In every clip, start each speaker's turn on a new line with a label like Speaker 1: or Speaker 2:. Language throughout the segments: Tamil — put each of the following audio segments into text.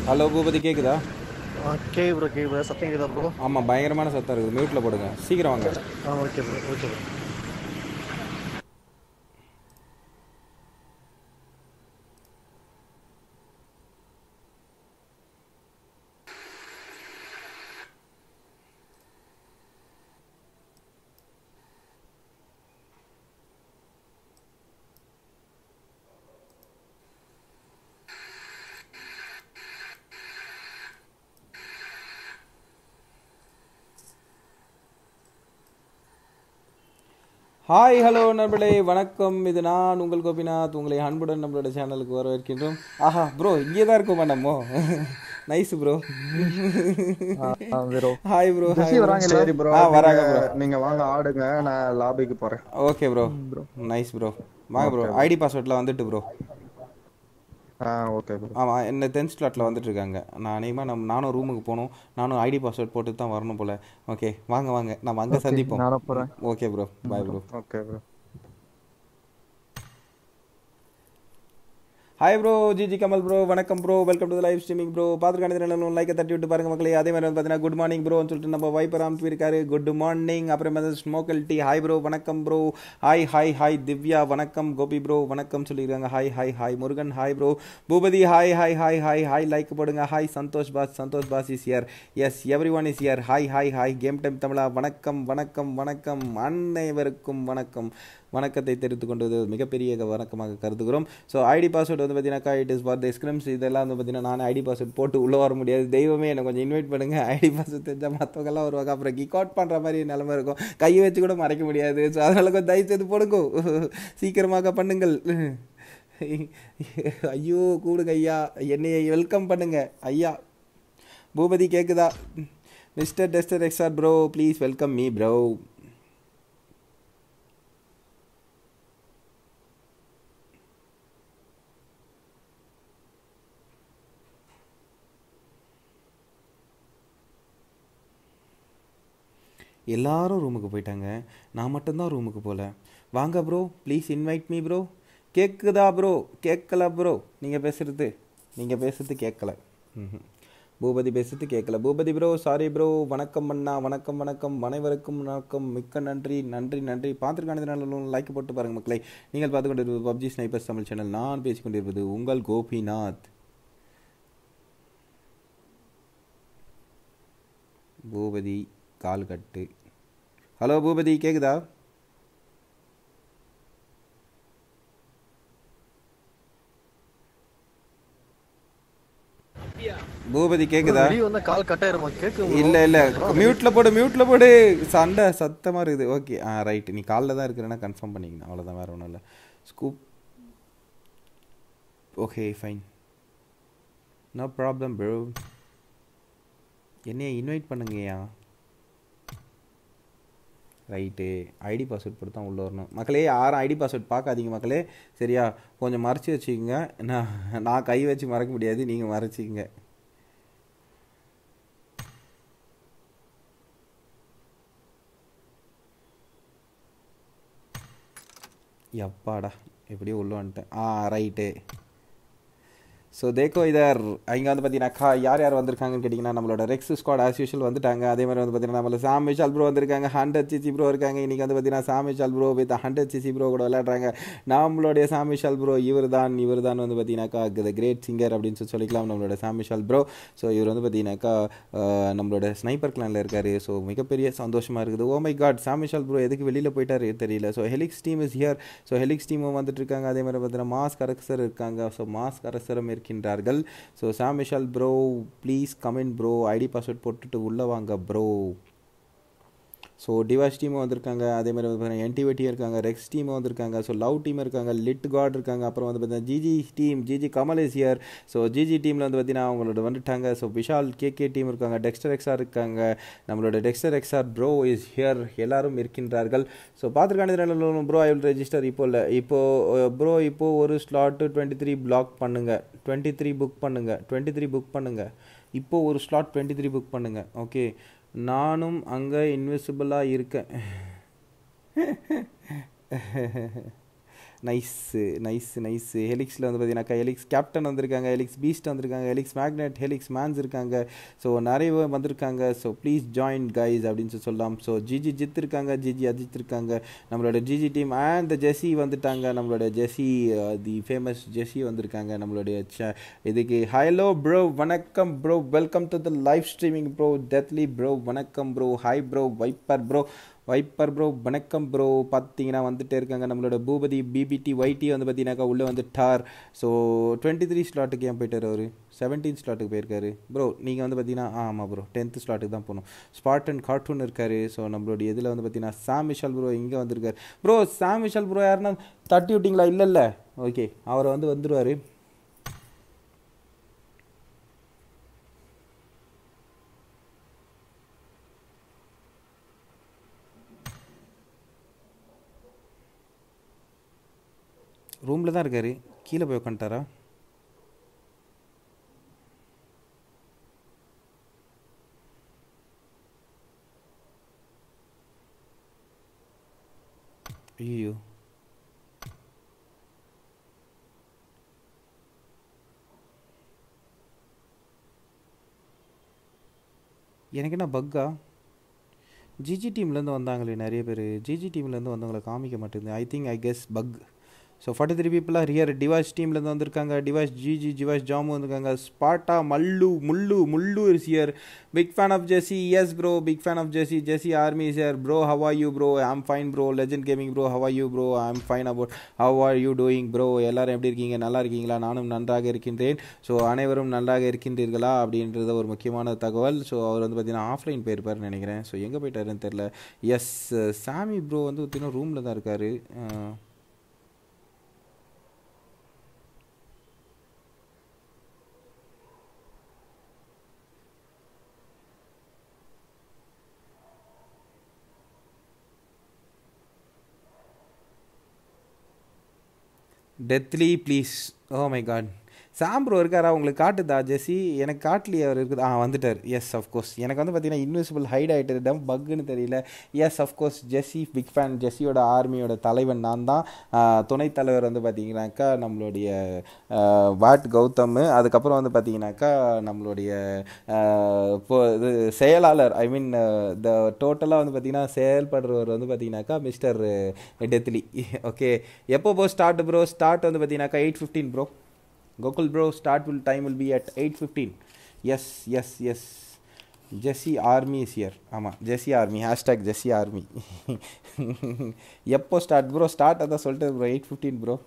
Speaker 1: ஹலோ பூபதி கேக்குதா
Speaker 2: ஆ கேவி ப்ரோ கேவி ப்ரோ சத்தம் கேட்குதா ப்ரோ
Speaker 1: ஆமாம் பயங்கரமான சத்தம் இருக்குது மியூட்டில் போடுங்க சீக்கிரம் வாங்க
Speaker 2: ஆ okay bro okay bro
Speaker 1: hi hello நண்பர்களே வணக்கம் இது நான் உங்கள் கோபிநாத் உங்களை அன்புடன் நம்மளோட சேனலுக்கு வரவேற்கின்றோம் ஆஹா ப்ரோ இங்கே தான் இருக்கோமா நம்ம nice bro
Speaker 2: bro
Speaker 1: hi bro
Speaker 2: Jessy வராங்க
Speaker 3: சரி ப்ரோ
Speaker 1: ஆ வராங்க ப்ரோ
Speaker 3: நீங்க வாங்க ஆடுங்க நான் லாபிக்கு போறேன்
Speaker 1: ஓகே ப்ரோ நைஸ் ப்ரோ வாங்க ப்ரோ ஐடி பாஸ்வேர்டில் வந்துட்டு ப்ரோ
Speaker 3: ஆ ஓகே ப்ரோ
Speaker 1: ஆமாம் என்ன டென்த் ஸ்லாட்டில் வந்துட்டு இருக்காங்க நான் அநேகமாக நம்ம நானும் ரூமுக்கு போகணும் நானும் ஐடி பாஸ்வேர்ட் போட்டு தான் வரணும் போல ஓகே வாங்க வாங்க நம்ம அங்கே சந்திப்போம்
Speaker 2: நானும் போகிறேன்
Speaker 1: okay bro bye bro
Speaker 3: okay bro
Speaker 1: hi bro GG Kamal bro வணக்கம் bro welcome to live streaming bro பார்த்துக்கான லைக்கை தட்டி விட்டு பாருங்க மக்களே அதே மாதிரி வந்து பார்த்தீங்கன்னா குட் மார்னிங் ப்ரோன்னு சொல்லிட்டு நம்ம வைப்பர் அனுப்பி இருக்காரு குட் மார்னிங் அப்புறம் வந்து ஸ்மோக்கல் டீ ஹாய் ப்ரோ வணக்கம் bro hi hi hi Divya வணக்கம் கோபி ப்ரோ வணக்கம் சொல்லியிருக்காங்க hi hi hi Murugan hi bro Boopathi hi hi hi hi hi like போடுங்க hi Santhosh boss Santhosh boss is here yes every everyone is here hi hi hi game time தமிழா வணக்கம் வணக்கம் வணக்கம் அனைவருக்கும் வணக்கம் வணக்கத்தை தெரிவித்துக் கொண்டது மிகப்பெரிய வணக்கமாக கருதுகிறோம் ஸோ ஐடி பாஸ்வேர்டு வந்து பார்த்தீங்கன்னாக்கா it is for the scrims இதெல்லாம் வந்து பார்த்தீங்கன்னா நானே ஐடி பாஸ்வேர்ட் போட்டு உள்ளே வர முடியாது தெய்வமே என்னை கொஞ்சம் இன்வைட் பண்ணுங்கள் ஐடி பாஸ்வேர்ட் தெரிஞ்சால் மற்றவங்கெல்லாம் வருவாங்க அப்புறம் கிக் அவுட் பண்ணுற மாதிரி நிலமை இருக்கும் கையை வச்சு கூட மறைக்க முடியாது ஸோ அதனால கொஞ்சம் தயவு செய்து போடுங்க சீக்கிரமாக பண்ணுங்கள் ஐயோ கூடுங்க ஐயா என்னையை வெல்கம் பண்ணுங்க ஐயா பூபதி கேக்குதா mister Dexter XR bro please welcome me bro எல்லாரும் ரூமுக்கு போயிட்டாங்க நான் மட்டும்தான் ரூமுக்கு போகல வாங்க bro please invite me bro கேட்குதா ப்ரோ கேட்கல ப்ரோ நீங்கள் பேசுகிறது நீங்கள் பேசுறது கேட்கல ம்ஹும். பூபதி பேசுறது கேட்கல பூபதி ப்ரோ சாரி ப்ரோ வணக்கம் அண்ணா வணக்கம் வணக்கம் அனைவருக்கும் வணக்கம் மிக்க நன்றி நன்றி நன்றி பார்த்துருக்கானதுனால லைக் போட்டு பாருங்க மக்களை நீங்கள் பார்த்து கொண்டிருப்பது பப்ஜி ஸ்னைப்பர்ஸ் தமிழ் சேனல் நான் பேசிக் கொண்டிருப்பது உங்கள் Gopinath Boopathi call cut hello Boopathi கேக்குதா பூபதி கேக்குதா
Speaker 2: வெளியே வந்தா கால் கட் ஆயிருமா கேட்கும்
Speaker 1: இல்ல இல்ல மியூட்ல போடு மியூட்ல போடு சண்டை சத்தமா இருக்குது ஓகே ஆ ரைட் நீ காலில் தான் இருக்கிறேன்னா கன்ஃபார்ம் பண்ணிக்கணும் அவ்வளோதான் வேற ஒன்றும் இல்லை scoop okay fine no problem bro என்னைய இன்வைட் பண்ணுங்கய்யா ரைட்டு ஐடி பாஸ்வேர்ட் போட்டு தான் உள்ளே வரணும் மக்களே யாரும் ஐடி பாஸ்வேர்ட் பார்க்காதீங்க மக்களே சரியா கொஞ்சம் மறைச்சி வச்சுக்கோங்க நான் நான் கை வச்சு மறைக்க முடியாது நீங்கள் மறைச்சிக்கங்க எப்பாடா எப்படியோ உள்ள வந்துட்டேன் ஆ ரைட்டு ஸோ தேக்கோ இதர் இங்கே வந்து பார்த்தீங்கன்னாக்கா யார் யார் வந்திருக்காங்கன்னு கேட்டிங்கன்னா நம்மளோட ரெக்ஸ் ஸ்குவாட் ஆஸ் யூஷுவல் வந்துட்டாங்க அதே மாதிரி வந்து பார்த்தீங்கன்னா நம்மள சாம் விஷால் ப்ரோ வந்திருக்காங்க ஹண்ட்ரட் சிசி ப்ரோ இருக்காங்க இன்றைக்கி வந்து பார்த்தீங்கன்னா Sam Vishal bro with hundred CC bro கூட விளையாடுறாங்க நம்மளுடைய சாம் விஷால் ப்ரோ இவர் தான் இவர் தான் வந்து பார்த்தீங்கன்னாக்கா த கிரேட் சிங்கர் அப்படின்னு சொல்லி சொல்லிக்கலாம் நம்மளோட சாம் விஷால் ப்ரோ ஸோ இவர் வந்து பார்த்தீங்கன்னாக்கா அஹ், நம்மளோட ஸ்னைப்பர் கிளானில் இருக்காரு ஸோ மிகப்பெரிய சந்தோஷமாக இருக்குது oh my god Sam Vishal bro எதுக்கு வெளியில் போயிட்டாரு தெரியல so Helix team is here so Helix டீமும் வந்துட்டு இருக்காங்க அதே மாதிரி பார்த்தீங்கன்னா மாஸ்க் அரசர் இருக்காங்க ஸோ மாஸ்க் அரசரும் இருக்கின்றார்கள் so Sam Vishal bro please comment bro ID password போட்டுட்டு உள்ளே வாங்க ப்ரோ ஸோ டிவாஸ் டீமும் வந்திருக்காங்க அதே மாதிரி வந்து பார்த்தீங்கன்னா என்டிவிட்டி இருக்காங்க ரெக்ஸ் டீமும் வந்திருக்காங்க ஸோ லவ் டீம் இருக்காங்க லிட் காட் இருக்காங்க அப்புறம் வந்து பார்த்தீங்கன்னா GG team GG Kamal is here so GG டீமில் வந்து பார்த்தீங்கன்னா அவங்களோட வந்துட்டாங்க ஸோ விஷால் கேகே டீம் இருக்காங்க டெக்ஸ்டர் எக்ஸார் இருக்காங்க நம்மளோட Dexter XR bro is here எல்லாரும் இருக்கின்றார்கள் ஸோ பார்த்துருக்கான ப்ரோ ஐ வில் ரெஜிஸ்டர் இப்போ இல்லை இப்போது ப்ரோ இப்போது ஒரு ஸ்லாட்டு டுவெண்ட்டி த்ரீ பிளாக் பண்ணுங்கள் டுவெண்ட்டி த்ரீ புக் பண்ணுங்கள் டுவெண்ட்டி த்ரீ புக் பண்ணுங்கள் இப்போது ஒரு ஸ்லாட் டுவெண்ட்டி த்ரீ புக் பண்ணுங்கள் ஓகே நானும் அங்கே இன்விசிபிளாக இருக்கேன் நைஸ் நைஸ் நைஸ் ஹெலிக்ஸில் வந்து பார்த்தீங்கன்னாக்கா ஹெலிக்ஸ் கேப்டன் வந்திருக்காங்க ஹெலிக்ஸ் பீஸ்ட் வந்திருக்காங்க ஹெலிக்ஸ் மேக்னெட் ஹெலிக்ஸ் மேன்ஸ் இருக்காங்க ஸோ நிறைய பேர் வந்திருக்காங்க ஸோ ப்ளீஸ் ஜாயின் கைஸ் அப்படின்னு சொல்லி சொல்லலாம் ஸோ ஜிஜி ஜித் இருக்காங்க ஜிஜி அஜித் இருக்காங்க நம்மளோட ஜிஜி டீம் அண்ட் ஜெஸி வந்துட்டாங்க நம்மளோட ஜெஸி தி ஃபேமஸ் ஜெஸி வந்திருக்காங்க நம்மளுடைய ச இதுக்கு ஹலோ ப்ரோ வணக்கம் bro welcome to the live streaming bro deathly bro வணக்கம் bro hi bro viper bro viper bro வணக்கம் ப்ரோ பார்த்தீங்கன்னா வந்துட்டே இருக்காங்க நம்மளோட பூபதி பிபிடி ஒய்டி வந்து பார்த்தீங்கன்னாக்கா உள்ளே வந்து டார் ஸோ டுவெண்ட்டி த்ரீ ஸ்லாட்டுக்கு ஏன் போயிட்டார் அவர் செவன்டீன் ஸ்லாட்டுக்கு போயிருக்காரு ப்ரோ நீங்கள் வந்து பார்த்தீங்கன்னா ஆ ஆமாம் ப்ரோ டென்த்து ஸ்லாட்டுக்கு தான் போகணும் ஸ்பாட்டன் கார்ட்டூன் இருக்காரு ஸோ நம்மளுடைய இதில் வந்து பார்த்தீங்கன்னா சாம் விஷால் ப்ரோ இங்கே வந்திருக்காரு ப்ரோ சாம் விஷால் ப்ரோ யாருன்னா தட்டி விட்டிங்களா இல்லை இல்லை ஓகே அவர் வந்து வந்துடுவார் ரூமில் தான் இருக்காரு கீழே போய் உட்காந்துட்டாரா ஐயோ எனக்கு என்ன பக்கா ஜிஜி டீம்லேருந்து வந்தாங்களே நிறைய பேர் ஜிஜி டீம்லேருந்து வந்தவங்களை காமிக்க மாட்டேங்குது I think I guess bug so forty three people are here டிவாஷ் டீம்லேருந்து வந்திருக்காங்க டிவாஷ் ஜிஜி ஜிவாஷ் ஜாமு வந்திருக்காங்க ஸ்பாட்டா மல்லு முள்ளு முள்ளு is here big fan of Jessy yes bro big fan of Jessy Jessy army is here bro how are you bro I'm fine bro legend gaming bro how are you bro I'm fine about how are you doing bro எல்லாரும் எப்படி இருக்கீங்க நல்லா இருக்கீங்களா நானும் நன்றாக இருக்கின்றேன் ஸோ அனைவரும் நன்றாக இருக்கின்றீர்களா அப்படின்றது ஒரு முக்கியமான தகவல் ஸோ அவர் வந்து பார்த்தீங்கன்னா ஆஃப்லைன் போயிருப்பாருன்னு நினைக்கிறேன் ஸோ எங்கே போயிட்டாருன்னு தெரில எஸ் சாமி ப்ரோ வந்து பார்த்தீங்கன்னா ரூமில் தான் இருக்கார் deathly please oh my god Sam bro இருக்காரா உங்களுக்கு காட்டுதா ஜெஸி எனக்கு காட்டலையே அவர் இருக்குது ஆ வந்துட்டார் எஸ் அஃப்கோர்ஸ் எனக்கு வந்து பார்த்தீங்கன்னா இன்விசிபிள் ஹைட் ஆகிட்டு டம் பக்குன்னு தெரியல yes of course Jessy big fan ஜெஸியோட ஆர்மியோட தலைவன் நான் தான் துணைத் தலைவர் வந்து பார்த்தீங்கன்னாக்கா நம்மளுடைய வாட் கௌதம் அதுக்கப்புறம் வந்து பார்த்தீங்கன்னாக்கா நம்மளுடைய இப்போ இது செயலாளர் ஐ மீன் த டோட்டலாக வந்து பார்த்தீங்கன்னா செயல்படுறவர் வந்து பார்த்தீங்கன்னாக்கா மிஸ்டர் டெத்லி ஓகே எப்போ ப்ரோ ஸ்டார்ட் ப்ரோ ஸ்டார்ட் வந்து பார்த்தீங்கன்னாக்கா eight fifteen bro Gokul bro, start will time will be at 8:15. Yes, yes, yes. Jessy army is here ஆமாம் Jessy army hashtag Jessy army எப்போ ஸ்டார்ட் ப்ரோ ஸ்டார்ட் அதான் சொல்லிட்டு bro eight fifteen bro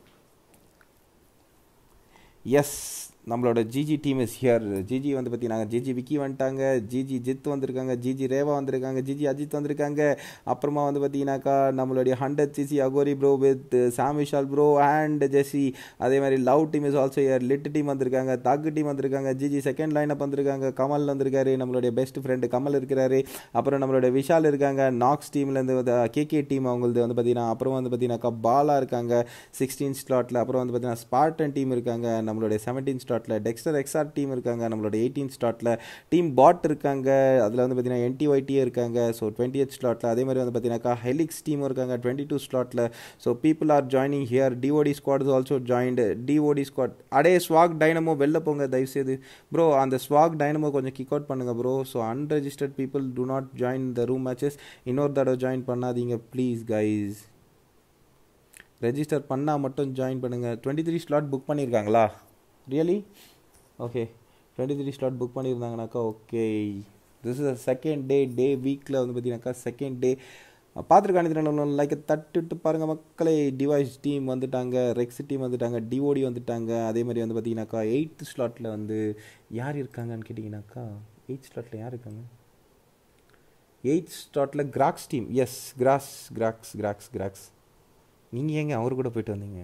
Speaker 1: yes நம்மளோட GG team is here GG வந்து பார்த்தீங்கன்னா ஜிஜி விக்கி வந்துட்டாங்க ஜிஜி ஜித் வந்திருக்காங்க ஜிஜி ரேவா வந்திருக்காங்க ஜிஜி அஜித் வந்திருக்காங்க அப்புறமா வந்து பார்த்தீங்கன்னாக்கா நம்மளுடைய hundred CC Aghori bro with Sam Vishal bro and Jessy அதே மாதிரி love team is also here lit team வந்திருக்காங்க தக்கு டீம் வந்திருக்காங்க ஜிஜி செகண்ட் லைன் அப் வந்திருக்காங்க கமல் வந்திருக்காரு நம்மளுடைய பெஸ்ட் ஃப்ரெண்டு கமல் இருக்கிறாரு அப்புறம் நம்மளுடைய விஷால் இருக்காங்க நாக்ஸ் டீம்லேருந்து கேகே டீம் அவங்களது வந்து பார்த்தீங்கன்னா அப்புறம் வந்து பார்த்தீங்கன்னாக்கா பாலா இருக்காங்க சிக்ஸ்டீன் ஸ்லாட்டில் அப்புறம் வந்து பார்த்தீங்கன்னா ஸ்பார்டன் டீம் இருக்காங்க நம்மளுடைய செவன்டீன் ஸ்லாட்டில் டெக்ஸ்டர் எக்ஸ்ஆர் டீம் இருக்காங்க நம்மளோட எயிட்டீன் ஸ்லாட்டில் டீம் பாட் இருக்காங்க அதில் வந்து பார்த்தீங்கன்னா என்டிஒய்டியே இருக்காங்க ஸோ டுவெண்ட்டி எயிட் ஸ்லாட்டில் அதே மாதிரி வந்து பார்த்தீங்கன்னாக்கா ஹெலிக்ஸ் டீம் இருக்காங்க டுவெண்ட்டி டூ ஸ்லாட்டில் so people are joining here DOT squad is also joined DOT squad அடே ஸ்வாக் டைனமோ வெளில போங்க தயவுசெய்து ப்ரோ அந்த ஸ்வாக் டைனமோ கொஞ்சம் கிக் அவுட் பண்ணுங்கள் bro so unregistered people do not join the room matches இன்னொரு தடவை ஜாயின் பண்ணாதீங்க ப்ளீஸ் கைஸ் ரெஜிஸ்டர் பண்ணால் மட்டும் ஜாயின் பண்ணுங்கள் டுவெண்ட்டி த்ரீ ஸ்லாட் புக் பண்ணியிருக்காங்களா really okay twenty three slot book பண்ணியிருந்தாங்கனாக்கா okay this is second day day வீக்கில் வந்து பார்த்தீங்கன்னாக்கா செகண்ட் டே பார்த்துருக்கான லைக் தட்டுட்டு பாருங்கள் மக்களே டிவைஸ் டீம் வந்துட்டாங்க ரெக்ஸ் டீம் வந்துட்டாங்க டிஓடி வந்துட்டாங்க அதே மாதிரி வந்து பார்த்தீங்கன்னாக்கா எயித்து ஸ்லாட்டில் வந்து யார் இருக்காங்கன்னு கேட்டிங்கனாக்கா எயிட் ஸ்லாட்டில் யார் இருக்காங்க எயிட் ஸ்லாட்டில் cracks team yes cross cracks cracks cracks நீங்கள் ஏங்க அவர் கூட போயிட்டு வந்தீங்க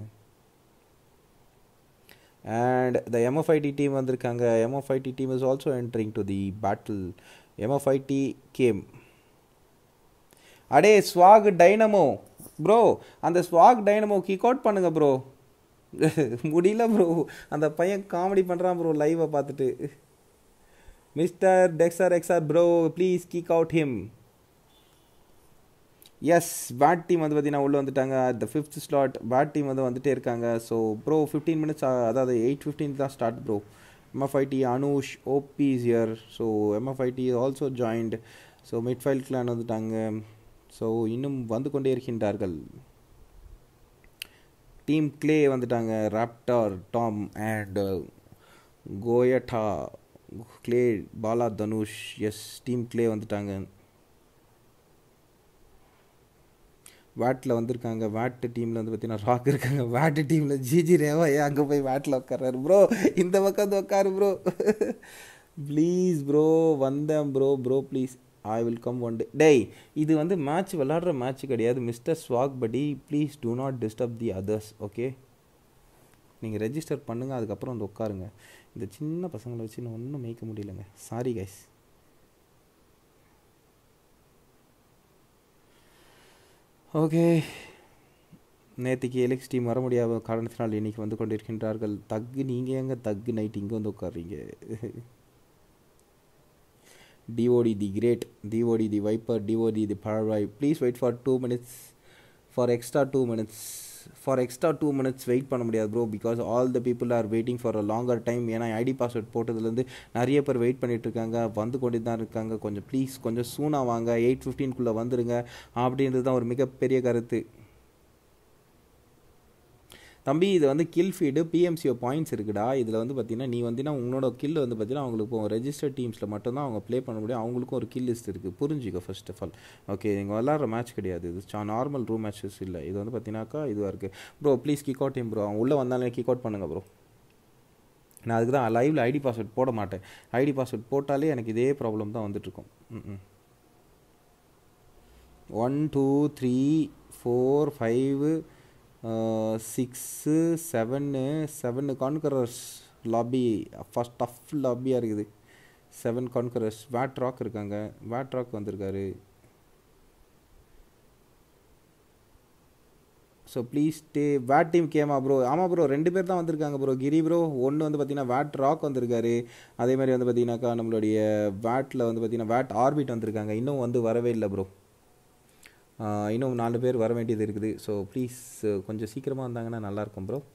Speaker 1: அண்ட் த எம்எஃப்ஐடி டீம் வந்திருக்காங்க MFID team is also entering to the battle MFID game அடே ஸ்வாக் டைனமோ ப்ரோ அந்த ஸ்வாக் டைனமோ கிக் அவுட் பண்ணுங்க ப்ரோ முடியல ப்ரோ அந்த பையன் காமெடி பண்ணுறான் ப்ரோ லைவை பார்த்துட்டு mister Dexter XR bro please kick out him yes bad team வந்து பார்த்தீங்கன்னா உள்ளே வந்துட்டாங்க the fifth slot bad team வந்து வந்துட்டே இருக்காங்க ஸோ ப்ரோ ஃபிஃப்டீன் மினிட்ஸ் அதாவது எயிட் ஃபிஃப்டீன் தான் start bro MFID Anush OP is here so MFID also joined so மிட்ஃபைல் கிளான் வந்துட்டாங்க ஸோ இன்னும் வந்து கொண்டே இருக்கின்றார்கள் டீம் க்ளே வந்துட்டாங்க ராப்டார் டாம் அண்ட் கோயட்டா clay Bala Dhanush yes team clay வந்துட்டாங்க வேட்டில் வந்திருக்காங்க வேட்டு டீமில் வந்து பார்த்தீங்கன்னா ராக் இருக்காங்க வேட்டு டீமில் ஜிஜி ரேவா ஏன் அங்கே போய் வேட்டில் உட்கார்றாரு ப்ரோ இந்த பக்கம் வந்து உட்காரு ப்ரோ ப்ளீஸ் ப்ரோ வந்தேன் bro bro please I will come one day டேய் இது வந்து மேட்ச் விளாடுற மேட்ச் கிடையாது மிஸ்டர் ஸ்வாக் படி please do not disturb the others okay நீங்கள் ரெஜிஸ்டர் பண்ணுங்கள் அதுக்கப்புறம் வந்து உட்காருங்க இந்த சின்ன பசங்களை வச்சு நான் ஒன்றும் மேய்க்க முடியலங்க சாரி கைஸ் ஓகே நேற்றுக்கு எலிக்ஸ் டீம் வர முடியாத காரணத்தினால் இன்னைக்கு வந்து கொண்டிருக்கின்றார்கள் தக்கு நீங்கள் எங்க தக்கு நைட் இங்கே வந்து உட்காருறீங்க DOT the great DOT the viper DOT the பழவாய் please wait for two minutes for extra two minutes for extra two minutes wait பண்ண முடியாது bro because all the people are waiting for a longer time ஏன்னா ஐடி பாஸ்வேர்ட் போட்டதுலேருந்து நிறைய பேர் வெயிட் பண்ணிட்டு இருக்காங்க வந்து கொண்டு தான் இருக்காங்க கொஞ்சம் ப்ளீஸ் கொஞ்சம் சூனாக வாங்க எயிட் ஃபிஃப்டீன்குள்ளே வந்துடுங்க அப்படின்றது தான் ஒரு மிகப்பெரிய கருத்து தம்பி இது வந்து கில் ஃபீடு பிஎம்சிஓ பாயிண்ட்ஸ் இருக்குடா இதில் வந்து பார்த்தீங்கன்னா நீ வந்தீங்கன்னா உன்னோட கில் வந்து பார்த்தீங்கன்னா அவங்களுக்கு இப்போ ரெஜிஸ்டர் டீம்ஸில் மட்டும்தான் அவங்க ப்ளே பண்ண முடியும் அவங்களுக்கும் ஒரு கில் லிஸ்ட் இருக்குது புரிஞ்சுக்கோ ஃபர்ஸ்ட் ஆஃப் ஆல் ஓகே நீங்கள் விளாட்ற மேட்ச் கிடையாது இது நார்மல் ரூம் மேட்சஸ் இல்லை இது வந்து பார்த்தீங்கன்னாக்கா இதுவாக இருக்குது bro please kick out team bro அவங்க உள்ளே வந்தாலே கிக் அவுட் பண்ணுங்கள் ப்ரோ நான் அதுக்கு தான் லைவில் ஐடி பாஸ்வேர்ட் போட மாட்டேன் ஐடி பாஸ்வேர்ட் போட்டாலே எனக்கு இதே ப்ராப்ளம் தான் வந்துட்டுருக்கும் ம் one two three four five six seven seven conquerors lobby first tough லாபியாக இருக்குது செவன் கான்கரர்ஸ் வேட் ராக் இருக்காங்க வேட் ராக் வந்திருக்காரு ஸோ ப்ளீஸ் டே வேட் டீம் கேமா ப்ரோ ஆமாம் ப்ரோ ரெண்டு பேர் தான் வந்திருக்காங்க ப்ரோ கிரி ப்ரோ ஒன்று வந்து பார்த்தீங்கன்னா வேட் ராக் வந்திருக்காரு அதே மாதிரி வந்து பார்த்தீங்கன்னாக்கா நம்மளுடைய வேட்டில் வந்து பார்த்தீங்கன்னா வேட் ஆர்பிட் வந்திருக்காங்க இன்னும் வந்து வரவே இல்லை ப்ரோ இன்னும் நாலு பேர் வர வேண்டியது இருக்குது ஸோ ப்ளீஸ் கொஞ்சம் சீக்கிரமாக வந்தாங்கன்னா நல்லாயிருக்கும் ப்ரோ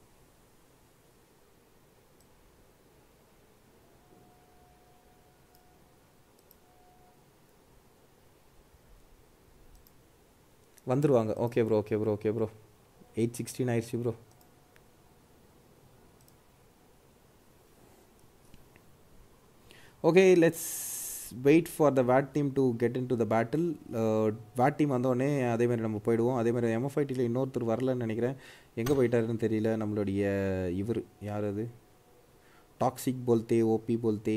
Speaker 1: வந்துருவாங்க okay bro okay bro okay bro eight sixteen ஆயிடுச்சு bro okay let's wait for the wade team to get in to the battle wade team வந்தோடனே அதேமாதிரி நம்ம போயிடுவோம் அதேமாதிரி எம்எஃப்ஐடியில் இன்னொருத்தர் வரலன்னு நினைக்கிறேன் எங்கே போயிட்டாருன்னு தெரியல நம்மளுடைய இவர் யார் அது டாக்ஸிக் போல்தே ஓபி போல்தே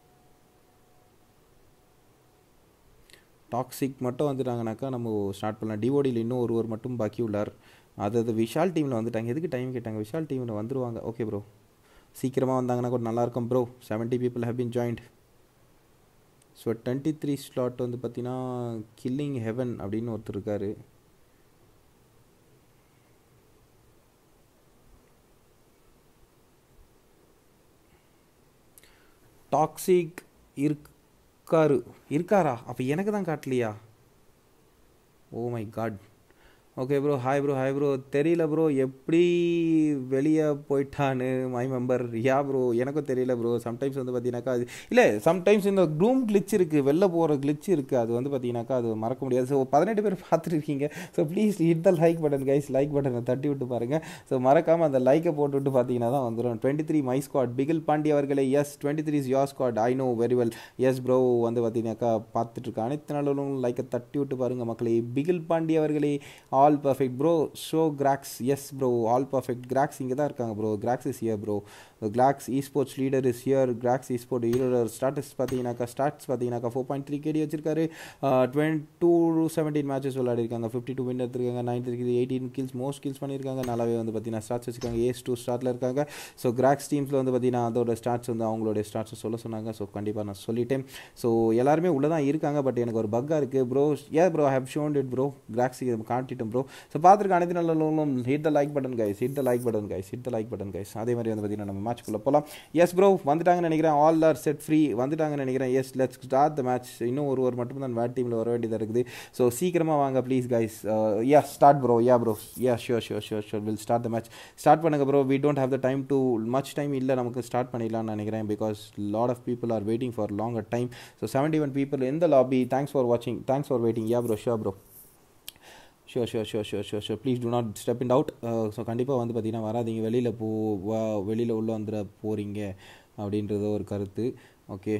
Speaker 1: டாக்ஸிக் மட்டும் வந்துட்டாங்கனாக்கா நம்ம ஸ்டார்ட் பண்ணலாம் டிஓடியில் இன்னும் ஒருவர் மட்டும் பாக்கி உள்ளார் அது அது விஷால் டீமில் வந்துட்டாங்க எதுக்கு டைம் கேட்டாங்க விஷால் டீமில் வந்துருவாங்க ஓகே ப்ரோ சீக்கிரமாக வந்தாங்கன்னா கூட நல்லாயிருக்கும் bro seventy people have been joined so twenty three slot வந்து பார்த்தீங்கன்னா கில்லிங் ஹெவன் அப்படின்னு ஒருத்தர் இருக்கார் டாக்ஸிக் இருக்காரு இருக்காரா அப்போ எனக்கு தான் காட்டலையா oh my god okay bro hi bro hi bro தெரியல ப்ரோ எப்படி வெளியே போயிட்டான்னு மை மெம்பர் யா ப்ரோ எனக்கும் தெரியல ப்ரோ சம்டைம்ஸ் வந்து பார்த்தீங்கன்னாக்கா அது இல்லை சம்டைம்ஸ் இந்த க்ரூம் கிளிச் இருக்குது வெளில போகிற கிளிச் இருக்குது அது வந்து பார்த்தீங்கன்னாக்கா அது மறக்க முடியாது ஸோ பதினெட்டு பேர் பார்த்துருக்கீங்க so please hit the like button guys like பட்டனை தட்டி விட்டு பாருங்கள் ஸோ மறக்காமல் அந்த லைக்கை போட்டு விட்டு பார்த்தீங்கன்னா தான் வந்துடும் twenty three my squad Bigil Pandi அவர்களே yes twenty three is your squad I know very well yes bro வந்து பார்த்தீங்கன்னாக்கா பார்த்துட்டு இருக்க அனைத்து நாளும் லைக்கை தட்டி விட்டு பாருங்கள் மக்களே பிகில் பாண்டி அவர்களே all perfect bro show Crax yes bro all perfect Crax இங்கே தான் இருக்காங்க bro Crax is here bro Crax esports leader is here Crax esports ஹீரோடர் ஸ்டாட்டஸ் பார்த்தீங்கன்னாக்கா ஸ்டாட்ஸ் பார்த்தீங்கன்னாக்கா ஃபோர் பாயிண்ட் த்ரீ கேடி வச்சிருக்காரு டுவெண்ட் டூ செவன்டீன் மேட்சஸ் விளையாடிருக்காங்க ஃபிஃப்டி டூ வின் எடுத்திருக்காங்க நைன்த் இருக்குது எயிட்டீன் கில்ஸ் மோஸ்ட் கில்ஸ் பண்ணியிருக்காங்க நல்லாவே வந்து பார்த்தீங்கன்னா ஸ்டாட்ஸ் வச்சிருக்காங்க ஏஸ் டூ ஸ்டார்ட்டில் இருக்காங்க ஸோ கிராக்ஸ் டீம்ஸில் வந்து பார்த்தீங்கன்னா அதோட ஸ்டாட்ஸ் வந்து அவங்களுடைய ஸ்டாட்ஸை சொல்ல சொன்னாங்க ஸோ கண்டிப்பாக நான் சொல்லிட்டேன் ஸோ எல்லாருமே உள்ளே தான் இருக்காங்க பட் எனக்கு ஒரு பக்காக இருக்குது bro a bro have shown it bro Crax காட்டிட்டோம் ப்ரோ ப்ரோ ஸோ பார்த்துருக்க அனைத்து நல்ல லோனும் hit the like button guys hit the like button guys hit the like button guys அதே மாதிரி வந்து பார்த்தீங்கன்னா நம்ம மேட்ச்க்குள்ளே போகலாம் எஸ் ப்ரோ வந்துட்டாங்கன்னு நினைக்கிறேன் ஆல் ஆர் செட் ஃப்ரீ வந்துட்டாங்கன்னு நினைக்கிறேன் yes let's start the match இன்னும் ஒரு ஒரு மட்டும் தான் வேட் டீமில் வர வேண்டியதாக இருக்குது ஸோ சீக்கிரமாக வாங்க please guys yeah start bro yeah bro yeah sure sure sure sure will start the match start பண்ணுங்க bro we don't have the time too much time இல்லை நமக்கு ஸ்டார்ட் பண்ணிடலாம்னு நினைக்கிறேன் because lot of people are waiting for longer time so seventy one people இந்த லாபி தேங்க்ஸ் ஃபார் வாட்சிங் thanks for waiting yeah bro sure bro sure sure sure sure sure sure please do not step in out so கண்டிப்பாக வந்து பார்த்தீங்கன்னா வராதீங்க வெளியில் போ வா வெளியில் உள்ளே வந்துட போகிறீங்க அப்படின்றது ஒரு கருத்து okay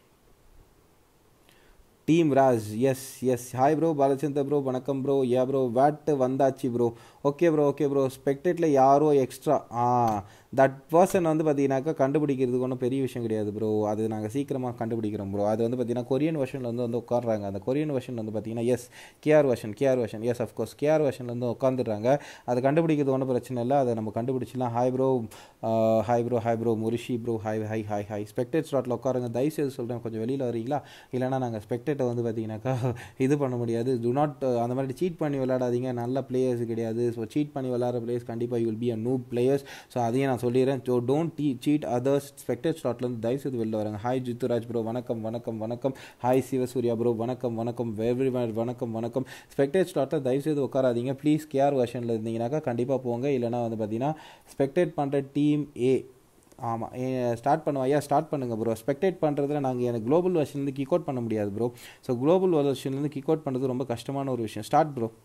Speaker 1: team Raj yes yes hi bro Balachandar bro வணக்கம் ப்ரோ யா ப்ரோ வேட்டு வந்தாச்சு bro okay bro okay bro ஸ்பெக்டேட்டில் யாரோ எக்ஸ்ட்ரா ஆ தட் பர்சன் வந்து பார்த்தீங்கன்னாக்கா கண்டுபிடிக்கிறதுக்கு ஒன்றும் பெரிய விஷயம் கிடையாது ப்ரோ அது நாங்கள் சீக்கிரமாக கண்டுபிடிக்கிறோம் ப்ரோ அது வந்து பார்த்தீங்கன்னா கொரியன் வெர்ஷனில் வந்து வந்து உட்காடுறாங்க அந்த கொரியன் வெர்ஷன் வந்து பார்த்தீங்கன்னா yes KR version KR version yes of course KR வெர்ஷனில் வந்து உட்காந்துடுறாங்க அது கண்டுபிடிக்கிறது ஒன்றும் பிரச்சனை இல்லை அதை நம்ம கண்டுபிடிச்சிடலாம் hi bro hi bro hi bro முரிஷி bro hi hi hi hi spectate ஸ்லாட்டில் உட்காருங்க தயவுசெய்து சொல்கிறேன் கொஞ்சம் வெளியில் வரீங்களா இல்லைனா நாங்கள் ஸ்பெக்டேட்டை வந்து பார்த்தீங்கன்னாக்கா இது பண்ண முடியாது டு நாட் அந்த மாதிரி சீட் பண்ணி விளையாடாதீங்க நல்ல பிளேயர்ஸ் கிடையாது ஸோ சீட் பண்ணி விளையாடுற பிளேயர்ஸ் கண்டிப்பாக யூ வில் பி அ நூ பிளேயர்ஸ் ஸோ அதையும் நான் சொல்லிடுறேன் so don't deceit others spectate ஸ்லாட்லேருந்து தயவுசெய்து வெளில வராங்க ஹாய் ஜித்துராஜ் ப்ரோ வணக்கம் வணக்கம் வணக்கம் ஹாய் சிவசூர்யா ப்ரோ வணக்கம் வணக்கம் வெவ்ரி வணக்கம் வணக்கம் ஸ்பெக்டேட் ஸ்லாட்டில் தயவுசெய்து உட்காராதீங்க ப்ளீஸ் கேஆர் வெர்ஷனில் இருந்தீங்கன்னாக்கா கண்டிப்பாக போங்க இல்லைனா வந்து பார்த்தீங்கன்னா ஸ்பெக்டேட் பண்ணுற டீம் ஏ ஆமாம் ஸ்டார்ட் பண்ணுவோம் ஐயா ஸ்டார்ட் பண்ணுங்கள் ப்ரோ ஸ்பெக்டேட் பண்ணுறதுல நாங்கள் எனக்கு குளோபல் வெர்ஷன்லேருந்து கிக் அவுட் பண்ண முடியாது ப்ரோ ஸோ குளோபல் வெர்ஷன்லேருந்து கிக் அவுட் பண்ணுறது ரொம்ப கஷ்டமான ஒரு விஷயம் ஸ்டார்ட் ப்ரோ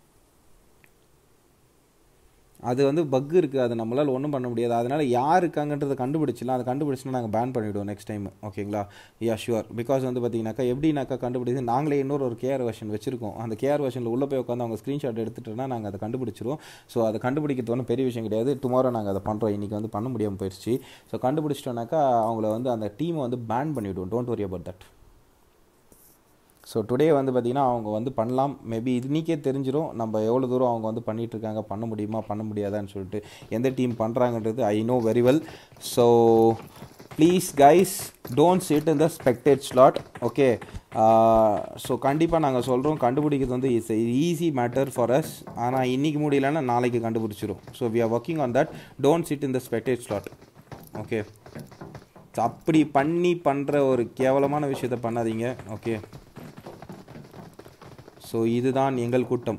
Speaker 1: அது வந்து பக் இருக்குது அது நம்மளால் ஒன்றும் பண்ண முடியாது அதனால் யார் இருக்காங்கன்றதை கண்டுபிடிச்சிடலாம் அதை கண்டுபிடிச்சினா நாங்கள் பேன் பண்ணிவிடுவோம் நெக்ஸ்ட் டைம் ஓகேங்களா யா ஷுவர் பிகாஸ் வந்து பார்த்தீங்கன்னாக்கா எப்படினாக்கா கண்டுபிடிச்சு நாங்களே இன்னொரு ஒரு கேஆர் வெர்ஷன் வச்சிருக்கோம் அந்த கேஆர் வெர்ஷனில் உள்ளே போய் உட்காந்து அவங்க ஸ்க்ரீன்ஷாட் எடுத்துட்டோன்னா நாங்கள் அதை கண்டுபிடிச்சிருவோம் ஸோ அதை கண்டுபிடிக்கிறது ஒன்றும் பெரிய விஷயம் கிடையாது டுமாரோ நாங்கள் அதை பண்ணுறோம் இன்றைக்கி வந்து பண்ண முடியாமல் போயிடுச்சு ஸோ கண்டுபிடிச்சிட்டோன்னாக்கா அவங்கள வந்து அந்த டீமை வந்து பேன் பண்ணிவிடுவோம் don't worry about that so today வந்து பார்த்திங்கன்னா அவங்க வந்து பண்ணலாம் மேபி இன்னிக்கே தெரிஞ்சிடும் நம்ம எவ்வளோ தூரம் அவங்க வந்து பண்ணிகிட்ருக்காங்க பண்ண முடியுமா பண்ண முடியாதான்னு சொல்லிட்டு எந்த டீம் பண்ணுறாங்கன்றது I know very well so please guys don't sit in the spectate slot okay so கண்டிப்பாக நாங்கள் சொல்கிறோம் கண்டுபிடிக்கிறது வந்து it's easy matter for us ஆனால் இன்றைக்கி முடியலன்னா நாளைக்கு கண்டுபிடிச்சிரும் so we are working on that don't sit in the spectate slot okay so அப்படி பண்ணி பண்ணுற ஒரு கேவலமான விஷயத்த பண்ணாதீங்க ஓகே ஸோ இதுதான் எங்கள் கூட்டம்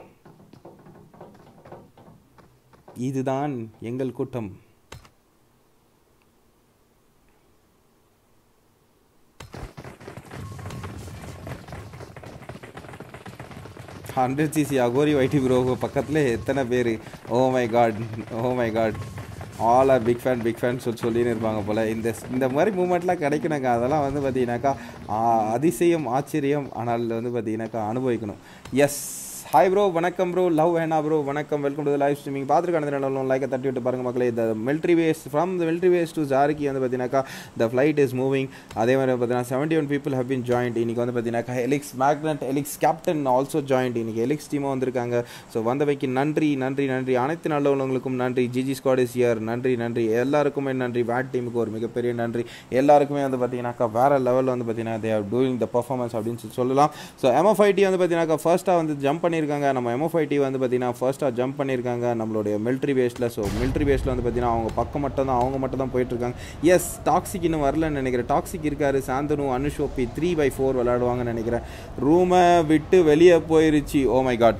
Speaker 1: இதுதான் எங்கள் கூட்டம் ஹண்ட்ரட் சிசி அகோரி வைட்டி ப்ரோ பக்கத்தில் எத்தனை பேர் oh my god oh my god all are big fan big fan சொல்லி சொல்லின்னு இருப்பாங்க போல் இந்த இந்த மாதிரி மூமெண்ட்லாம் கிடைக்கணுங்க அதெல்லாம் வந்து பார்த்தீங்கன்னாக்கா அதிசயம் ஆச்சரியம் ஆனால் வந்து பார்த்தீங்கன்னாக்கா அனுபவிக்கணும் எஸ் ஹாய் ப்ரோ வணக்கம் ப்ரோ லவ் வேணா ப்ரோ வணக்கம் வெல்கம் டு லைவ் ஸ்ட்ரீமிங் பார்த்துருக்கான லைக்கை தட்டி விட்டு பாருங்க மக்களே இந்த military base from the military base to ஜாரிக்கி வந்து பார்த்தீங்கன்னாக்கா த ஃப்ளைட் இஸ் மூவிங் அதே மாதிரி பார்த்தீங்கன்னா seventy one people have been joined இன்றைக்கி வந்து பார்த்தீங்கன்னாக்கா Helix magnet Helix captain also joined இன்றைக்கி எலிக்ஸ் டீமாக வந்திருக்காங்க ஸோ வந்தவைக்கு நன்றி நன்றி நன்றி அனைத்து நல்லவங்களுக்கும் நன்றி ஜிஜி ஸ்குவாட் இஸ் இயர் நன்றி நன்றி எல்லாருக்குமே நன்றி வேட் டீமுக்கு ஒரு மிகப்பெரிய நன்றி எல்லாருக்குமே வந்து பார்த்தீங்கன்னாக்கா வேறு லெவலில் வந்து பார்த்தீங்கன்னா they are doing the performance அப்படின்னு சொல்லி சொல்லலாம் ஸோ எம்எஃப்ஐடி வந்து பார்த்தீங்கன்னாக்கா ஃபர்ஸ்ட்டாக வந்து ஜம்ப் பண்ணியிருக்காங்க நம்ம எம்எஃப்ஐடி வந்து பார்த்தீங்கன்னா ஃபர்ஸ்ட்டாக ஜம்ப் பண்ணியிருக்காங்க நம்மளுடைய மிலிட்ரி பேஸில் ஸோ மிலிட்ரி பேஸில் வந்து பார்த்தீங்கன்னா அவங்க பக்கம் மட்டும் தான் அவங்க மட்டும் தான் போயிட்டுருக்காங்க எஸ் டாக்ஸிக் இன்னும் வரலன்னு நினைக்கிறேன் டாக்ஸிக் இருக்காரு சாந்தனு அனுஷோப்பி த்ரீ பை ஃபோர் விளையாடுவாங்கன்னு நினைக்கிறேன் ரூமை விட்டு வெளியே போயிருச்சு ஓ மை காட்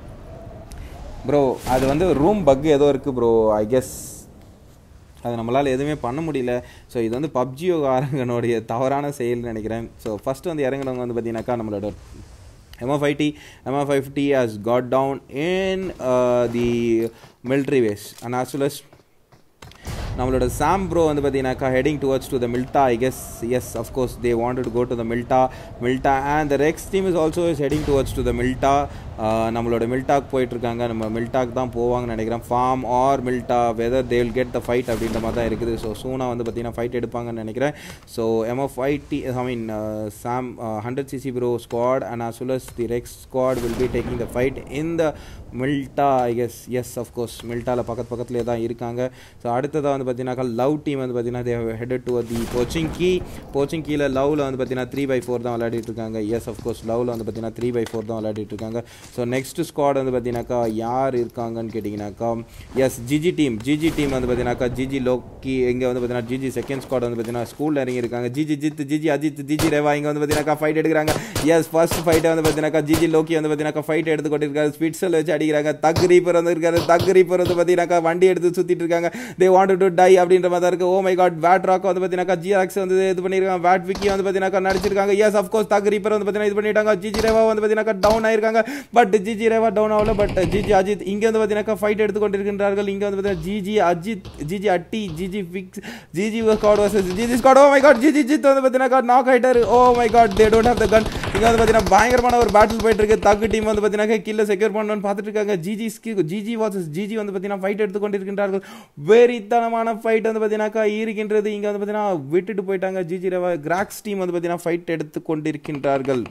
Speaker 1: ப்ரோ அது வந்து ரூம் பக் ஏதோ இருக்குது ப்ரோ ஐ கெஸ் அது நம்மளால் எதுவுமே பண்ண முடியல ஸோ இது வந்து பப்ஜியோகாரங்கனுடைய தவறான செயல்னு நினைக்கிறேன் ஸோ ஃபஸ்ட்டு வந்து இறங்குனவங்க வந்து பார்த்தீங்கன்னாக்கா நம்மளோட MF5T, MF5T has got down in uh, the military base and as well as நம்மளோட சாம் ப்ரோ வந்து பார்த்தீங்கன்னாக்கா heading towards to the Mylta I guess yes of course they wanted to go to the Mylta Mylta and the Rex team is also is heading towards to the Mylta நம்மளோட மில்டாக் போயிட்டுருக்காங்க நம்ம மில்டாக் தான் போவாங்கன்னு நினைக்கிறேன் farm or Mylta whether they will get the fight அப்படின்ற மாதிரி தான் இருக்குது ஸோ சூனா வந்து பார்த்தீங்கன்னா ஃபைட் எடுப்பாங்கன்னு நினைக்கிறேன் so MF fight the I mean Sam hundred CC bro squad and as well as the Rex squad will be taking the fight in the Mylta I guess yes of course மில்டாவில் பக்கத்து பக்கத்துலேயே தான் இருக்காங்க ஸோ அடுத்ததாக வந்து பார்த்தீங்கன்னாக்கா லவ் டீம் வந்து பார்த்தீங்கன்னா they headed to the Pochinki Pochinki கீழே லவ்வில் வந்து பார்த்தீங்கன்னா த்ரீ பை ஃபோர் தான் விளையாடிட்டு இருக்காங்க எஸ் அஃப்கோர்ஸ் லவ்வில் வந்து பார்த்தீங்கன்னா த்ரீ பை ஃபோர் தான் விளையாடிட்டு இருக்காங்க ஸோ நெக்ஸ்ட் ஸ்குவாட் வந்து பார்த்தீங்கன்னாக்கா யார் இருக்காங்கன்னு கேட்டிங்கனாக்கா yes GG team GG team வந்து பார்த்தீங்கன்னாக்கா ஜிஜி லோக்கி இங்கே வந்து பார்த்தீங்கன்னா ஜிஜி செகண்ட் ஸ்குவாட் வந்து பார்த்தீங்கன்னா ஸ்கூலில் இறங்கி இருக்காங்க GG Jith GG Ajith GG Reva இங்கே வந்து பார்த்தீங்கன்னாக்கா ஃபைட் எடுக்கிறாங்க எஸ் ஃபர்ஸ்ட் ஃபைட்டை வந்து பார்த்தீங்கன்னாக்கா ஜிஜி லோக்கி வந்து பார்த்தீங்கன்னாக்கா ஃபைட் எடுத்து கொண்டிருக்காரு ஸ்பிட்ஸில் வச்சு அடிக்கிறாங்க தக் ரீப்பர் வந்து இருக்காரு தக் ரீப்பர் வந்து பார்த்தீங்கன்னாக்கா வண்டி எடுத்து சுற்றிட்டு இருக்காங்க தே வாண்ட் டு டை அப்படின்ற மாதிரி தான் இருக்கு ஓ மை காட் வேட் ராக் வந்து பார்த்தீங்கன்னாக்கா ஜிஆக்ஸ் வந்து இது பண்ணியிருக்காங்க வேட் விக்கி வந்து பார்த்தீங்கன்னாக்கா நடிச்சிருக்காங்க எஸ் அஃப்கோர்ஸ் தக் ரீப்பர் வந்து பார்த்தீங்கன்னா இது பண்ணிட்டாங்க ஜிஜி ரேவா வந்து பார்த்தீங்கன்னாக்கா டவுன் ஆயிருக்காங்க பட் ஜிஜி ரேவா டவுன் ஆகல பட் ஜிஜி அஜித் இங்கே வந்து பார்த்தீங்கன்னாக்கா ஃபைட் எடுத்து கொண்டிருக்கின்றார்கள் இங்கே வந்து பார்த்தீங்கன்னா GG Ajith GG Atti GG fix GG squad versus GG squad oh my god GG ஜித் வந்து பார்த்தீங்கன்னாக்கா நாக் ஆயிட்டாரு oh my god they don't have the gun இங்கே வந்து பார்த்தீங்கன்னா பயங்கரமான ஒரு பேட்டில் போயிட்டு இருக்கு தக்கு டீம் வந்து பார்த்தீங்கன்னா கில்ல செக்யூர் பண்ணணும்னு பார்த்துட்டு இருக்காங்க ஜிஜி ஜிஜி வாசஸ் ஜிஜி வந்து பார்த்தீங்கன்னா ஃபைட் எடுத்து கொண்டிருக்கின்றார்கள் வெறித்தனமான ஃபைட் வந்து பார்த்தீங்கன்னாக்கா இருக்கின்றது இங்கே வந்து பார்த்தீங்கன்னா விட்டுட்டு போயிட்டாங்க ஜிஜி ரவா கிராக்ஸ் டீம் வந்து பார்த்தீங்கன்னா ஃபைட் எடுத்து கொண்டிருக்கின்றார்கள்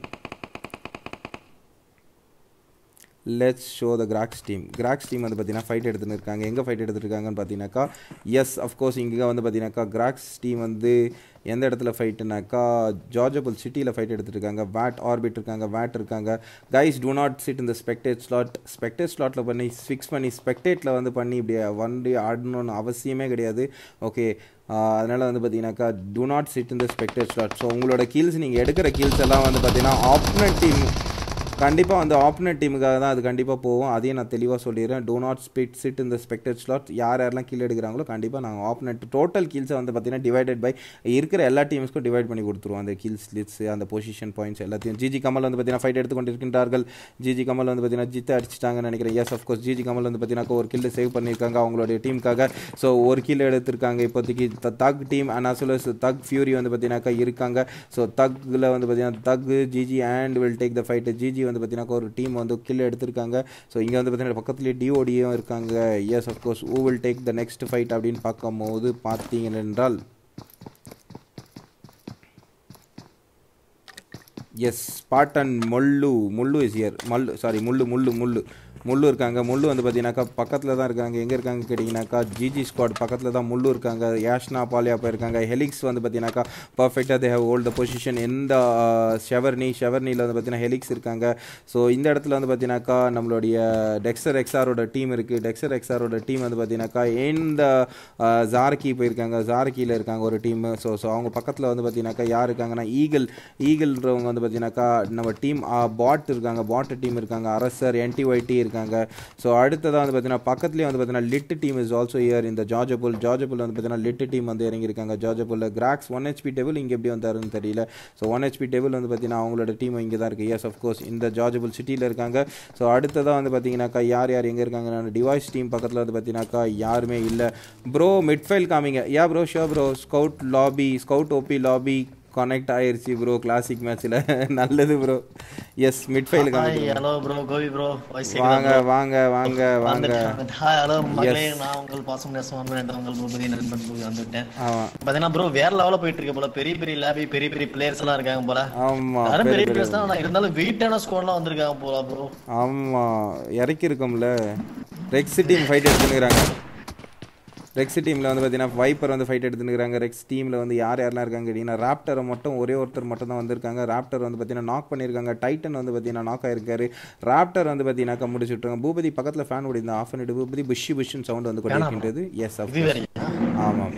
Speaker 1: let's show the cracks team Crax team வந்து பார்த்தீங்கன்னா ஃபைட் எடுத்துன்னு இருக்காங்க எங்கே ஃபைட் எடுத்துட்டு இருக்காங்கன்னு பார்த்தீங்கன்னாக்கா எஸ் அஃப்கோர்ஸ் இங்கே வந்து பார்த்தீங்கன்னாக்கா கிராக்ஸ் டீம் வந்து எந்த இடத்துல ஃபைட்டுனாக்கா ஜார்ஜபுல் சிட்டியில் ஃபைட் எடுத்துட்டு இருக்காங்க வேட் ஆர்பிட் இருக்காங்க வேட் இருக்காங்க கைஸ் டூ நாட் சிட் இந்த ஸ்பெக்டேட் ஸ்லாட் ஸ்பெக்டேட் ஸ்லாட்டில் பண்ணி ஃபிக்ஸ் பண்ணி ஸ்பெக்டேட்டில் வந்து பண்ணி இப்படி வண்டி ஆடணும்னு அவசியமே கிடையாது ஓகே அதனால் வந்து பார்த்தீங்கன்னாக்கா டூ நாட் சிட் இந்த ஸ்பெக்டேட் ஸ்லாட் ஸோ உங்களோட கீல்ஸ் நீங்கள் எடுக்கிற கீல்ஸ் எல்லாம் வந்து பார்த்தீங்கன்னா ஆப்னட் டீம் கண்டிப்பாக வந்து ஆப்னட் டீமுக்காக தான் அது கண்டிப்பாக போவோம் அதையும் நான் தெளிவாக சொல்லிடுறேன் டோ நாட் ஸ்பிட் சிட் இந்த ஸ்பெக்டட் ஸ்லாட் யார் யாரெல்லாம் கீழே எடுக்கிறாங்களோ கண்டிப்பாக நாங்கள் ஆப்னட் டோட்டல் கீல்ஸை வந்து பார்த்தீங்கன்னா டிவைடட் பை இருக்கிற எல்லா டீம்ஸ்க்கும் டிவைட் பண்ணி கொடுத்துருவோம் அந்த கீல்ஸ் லிட்ஸ் அந்த பொசிஷன் பாயிண்ட்ஸ் எல்லாத்தையும் ஜிஜி கமல் வந்து பார்த்தீங்கன்னா ஃபைட் எடுத்து கொண்டிருக்கின்றார்கள் ஜிஜி கமல் வந்து பார்த்தீங்கன்னா ஜித்தை அடிச்சிட்டாங்கன்னு நினைக்கிறேன் எஸ் அஃப்கோர்ஸ் ஜிஜி கமல் வந்து பார்த்தீங்கன்னா ஒரு கில்லு சேவ் பண்ணியிருக்காங்க அவங்களுடைய டீமுக்காக ஸோ ஒரு கில் எடுத்திருக்காங்க இப்போதைக்கு Thug team and as well as Thug Fury வந்து பார்த்தீங்கன்னாக்கா இருக்காங்க ஸோ தக்கில் வந்து பார்த்தீங்கன்னா Thug GG and will take the fight GG வந்து பார்த்தீங்கன்னா ஒரு டீம் வந்து கில் எடுத்திருக்காங்க ஸோ இங்கே வந்து பார்த்தீங்கன்னா பக்கத்துலேயே டிஓடியும் இருக்காங்க yes of course who will take the next fight அப்படின்னு பார்க்கும்போது பார்த்தீங்க என்றால் எஸ் பாட்டன் மொல்லு முள்ளு இஸ் இயர் மல்லு சாரி முள்ளு முள்ளு முள்ளு முள்ளு இருக்காங்க முள்ளு வந்து பார்த்தீங்கன்னாக்கா பக்கத்தில் தான் இருக்காங்க எங்கே இருக்காங்க கேட்டிங்கனாக்கா ஜிஜி ஸ்குவாட் பக்கத்தில் தான் முள்ளு இருக்காங்க யாஷ்னா பாலியா போயிருக்காங்க ஹெலிக்ஸ் வந்து பார்த்தீங்கன்னாக்கா பர்ஃபெக்டாக they have hold the position எந்த ஷெவர்னி ஷெவர்னியில் வந்து பார்த்தீங்கன்னா ஹெலிக்ஸ் இருக்காங்க ஸோ இந்த இடத்துல வந்து பார்த்தீங்கன்னாக்கா நம்மளுடைய டெக்ஸர் எக்ஸாரோட டீம் இருக்குது டெக்ஸர் எக்ஸாரோட டீம் வந்து பார்த்தீங்கன்னாக்கா இந்த ஜார்கி போயிருக்காங்க ஜார்கியில் இருக்காங்க ஒரு டீம் ஸோ ஸோ அவங்க பக்கத்தில் வந்து பார்த்தீங்கன்னாக்கா யார் இருக்காங்கன்னா ஈகிள் ஈகிள்ன்றவங்க வந்து பார்த்தீங்கன்னாக்கா நம்ம டீம் பாட் இருக்காங்க பாட் டீம் இருக்காங்க அரசர் என்டிஒய்டி இருக்காங்க ஸோ அடுத்ததாக வந்து பார்த்தீங்கன்னா பக்கத்துலேயே வந்து பார்த்தீங்கன்னா lit team is also here இந்த ஜார்ஜபுல் ஜார்ஜபுல் வந்து பார்த்தீங்கன்னா லிட் டீம் வந்து இறங்கியிருக்காங்க Georgopol Crax one HP table இங்கே எப்படி வந்தாருன்னு தெரியல ஸோ ஒன் ஹெச்பி டேபிள் வந்து பார்த்தீங்கன்னா அவங்களோட டீம் இங்கே தான் இருக்குது எஸ் அஃப்கோர்ஸ் இந்த ஜார்ஜபுல் சிட்டியில் இருக்காங்க ஸோ அடுத்ததாக வந்து பார்த்தீங்கன்னாக்கா யார் யார் எங்கே இருக்காங்க டிவைஸ் டீம் பக்கத்தில் வந்து பார்த்தீங்கன்னாக்கா யாருமே இல்லை ப்ரோ மிட்ஃபைல் காமிங்க yeah bro show bro scout lobby scout OB lobby connect ஆயிருச்சு ப்ரோ கிளாசிக் மேட்ச்சில் நல்லது ப்ரோ எஸ் மிட்ஃபைல் காமிங்க
Speaker 2: ஹலோ ப்ரோ கோவி ப்ரோ வாய்ஸ்
Speaker 1: வாங்க வாங்க வாங்க வாங்க
Speaker 2: ஹாய் ஹலோ மக்களே நான் உங்கள் பாசம் நேசமான என்ற உங்கள் பூபதி நண்பன் பூபதி வந்துட்டேன்
Speaker 1: ஆமாம்
Speaker 2: பாத்தீங்கன்னா ப்ரோ வேற லெவல போயிட்டு இருக்கு போல பெரிய பெரிய லேபி பெரிய பெரிய பிளேயர்ஸ் எல்லாம் இருக்காங்க போல
Speaker 1: ஆமாம்
Speaker 2: யாரும் பெரிய பிளேயர்ஸ் தான் ஆனா இருந்தாலும் வெயிட்டான ஸ்குவாட்லாம் வந்திருக்காங்க போல ப்ரோ
Speaker 1: ஆமாம் இறக்கிருக்கோம்ல ரெக்ஸ் டீம் ஃபைட் எடுத்துனுக்குறாங்க ரெக்ஸ் டீமில் வந்து பார்த்தீங்கன்னா வைப்பர் வந்து ஃபைட் எடுத்துனுக்குறாங்க ரெக்ஸ் டீமில் வந்து யார் யாரெல்லாம் இருக்காங்க கேட்டிங்கன்னா ராப்டரை மட்டும் ஒரே ஒருத்தர் மட்டும் தான் வந்திருக்காங்க ராப்டர் வந்து பார்த்தீங்கன்னா நாக் பண்ணியிருக்காங்க டைட்டன் வந்து பார்த்தீங்கன்னா நாக் ஆயிருக்காரு ராப்டர் வந்து பார்த்தீங்கன்னாக்கா முடிச்சு விட்ருக்காங்க பூபதி பக்கத்தில் ஃபேன் ஓடிந்த ஆஃப் பண்ணிட்டு பூபதி புஷி புஷ்னு சவுண்ட் வந்து கொண்டிருக்கின்றது எஸ்
Speaker 2: இது வேறயா
Speaker 1: ஆமாம்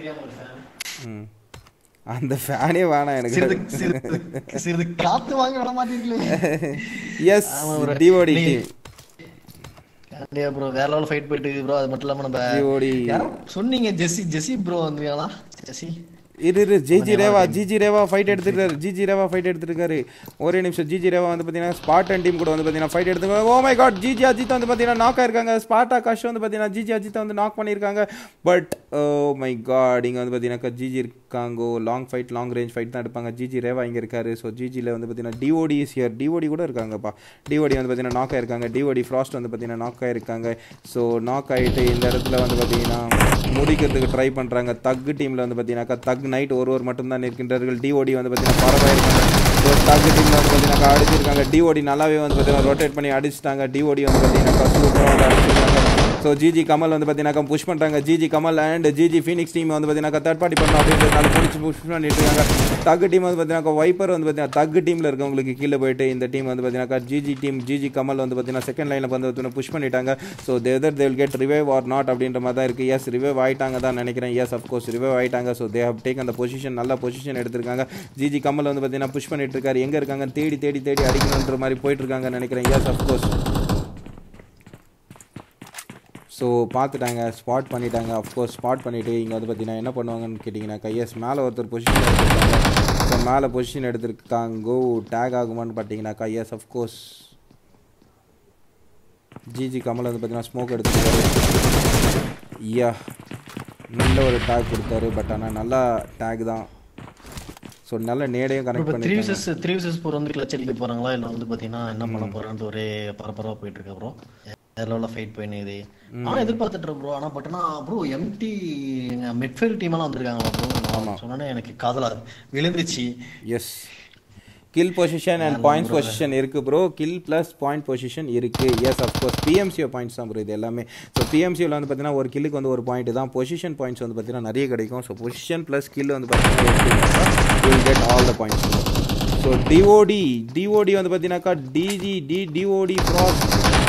Speaker 1: ம் அந்த ஃபேனே வேணாம் எனக்கு
Speaker 2: சிறிது சிறிது சிறிது காத்து வாங்க விட மாட்டீங்களே
Speaker 1: எஸ் டிஓடி
Speaker 2: நீ-
Speaker 1: டீம்
Speaker 2: கண்டிப்பா ப்ரோ வேற லெவல் ஃபைட் போயிட்டு இருக்கு ப்ரோ அது மட்டும் இல்லாம நம்ம
Speaker 1: டிஓடி
Speaker 2: யாரும் சொன்னீங்க ஜெசி ஜெசி ப்ரோ வந்தீங்களா ஜெசி
Speaker 1: இரு இரு GG Reva GG Reva fight எடுத்துருக்காரு ஜிஜி ரேவா ஃபைட் எடுத்துருக்காரு ஒரே நிமிஷம் ஜிஜி ரேவா வந்து பார்த்தீங்கன்னா ஸ்பாட்டன் டீம் கூட வந்து பார்த்தீங்கன்னா ஃபைட் எடுத்துருக்காங்க oh my god GG Ajith வந்து பார்த்தீங்கன்னா நாக் ஆயிருக்காங்க ஸ்பாட்டா காஷ் வந்து பார்த்தீங்கன்னா ஜிஜி அஜித் வந்து நாக் பண்ணியிருக்காங்க பட் ஓ மை காட் இங்கே வந்து பார்த்தீங்கன்னா ஜிஜி இருக்காங்க long fight long range fight தான் எடுப்பாங்க ஜிஜி ரேவா இங்கே இருக்காரு ஸோ ஜிஜியில் வந்து பார்த்தீங்கன்னா டிஓடி இஸ் ஹியர் டிஓடி கூட இருக்காங்கப்பா டிஓடி வந்து பார்த்தீங்கன்னா நாக் ஆயிருக்காங்க டிஓடி ஃப்ராஸ்ட் வந்து பார்த்தீங்கன்னா நாக் ஆயிருக்காங்க ஸோ நாக் ஆகிட்டு இந்த இடத்துல வந்து பார்த்தீங்கன்னா முடிக்கிறதுக்கு ட்ரை பண்ணுறாங்க தக் டீமில் வந்து பார்த்தீங்கன்னாக்கா தக் நைட் ஒருவர் மட்டும்தான் இருக்கின்றார்கள் டிஓடி வந்து பார்த்தீங்கன்னா பரவாயிருக்காங்க ஸோ தக் டீமில் வந்து பார்த்தீங்கன்னாக்கா அடிச்சிருக்காங்க டிஓடி நல்லாவே வந்து பார்த்தீங்கன்னா ரொட்டேட் பண்ணி அடிச்சிட்டாங்க டிஓடி வந்து பார்த்தீங்கன்னாக்கா சூப்பராக வந்து அடிச்சிருக்காங்க ஸோ ஜிஜி கமல் வந்து பார்த்தீங்கன்னாக்கா புஷ் பண்ணுறாங்க GG Kamal and GG Phoenix team வந்து பார்த்தீங்கன்னா தேர்ட் பார்ட்டி பண்ணணும் அப்படின்றதுனால பிடிச்சி புஷ் பண்ணிட்டு இருக்காங்க தக்கு டீம் வந்து பார்த்தீங்கன்னா வைப்பர் வந்து பார்த்தீங்கன்னா தக்கு டீமில் இருக்கவங்களுக்கு கீழே போயிட்டு இந்த டீம் வந்து பார்த்தீங்கன்னா ஜிஜி டீம் ஜிஜி கமல் வந்து பார்த்தீங்கன்னா செகண்ட் லைனில் வந்து பார்த்தீங்கன்னா புஷ் பண்ணிட்டாங்க ஸோ தேதர் தேல் கெட் ரிவைவ் ஆர் நாட் அப்படின்ற மாதிரி தான் இருக்குது எஸ் ரிவைவ் ஆயிட்டாங்க தான் நினைக்கிறேன் எஸ் அஃப்கோர்ஸ் ரிவைவ் ஆயிட்டாங்க ஸோ தே ஹவ் டேக் அந்த பொசிஷன் நல்ல பொசிஷன் எடுத்திருக்காங்க ஜிஜி கமல் வந்து பார்த்தீங்கன்னா புஷ் பண்ணிட்டு இருக்காரு எங்கே இருக்காங்க தேடி தேடி தேடி அடிக்கணுன்ற மாதிரி போயிட்டு இருக்காங்க நினைக்கிறேன் எஸ் அஃப்கோர்ஸ் ஸோ பார்த்துட்டாங்க ஸ்பாட் பண்ணிட்டாங்க அஃப்கோர்ஸ் ஸ்பாட் பண்ணிவிட்டு இங்கே வந்து பார்த்தீங்கன்னா என்ன பண்ணுவாங்கன்னு கேட்டிங்கன்னாக்கா எஸ் மேலே ஒருத்தர் பொசிஷன் எடுத்திருக்காங்க ஸோ மேலே பொசிஷன் எடுத்திருக்காங்கோ டேக் ஆகுமான்னு பார்த்தீங்கன்னாக்கா எஸ் அஃப்கோர்ஸ் ஜிஜி கமல் வந்து பார்த்தீங்கன்னா ஸ்மோக் எடுத்துருக்காரு ஐயா நல்ல ஒரு டேக் கொடுத்தாரு பட் ஆனால் நல்லா டேக் தான் ஸோ நல்ல நேடையும் கனெக்ட்
Speaker 2: இப்போ த்ரீ
Speaker 1: பண்ணி
Speaker 2: விசஸ் த்ரீ விசஸ் போர் வந்து கிளச் அடிக்க போறாங்களா இல்லை வந்து பார்த்தீங்கன்னா என்ன பண்ண போறான்ட்டு ஒரே பரபரப்பா போயிட்டு இருக்கு ப்ரோ லெவலில் ஃபைட் பண்ணிது ஆனால் எதிர்பார்த்துட்டு இருக்கேன் ப்ரோ ஆனால் பட் ஆனால் ப்ரோ எம்டி மிட்ஃபீல்ட் டீம் எல்லாம் வந்திருக்காங்களா ப்ரோ சொன்னோன்னே எனக்கு காதலா விழுந்துச்சு
Speaker 1: yes kill position and points position இருக்குது bro kill plus point position இருக்குது எஸ் அஃப்கோர்ஸ் பிஎம்சிஓ பாயிண்ட்ஸ் தான் ப்ரோ இது எல்லாமே ஸோ பிஎம்சியில் வந்து பார்த்தீங்கன்னா ஒரு கில்லுக்கு வந்து ஒரு பாயிண்ட் தான் பொசிஷன் பாயிண்ட்ஸ் வந்து பார்த்தீங்கன்னா நிறைய கிடைக்கும் ஸோ பொசிஷன் ப்ளஸ் கில் வந்து பார்த்தீங்கன்னா will get all the points so TOD TOD வந்து பார்த்தீங்கன்னாக்கா டிஜி டி டிஓடி ப்ராஸ்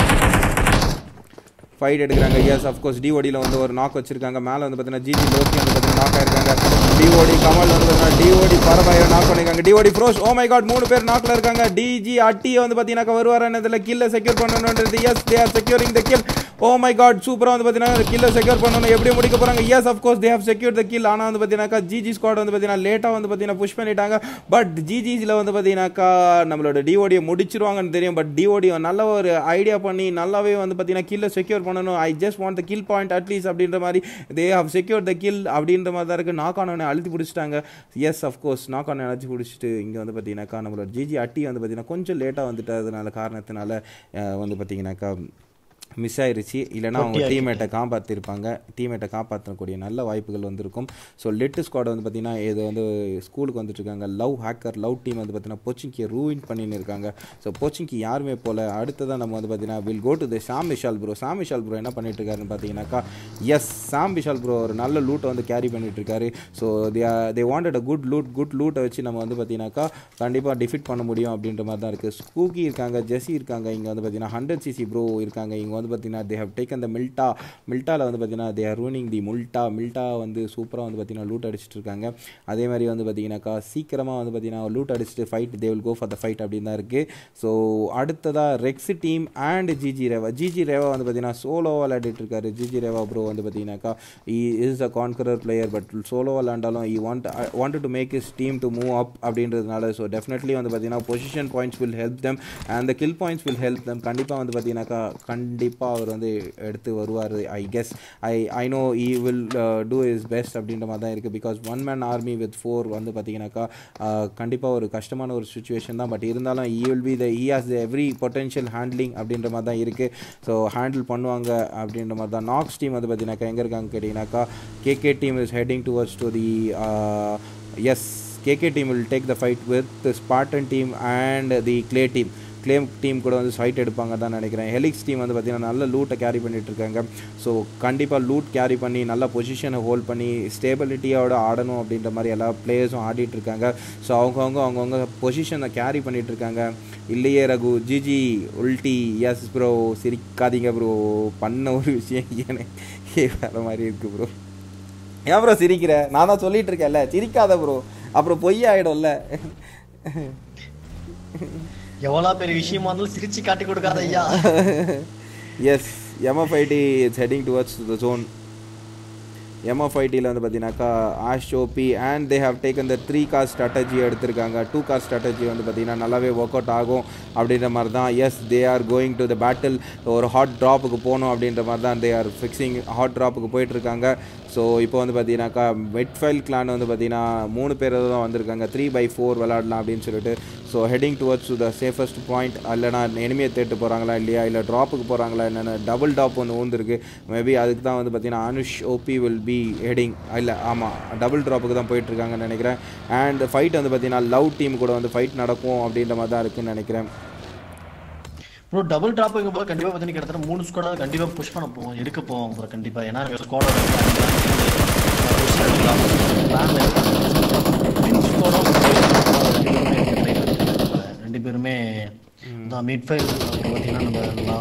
Speaker 1: ஃபைட் எடுக்கிறாங்க எஸ் அஃப்கோர்ஸ் டிஓடியில் வந்து ஒரு நாக் வச்சிருக்காங்க மேலே வந்து பார்த்தீங்கன்னா ஜிஜி லோக்கி வந்து பார்த்தீங்கன்னா நாக் ஆயிருக்காங்க டிஓடி கமல் வந்து பார்த்தீங்கன்னா டிஓடி பரவாயில்ல நாக் பண்ணிருக்காங்க TOD bros oh my god மூணு பேர் நாக்கில் இருக்காங்க டிஜி அட்டி வந்து பார்த்தீங்கன்னா வருவார் என்னதில் கில்லை செக்யூர் பண்ணணுன்றது yes they are securing the kill oh my god சூப்பராக வந்து பார்த்தீங்கன்னா கில்லை செக்யூர் பண்ணணும் எப்படி முடிக்க போகிறாங்க yes of course they have secure the kill ஆனால் வந்து பார்த்தீங்கன்னாக்கா ஜிஜி ஸ்குவாட் வந்து பார்த்தீங்கன்னா லேட்டாக வந்து பார்த்தீங்கன்னா புஷ் பண்ணிட்டாங்க பட் ஜிஜிஸில் வந்து பார்த்தீங்கன்னாக்கா நம்மளோட டிஓடியை முடிச்சிருவாங்கன்னு தெரியும் பட் டிஓடி நல்ல ஒரு ஐடியா பண்ணி நல்லாவே வந்து பார்த்தீங்கன்னா கில்லை செக்யூர் பண்ணணும் I just want the kill point at least அப்படின்ற மாதிரி they have secure the kill அப்படின்ற மாதிரி தான் இருக்குது நாக் ஆனவனை அழுத்தி பிடிச்சிட்டாங்க எஸ் அஃப்கோர்ஸ் நாக் ஆனவனை அழுத்தி பிடிச்சிட்டு இங்கே வந்து பார்த்தீங்கன்னாக்கா நம்மளோட ஜிஜி அட்டி வந்து பார்த்தீங்கன்னா கொஞ்சம் லேட்டாக வந்துட்டதுனால காரணத்தினால அஹ், வந்து பார்த்தீங்கன்னாக்கா மிஸ் ஆயிருச்சு இல்லைனா அவங்க டீம்மேட்டை காப்பாற்றிருப்பாங்க டீம்மேட்டை காப்பாற்றக்கூடிய நல்ல வாய்ப்புகள் வந்திருக்கும் ஸோ லெட்டு ஸ்குவாட் வந்து பார்த்தீங்கன்னா இது வந்து ஸ்கூலுக்கு வந்துட்டு இருக்காங்க லவ் ஹேக்கர் லவ் டீம் வந்து பார்த்தீங்கன்னா போச்சிங்கியை ரூவின் பண்ணின்னு இருக்காங்க ஸோ போச்சிங்கி யாருமே போல அடுத்ததான் நம்ம வந்து பார்த்தீங்கன்னா will go to the Sam Vishal bro Sam Vishal bro என்ன பண்ணிட்டு இருக்காருன்னு பார்த்தீங்கன்னாக்கா எஸ் சாம் விஷால் ப்ரோ ஒரு நல்ல லூட்டை வந்து கேரி பண்ணிட்டு இருக்காரு so they they wanted a good loot good லூட்டை வச்சு நம்ம வந்து பார்த்தீங்கன்னாக்கா கண்டிப்பாக டிஃபிட் பண்ண முடியும் அப்படின்ற மாதிரி தான் இருக்குது ஸ்கூக்கி இருக்காங்க ஜெஸி இருக்காங்க இங்கே வந்து பார்த்தீங்கன்னா ஹண்ட்ரட் சிசி ப்ரோ இருக்காங்க இங்கே வந்து பார்த்தீங்கன்னா தே ஹவ் டேக்கன் த மில்டா மில்டாவில் வந்து பார்த்தீங்கன்னா தே ஆர் ரூனிங் தி முல்டா மில்டா வந்து சூப்பராக வந்து பார்த்தீங்கன்னா லூட் அடிச்சிட்டு இருக்காங்க அதே மாதிரி வந்து பார்த்தீங்கன்னாக்கா சீக்கிரமாக வந்து பார்த்தீங்கன்னா லூட் அடிச்சுட்டு fight they will go for the fight அப்படின்னு தான் இருக்குது ஸோ அடுத்ததாக Rex team and GG Reva GG Reva வந்து பார்த்தீங்கன்னா சோலோ விளையாடிட்டு இருக்காரு ஜிஜி ரேவா ப்ரோ வந்து பார்த்தீங்கன்னாக்கா he is a conqueror player but solo விளாண்டாலும் he want wanted to make his team to move up அப்படின்றதுனால ஸோ டெஃபினெட்லி வந்து பார்த்தீங்கன்னா position points will help them and the kill points will help them கண்டிப்பாக வந்து பார்த்தீங்கன்னாக்கா கண்டிப்பாக அவர் வந்து எடுத்து வருவார் I guess I I know he will do his best அப்படின்ற மாதிரி தான் இருக்குது because one man army with four வந்து பார்த்தீங்கன்னாக்கா கண்டிப்பாக ஒரு கஷ்டமான ஒரு சுச்சுவேஷன் தான் பட் இருந்தாலும் he will be the he has the every potential handling அப்படின்ற மாதிரி தான் இருக்குது ஸோ ஹேண்டில் பண்ணுவாங்க அப்படின்ற மாதிரி தான் நாக்ஸ் டீம் வந்து பார்த்தீங்கன்னாக்கா எங்கே இருக்காங்க கேட்டிங்கனாக்கா KK team is heading towards to the yes KK team will take the fight with Spartan team and the Clay team claim team கூட வந்து ஃபைட் எடுப்பாங்க தான் நினைக்கிறேன் ஹெலிக்ஸ் டீம் வந்து பார்த்திங்கன்னா நல்ல லூட்டை கேரி பண்ணிட்டு இருக்காங்க ஸோ கண்டிப்பாக லூட் கேரி பண்ணி நல்ல பொசிஷனை ஹோல்ட் பண்ணி ஸ்டேபிலிட்டியோட ஆடணும் அப்படின்ற மாதிரி எல்லா பிளேயர்ஸும் ஆடிட்டு இருக்காங்க ஸோ அவங்கவுங்க அவங்கவுங்க பொசிஷனை கேரி பண்ணிட்டு இருக்காங்க இல்லையே ரகு ஜிஜி உல்டி எஸ் ப்ரோ சிரிக்காதீங்க ப்ரோ பண்ண ஒரு விஷயம் எனக்கு வேறு மாதிரி இருக்குது ப்ரோ ஏன் ப்ரோ சிரிக்கிற நான் தான் சொல்லிட்டு இருக்கேன்ல சிரிக்காத ப்ரோ அப்புறம் பொய் ஆகிடும்ல
Speaker 2: எவ்வளவு பெரிய விஷயமா இருந்தாலும் சிரிச்சு காட்டி கொடுக்காத ஐயா
Speaker 1: yes MFIT it's heading towards the zone எம்எஃப்ஐடியில் வந்து பார்த்தீங்கன்னாக்கா Ash OP and they have taken the three car strategy எடுத்திருக்காங்க டூ கார் ஸ்ட்ராட்டஜி வந்து பார்த்தீங்கன்னா நல்லாவே ஒர்க் அவுட் ஆகும் அப்படின்ற மாதிரி தான் yes they are going to the battle ஒரு ஹாட் ட்ராப்புக்கு போகணும் அப்படின்ற மாதிரி தான் தே ஆர் ஃபிக்ஸிங் ஹாட் ட்ராப்புக்கு போயிட்டுருக்காங்க ஸோ இப்போ வந்து பார்த்தீங்கன்னாக்கா மிட்ஃபைல் கிளான் வந்து பார்த்தீங்கன்னா மூணு பேர் தான் வந்திருக்காங்க த்ரீ பை ஃபோர் விளாடலாம் அப்படின்னு சொல்லிட்டு so heading towards to the safest point இல்லைனா எனிமையை தேட்டு போகிறாங்களா இல்லையா இல்லை ட்ராப்புக்கு போகிறாங்களா என்னென்ன டபுள் டாப் ஒன்று ஊந்துருக்கு மேபி அதுக்கு தான் வந்து பார்த்தீங்கன்னா Anush OP will be heading இல்லை ஆமாம் டபுள் ட்ராப்புக்கு தான் போயிட்டுருக்காங்கன்னு நினைக்கிறேன் அண்ட் ஃபைட் வந்து பார்த்தீங்கன்னா லவ் டீம் கூட வந்து ஃபைட் நடக்கும் அப்படின்ற மாதிரி தான் இருக்குன்னு நினைக்கிறேன்
Speaker 2: ப்ரோ டபுள் டாப் போது கண்டிப்பா பார்த்தீங்கன்னா கிட்டத்தட்ட மூணு ஸ்குவாட கண்டிப்பா புஷ் பண்ண போவோம் எடுக்க போவோம் ப்ரோ கண்டிப்பா ஏன்னா ஸ்குவாடோட ரெண்டு பேருமே தான் மிட் ஃபைல் பார்த்தீங்கன்னா நம்ம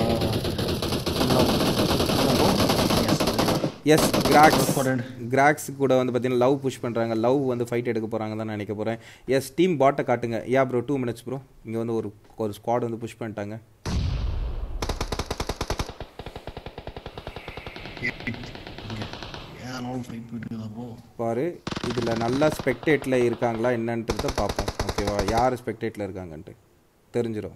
Speaker 1: எஸ் கிராக்ஸ்
Speaker 2: Important.
Speaker 1: கிராக்ஸ் கூட வந்து பார்த்தீங்கன்னா லவ் புஷ் பண்ணுறாங்க லவ் வந்து ஃபைட் எடுக்க போகிறாங்க தான் நினைக்க போகிறேன் எஸ் டீம் பாட்டை காட்டுங்க yeah bro two minutes bro இங்கே வந்து ஒரு ஒரு ஸ்குவாட் வந்து புஷ் பண்ணிட்டாங்க
Speaker 2: ஏன் ஃபைட் போயிட்டு இருக்குதா ப்ரோ
Speaker 1: பாரு இதில் நல்லா ஸ்பெக்டேட்டில் இருக்காங்களா என்னன்றத பார்ப்போம் ஓகேவா யார் ஸ்பெக்டேட்டில் இருக்காங்கன்ட்டு தெரிஞ்சிடும்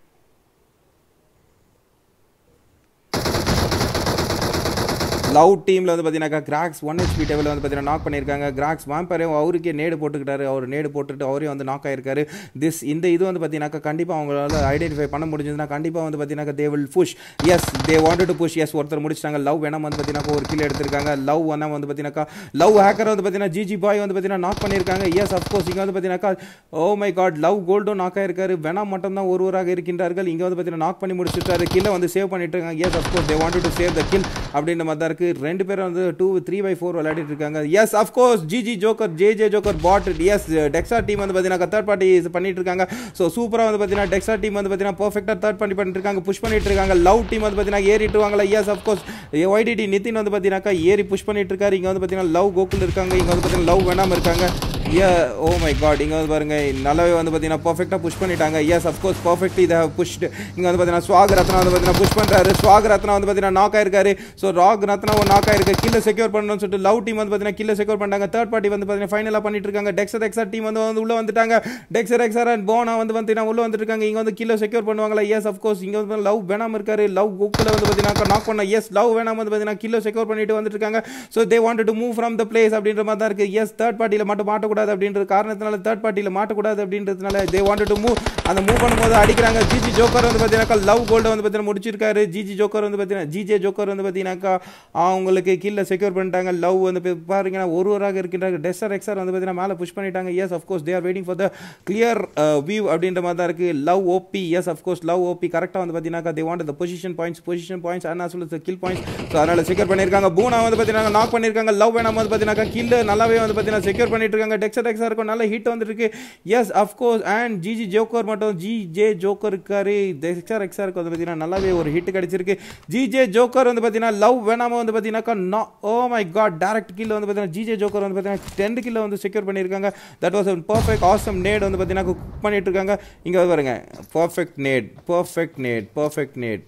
Speaker 1: லவ் டீமில் வந்து பார்த்தீங்கன்னாக்கா கிராக்ஸ் ஒன் ஹெச்பி டேபிள் வந்து பார்த்தீங்கன்னா நாக் பண்ணியிருக்காங்க கிராக்ஸ் வாம்பரே அவருக்கே நேடு போட்டுக்கிட்டாரு அவர் நேடு போட்டுட்டு அவரே வந்து நாக் ஆயிருக்காரு திஸ் இந்த இது வந்து பார்த்தீங்கன்னாக்கா கண்டிப்பாக அவங்களால ஐடென்டிஃபை பண்ண முடிஞ்சதுன்னா கண்டிப்பாக வந்து பார்த்தீங்கன்னாக்கா they will push yes they wanted to push yes ஒருத்தர் முடிச்சிட்டாங்க லவ் வேணாம் வந்து பார்த்தீங்கன்னா ஒரு கீழே எடுத்திருக்காங்க லவ் வேணா வந்து பார்த்தீங்கன்னாக்கா லவ் ஹேக்கர் வந்து பார்த்தீங்கன்னா ஜிஜி பாய் வந்து பார்த்தீங்கன்னா நாக் பண்ணியிருக்காங்க எஸ் அஃப்கோர்ஸ் இங்கே வந்து பார்த்தீங்கன்னாக்கா ஓ மை காட் லவ் கோல்டும் நாக் ஆயிருக்காரு வேணாம் மட்டும் தான் ஒருவராக இருக்கின்றார்கள் இங்கே வந்து பார்த்தீங்கன்னா நாக் பண்ணி முடிச்சிட்டாரு கீழே வந்து சேவ் பண்ணிட்டு இருக்காங்க yes of course they wanted to save the kill அப்படின்ற மாதிரி தான் இருக்கு ரெண்டு பேரும் வந்து டூ த்ரீ பை ஃபோர் விளையாடிட்டு இருக்காங்க yes of course GG Joker J J Joker bot yes Texa team வந்து பார்த்தீங்கன்னா தேர்ட் பார்ட்டி பண்ணிட்டு இருக்காங்க ஸோ சூப்பராக வந்து பார்த்தீங்கன்னா டெக்ஸா டீம் வந்து பார்த்தீங்கன்னா பர்ஃபெக்டாக தேர்ட் பார்ட்டி பண்ணிட்டு இருக்காங்க புஷ் பண்ணிட்டு இருக்காங்க லவ் டீம் வந்து பார்த்தீங்கன்னா ஏறிட்டு வாங்கல எஸ் அஃப்கோர்ஸ் ஒய்டிடி நிதின் வந்து பார்த்தீங்கன்னாக்கா ஏறி புஷ் பண்ணிட்டு இருக்காரு இங்கே வந்து பார்த்தீங்கன்னா லவ் கோகுல் இருக்காங்க இங்கே வந்து பார்த்தீங்கன்னா லவ் வேணாம இருக்காங்க ஏ ஓ மை காட் இங்கே வந்து பாருங்க நல்லாவே வந்து பார்த்தீங்கன்னா பர்ஃபெக்டாக புஷ் பண்ணிட்டாங்க எஸ் அஃப்கோர்ஸ் பர்ஃபெக்ட்லி இதை புஷ்டு இங்கே வந்து பார்த்தீங்கன்னா ஸ்வாக் ரத்னா வந்து பார்த்தீங்கன்னா புஷ் பண்ணுறாரு ஸ்வாக் ரத்னா வந்து பார்த்தீங்கன்னா நாக் ஆயிருக்காரு ஸோ ராக் ரத்னா ஒரு நாக் ஆயிருக்கு கில்ல செக்யூர் பண்ணணும்னு சொல்லிட்டு லவ் டீம் வந்து பார்த்தீங்கன்னா கில்ல செக்யூர் பண்ணாங்க தேர்ட் பார்ட்டி வந்து பார்த்தீங்கன்னா ஃபைனலாக பண்ணிட்டு இருக்காங்க டெக்ஸர் எக்ஸர் டீம் வந்து வந்து உள்ள வந்துட்டாங்க டெக்ஸர் எக்ஸர் அண்ட் போனா வந்து பார்த்தீங்கன்னா உள்ள வந்துருக்காங்க இங்கே வந்து கில்ல செக்யூர் பண்ணுவாங்களா எஸ் அஃப்கோர்ஸ் இங்கே வந்து லவ் வேணாம் இருக்காரு லவ் குக்கில் வந்து பார்த்தீங்கன்னா நாக் பண்ண எஸ் லவ் வேணாம் வந்து பார்த்தீங்கன்னா கிலோ செக்யூர் பண்ணிட்டு வந்துட்டு இருக்காங்க so they want to move from the place அப்படின்ற மாதிரி தான் இருக்கு எஸ் தேர்ட் பார்ட்டியில் மட்டும் மாட்டக்கூடாது அப்படின்ற காரணத்தினால தேர்ட் பார்ட்டியில் மாட்டக்கூடாது அப்படின்றதுனால தே வாண்ட் டு மூவ் அந்த மூவ் பண்ணும்போது அடிக்கிறாங்க ஜிஜி ஜோக்கர் வந்து பார்த்தீங்கன்னாக்கா லவ் கோல்டை வந்து பார்த்தீங்கன்னா முடிச்சிருக்காரு ஜிஜி ஜோக்கர் வந்து பார்த்தீங்கன்னா ஜிஜே ஜோக்கர் வந்து பார்த்தீங்கன்னாக்கா அவங்களுக்கு கீழே செக்யூர் பண்ணிட்டாங்க லவ் வந்து இப்ப பாருங்கன்னா ஒருவராக இருக்கின்றாங்க டெஸ்டர் எக்ஸர் வந்து பார்த்தீங்கன்னா மேலே புஷ் பண்ணிட்டாங்க yes of course they are waiting for the clear view அப்படின்ற மாதிரி தான் இருக்கு love OP yes of course love OP கரெக்டாக வந்து பார்த்தீங்கன்னா they want the position points position points and as well as the kill points so அதனால் செக்யூர் பண்ணியிருக்காங்க பூனா வந்து பார்த்தீங்கன்னா நாக் பண்ணியிருக்காங்க லவ் வேணாம் வந்து பார்த்தீங்கன்னா கில் நல்லாவே வந்து பார்த்தீங்கன்னா செக்யூர் பண்ணிட்டு இருக்காங்க டெக்ஸர் டெக்ஸா இருக்கும் நல்ல ஹிட் வந்துருக்கு yes of course and GG Joker மட்டும் ஜி ஜே ஜோக்கர் இருக்காரு டெக்ஸர் எக்ஸாருக்கு வந்து பார்த்தீங்கன்னா நல்லாவே ஒரு ஹிட் கிடைச்சிருக்கு ஜி ஜே ஜோக்கர் வந்து பார்த்தீங்கன்னா லவ் வேணாம வந்து பார்த்தீங்கன்னாக்கா no oh my god direct kill வந்து பார்த்தீங்கன்னா ஜிஜே ஜோக்கர் வந்து பார்த்தீங்கன்னா டென்த் கில்ல வந்து செக்யூர் பண்ணியிருக்காங்க that was perfect awesome nade வந்து பார்த்தீங்கன்னா குக் பண்ணிட்டு இருக்காங்க இங்கே வந்து பாருங்க perfect nade perfect nade perfect nade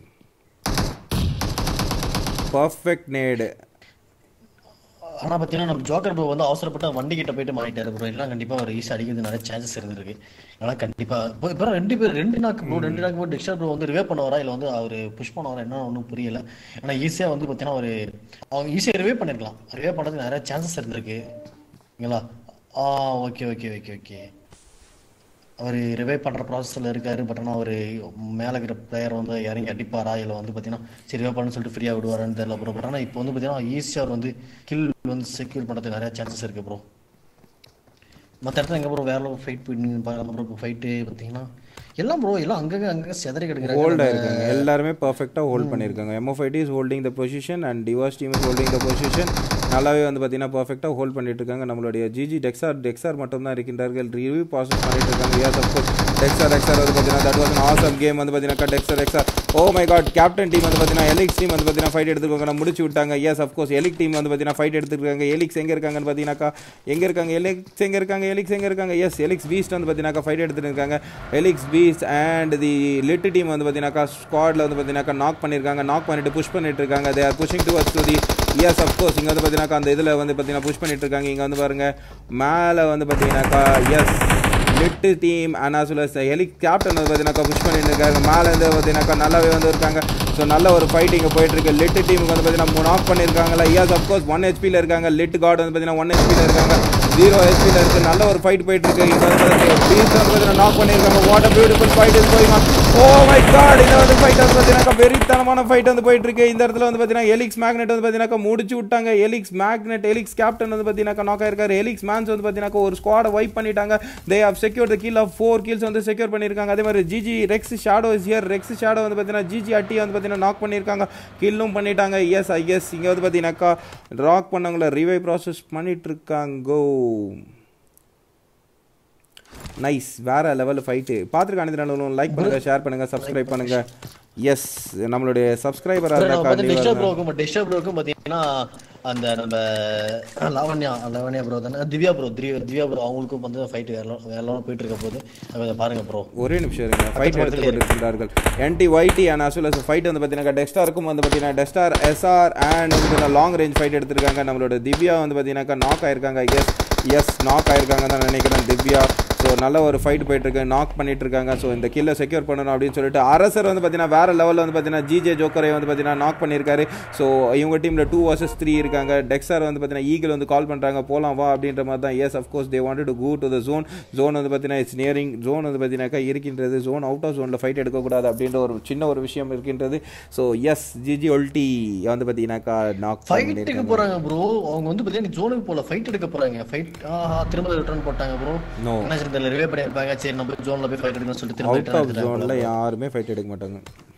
Speaker 1: perfect nade
Speaker 2: ஆனா பாத்தீங்கன்னா நம்ம ஜோக்கர் ப்ரோ வந்து அவசரப்பட்ட வண்டி கிட்ட போயிட்டு மாறிட்டாரு ப்ரோ எல்லாம் கண்டிப்பா ஒரு ஈஸி அடிக்கிறது நிறைய சான்சஸ் இருந்திருக்கு அதனால கண்டிப்பா இப்போ இப்போ ரெண்டு பேர் ரெண்டு நாக்கு ப்ரோ ரெண்டு நாக்கு போட்டு டிக்ஷர் ப்ரோ வந்து ரிவே பண்ண வரா இல்ல வந்து அவர் புஷ் பண்ண வரா என்ன ஒன்றும் புரியல ஆனா ஈஸியா வந்து பாத்தீங்கன்னா ஒரு அவங்க ஈஸியா ரிவே பண்ணிருக்கலாம் ரிவே பண்றதுக்கு நிறைய சான்சஸ் இருந்திருக்கு ஓகேங்களா ah okay okay okay okay அவர் ரிவைவ் பண்ணுற ப்ராசஸில் இருக்காரு பட் ஆனால் அவர் மேலே இருக்கிற பிளேயர் வந்து இறங்கி அடிப்பாரா இல்லை வந்து பார்த்தீங்கன்னா சரி ரிவைவ் பண்ணு சொல்லிட்டு ஃப்ரீயாக விடுவாரான்னு தெரியல ப்ரோ பட் ஆனால் இப்போ வந்து பார்த்தீங்கன்னா ஈஸியாக அவர் வந்து கில் வந்து செக்யூர் பண்ணுறதுக்கு நிறைய சான்சஸ் இருக்குது ப்ரோ மற்ற இடத்துல எங்கே ப்ரோ வேற ஃபைட் போயிட்டு பார்க்கலாம் ப்ரோ இப்போ ஃபைட்டு பார்த்தீங்கன்னா எல்லாம் ப்ரோ எல்லாம் அங்கங்கே அங்கங்கே செதறி
Speaker 1: ஹோல்ட்
Speaker 2: கிடக்குறாங்க
Speaker 1: ஆயிருக்காங்க எல்லாருமே பர்ஃபெக்டாக ஹோல்ட் பண்ணியிருக்காங்க MFIT is holding the position and Divas team is holding the position நல்லாவே வந்து பார்த்தீங்கன்னா பர்ஃபெக்டாக ஹோல்ட் பண்ணிட்டு இருக்காங்க நம்மளுடைய ஜிஜி டெக்ஸார் டெக்ஸார் மட்டும் தான் இருக்கின்றார்கள் ரிவ்யூ ப்ராசஸ் பண்ணிட்டு இருக்காங்க யாஸ் அஃப்கோர்ஸ் டெக்ஸார் டெக்ஸார் வந்து பார்த்தீங்கன்னா தட் வாஸ் ஆசம் கேம் வந்து பார்த்தீங்கன்னா டெக்ஸார் டெக்ஸார் oh my god captain team வந்து பார்த்தீங்கன்னா எலிக்ஸ் டீம் வந்து பார்த்தீங்கன்னா ஃபைட் எடுத்துருக்காங்க முடிச்சு விட்டாங்க எஸ் அஃப்கோர்ஸ் எலிக் டீம் வந்து பார்த்தீங்கன்னா ஃபைட் எடுத்துருக்காங்க எலிக்ஸ் எங்கே இருக்காங்கன்னு பார்த்தீங்கன்னாக்கா எங்கே இருக்காங்க எலிக்ஸ் எங்கே இருக்காங்க எலிக்ஸ் எங்கே இருக்காங்க எஸ் எலிக்ஸ் பீஸ்ட் வந்து பார்த்தீங்கன்னா ஃபைட் எடுத்துட்டு இருக்காங்க Helix beast and the lit team வந்து பார்த்தீங்கன்னாக்கா ஸ்குவாடில் வந்து பார்த்தீங்கன்னாக்கா நாக் பண்ணியிருக்காங்க நாக் பண்ணிட்டு புஷ் பண்ணிட்டு இருக்காங்க they are pushing towards to the yes of course இங்கே வந்து பார்த்தீங்கன்னாக்கா அந்த இதில் வந்து பார்த்தீங்கன்னா புஷ் பண்ணிட்டு இருக்காங்க இங்கே வந்து பாருங்க மேலே வந்து பார்த்தீங்கன்னாக்கா yes lit team and as well Heli captain வந்து பார்த்தீங்கன்னாக்கா புஷ் பண்ணிட்டு இருக்காங்க மேலே இருந்து பார்த்தீங்கன்னாக்கா நல்லாவே வந்து இருக்காங்க ஸோ நல்ல ஒரு ஃபைட் இங்கே போயிட்டு இருக்கு லிட்டு டீமுக்கு வந்து பார்த்தீங்கன்னா நாக் பண்ணியிருக்காங்களா எஸ் அஃப்கோர்ஸ் ஒன் ஹெச்பியில் இருக்காங்க லிட் கார்டு வந்து பார்த்தீங்கன்னா ஒன் ஹெச்பியில் இருக்காங்க ஜீரோ ஹெச்பியில் இருக்கு நல்ல ஒரு ஃபைட் போயிட்டு இருக்கு இங்க வந்து பீஸ் வந்து பார்த்தீங்கன்னா நாக் பண்ணியிருக்காங்க what a beautiful fight is going on oh my god இந்த வந்து ஃபைட் வந்து பார்த்தீங்கன்னா வெறித்தனமான ஃபைட் வந்து போயிட்டு இருக்கு இந்த இடத்துல வந்து பார்த்தீங்கன்னா எலிக்ஸ் மேக்னெட் வந்து பார்த்தீங்கன்னா முடிச்சு விட்டாங்க எலிக்ஸ் மேக்னெட் எலிக்ஸ் கேப்டன் வந்து பார்த்தீங்கன்னா நாக் ஆயிருக்காரு எலிக்ஸ் மேன்ஸ் வந்து பார்த்தீங்கன்னா ஒரு ஸ்குவாடை வைப் பண்ணிட்டாங்க they have secure the kill of four kills வந்து செக்யூர் பண்ணியிருக்காங்க அதே மாதிரி GG Rex Shadow is here Rex Shadow வந்து பார்த்தீங்கன்னா ஜிஜி அட்டி வந்து பார்த்தீங்கன்னா நாக் பண்ணியிருக்காங்க கில்லும் பண்ணிட்டாங்க எஸ் ஐ எஸ் இங்கே வந்து பார்த்தீங்கன்னாக்கா ராக் பண்ணவங்கள ரிவை ப்ராசஸ் பண்ணிட்டு இருக்காங்கோ நைஸ் வேற லெவல் ஃபைட்டு பார்த்துருக்க அனைத்து லைக் பண்ணுங்க ஷேர் பண்ணுங்க சப்ஸ்கிரைப் பண்ணுங்க எஸ் நம்மளுடைய சப்ஸ்கிரைபராக இருந்தாக்கா
Speaker 2: டிஸ்டர்ப் ப்ரோக்கும் டிஸ்டர்ப் ப்ரோக்கும் பாத்தீங்கன்னா அந்த நம்ம லாவண்யா லாவண்யா ப்ரோ தானே திவ்யா ப்ரோ திவ்யா ப்ரோ அவங்களுக்கும் வந்து ஃபைட் வேற level- வேற level போயிட்டு இருக்க போது அதை பாருங்க ப்ரோ
Speaker 1: ஒரே நிமிஷம் இருங்க ஃபைட் எடுத்து கொண்டிருக்கிறார்கள் NT YT and as well as fight வந்து பார்த்தீங்கன்னா டெஸ்டாருக்கும் வந்து பார்த்தீங்கன்னா டெஸ்டார் எஸ்ஆர் அண்ட் வந்து லாங் ரேஞ்ச் ஃபைட் எடுத்திருக்காங்க நம்மளோட திவ்யா வந்து பார்த்தீங்கன்னாக்கா நாக் ஆயிருக்காங்க எஸ் எஸ் நாக் ஆயிருக்காங்க தான் நினைக்கிறேன் திவ்யா ஸோ நல்ல ஒரு ஃபைட் போயிட்டு இருக்கு நாக் பண்ணிட்டு இருக்காங்க ஸோ இந்த கில்லை செக்யூர் பண்ணணும் அப்படின்னு சொல்லிட்டு அரசர் வந்து பார்த்தீங்கன்னா வேற லெவலில் வந்து பார்த்தீங்கன்னா ஜிஜே ஜோக்கரை வந்து பார்த்தீங்கன்னா நாக் பண்ணியிருக்காரு ஸோ இவங்க டீமில் டூ வர்சஸ் த்ரீ இருக்காங்க டெக்ஸார் வந்து பார்த்தீங்கன்னா ஈகிள் வந்து கால் பண்ணுறாங்க போலாம் வா அப்படின்ற மாதிரி தான் yes of course they wanted to go to the zone zone வந்து பார்த்தீங்கன்னா இட்ஸ் நியரிங் ஜோன் வந்து பார்த்தீங்கன்னாக்கா இருக்கின்றது ஜோன் அவுட் ஆஃப் ஜோனில் ஃபைட் எடுக்கக்கூடாது அப்படின்ற ஒரு சின்ன ஒரு விஷயம் இருக்கின்றது ஸோ எஸ் ஜிஜி ஒல்டி வந்து பார்த்தீங்கன்னாக்கா நாக்
Speaker 2: ஃபைட்டுக்கு போறாங்க ப்ரோ அவங்க வந்து பாத்தீங்கன்னா ஜோனுக்கு போல ஃபைட் எடுக்க போறாங்க ஃபைட் ஆஹா திரும்ப ரிட்டர்ன் போட்டாங்க ப்ரோ
Speaker 1: No.
Speaker 2: என்ன சரி தெரியல ரிவே பண்ணிருப்பாங்க சரி நம்ம ஜோன்ல போய் ஃபைட் எடுக்கணும்னு சொல்லிட்டு திரும்ப
Speaker 1: அவுட்
Speaker 2: return
Speaker 1: ஆஃப்
Speaker 2: எடுத்துட்டாங்க
Speaker 1: ஜோனில் யாருமே ஃபைட் எடுக்க மாட்டாங்க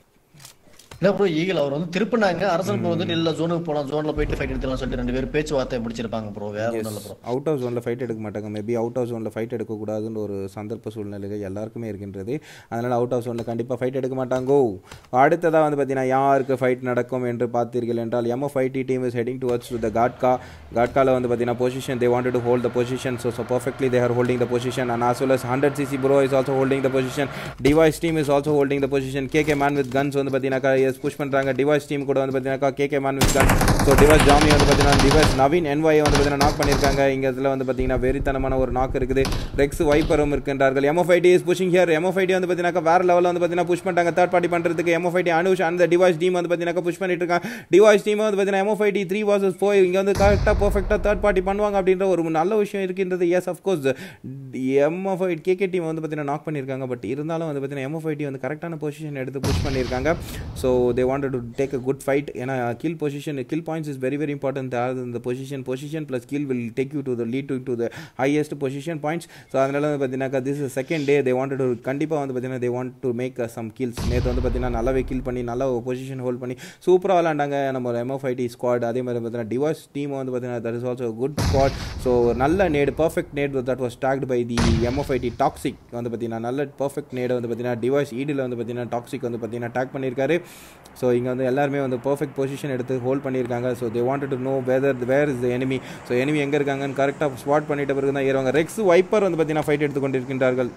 Speaker 2: இல்ல ப்ரோ ஈகிள் அவர் வந்து திருப்பினாங்க அரசன் ப்ரோ வந்து இல்ல ஜோனுக்கு போலாம் ஜோன்ல போயிட்டு ஃபைட் எடுத்துலாம் சொல்லிட்டு ரெண்டு பேரும் பேச்சுவார்த்தை முடிச்சிருப்பாங்க ப்ரோ வேற ஒண்ணும் இல்ல ப்ரோ
Speaker 1: அவுட் ஆஃப் ஜோனில் ஃபைட் எடுக்க மாட்டாங்க மேபி அவுட் ஆஃப் ஜோனில் ஃபைட் எடுக்கக்கூடாதுன்னு ஒரு சந்தர்ப்ப சூழ்நிலைகள் எல்லாருக்குமே இருக்கின்றது அதனால் அவுட் ஆஃப் ஜோனில் கண்டிப்பாக ஃபைட் எடுக்க மாட்டாங்கோ அடுத்ததாக வந்து பார்த்தீங்கன்னா யாருக்கு ஃபைட் நடக்கும் என்று பார்த்தீர்கள் என்றால் MFIT team is heading towards to the காட்கா காட்காவில் வந்து பார்த்தீங்கன்னா position they wanted to hold the position so so perfectly they are holding the position and as well as hundred CC bro is also holding the position device team is also holding the position K K man with guns வந்து பார்த்தீங்கன்னாக்கா எஸ் புஷ் பண்ணுறாங்க டிவைஸ் டீம் கூட வந்து பார்த்தீங்கன்னாக்கா K K man with gun so device Jamie வந்து பார்த்தீங்கன்னா டிவைஸ் நவீன் என்ஒய் வந்து பார்த்தீங்கன்னா நாக் பண்ணியிருக்காங்க இங்கே இதில் வந்து பார்த்தீங்கன்னா வெறித்தனமான ஒரு நாக் இருக்குது ரெக்ஸ் வைப்பரும் இருக்கின்றார்கள் MFIT is pushing here MFIT வந்து பார்த்தீங்கன்னா வேற லெவலில் வந்து பார்த்தீங்கன்னா புஷ் பண்ணிட்டாங்க தேர்ட் பார்ட்டி பண்ணுறதுக்கு எம்எஃப்ஐடி அனுஷ் அந்த டிவைஸ் டீம் வந்து பார்த்தீங்கன்னா புஷ் பண்ணிட்டு இருக்காங்க டிவைஸ் டீம் வந்து பார்த்தீங்கன்னா எம்எஃப்ஐடி த்ரீ வாசஸ் போய் இங்கே வந்து கரெக்டாக பர்ஃபெக்டாக தேர்ட் பார்ட்டி பண்ணுவாங்க அப்படின்ற ஒரு நல்ல விஷயம் இருக்கின்றது yes of course MFI KK team வந்து பார்த்தீங்கன்னா நாக் பண்ணியிருக்காங்க பட் இருந்தாலும் வந்து பார்த்தீங்கன்னா எம்எஃப்ஐடி வந்து கரெக்டான பொசிஷன் எடுத்து புஷ் பண்ணியிருக்காங்க so they wanted to take a good fight ஏன்னா kill position kill points is very very important இந்த position position plus kill will take you to the lead to to the highest position points so அதனால வந்து பார்த்தீங்கன்னா this is second day they wanted to கண்டிப்பாக வந்து பார்த்தீங்கன்னா they want to make some kills நேற்று வந்து பார்த்தீங்கன்னா நல்லாவே கில் பண்ணி நல்ல பொசிஷன் ஹோல்ட் பண்ணி சூப்பராக விளாண்டாங்க நம்ம எம்எஃப்ஐடி ஸ்குவாட் அதே மாதிரி பார்த்தீங்கன்னா டிவாஸ் டீம் வந்து பார்த்தீங்கன்னா that is also good squad so நல்ல nade perfect nade that was tagged by the MFIT toxic வந்து பார்த்தீங்கன்னா நல்ல பர்ஃபெக்ட் நேடு வந்து பார்த்தீங்கன்னா டிவைஸ் ஈடில் வந்து பார்த்தீங்கன்னா டாக்ஸிக் வந்து பார்த்தீங்கன்னா டேக் பண்ணியிருக்காரு ஸோ இங்கே வந்து எல்லாருமே வந்து பர்ஃபெக்ட் பொசிஷன் எடுத்து ஹோல்ட் பண்ணியிருக்காங்க so they wanted to know whether where is the enemy so enemy எங்கே இருக்காங்கன்னு கரெக்டாக ஸ்பாட் பண்ணிட்ட பிறகு தான் ஏறுவாங்க ரெக்ஸ் வைப்பர் வந்து பார்த்தீங்கன்னா ஃபைட் எடுத்து கொண்டிருக்கின்றார்கள்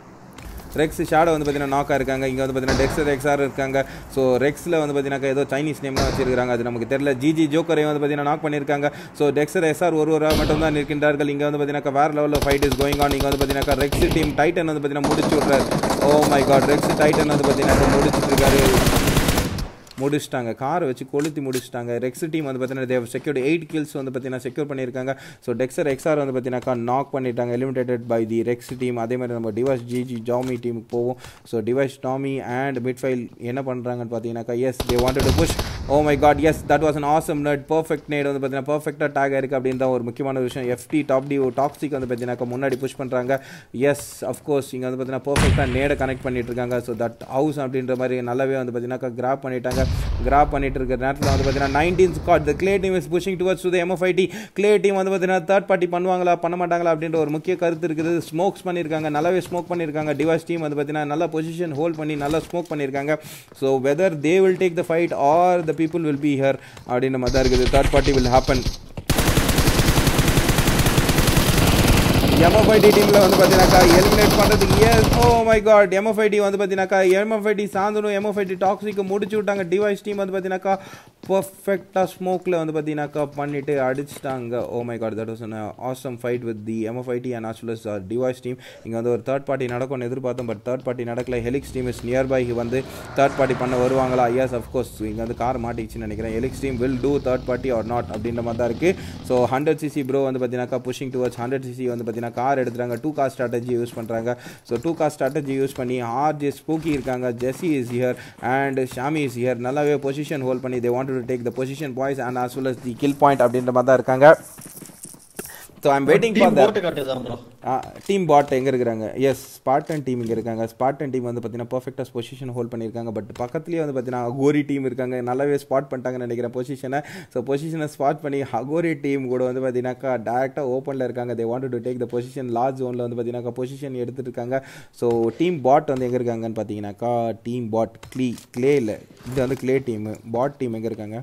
Speaker 1: ரெக்ஸ் ஷாடோ வந்து பார்த்தீங்கன்னா நாக்கா இருக்காங்க இங்கே வந்து பார்த்தீங்கன்னா டெக்ஸ் ரெக்ஸார் இருக்காங்க ஸோ ரெக்ஸில் வந்து பார்த்தீங்கன்னா ஏதோ சைனீஸ் நேம்லாம் வச்சிருக்காங்க அது நமக்கு தெரியல ஜிஜி ஜோக்கரை வந்து பார்த்தீங்கன்னா நாக் பண்ணியிருக்காங்க ஸோ டெக்ஸர் எஸ்ஆர் ஒரு ஒரு மட்டும் தான் இருக்கின்றார்கள் இங்கே வந்து பார்த்தீங்கன்னா வேறு லெவலில் ஃபைட் இஸ் கோயிங் ஆன் இங்கே வந்து பார்த்தீங்கன்னா ரெக்ஸ் டீம் டைட்டன் வந்து பார்த்தீங்கன்னா முடிச்சு விட்றாரு oh my god Rex Titan வந்து பார்த்தீங்கன்னா முடிச்சுட்டு இருக்காரு முடிச்சிட்டாங்க காரை வச்சு கொளுத்தி முடிச்சிட்டாங்க ரெக்ஸ் டீம் வந்து பார்த்தீங்கன்னா தேவ் செக்யூர்ட் எயிட் கில்ஸ் வந்து பார்த்தீங்கன்னா செக்யூர் பண்ணியிருக்காங்க ஸோ டெக்ஸர் எக்ஸார் வந்து பார்த்தீங்கன்னாக்கா நாக் பண்ணிட்டாங்க eliminated by the Rex team அதே மாதிரி நம்ம டிவைஸ் ஜிஜி ஜாமி டீமுக்கு போவோம் ஸோ டிவைஸ் டாமி அண்ட் மிட்ஃபைல் என்ன பண்ணுறாங்கன்னு பார்த்தீங்கன்னாக்கா yes they wanted to push oh my god yes that was an awesome nade perfect nade வந்து பார்த்தீங்கன்னா பர்ஃபெக்டாக டேக் ஆயிருக்கு அப்படின்னு தான் ஒரு முக்கியமான விஷயம் எஃப்டி டாப் டி டாக்ஸிக் வந்து பார்த்தீங்கன்னாக்கா முன்னாடி புஷ் பண்ணுறாங்க எஸ் அஃப்கோர்ஸ் இங்கே வந்து பார்த்தீங்கன்னா பர்ஃபெக்டாக நேடை கனெக்ட் பண்ணிட்டு இருக்காங்க ஸோ தட் ஹவுஸ் அப்படின்ற மாதிரி நல்லாவே வந்து பார்த்தீங்கன்னாக்கா கிராப் பண்ணிட்டாங்க கிராப் பண்ணிட்டு இருக்கிற நேரத்தில் வந்து பார்த்தீங்கன்னா nineteen squad the Clay team is pushing towards to the MFIT Clay team வந்து பார்த்தீங்கன்னா தேர்ட் பார்ட்டி பண்ணுவாங்களா பண்ண மாட்டாங்களா அப்படின்ற ஒரு முக்கிய கருத்து இருக்குது ஸ்மோக்ஸ் பண்ணியிருக்காங்க நல்லாவே ஸ்மோக் பண்ணியிருக்காங்க டிவைஸ் டீம் வந்து பார்த்தீங்கன்னா நல்ல பொசிஷன் ஹோல்ட் பண்ணி நல்லா ஸ்மோக் பண்ணியிருக்காங்க so whether they will take the fight or the people will be here அப்படின்ற மாதிரி தான் இருக்குது third party will happen MFIT டீமில் வந்து பார்த்தீங்கன்னாக்கா எலிமினேட் பண்ணுறதுக்கு yes oh my god MFIT வந்து பார்த்தீங்கன்னாக்கா எம்எஃப்ஐடி சாந்தனும் எம்எஃப்ஐடி டாக்ஸிக்கு முடிச்சு விட்டாங்க டிவைஸ் டீம் வந்து பார்த்தீங்கன்னாக்கா பர்ஃபெக்டாக ஸ்மோக்கில் வந்து பார்த்தீங்கன்னாக்கா பண்ணிட்டு அடிச்சிட்டாங்க oh my god that was awesome fight with the MFIT and as well as device team இங்கே வந்து ஒரு தேர்ட் பார்ட்டி நடக்கும்னு எதிர்பார்த்தோம் பட் தேர்ட் பார்ட்டி நடக்கல ஹெலிக்ஸ் டீம் இஸ் நியர்பை வந்து தேர்ட் பார்ட்டி பண்ண வருவாங்களா எஸ் அஃப்கோர்ஸ் இங்கே வந்து கார் மாட்டிச்சுன்னு நினைக்கிறேன் Helix team will do third party or not அப்படின்ற மாதிரி தான் இருக்குது ஸோ ஹண்ட்ரட் சிசி ப்ரோ வந்து பார்த்தீங்கன்னாக்கா புஷிங் டுவர்ட்ஸ் ஹண்ட்ரட் சிசி வந்து பார்த்தீங்கன்னா கார் எடுத்துறாங்க டூ கார் ஸ்ட்ராட்டஜி யூஸ் பண்ணுறாங்க so two car strategy use பண்ணி ஆர்ஜே ஸ்பூக்கி இருக்காங்க Jessie is here and Shami is here நல்லாவே பொசிஷன் ஹோல்ட் பண்ணி they want to take the position boys and as well as the kill point அப்படின்ற மாதிரி தான் இருக்காங்க so I'm waiting for the
Speaker 2: போட்டு காட்டுதான் ப்ரோ
Speaker 1: டீம் பாட் எங்கே இருக்கிறாங்க எஸ் ஸ்பார்டன் டீம் இங்கே இருக்காங்க ஸ்பார்டன் டீம் வந்து பார்த்தீங்கன்னா பர்ஃபெக்டாக பொசிஷன் ஹோல்ட் பண்ணியிருக்காங்க பட் பக்கத்துலேயே வந்து பார்த்தீங்கன்னா அகோரி டீம் இருக்காங்க நல்லாவே ஸ்பாட் பண்ணிட்டாங்கன்னு நினைக்கிறேன் பொசிஷனை ஸோ பொசிஷனை ஸ்பாட் பண்ணி அகோரி டீம் கூட வந்து பார்த்தீங்கன்னாக்கா டேரெக்டாக ஓப்பனில் இருக்காங்க they want to take the position large ஜோனில் வந்து பார்த்தீங்கன்னாக்கா பொசிஷன் எடுத்துட்டு இருக்காங்க ஸோ டீம் பாட் வந்து எங்கே இருக்காங்கன்னு பார்த்தீங்கன்னாக்கா டீம் பாட் க்ளீ க்ளேயில் இது வந்து க்ளே டீமு பாட் டீம் எங்கே இருக்காங்க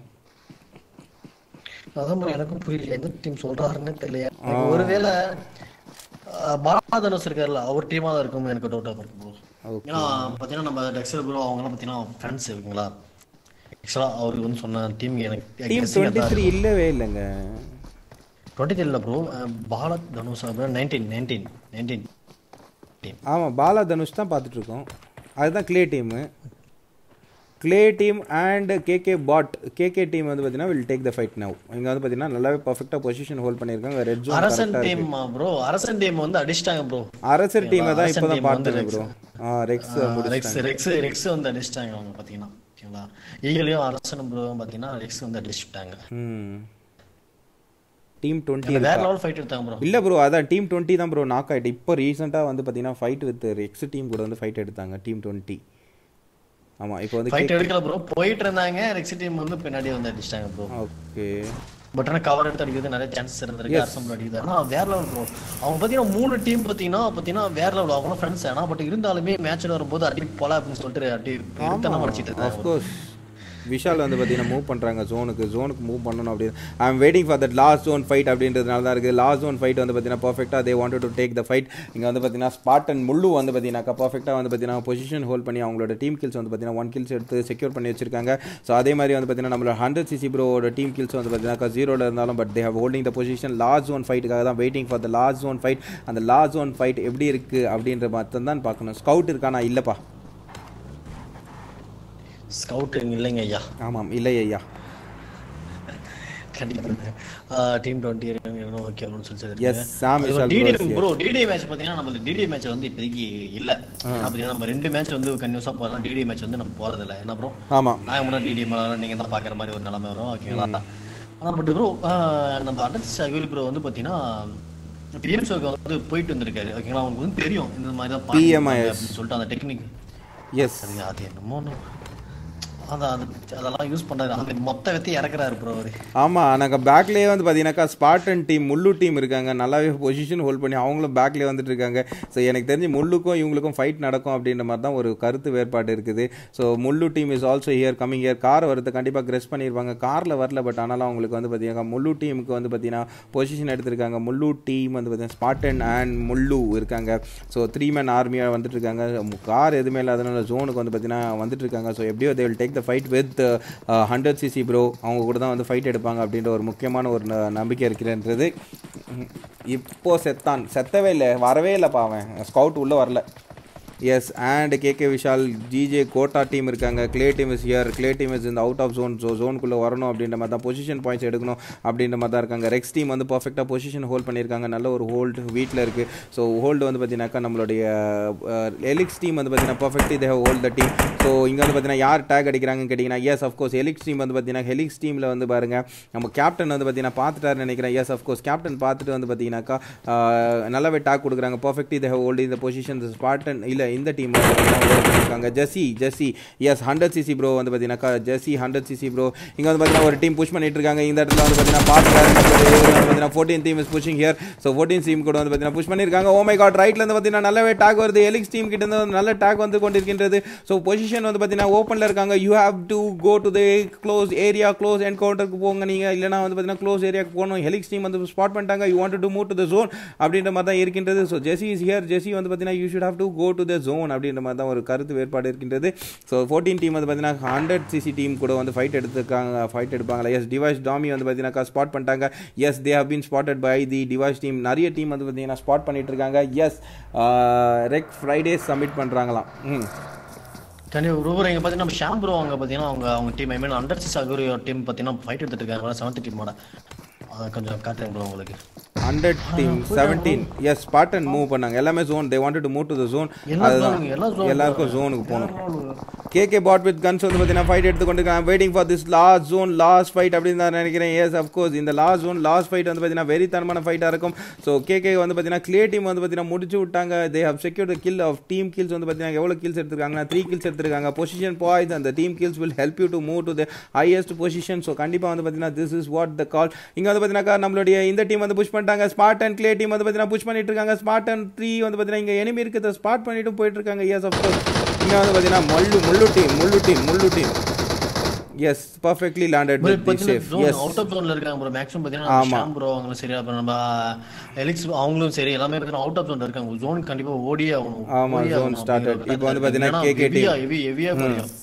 Speaker 2: அதான் bro எனக்கும் புரியல எந்த டீம் சொல்றாருன்னு தெரியல எனக்கு ஒருவேளை அஹ், பாலாதனுஷ் இருக்காருல்ல அவர் டீமா தான் இருக்கும் எனக்கு டவுட்டா இருக்கு ப்ரோ
Speaker 1: Okay.
Speaker 2: ஏன்னா பாத்தீங்கன்னா நம்ம டெக்ஸல் ப்ரோ அவங்கலாம் பாத்தீங்கன்னா ஃப்ரெண்ட்ஸ் இருக்குங்களா ஆக்சுவலா அவருக்கு வந்து சொன்ன டீம் எனக்கு
Speaker 1: டீம் டுவெண்ட்டி த்ரீ இல்லவே இல்லைங்க
Speaker 2: டுவெண்ட்டி த்ரீல ப்ரோ பாலா தனுஷ் அப்புறம் நைன்டீன் நைன்டீன் நைன்டீன் டீம்
Speaker 1: ஆமாம் பாலா தனுஷ் தான் பார்த்துட்ருக்கோம் அதுதான் Clay team Clay team and KK bot KK team வந்து பார்த்தீங்கன்னா will take the fight now இங்கே வந்து பார்த்தீங்கன்னா நல்லாவே பர்ஃபெக்டாக பொசிஷன் ஹோல்ட் பண்ணியிருக்காங்க red zone
Speaker 2: Arasan team bro Arasan team வந்து அடிச்சிட்டாங்க ப்ரோ
Speaker 1: அரசர் டீமை தான் இப்போ
Speaker 2: அரசன்
Speaker 1: தான்
Speaker 2: team வந்து
Speaker 1: பார்த்தேன் bro ah Rex
Speaker 2: Rex Rex Rex வந்து அடிச்சிட்டாங்க அவங்க பாத்தீங்கன்னா ஓகேங்களா ஈகளையும் அரசனும் ப்ரோ பாத்தீங்கன்னா ரெக்ஸ் வந்து அடிச்சிட்டாங்க
Speaker 1: ம் டீம் டுவெண்ட்டி
Speaker 2: வேற லெவல் ஃபைட் எடுத்தாங்க ப்ரோ
Speaker 1: இல்லை ப்ரோ அதான் டீம் டுவெண்ட்டி தான் ப்ரோ நாக் ஆகிட்டு இப்போ ரீசெண்டாக வந்து பார்த்தீங்கன்னா ஃபைட் வித் ரெக்ஸ் டீம் கூட வந்து ஃபைட் எடுத்தாங்க டீம் டுவெண்ட்டி ஆமாம் இப்போ வந்து
Speaker 2: ஃபைட் எடுக்கல ப்ரோ போயிட்டு இருந்தாங்க ரெக்ஸ் டீம் வந்து பின்னாடி வந்து அடிச்சிட்டாங்க ப்ரோ
Speaker 1: ஓகே
Speaker 2: பட் ஆனா கவர் எடுத்து அடிக்கிறது நிறைய சான்சஸ் இருந்திருக்கு அரசம் அடிக்குது ஆனா வேற லெவல் ப்ரோ அவங்க பாத்தீங்கன்னா மூணு டீம் பாத்தீங்கன்னா பாத்தீங்கன்னா வேற லெவல் அவங்க ஃப்ரெண்ட்ஸ் ஆனா பட் இருந்தாலுமே மேட்ச்ல வரும்போது அடி போல அப்படின்னு சொல்லிட்டு அடி இருத்தனம் அடிச்சிட்டு இருந்தாங்க
Speaker 1: அஃப்கோர்ஸ் விஷால் வந்து பார்த்தீங்கன்னா மூவ் பண்ணுறாங்க ஜோனுக்கு ஜோனுக்கு மூவ் பண்ணணும் அப்படின்னு I am waiting for that last zone fight அப்படின்றதுனால தான் இருக்குது லாஸ்ட் ஜோன் ஃபைட் வந்து பார்த்தீங்கன்னா பர்ஃபெக்டாக they wanted to take the fight இங்கே வந்து பார்த்தீங்கன்னா ஸ்பாட்டன் முள்ளு வந்து பார்த்தீங்கன்னாக்கா பர்ஃபெக்டாக வந்து பார்த்தீங்கன்னா பொசிஷன் ஹோல்ட் பண்ணி அவங்களோட டீம் கில்ஸ் வந்து பார்த்தீங்கன்னா ஒன் கில்ஸ் எடுத்து செக்யூர் பண்ணி வச்சிருக்காங்க ஸோ அதே மாதிரி வந்து பார்த்தீங்கன்னா நம்மளோட ஹண்ட்ரட் சிசி ப்ரோட டீம் கில்ஸ் வந்து பார்த்தீங்கன்னா ஜீரோவில் இருந்தாலும் but they have holding the position last zone ஃபைட்டுக்காக தான் waiting for the last zone fight அந்த லாஸ்ட் ஜோன் ஃபைட் எப்படி இருக்குது அப்படின்ற மட்டும் தான் பார்க்கணும் ஸ்கவுட் இருக்கானா இல்லைப்பா
Speaker 2: ஸ்கவுட் இல்லைங்க ஐயா
Speaker 1: ஆமாம் இல்லை ஐயா
Speaker 2: கண்டிப்பா டீம் டுவெண்ட்டி ஓகே அப்படின்னு சொல்லி
Speaker 1: Yes, Sam Vishal bro is
Speaker 2: DD
Speaker 1: here.
Speaker 2: Bro DD match பாத்தீங்கன்னா நம்ம டிடி மேட்ச் வந்து இப்போதைக்கு இல்ல ஏன்னா பாத்தீங்கன்னா நம்ம ரெண்டு மேட்ச் வந்து கன்யூஸா போறோம் டிடி மேட்ச் வந்து நம்ம போறது இல்ல என்ன ப்ரோ
Speaker 1: ஆமாம்
Speaker 2: நாங்க முன்னாடி டிடி மேல நீங்க தான் பாக்குற மாதிரி ஒரு நிலைமை வரும் ஓகேங்களா ஆனா பட் ப்ரோ நம்ம அடத் சகில் ப்ரோ வந்து பாத்தீங்கன்னா பிஎம்சோக்கு வந்து போயிட்டு வந்திருக்காரு ஓகேங்களா அவங்களுக்கு வந்து தெரியும் இந்த மாதிரி தான் பாருங்க
Speaker 1: PMIS.
Speaker 2: அப்படின்னு சொல்லிட்டு அந்த டெக்னிக்
Speaker 1: எஸ்
Speaker 2: அது அது என்னமோ ஒண்ணு. அதான் அது அதெல்லாம் யூஸ் பண்றாரு அந்த மொத்த வெத்தி இறக்குறாரு ப்ரோ அவரு
Speaker 1: ஆமாம் நாங்கள் பேக்லேயே வந்து பார்த்தீங்கன்னாக்கா ஸ்பாட்டன் டீம் முள்ளு டீம் இருக்காங்க நல்லாவே பொசிஷன் ஹோல்ட் பண்ணி அவங்களும் பேக்லேயே வந்துட்டு இருக்காங்க ஸோ எனக்கு தெரிஞ்சு முள்ளுக்கும் இவங்களுக்கும் ஃபைட் நடக்கும் அப்படின்ற மாதிரி தான் ஒரு கருத்து வேறுபாடு இருக்குது ஸோ முள்ளு team is also here coming year car வரது கண்டிப்பாக கிரெஸ் பண்ணியிருப்பாங்க காரில் வரல பட் ஆனாலும் அவங்களுக்கு வந்து பார்த்தீங்கன்னா முள்ளு டீமுக்கு வந்து பார்த்தீங்கன்னா பொசிஷன் எடுத்திருக்காங்க முள்ளு டீம் வந்து பார்த்தீங்கன்னா ஸ்பாட்டன் அண்ட் முள்ளு இருக்காங்க ஸோ த்ரீ மேன் ஆர்மியாக வந்துட்டு இருக்காங்க கார் எதுவுமே இல்லாதனால ஜோனுக்கு வந்து பார்த்தீங்கன்னா வந்துட்டு இருக்காங்க ஸோ எப்படியோ they will take the fight with hundred CC bro அவங்க கூட தான் வந்து ஃபைட் எடுப்பாங்க அப்படின்ற ஒரு முக்கியமான ஒரு ந- நம்பிக்கை இருக்கிறன்றது ம், இப்போ செத்தான் செத்தவே இல்லை வரவே இல்லைப்பா அவன் ஸ்கவுட் உள்ளே வரல yes and KK Vishal GJ கோட்டா டீம் இருக்காங்க clay team is here clay team is இந்த அவுட் ஆஃப் ஜோன் ஸோ ஜோனுக்குள்ளே வரணும் அப்படின்ற மாதிரி தான் பொசிஷன் பாயிண்ட்ஸ் எடுக்கணும் அப்படின்ற மாதிரி தான் இருக்காங்க ரெக்ஸ் டீம் வந்து பர்ஃபெக்டாக பொசிஷன் ஹோல்ட் பண்ணியிருக்காங்க நல்ல ஒரு ஹோல்டு வீட்டில் இருக்குது ஸோ ஹோல்டு வந்து பார்த்தீங்கன்னாக்கா நம்மளுடைய எலிக்ஸ் டீம் வந்து பார்த்தீங்கன்னா perfectly they hold the team so இங்கே வந்து பார்த்தீங்கன்னா யார் டேக் அடிக்கிறாங்கன்னு கேட்டிங்கன்னா எஸ் அஃப்கோர்ஸ் எலிக்ஸ் டீம் வந்து பார்த்தீங்கன்னா ஹெலிக்ஸ் டீமில் வந்து பாருங்கள் நம்ம கேப்டன் வந்து பார்த்தீங்கன்னா பார்த்துட்டாருன்னு நினைக்கிறேன் எஸ் அஃப்கோர்ஸ் கேப்டன் பார்த்துட்டு வந்து பார்த்தீங்கன்னாக்கா ஆஹ், நல்லாவே டேக் கொடுக்குறாங்க பர்ஃபெக்ட்லி தே ஹோல்டு இந்த பொசிஷன் ஸ்பாட்டன் இல்லை இந்த டீம் இருக்காங்க Jessie Jessie yes hundred CC bro வந்து பார்த்தீங்கன்னாக்கா ஜெஸ்ஸி ஹண்ட்ரட் சிசி ப்ரோ இங்கே வந்து பார்த்தீங்கன்னா ஒரு டீம் புஷ் பண்ணிட்டு இருக்காங்க இந்த இடத்துல வந்து பார்த்தீங்கன்னா பார்க்குறாரு பார்த்தீங்கன்னா fourteen team is pushing here so fourteen team கூட வந்து பார்த்தீங்கன்னா புஷ் பண்ணியிருக்காங்க ஓ மை காட் ரைட்ல இருந்து பார்த்தீங்கன்னா நல்லாவே டேக் வருது எலிக்ஸ் டீம் கிட்ட இருந்து நல்ல டேக் வந்து கொண்டிருக்கின்றது ஸோ பொசிஷன் வந்து பார்த்தீங்கன்னா ஓப்பனில் இருக்காங்க you have to go to the close area close என்கவுண்டருக்கு போங்க நீங்கள் இல்லைனா வந்து பார்த்தீங்கன்னா க்ளோஸ் ஏரியாக்கு போகணும் ஹெலிக்ஸ் டீம் வந்து ஸ்பாட் பண்ணிட்டாங்க you want to move to the zone அப்படின்ற மாதிரி தான் இருக்கின்றது so Jessie is here Jessie வந்து பார்த்தீங்கன்னா you should have to go to the zone அப்படின்ற மாதிரி தான் ஒரு கருத்து வேறுபாடு இருக்கின்றது ஸோ ஃபோர்டீன் டீம் வந்து பார்த்தீங்கன்னா ஹண்ட்ரட் சிசி டீம் கூட வந்து ஃபைட் எடுத்துருக்காங்க ஃபைட் எடுப்பாங்களா எஸ் டிவைஸ் டாமி வந்து பார்த்தீங்கன்னா ஸ்பாட் பண்ணிட்டாங்க yes they have been spotted by the device team நிறைய டீம் வந்து பார்த்தீங்கன்னா ஸ்பாட் பண்ணிட்டு இருக்காங்க எஸ் ரெக் ஃப்ரைடே சப்மிட் பண்ணுறாங்களாம் ம்
Speaker 2: கண்டிப்பா ப்ரோ இங்க பாத்தீங்கன்னா நம்ம ஷாம் ப்ரோ அவங்க பாத்தீங்கன்னா அவங்க அவங்க team I mean under six அகுரி டீம் பாத்தீங்கன்னா ஃபைட் எடுத்துட்டு இருக்காங்க செவன்த் டீமோட அதை கொஞ்சம் காட்டுறேன் ப்ரோ உங்களுக்கு
Speaker 1: hundred team seventeen yes Spartan move பண்ணாங்க எல்லாமே zone they wanted to move to the zone
Speaker 2: எல்லா
Speaker 1: அதுதான்
Speaker 2: zone, எல்லா zone
Speaker 1: எல்லாருக்கும் ஜோனுக்கு போகணும் கேகே பாட் வித் கன்ஸ் வந்து பார்த்தீங்கன்னா ஃபைட் எடுத்து கொண்டு waiting for this last zone last fight அப்படின்னு நான் நினைக்கிறேன் எஸ் அஃப்கோர்ஸ் இந்த லாஸ்ட் ஜோன் லாஸ்ட் ஃபைட் வந்து பார்த்தீங்கன்னா வெரி தரமான ஃபைட்டாக இருக்கும் ஸோ கேகே வந்து பார்த்தீங்கன்னா கிளியர் டீம் வந்து பார்த்தீங்கன்னா முடிச்சு விட்டாங்க they have secure kill of team kills வந்து பார்த்தீங்கன்னா எவ்வளோ கில்ஸ் எடுத்திருக்காங்கன்னா த்ரீ கில்ஸ் எடுத்திருக்காங்க பொசிஷன் பாய்ஸ் அந்த team kills will help you to move to the highest position so கண்டிப்பாக வந்து பார்த்தீங்கன்னா this is what the call இங்கே வந்து பார்த்தீங்கன்னா நம்மளுடைய இந்த டீம் வந்து புஷ் பண்ணிட்டாங்க ஸ்மார்ட் அண்ட் கிளே டீம் வந்து பார்த்தீங்கன்னா புஷ் பண்ணிட்டு இருக்காங்க ஸ்மார்ட் அண்ட் த்ரீ வந்து பார்த்தீங்கன்னா இங்கே எனிமி இருக்கிறத ஸ்பாட் பண்ணிட்டு போயிட்டு இருக்காங்க எஸ் அஃப்கோர்ஸ் இங்கே வந்து பார்த்தீங்கன்னா மல்லு முள்ளு டீம் முள்ளு டீம் முள்ளு team yes perfectly landed with the safe yes
Speaker 2: out of ஜோன்ல இருக்காங்க ப்ரோ மேக்ஸிமம் பாத்தீங்கன்னா நம்ம ஷாம் ப்ரோ அவங்களும் சரி அப்புறம் நம்ம எலிக்ஸ் அவங்களும் சரி எல்லாமே பாத்தீங்கன்னா அவுட் ஆஃப் ஜோன்ல இருக்காங்க ஜோன் கண்டிப்பா ஓடியே ஆகணும்
Speaker 1: ஆமா,
Speaker 2: ஓடியே
Speaker 1: zone
Speaker 2: ஆகணும்
Speaker 1: started.
Speaker 2: அப்படிங்கிற
Speaker 1: இப்போ வந்து
Speaker 2: ஒரு
Speaker 1: பாத்தீங்கன்னா
Speaker 2: ஏன்னா
Speaker 1: KK team.
Speaker 2: heavy-ஆ, heavy- heavy-ஆ போயிடும்.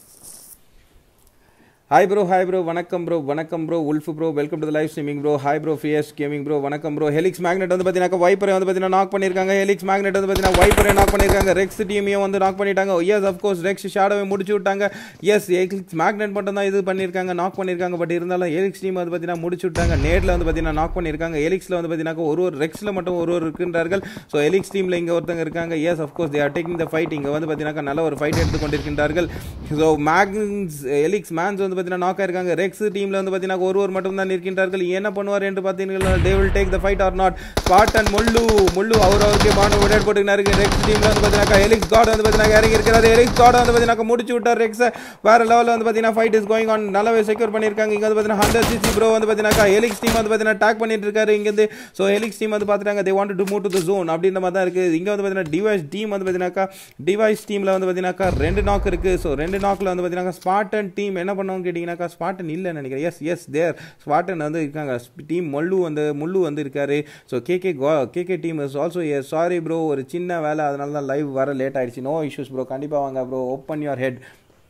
Speaker 1: ஹாய் ப்ரோ ஹாய் ப்ரோ வணக்கம் ப்ரோ வணக்கம் bro wolf bro welcome to live streaming bro hi bro ஃபியஸ் கேமிங் ப்ரோ வணக்கம் ப்ரோ ஹெலிக்ஸ் மேக்னெட் வந்து பார்த்தீங்கன்னா வைப்பரை வந்து பார்த்தீங்கன்னா நாக் பண்ணியிருக்காங்க ஹெலிக்ஸ் மேக்னெட் வந்து பார்த்தீங்கன்னா வைப்பரை நாக் பண்ணியிருக்காங்க ரெக்ஸ் டீமையும் வந்து நாக் பண்ணிட்டாங்க எஸ் அஃப்கோர்ஸ் ரெக்ஸ் ஷேடோவை முடிச்சு விட்டாங்க எஸ் ஹெலிக்ஸ் மேக்னெட் மட்டும் தான் இது பண்ணியிருக்காங்க நாக் பண்ணியிருக்காங்க பட் இருந்தாலும் ஹெலிக்ஸ் டீம் வந்து பார்த்தீங்கன்னா முடிச்சு விட்டாங்க நேரில் வந்து பார்த்தீங்கன்னா நாக் பண்ணியிருக்காங்க ஹெலிக்ஸில் வந்து பார்த்தீங்கன்னா ஒரு ஒரு ரெக்ஸில் மட்டும் ஒரு ஒரு இருக்கின்றார்கள் ஸோ ஹெலிக்ஸ் டீமில் இங்கே ஒருத்தங்க இருக்காங்க yes of course they are taking the fight இங்கே வந்து பார்த்தீங்கன்னா நல்ல ஒரு ஃபைட் எடுத்து கொண்டிருக்கின்றார்கள் ஸோ மேக்ஸ் எலிக்ஸ் மேன்ஸ் வந்து பார்த்தீங்கன்னா நாக் ஆயிருக்காங்க ரெக்ஸ் டீமில் வந்து பார்த்தீங்கன்னா ஒரு ஒரு மட்டும் தான் இருக்கின்றார்கள் என்ன பண்ணுவார் என்று பார்த்தீங்கன்னா they will take the fight or not spot and முள்ளு முள்ளு அவர் அவருக்கு பாண்டு விளையாட் போட்டுக்கிறாரு ரெக்ஸ் டீமில் வந்து பார்த்தீங்கன்னா எலிக்ஸ் காட் வந்து பார்த்தீங்கன்னா இறங்கி இருக்கிறாரு எலிக்ஸ் காட் வந்து பார்த்தீங்கன்னா முடிச்சு விட்டார் ரெக்ஸை வேற லெவலில் வந்து பார்த்தீங்கன்னா ஃபைட் இஸ் கோயிங் ஆன் நல்லாவே செக்யூர் பண்ணியிருக்காங்க இங்கே வந்து பார்த்தீங்கன்னா ஹண்ட்ரட் சிசி ப்ரோ வந்து பார்த்தீங்கன்னா எலிக்ஸ் டீம் வந்து பார்த்தீங்கன்னா டேக் பண்ணிட்டு இருக்காரு இங்கேருந்து ஸோ எலிக்ஸ் டீம் வந்து பார்த்துட்டாங்க they want to move to the zone அப்படின்ற மாதிரி தான் இருக்குது இங்கே வந்து பார்த்தீங்கன்னா டிவைஸ் டீம் வந்து பார்த்தீங்கன்னாக்கா டிவைஸ் டீமில் வந்து பார்த்தீங்கன்னாக்கா ரெண்டு நாக் இருக்குது ஸோ ரெண்டு நாக்கில் வந்து பார்த்தீங்கன்னா ஸ்பாட்டன் டீம் என்ன பண்ணுவோம் கேட்டிங்கனாக்கா ஸ்பாட்டன் இல்லைன்னு நினைக்கிறேன் எஸ் எஸ் தேர் ஸ்பாட்டன் வந்து இருக்காங்க டீம் மல்லு வந்து முள்ளு வந்து இருக்காரு so KK go KK team is also yes sorry bro ஒரு சின்ன வேலை அதனால தான் லைவ் வர லேட் ஆயிடுச்சு நோ இஷ்யூஸ் ப்ரோ கண்டிப்பாக வாங்க bro open your head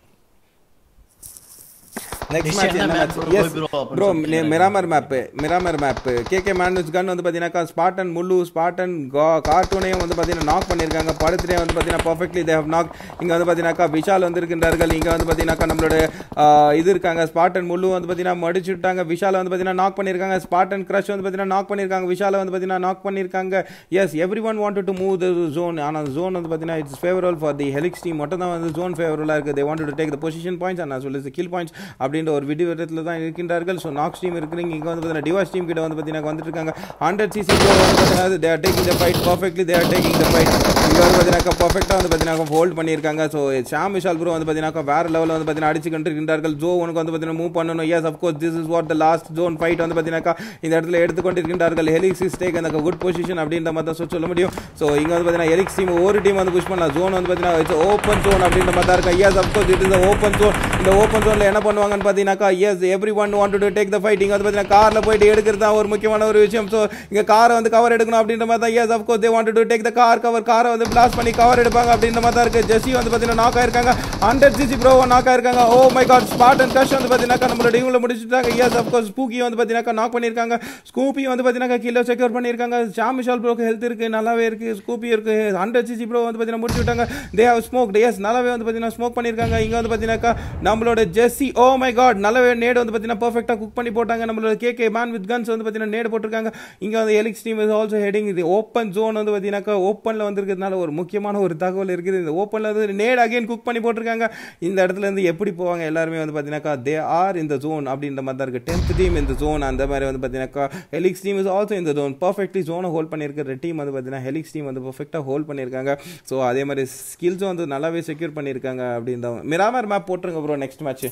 Speaker 1: next
Speaker 2: This
Speaker 1: match
Speaker 2: என்ன
Speaker 1: என்ன
Speaker 2: map
Speaker 1: match
Speaker 2: bro,
Speaker 1: yes
Speaker 2: bro, அப்படின்னு
Speaker 1: ப்ரோ
Speaker 2: சொல்லிட்டு
Speaker 1: Miramar map Miramar map KK manage gun வந்து பார்த்தீங்கன்னாக்கா ஸ்பாட்டன் முள்ளு ஸ்பாட்டன் கார்ட்டூனையும் வந்து பார்த்தீங்கன்னா நாக் பண்ணியிருக்காங்க படத்துலேயே வந்து பார்த்தீங்கன்னா பர்ஃபெக்ட்லி தே ஹவ் நாக் இங்கே வந்து பார்த்தீங்கன்னாக்கா விஷால் வந்து இருக்கின்றார்கள் இங்கே வந்து பார்த்தீங்கன்னாக்கா நம்மளோட ஆ, இது இருக்காங்க ஸ்பாட்டன் முள்ளு வந்து பார்த்தீங்கன்னா மடிச்சு விட்டாங்க விஷாலை வந்து பார்த்தீங்கன்னா நாக் பண்ணியிருக்காங்க ஸ்பாட்டன் கிரஷ் வந்து பார்த்தீங்கன்னா நாக் பண்ணியிருக்காங்க விஷாலை வந்து பார்த்தீங்கன்னா நாக் பண்ணியிருக்காங்க yes every one wanted to move the zone ஆனால் ஜோன் வந்து பார்த்தீங்கன்னா it's favourable for the Helix team மட்டும் தான் வந்து ஜோன் ஃபேவரலாக இருக்குது they want to take the position points and சொல்லி கில் பாயிண்ட்ஸ் அப்படின்ற ஒரு விடி விதத்தில் தான் இருக்கின்றார்கள் ஸோ நாக்ஸ் டீம் இருக்கிறீங்க இங்கே வந்து பார்த்தீங்கன்னா டிவாஸ் டீம் கிட்ட வந்து பார்த்தீங்கன்னா வந்துட்டு இருக்காங்க ஹண்ட்ரட் சிசி வந்து பார்த்தீங்கன்னா they are taking the fight perfectly they are taking the fight இங்கே வந்து பார்த்தீங்கன்னா பர்ஃபெக்டாக வந்து பார்த்தீங்கன்னா ஹோல்ட் பண்ணியிருக்காங்க ஸோ ஷாம் விஷால் ப்ரோ வந்து பார்த்தீங்கன்னா வேற லெவலில் வந்து பார்த்தீங்கன்னா அடிச்சு கொண்டிருக்கின்றார்கள் ஜோ உனக்கு வந்து பார்த்தீங்கன்னா மூவ் பண்ணணும் yes of course this is what the last zone fight வந்து பார்த்தீங்கன்னா இந்த இடத்துல எடுத்துக்கொண்டிருக்கின்றார்கள் ஹெலிக்ஸ் இஸ் டேக் அந்த குட் பொசிஷன் அப்படின்ற மாதிரி தான் சொல்ல முடியும் ஸோ இங்கே வந்து பார்த்தீங்கன்னா ஹெலிக்ஸ் டீம் ஒரு டீம் வந்து புஷ் பண்ணலாம் ஜோன் வந்து பார்த்தீங்கன்னா இட்ஸ் ஓப்பன் ஜோன் அப்படின்ற மாதிரி தான் இருக்கும் yes of course it is open zone இந்த ஓப்பன் ஜோனில் என்ன பண்ணுவாங்கன்னு பார்த்தீங்கன்னாக்கா yes every one want to take the fight இங்கே வந்து பார்த்தீங்கன்னா காரில் போயிட்டு எடுக்கிறது தான் ஒரு முக்கியமான ஒரு விஷயம் ஸோ இங்கே காரை வந்து கவர் எடுக்கணும் அப்படின்ற மாதிரி தான் yes of course they want to take the car cover காரை வந்து பிளாஸ்ட் பண்ணி கவர் எடுப்பாங்க அப்படின்ற மாதிரி தான் இருக்குது ஜெஸ்ஸி வந்து பார்த்தீங்கன்னா நாக் ஆயிருக்காங்க ஹண்ட்ரட் சிசி ப்ரோ நாக் ஆயிருக்காங்க oh my god spot and கஷ் வந்து பார்த்தீங்கன்னா நம்மளோட டீமில் முடிச்சுட்டாங்க எஸ் அஃப்கோர்ஸ் ஸ்பூக்கி வந்து பார்த்தீங்கன்னா நாக் பண்ணியிருக்காங்க ஸ்கூப்பி வந்து பார்த்தீங்கன்னா கீழே செக்யூர் பண்ணியிருக்காங்க ஷாம் விஷால் ப்ரோக்கு ஹெல்த் இருக்கு நல்லாவே இருக்கு ஸ்கூப்பி இருக்கு ஹண்ட்ரட் சிசி ப்ரோ வந்து பார்த்தீங்கன்னா முடிச்சு விட்டாங்க தே ஹவ் ஸ்மோக் எஸ் நல்லாவே வந்து பார்த்தீங்கன்னா ஸ்மோக் பண்ணியிருக்காங்க இங்கே வந்து பார்த்தீங்கன்னாக்கா நம்மளோட ஜெஸ்ஸி ஓ மை காட் நல்ல நேடு வந்து பார்த்தீங்கன்னா பர்ஃபெக்டாக குக் பண்ணி போட்டாங்க நம்மளோட K K man with guns வந்து பார்த்தீங்கன்னா நேடு போட்டிருக்காங்க இங்கே வந்து Helix team is also heading இது ஓப்பன் ஜோன் வந்து பார்த்தீங்கன்னாக்கா ஓப்பனில் வந்திருக்கிறதுனால ஒரு முக்கியமான ஒரு தகவல் இருக்குது இந்த ஓப்பனில் வந்து நேடு அகைன் குக் பண்ணி போட்டிருக்காங்க இந்த இடத்துல இருந்து எப்படி போவாங்க எல்லாருமே வந்து பார்த்தீங்கன்னாக்கா தே ஆர் இந்த ஜோன் அப்படின்ற மாதிரி தான் இருக்குது டென்த் டீம் இந்த ஜோன் அந்த மாதிரி வந்து பார்த்தீங்கன்னாக்கா ஹெலிக்ஸ் டீம் இஸ் ஆல்சோ இந்த ஜோன் பர்ஃபெக்ட்லி ஜோனை ஹோல்ட் பண்ணியிருக்கிற டீம் வந்து பார்த்தீங்கன்னா ஹெலிக்ஸ் டீம் வந்து பர்ஃபெக்டாக ஹோல்ட் பண்ணியிருக்காங்க ஸோ அதே மாதிரி ஸ்கில்ஸும் வந்து நல்லாவே செக்யூர் பண்ணியிருக்காங்க அப்படின்னு தான் மிராமர் மேப் போட்டுருங்க ப்ரோ நெக்ஸ்ட் மேட்ச்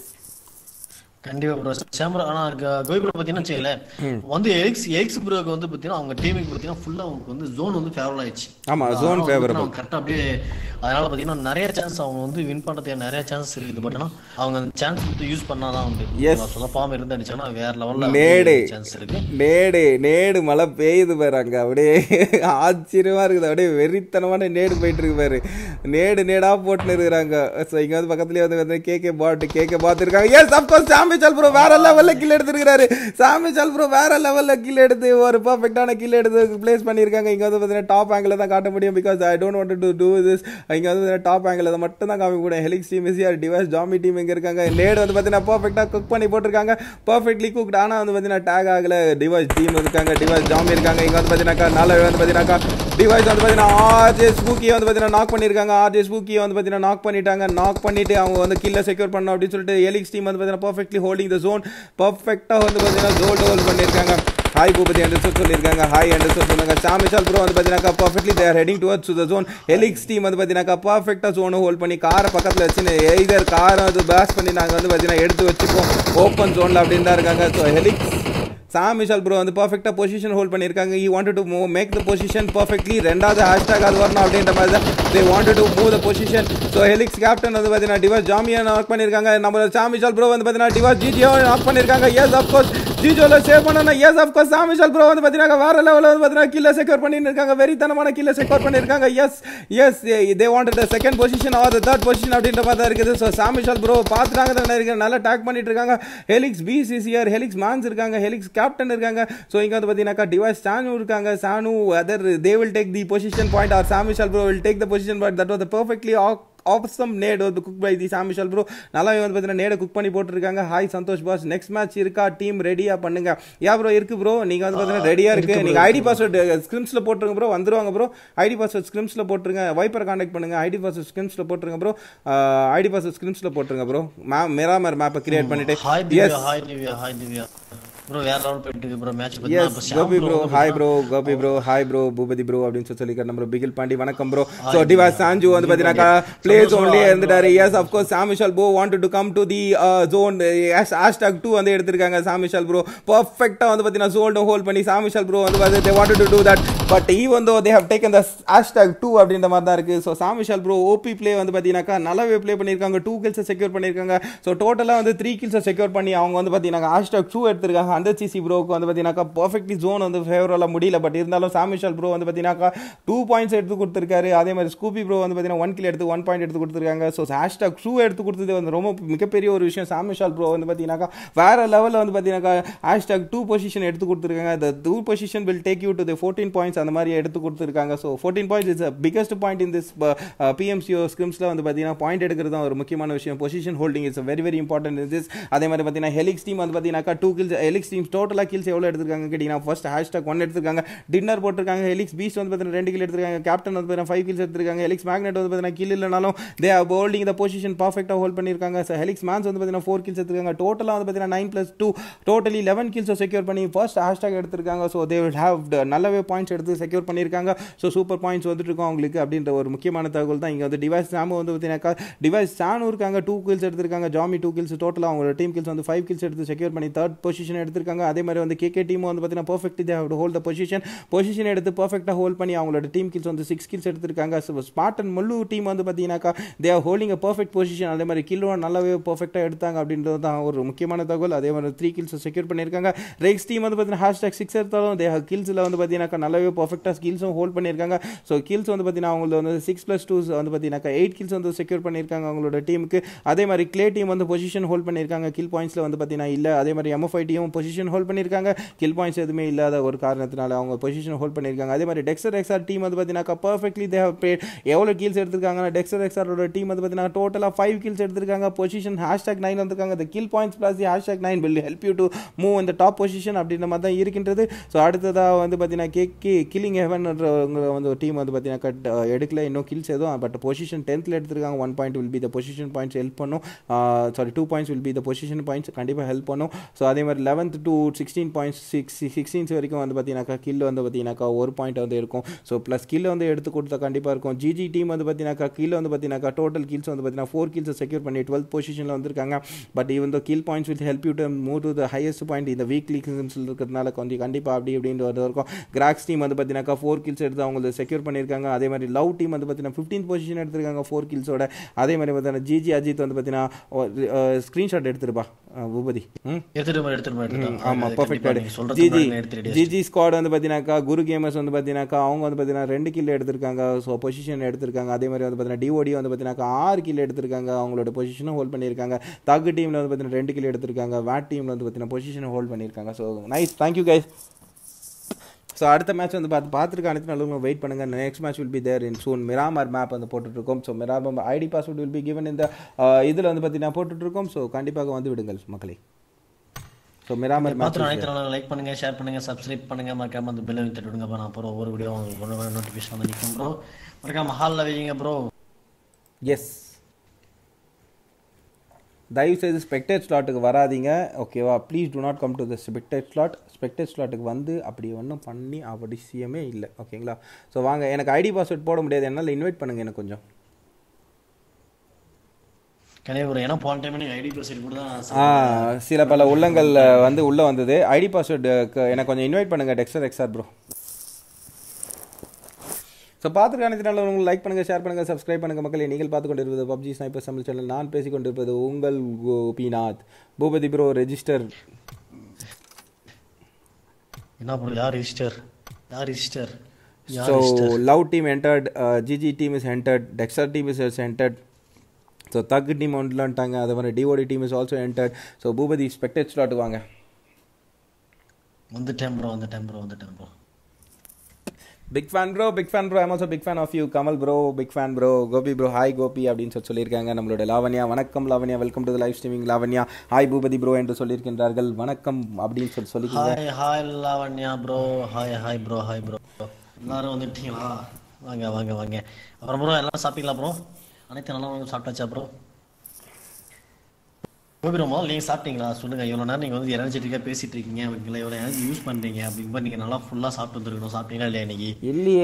Speaker 2: கண்டிப்பா ப்ரோ சேம்பர் ஆனா க- கோபி ப்ரோ பாத்தீங்கன்னா வச்சுக்கல வந்து எக்ஸ் எக்ஸ் ப்ரோக்கு வந்து பாத்தீங்கன்னா அவங்க டீமுக்கு பாத்தீங்கன்னா ஃபுல்லா அவங்களுக்கு வந்து ஜோன் வந்து ஃபேவரபிள் ஆயிடுச்சு
Speaker 1: ஆமா, zone favorable.
Speaker 2: கரெக்டா அப்படியே அதனால பாத்தீங்கன்னா நிறைய சான்ஸ் அவங்க வந்து வின் பண்றதுக்கு நிறைய சான்ஸ் இருக்குது பட் ஆனா அவங்க அந்த சான்ஸ் வந்து யூஸ் பண்ணாதான் வந்து
Speaker 1: Yes.
Speaker 2: சொதப்பாம இருந்து அடிச்சாங்கன்னா வேற லெவல்ல
Speaker 1: நேடு
Speaker 2: சான்ஸ் இருக்கு
Speaker 1: நேடு நேடு மழை பெய்யுது பாரு அங்க அப்படியே ஆச்சரியமா இருக்குது அப்படியே வெறித்தனமான நேடு போயிட்டு இருக்கு பாரு நேடு நேடா போட்டுன்னு இருக்கிறாங்க ஸோ இங்க வந்து பக்கத்துலயே வந்து வந்து கே கே பாட் கே கே பாத் இருக்காங்க எஸ் அப்கோர்ஸ் சாமி சால் ப்ரோ வேற லெவல்ல கில் எடுத்திருக்காரு சாமி சால் ப்ரோ வேற லெவல்ல கில் எடுத்து ஒரு பர்ஃபெக்டான கில் எடுத்து பிளேஸ் பண்ணியிருக்காங்க இங்க வந்து பார்த்தீங்கன்னா டாப் ஆங்கிள் தான் காட்ட முடியும் because I don't want to do this இங்க வந்து டாப் ஆங்கிள் அதை மட்டும் தான் காமிக்க முடியும் Helix team ECR device Jammy team இங்க இருக்காங்க நேடு வந்து பார்த்தீங்கன்னா பர்ஃபெக்டாக குக் பண்ணி போட்டிருக்காங்க பர்ஃபெக்ட்லி குக்ட் ஆனால் வந்து பார்த்தீங்கன்னா டேக் ஆகல டிவைஸ் டீம் இருக்காங்க டிவைஸ் ஜாமி இருக்காங்க இங்க வந்து பார்த்தீங்கன்னாக்கா நாலு வந்து பார்த்தீங்கன்னாக்கா டிவைஸ் வந்து பார்த்தீங்கன்னா ஆர்ஜே ஸ்பூக்கியை வந்து பார்த்தீங்கன்னா நாக் பண்ணியிருக்காங்க ஆர்ஜே ஸ்பூக்கியை வந்து பார்த்தீங்கன்னா நாக் பண்ணிட்டாங்க நாக் பண்ணிட்டு அவங்க வந்து கில்ல செக்யூர் பண்ணணும் அப்படின்னு சொல்லிட்டு எலிக்ஸ் டீம் வந்து பார்த்தீங்கன்னா பர்ஃபெக்ட்லி ஹோல்டிங் த ஜோன் பர்ஃபெக்டாக வந்து பார்த்தீங்கன்னா ஜோல்டு ஹோல்ட் பண்ணியிருக்காங்க ஹாய் பூபதி என்று சொல்லியிருக்காங்க ஹாய் என்று சொல்லுங்க சாமிஷால் ப்ரோ வந்து பார்த்தீங்கன்னா perfectly their heading towards to the zone Helix team வந்து பார்த்தீங்கன்னா பர்ஃபெக்டாக ஜோனை ஹோல்ட் பண்ணி காரை பக்கத்தில் வச்சு எய்தர் காரை வந்து பேஸ் பண்ணி நாங்கள் வந்து பார்த்தீங்கன்னா எடுத்து வச்சுப்போம் ஓப்பன் ஜோனில் அப்படின்னு தான் இருக்காங்க so Helix Sam Vishal bro வந்து பர்ஃபெக்டாக பொசிஷன் ஹோல்ட் பண்ணியிருக்காங்க he wanted to move make the position perfectly ரெண்டாவது ஹேஷ்டாக் அது வரணும் அப்படின்ற மாதிரி தான் they wanted to move the position so Helix captain வந்து பார்த்தீங்கன்னா டிவாஸ் ஜாமியா நாக் பண்ணியிருக்காங்க நம்ம சாம் மிஷால் ப்ரோ வந்து பார்த்தீங்கன்னா டிவாஸ் ஜிஜியோ நாக் பண்ணியிருக்காங்க எஸ் அப்கோர்ஸ் ஜிஜோல சேவ் பண்ணணும் yes of course Sam Vishal bro வந்து பார்த்தீங்கன்னா வேற லெவலில் வந்து பார்த்தீங்கன்னா கில்ல செக்யூர் பண்ணியிருக்காங்க வெறித்தனமான கில்ல செக்யூர் பண்ணியிருக்காங்க yes yes they wanted the second position or the third position அப்படின்ற மாதிரி தான் இருக்குது ஸோ சாம் மிஷால் ப்ரோ பார்த்துட்டாங்க தான் நினைக்கிறேன் நல்லா டேக் பண்ணிட்டு இருக்காங்க ஹெலிக்ஸ் பிசிசிஆர் ஹெலிக்ஸ் மான்ஸ் இருக்காங்க ஹெலிக்ஸ் கேப்டன் இருக்காங்க ஸோ இங்கே வந்து பார்த்தீங்கன்னாக்கா டிவைஸ் சானு இருக்காங்க Sanu other they will take the position point or Sam Vishal bro will take the position point that was perfectly awesome nade வந்து குக் பை தி சாமிஷல் ப்ரோ நல்லா வந்து பார்த்தீங்கன்னா நேட குக் பண்ணி போட்டுருக்காங்க hi Santhosh boss next match இருக்கா டீம் ரெடியா பண்ணுங்க யா ப்ரோ இருக்கு ப்ரோ நீங்க வந்து பார்த்தீங்கன்னா ரெடியா இருக்கு நீங்க ஐடி பாஸ்வேர்டு ஸ்கிரிம்ஸ்ல போட்டுருங்க ப்ரோ வந்துருவாங்க ப்ரோ ஐடி பாஸ்வேர்ட் ஸ்கிரிம்ஸ்ல போட்டுருங்க வைப்பர் கான்டாக்ட் பண்ணுங்க ஐடி பாஸ்வேர்ட் ஸ்கிரிம்ஸ்ல போட்டுருங்க ப்ரோ ஐடி பாஸ்வேர்ட் ஸ்கிரிம்ஸ்ல போட்டுருங்க ப்ரோ மேம் மிராமர் மேப்பை கிரியேட் பண்ணிட்டு
Speaker 2: hi
Speaker 1: yes
Speaker 2: Divya hi Divya hi Divya bro வேற லெவல் போயிட்டு இருக்கு bro match
Speaker 1: yes Gopi bro hi bro Gopi bro hi bro Boopathi bro அப்படின்னு சொல்லி சொல்லிக்கிற நம்ம பிகில் பாண்டி வணக்கம் ப்ரோ ஸோ டிவாஸ் சாஞ்சு வந்து பார்த்தீங்கன்னா பிளேஸ் ஒன்லியே இருந்துட்டாரு yes of course Sam Vishal bro want to come to the zone hashtag two வந்து எடுத்திருக்காங்க சாமிஷால் ப்ரோ பர்ஃபெக்டாக வந்து பார்த்தீங்கன்னா ஜோல்டு ஹோல்ட் பண்ணி சாமிஷால் ப்ரோ வந்து வந்து they want to do that but even though they have taken the hashtag two அப்படின்ற மாதிரி தான் இருக்குது so Sam Vishal bro OP play வந்து பார்த்தீங்கன்னாக்கா நல்லாவே ப்ளே பண்ணியிருக்காங்க டூ கில்ஸை செக்யூர் பண்ணியிருக்காங்க ஸோ டோட்டலாக வந்து த்ரீ கில்ஸை செக்யூர் பண்ணி அவங்க வந்து பார்த்தீங்கன்னா ஹேஷ்டாக் டூ எடுத்திருக்காங்க அந்த சிசி ப்ரோக்கு வந்து பார்த்தீங்கன்னாக்கா பர்ஃபெக்ட்லி ஜோன் வந்து ஃபேவரலாக முடியல பட் இருந்தாலும் சாமிஷால் ப்ரோ வந்து பார்த்தீங்கன்னாக்கா டூ பாயிண்ட்ஸ் எடுத்து கொடுத்துருக்காரு அதே மாதிரி ஸ்கூபி ப்ரோ வந்து பார்த்தீங்கன்னா ஒன் கில் எடுத்து ஒன் பாயிண்ட் எடுத்து கொடுத்துருக்காங்க ஸோ ஹேஷ்டாக் டூ எடுத்து கொடுத்தது வந்து ரொம்ப மிகப்பெரிய ஒரு விஷயம் சாமிஷால் ப்ரோ வந்து பார்த்தீங்கன்னாக்கா வேற லெவலில் வந்து பார்த்தீங்கன்னாக்கா ஹேஷ்டாக் டூ பொசிஷன் எடுத்து கொடுத்துருக்காங்க இந்த two position will take you to the fourteen points அந்த மாதிரி எடுத்து கொடுத்துருக்காங்க so fourteen points is biggest point in this PMCO ஸ்கிரிம்ஸில் வந்து பார்த்தீங்கன்னா பாயிண்ட் எடுக்கிறது தான் ஒரு முக்கியமான விஷயம் position holding is very very important in this அதே மாதிரி பார்த்தீங்கன்னா ஹெலிக்ஸ் டீம் வந்து பார்த்தீங்கன்னாக்கா டூ கில்ஸ் ஹெலிக்ஸ் டீம் டோட்டலாக கில்ஸ் எவ்வளோ எடுத்திருக்காங்க கேட்டிங்கன்னா ஃபர்ஸ்ட் ஹேஷ்டாக் ஒன் எடுத்திருக்காங்க டின்னர் போட்டிருக்காங்க ஹெலிக்ஸ் பீஸ்ட் வந்து பார்த்தீங்கன்னா ரெண்டு கில் எடுத்திருக்காங்க கேப்டன் வந்து பார்த்தீங்கன்னா ஃபைவ் கில்ஸ் எடுத்திருக்காங்க ஹெலிக்ஸ் மேக்னெட் வந்து பார்த்தீங்கன்னா கில் இல்லைனாலும் they are holding the position பர்ஃபெக்டாக ஹோல்ட் பண்ணியிருக்காங்க ஸோ ஹெலிக்ஸ் மேன்ஸ் வந்து பார்த்தீங்கன்னா ஃபோர் கில்ஸ் எடுத்திருக்காங்க டோட்டலாக வந்து பார்த்தீங்கன்னா nine plus two totally eleven கில்ஸை செக்யூர் பண்ணி ஃபர்ஸ்ட் ஹேஷ்டாக் எடுத்திருக்காங்க ஸோ தே வில் ஹேவ் நல்லாவே பாயிண்ட்ஸ் எடுத்து செக்யூர் பண்ணியிருக்காங்க ஸோ சூப்பர் பாயிண்ட்ஸ் வந்துட்டு இருக்கோம் அவங்களுக்கு அப்படின்ற ஒரு முக்கியமான தகவல் தான் இங்கே வந்து டிவைஸ் சாமு வந்து பார்த்தீங்கன்னாக்கா டிவைஸ் சானு இருக்காங்க டூ கில்ஸ் எடுத்திருக்காங்க ஜாமி டூ கில்ஸ் டோட்டலாக அவங்களோட டீம் கில்ஸ் வந்து ஃபைவ் கில்ஸ் எடுத்து செக்யூர் பண்ணி தேர்ட் பொசிஷன் எடுத்திருக்காங்க அதே மாதிரி வந்து கேகே டீம் வந்து பார்த்தீங்கன்னா perfect they have hold the position position எடுத்து பர்ஃபெக்டாக ஹோல்ட் பண்ணி அவங்களோட டீம் கில்ஸ் வந்து சிக்ஸ் கில்ஸ் எடுத்திருக்காங்க so smart and Mullu team வந்து பார்த்தீங்கன்னாக்கா they are holding a perfect position அதே மாதிரி கில்லும் நல்லாவே பர்ஃபெக்டாக எடுத்தாங்க அப்படின்றது தான் ஒரு முக்கியமான தகவல் அதே மாதிரி த்ரீ கில்ஸ் செக்யூர் பண்ணியிருக்காங்க ரேக்ஸ் டீம் வந்து பார்த்தீங்கன்னா ஹேஷ்டாக் சிக்ஸ் எடுத்தாலும் தே கில்ஸில் வந்து பார்த்தீங்கன்னாக்கா நல்லாவே ரொம்பவே பர்ஃபெக்டாக ஸ்கில்ஸும் ஹோல்ட் பண்ணியிருக்காங்க ஸோ கில்ஸ் வந்து பார்த்தீங்கன்னா அவங்களது வந்து சிக்ஸ் ப்ளஸ் டூ வந்து பார்த்தீங்கன்னாக்கா எயிட் கில்ஸ் வந்து செக்யூர் பண்ணியிருக்காங்க அவங்களோட டீமுக்கு அதே மாதிரி கிளே டீம் வந்து பொசிஷன் ஹோல்ட் பண்ணியிருக்காங்க கில் பாயிண்ட்ஸில் வந்து பார்த்தீங்கன்னா இல்லை அதே மாதிரி எம்எஃப்ஐ டீமும் பொசிஷன் ஹோல்ட் பண்ணியிருக்காங்க கில் பாயிண்ட்ஸ் எதுவுமே இல்லாத ஒரு காரணத்தினால அவங்க பொசிஷன் ஹோல்ட் பண்ணியிருக்காங்க அதே மாதிரி டெக்ஸர் எக்ஸார் டீம் வந்து பார்த்தீங்கன்னா பர்ஃபெக்ட்லி தே ஹவ் பேட் எவ்வளோ கீல்ஸ் எடுத்திருக்காங்கன்னா டெக்ஸர் எக்ஸாரோட டீம் வந்து பார்த்தீங்கன்னா டோட்டலாக ஃபைவ் கீல்ஸ் எடுத்திருக்காங்க பொசிஷன் ஹேஷ்டாக் நைன் வந்திருக்காங்க the kill points plus the hashtag nine will help you to move இந்த டாப் பொசிஷன் அப்படின்ற மாதிரி தான் இருக்கின்றது ஸோ அடுத்ததாக வந்து பார்த்தீங்கன்னா கே கே கில்லிங் ஹெவன்ன்றவங்க வந்து ஒரு டீம் வந்து பார்த்தீங்கன்னா கட் எடுக்கல இன்னும் கில்ஸ் எதுவும் பட் பொசிஷன் டென்த்தில் எடுத்திருக்காங்க one point will be the position points help பண்ணும் sorry two points will be the position points கண்டிப்பாக ஹெல்ப் பண்ணும் ஸோ அதே மாதிரி eleventh to sixteen points six sixteens வரைக்கும் வந்து பார்த்தீங்கன்னாக்கா கில் வந்து பார்த்தீங்கன்னாக்கா ஒரு பாயிண்ட் வந்து இருக்கும் ஸோ ப்ளஸ் கில் வந்து எடுத்து கொடுத்தா கண்டிப்பாக இருக்கும் ஜிஜி டீம் வந்து பார்த்தீங்கன்னாக்கா கில் வந்து பார்த்தீங்கன்னாக்கா டோட்டல் கில்ஸ் வந்து பார்த்தீங்கன்னா ஃபோர் கில்ஸை செக்யூர் பண்ணி டுவெல்த் பொசிஷனில் வந்திருக்காங்க but even though kill points will help you to move to the highest point இந்த வீக்லி இருக்கிறதுனால கொஞ்சம் கண்டிப்பாக அப்படி இப்படின்ற ஒரு இருக்கும் கிராக்ஸ் டீம் வந்து பார்த்தீங்கன்னாக்கா ஃபோர் கில்ஸ் எடுத்து அவங்க செக்யூர் பண்ணியிருக்காங்க அதே மாதிரி லவ் டீம் வந்து பார்த்தீங்கன்னா ஃபிஃப்டீன் பொசிஷன் எடுத்திருக்காங்க ஃபோர் கில்ஸோட அதே மாதிரி பார்த்தீங்கன்னா ஜிஜி அஜித் வந்து பார்த்தீங்கன்னா ஸ்க்ரீன்ஷாட் எடுத்துருப்பா அஹ் பூபதி ம்
Speaker 2: எடுத்துட்டு போய் எடுத்துட்டு போய் எடுத்துட்டு வா.
Speaker 1: ஆமாம்
Speaker 2: அது
Speaker 1: பர்ஃபெக்ட்
Speaker 2: கண்டிப்பா நீங்க சொல்றது
Speaker 1: ஜிஜி
Speaker 2: முன்னாடி எடுத்துட்டு
Speaker 1: ஜிஜி ஸ்குவாட் வந்து பார்த்தீங்கன்னாக்கா குரு கேமர்ஸ் வந்து பார்த்தீங்கன்னாக்கா அவங்க வந்து பார்த்தீங்கன்னா ரெண்டு கில் எடுத்திருக்காங்க ஸோ பொசிஷன் எடுத்திருக்காங்க அதே மாதிரி வந்து பார்த்தீங்கன்னா டிஓடி வந்து பார்த்தீங்கன்னாக்கா ஆறு கில் எடுத்திருக்காங்க அவங்களோட பொசிஷனும் ஹோல்ட் பண்ணியிருக்காங்க தகு டீமில் வந்து பார்த்தீங்கன்னா ரெண்டு கில் எடுத்திருக்காங்க வேட் டீமில் வந்து பார்த்தீங்கன்னா பொசிஷனை ஹோல்ட் பண்ணியிருக்காங்க so nice thank you guys so அடுத்த மேட்ச் வந்து பார்த்து பார்த்துருக்க அனைத்து நல்லவங்களும் வெயிட் பண்ணுங்க next match will be there in soon Miramar map வந்து போட்டுட்ருக்கோம் so Miramar ID password will be given இந்த இதில் வந்து பார்த்தீங்கன்னா போட்டுட்ருக்கோம் ஸோ கண்டிப்பாக வந்து விடுங்கள் மக்களே ஸோ மிராமர் மேட்ச்
Speaker 2: மாத்திரம் அனைத்து நாளும் லைக் பண்ணுங்க ஷேர் பண்ணுங்க சப்ஸ்கிரைப் பண்ணுங்க மறக்காம அந்த பெல் தட்டி விடுங்க நான் அப்புறம் ஒவ்வொரு வீடியோ உங்களுக்கு ஒன்று நோட்டிஃபிகேஷன் வந்து நிற்கும் ப்ரோ மறக்காம ஹாலில் வைங்க ப்ரோ
Speaker 1: எஸ் தயவுசெய்து ஸ்பெக்டேட் ஸ்லாட்டுக்கு வராதீங்க ஓகேவா please do not come to the spectate slot spectate ஸ்லாட்டுக்கு வந்து அப்படி ஒன்றும் பண்ணி அவசியமே இல்லை ஓகேங்களா ஸோ வாங்க எனக்கு ஐடி பாஸ்வேர்ட் போட முடியாது என்னால் இன்வைட் பண்ணுங்க எனக்கு கொஞ்சம்
Speaker 2: கனவே ப்ரோ ஏன்னா போன டைம் எனக்கு ஐடி ப்ரொசீட் கூட தான்
Speaker 1: ஆ சில பல உள்ளங்கள் வந்து உள்ளே வந்தது ஐடி பாஸ்வேர்டு எனக்கு கொஞ்சம் இன்வைட் பண்ணுங்கள் டெக்ஸ்டர் எக்ஸார் ப்ரோ ஸோ பார்த்துருக்க அனைத்து உங்களுக்கு லைக் பண்ணுங்கள் ஷேர் பண்ணுங்கள் சப்ஸ்கிரைப் பண்ணுங்கள் மக்களே நீங்கள் பார்த்து கொண்டிருப்பது பப்ஜி ஸ்னைப்பர் சமையல் சேனல் நான் பேசிக் கொண்டிருப்பது உங்கள் கோபிநாத் பூபதி ப்ரோ ரெஜிஸ்டர்
Speaker 2: என்ன ப்ரோ யார் ரிஜிஸ்டர் யார் ரிஜிஸ்டர் யார்
Speaker 1: So
Speaker 2: register
Speaker 1: Love team entered, uh, GG team is entered, Dexter team is also entered. So thug team வந்துட்டாங்க அதே மாதிரி TOD team is also entered so Boopathi spectate slot வாங்க
Speaker 2: வந்துட்டேன் ப்ரோ வந்துட்டேன் ப்ரோ வந்துட்டேன் bro
Speaker 1: big fan bro big fan bro I'm also big fan of you Kamal bro big fan bro Gopi bro hi Gopi அப்படின்னு சொல்லி சொல்லியிருக்காங்க நம்மளோட லாவண்யா வணக்கம் Lavanya welcome to live streaming Lavanya hi Boopathi bro என்று சொல்லியிருக்கின்றார்கள் வணக்கம் அப்படின்னு சொல்லி சொல்லிக்கிறீங்க
Speaker 2: hi hi Lavanya bro hi hi bro hi bro எல்லாரும் வந்துட்டீங்களா வாங்க வாங்க வாங்க அப்புறம் ப்ரோ எல்லாம் சாப்பிட்டீங்களா ப்ரோ அனைத்து நல்லா சாப்பிட்டாச்சா ப்ரோ கோபி முதல்ல நீங்கள் சாப்பிட்டீங்களா சொல்லுங்க இவ்வளோ நேரம் நீங்கள் வந்து எனர்ஜெட்டிக்காக பேசிட்டு இருக்கீங்க ஓகேங்களா இவ்வளோ எனர்ஜி யூஸ் பண்ணுறீங்க அப்படிங்கும்போது நீங்கள் நல்லா ஃபுல்லாக சாப்பிட்டு வந்துருக்கணும் சாப்பிட்டீங்களா இல்லையா இன்னைக்கு
Speaker 1: இல்லையே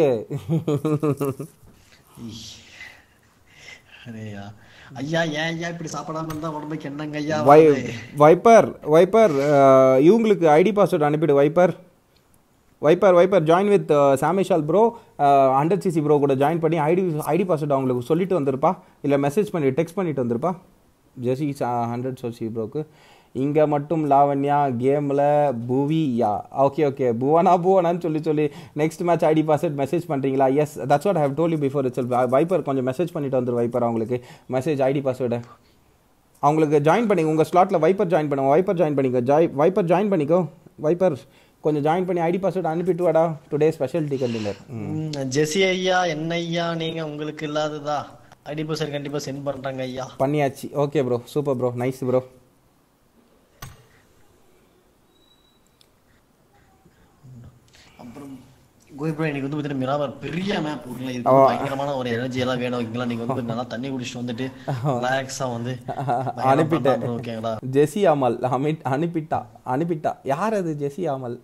Speaker 2: ஈ. அரேயா ஐயா ஏன் ஐயா இப்படி சாப்பிடாம இருந்தா உடம்புக்கு என்னங்க ஐயா
Speaker 1: வை
Speaker 2: வருது?
Speaker 1: வைப்பர் வைப்பர் அஹ், இவங்களுக்கு ஐடி பாஸ்வேர்ட் அனுப்பிடு Viper Viper Viper join with Samishal bro hundred CC bro கூட ஜாயின் பண்ணி ஐடி ஐடி பாஸ்வேர்ட் அவங்களுக்கு சொல்லிட்டு வந்திருப்பா இல்லை மெசேஜ் பண்ணி டெக்ஸ்ட் பண்ணிட்டு வந்திருப்பா ஜெசி ஹண்ட்ரட் சிசி ப்ரோக்கு இங்கே மட்டும் லாவண்யா கேமில் புவியா ஓகே ஓகே புவனா புவனான்னு சொல்லி சொல்லி next match ID password message பண்ணுறீங்களா yes that's what have told you before it's Viper கொஞ்சம் மெசேஜ் பண்ணிட்டு வந்துரு வைப்பர் அவங்களுக்கு மெசேஜ் ஐடி பாஸ்வேர்டை அவங்களுக்கு ஜாயின் பண்ணி உங்கள் ஸ்லாட்டில் வைப்பர் ஜாயின் பண்ணுங்க வைப்பர் ஜாயின் பண்ணிக்கோ ஜாய் வைப்பர் ஜாயின் பண்ணிக்கோ வைப்பர் கொஞ்சம் ஜாயின் பண்ணி ஐடி பாஸ்வேர்ட் அனுப்பிட்டு வாடா டுடே ஸ்பெஷல் டிக்கெட் டின்னர்
Speaker 2: ம், ஜெசி ஐயா என்ன ஐயா நீங்க உங்களுக்கு இல்லாததா ஐடி சார் கண்டிப்பா சென்ட் பண்றாங்க ஐயா
Speaker 1: பண்ணியாச்சு okay bro super bro nice bro
Speaker 2: அப்புறம் கோபிப்ரோ இன்னைக்கு வந்து பார்த்தீங்கன்னா மிராமர் பெரிய மேப் இருக்குல்ல இதுக்கு
Speaker 1: ஆமா.
Speaker 2: பயங்கரமான ஒரு எனர்ஜி எல்லாம் வேணும் ஓகேங்களா நீங்க வந்து நல்லா தண்ணி குடிச்சிட்டு வந்துட்டு ரிலாக்ஸா வந்து
Speaker 1: அனுப்பிட்டேன்
Speaker 2: bro, ஓகேங்களா
Speaker 1: ஜெசி அமல் அமிட் அனுப்பிட்டா அனுப்பிட்டா யார் அது ஜெசி அமல்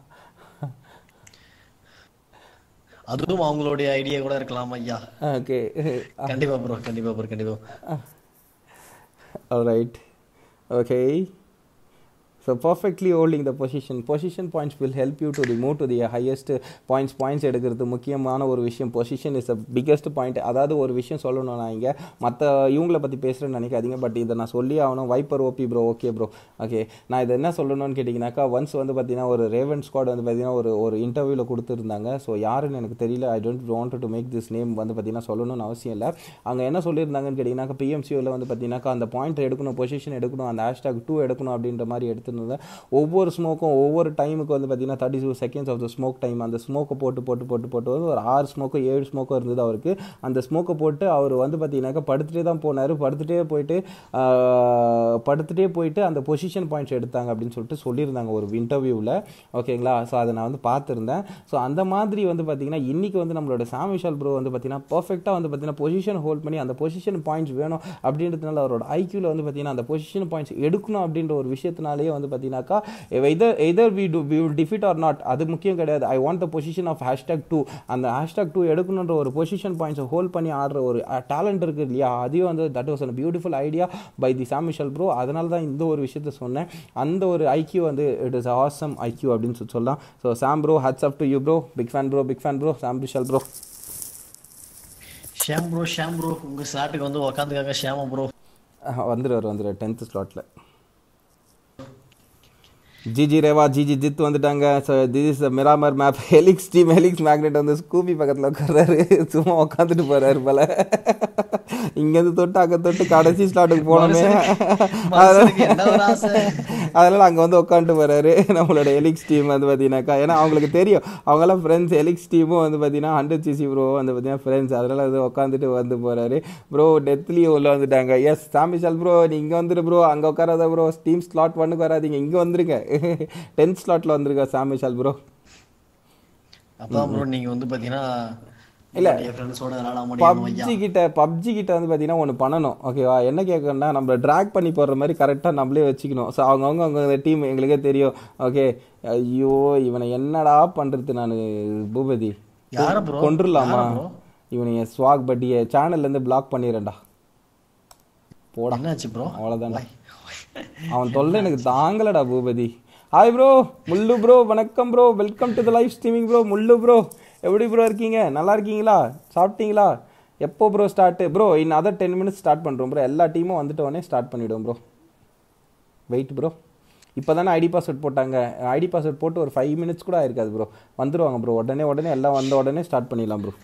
Speaker 2: அதுவும் அவங்களுடைய ஐடியா கூட இருக்கலாம் ஐயா
Speaker 1: ஓகே
Speaker 2: கண்டிப்பா ப்ரோ கண்டிப்பா ப்ரோ கண்டிப்பா
Speaker 1: right okay so perfectly holding the position position points will help you to remove to the highest points points எடுக்கிறது முக்கியமான ஒரு விஷயம் position is a biggest point அதாவது ஒரு விஷயம் சொல்லணும் நான் இங்கே மற்ற இவங்களை பற்றி பேசுகிறேன்னு நினைக்காதீங்க பட் இதை நான் சொல்லி ஆகணும் Viper OP bro okay bro okay நான் இதை என்ன சொல்லணும்னு கேட்டிங்கனாக்கா ஒன்ஸ் வந்து பார்த்தீங்கன்னா ஒரு ரேவன் ஸ்குவாட் வந்து பார்த்தீங்கன்னா ஒரு ஒரு இன்டர்வியூவில் கொடுத்துருந்தாங்க ஸோ யாருன்னு எனக்கு தெரியல I don't want to make this name வந்து பார்த்தீங்கன்னா சொல்லணும்னு அவசியம் இல்லை அங்கே என்ன சொல்லியிருந்தாங்கன்னு கேட்டிங்கனாக்கா பிஎம்சியூவில் வந்து பார்த்தீங்கன்னாக்கா அந்த பாயிண்ட் எடுக்கணும் பொசிஷன் எடுக்கணும் அந்த ஹேஷ்டாக் டூ எடுக்கணும் அப்படின்ற மாதிரி எடுத்துருந்தேன் ஒவ்வொரு ஸ்மோக்கும் ஒவ்வொரு டைமுக்கு வந்து பார்த்தீங்கன்னா thirty two seconds of the smoke time அந்த ஸ்மோக்கை போட்டு போட்டு போட்டு போட்டு வந்து ஒரு ஆறு ஸ்மோக்கோ ஏழு ஸ்மோக்கோ இருந்தது அவருக்கு அந்த ஸ்மோக்கை போட்டு அவர் வந்து பார்த்தீங்கன்னாக்கா படுத்துட்டே தான் போனார் படுத்துட்டே போயிட்டு ஆஹ், படுத்துட்டே போயிட்டு அந்த பொசிஷன் பாயிண்ட்ஸ் எடுத்தாங்க அப்படின்னு சொல்லிட்டு சொல்லியிருந்தாங்க ஒரு இன்டர்வியூவில் ஓகேங்களா ஸோ அதை நான் வந்து பார்த்துருந்தேன் ஸோ அந்த மாதிரி வந்து பார்த்தீங்கன்னா இன்றைக்கி வந்து நம்மளோட சாமிஷால் ப்ரோ வந்து பார்த்தீங்கன்னா பர்ஃபெக்டாக வந்து பார்த்தீங்கன்னா பொசிஷன் ஹோல்ட் பண்ணி அந்த பொசிஷன் பாயிண்ட்ஸ் வேணும் அப்படின்றதுனால அவரோட ஐக்யூவில் வந்து பார்த்தீங்கன்னா அந்த பொசிஷன் பாயிண்ட்ஸ் எடுக்கணும் அப்படின்ற ஒரு விஷயத்தினாலேயே வந்து பார்த்தீங்கன்னாக்கா either either we to we will defeat or not அது முக்கியம் கிடையாது I want the position of hashtag two அந்த ஹேஷ்டாக் டூ எடுக்கணுன்ற ஒரு பொசிஷன் பாயிண்ட்ஸை ஹோல்ட் பண்ணி ஆடுற ஒரு டேலண்ட் இருக்குது இல்லையா அதையும் வந்து that was an beautiful idea by the சாமிஷல் bro அதனால தான் இந்த ஒரு விஷயத்த சொன்னேன் அந்த ஒரு ஐக்யூ வந்து இட் இஸ் ஆசம் ஐக்யூ அப்படின்னு சொல்லி சொல்லலாம் so Sam bro hats up to you bro big fan bro big fan bro Sam Vishal bro
Speaker 2: Sham bro Sham bro உங்க ஸ்லாட்டுக்கு வந்து உக்காந்துக்காங்க ஷாம ப்ரோ
Speaker 1: வந்துடுவார் வந்துடுவார் டென்த்து ஸ்லாட்டில் ஜிஜி ரேவா ஜிஜி ஜித் வந்துட்டாங்க so this is Miramar map Helix team Helix magnet வந்து ஸ்கூபி பக்கத்தில் உட்கார்றாரு சும்மா உட்காந்துட்டு போறாரு போல இங்கேருந்து தொட்டு அங்கே தொட்டு கடைசி ஸ்லாட்டுக்கு போனோமே
Speaker 2: மனுஷனுக்கு என்ன ஒரு ஆசை
Speaker 1: அதனால அங்கே வந்து உட்காந்துட்டு போறாரு நம்மளோட எலிக்ஸ் டீம் வந்து பார்த்தீங்கன்னாக்கா ஏன்னா அவங்களுக்கு தெரியும் அவங்கெல்லாம் ஃப்ரெண்ட்ஸ் எலிக்ஸ் டீமும் வந்து பார்த்தீங்கன்னா ஹண்ட்ரட் சிசி ப்ரோ வந்து பார்த்தீங்கன்னா ஃப்ரெண்ட்ஸ் அதனால வந்து உட்காந்துட்டு வந்து போறாரு ப்ரோ டெத்லியும் உள்ள வந்துட்டாங்க எஸ் சாமிஷால் ப்ரோ நீ இங்கே வந்துரு ப்ரோ அங்கே உட்காராத ப்ரோ டீம் ஸ்லாட் ஒன்றுக்கு வராதீங்க இங்கே வந்துருங்க டென்த் ஸ்லாட்டில் வந்துருங்க சாமிஷால் ப்ரோ
Speaker 2: அப்பதான் ப்ரோ நீங்க வந்து பாத்தீங்கன்னா
Speaker 1: இல்ல.
Speaker 2: என் ஃப்ரெண்ட்ஸோட விளையாட முடியும் ஐயா
Speaker 1: பப்ஜி கிட்ட பப்ஜி கிட்ட வந்து பார்த்தீங்கன்னா ஒன்று பண்ணணும் ஓகேவா என்ன கேட்கணும்னா நம்ம ட்ராக் பண்ணி போடுற மாதிரி கரெக்டாக நம்மளே வச்சுக்கணும் ஸோ அவங்கவுங்க அவங்க டீம் எங்களுக்கே தெரியும் ஓகே ஐயோ இவனை என்னடா பண்ணுறது நான் பூபதி
Speaker 2: யார ப்ரோ
Speaker 1: கொண்டுடலாமா
Speaker 2: bro?
Speaker 1: இவனை என் ஸ்வாக் பட்டியை சேனல்லேருந்து பிளாக் பண்ணிடுறேன்டா போடா
Speaker 2: என்னாச்சு ப்ரோ
Speaker 1: அவ்வளோதான்டா அவன் தொல்லை எனக்கு தாங்கலடா Boopathi hi bro Mullu bro வணக்கம் bro welcome to the live streaming bro Mullu bro எப்படி ப்ரோ இருக்கீங்க நல்லா இருக்கீங்களா சாப்பிட்டீங்களா எப்போ bro start bro in other ten minutes start பண்ணுறோம் ப்ரோ எல்லா டீமும் வந்துட்ட உடனே ஸ்டார்ட் பண்ணிவிடுவோம் ப்ரோ வெயிட் ப்ரோ இப்போ தானே ஐடி பாஸ்வேர்ட் போட்டாங்க ஐடி பாஸ்வேர்ட் போட்டு ஒரு ஃபைவ் மினிட்ஸ் கூட ஆயிருக்காது ப்ரோ வந்துருவாங்க ப்ரோ உடனே உடனே எல்லாம் வந்த உடனே ஸ்டார்ட் பண்ணிடலாம் ப்ரோ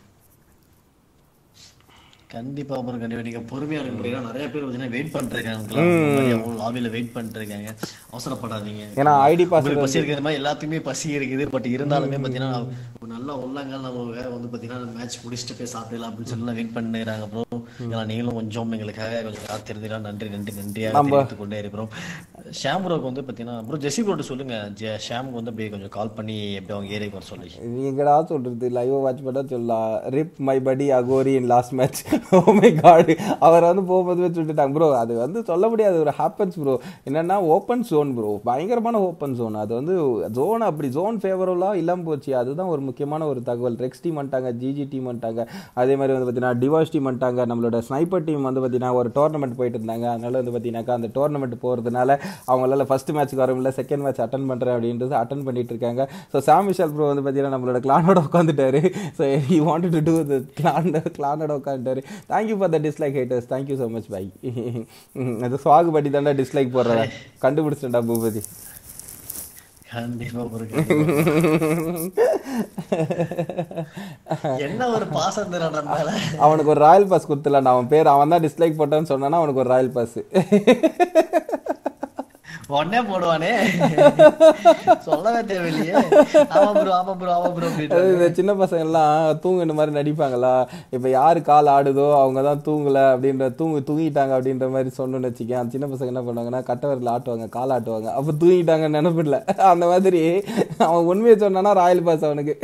Speaker 2: கண்டிப்பா ப்ரோ கண்டிப்பா நீங்க பொறுமையா இருக்க bro. ஏன்னா நிறைய பேர் பாத்தீங்கன்னா வெயிட் பண்ணிட்டு இருக்காங்க லாபியில வெயிட் பண்ணிட்டு இருக்காங்க அவசரப்படாதீங்க
Speaker 1: ஏன்னா ஐடி பாஸ்வேர்ட்
Speaker 2: உங்களுக்கு பசி இருக்கிற மாதிரி எல்லாத்துக்குமே பசி இருக்குது பட் இருந்தாலுமே பாத்தீங்கன்னா ஒரு நல்ல உள்ளங்கால் நம்ம வேற வந்து பாத்தீங்கன்னா மேட்ச் முடிச்சுட்டு போய் சாப்பிடலாம் அப்படின்னு சொல்லி வெயிட் பண்ணிக்கிறாங்க ப்ரோ ஏன்னா நீங்களும் கொஞ்சம் எங்களுக்காக கொஞ்சம் காத்திருந்தீங்கன்னா நன்றி நன்றி நன்றியாக தெரிவித்துக் கொண்டே இருக்கிறோம் ஷாம் ப்ரோக்கு வந்து பாத்தீங்கன்னா ப்ரோ ஜெசி ப்ரோட்டு சொல்லுங்க ஜெ- ஷாமுக்கு வந்து அப்படியே கொஞ்சம் கால் பண்ணி எப்படி அவங்க ஏரியாக்கு வர சொல்லி
Speaker 1: எங்கடா சொல்றது லைவ் வாட்ச் பண்ணா சொல்லலாம் ரிப் மை படி Aghori in last match oh my god அவர் வந்து போகும்போது சொல்லிட்டாங்க ப்ரோ அது வந்து சொல்ல முடியாது ஒரு ஹேப்பன்ஸ் ப்ரோ என்னன்னா ஓப்பன் ஜோன் ப்ரோ பயங்கரமான ஓப்பன் ஜோன் அது வந்து ஜோன் அப்படி ஜோன் ஃபேவரபுளாக இல்லாமல் போச்சு அதுதான் ஒரு முக்கியமான ஒரு தகவல் ரெக்ஸ் டீம் வந்துட்டாங்க ஜிஜி டீம் வந்துட்டாங்க அதே மாதிரி வந்து பார்த்தீங்கன்னா டிவாஸ் டீம் வந்துட்டாங்க நம்மளோட ஸ்னைப்பர் டீம் வந்து பார்த்தீங்கன்னா ஒரு டோர்னமெண்ட் போயிட்டு இருந்தாங்க அதனால வந்து பார்த்தீங்கன்னாக்கா அந்த டோர்னமெண்ட் போகிறதுனால அவங்களால ஃபர்ஸ்ட் மேட்ச்க்கு வர முடியல செகண்ட் மேட்ச் அட்டன் பண்ணுறேன் அப்படின்றது அட்டன் பண்ணிட்டு இருக்காங்க ஸோ சாம் விஷால் ப்ரோ வந்து பார்த்தீங்கன்னா நம்மளோட கிளானோட உட்காந்துட்டாரு so he wanted to do the clan கிளானோட உட்காந்துட்டாரு thank you for the dislike haters thank you so much bye அது ஸ்வாகு பட்டி தாண்டா டிஸ்லைக் போடுறேன் கண்டுபிடிச்சிட்டேன்டா பூபதி
Speaker 2: கண்டிப்பா bro, கண்டிப்பா. என்ன ஒரு பாசம் தர மேல
Speaker 1: அவனுக்கு ஒரு ராயல் பாஸ் கொடுத்துலான் அவன் பேர் அவன் தான் டிஸ்லைக் போட்டான்னு சொன்னானா அவனுக்கு ஒரு ராயல் பாஸ்
Speaker 2: உடனே போடுவானே சொல்லவே தேவையில்லையே ஆமா ப்ரோ ஆமா ப்ரோ ஆமா ப்ரோ
Speaker 1: அது
Speaker 2: அப்படின்னு
Speaker 1: இந்த சின்ன பசங்க எல்லாம் தூங்குன மாதிரி நடிப்பாங்களா இப்போ யாரு கால் ஆடுதோ அவங்க தான் தூங்கல அப்படின்ற தூங்கு தூங்கிட்டாங்க அப்படின்ற மாதிரி சொன்னோன்னு வச்சுக்கேன் அந்த சின்ன பசங்க என்ன பண்ணுவாங்கன்னா கட்டவரில் ஆட்டுவாங்க கால் ஆட்டுவாங்க அப்போ தூங்கிட்டாங்கன்னு நினைப்பில்ல அந்த மாதிரி அவன் உண்மையை சொன்னானா ராயல் பாஸ் அவனுக்கு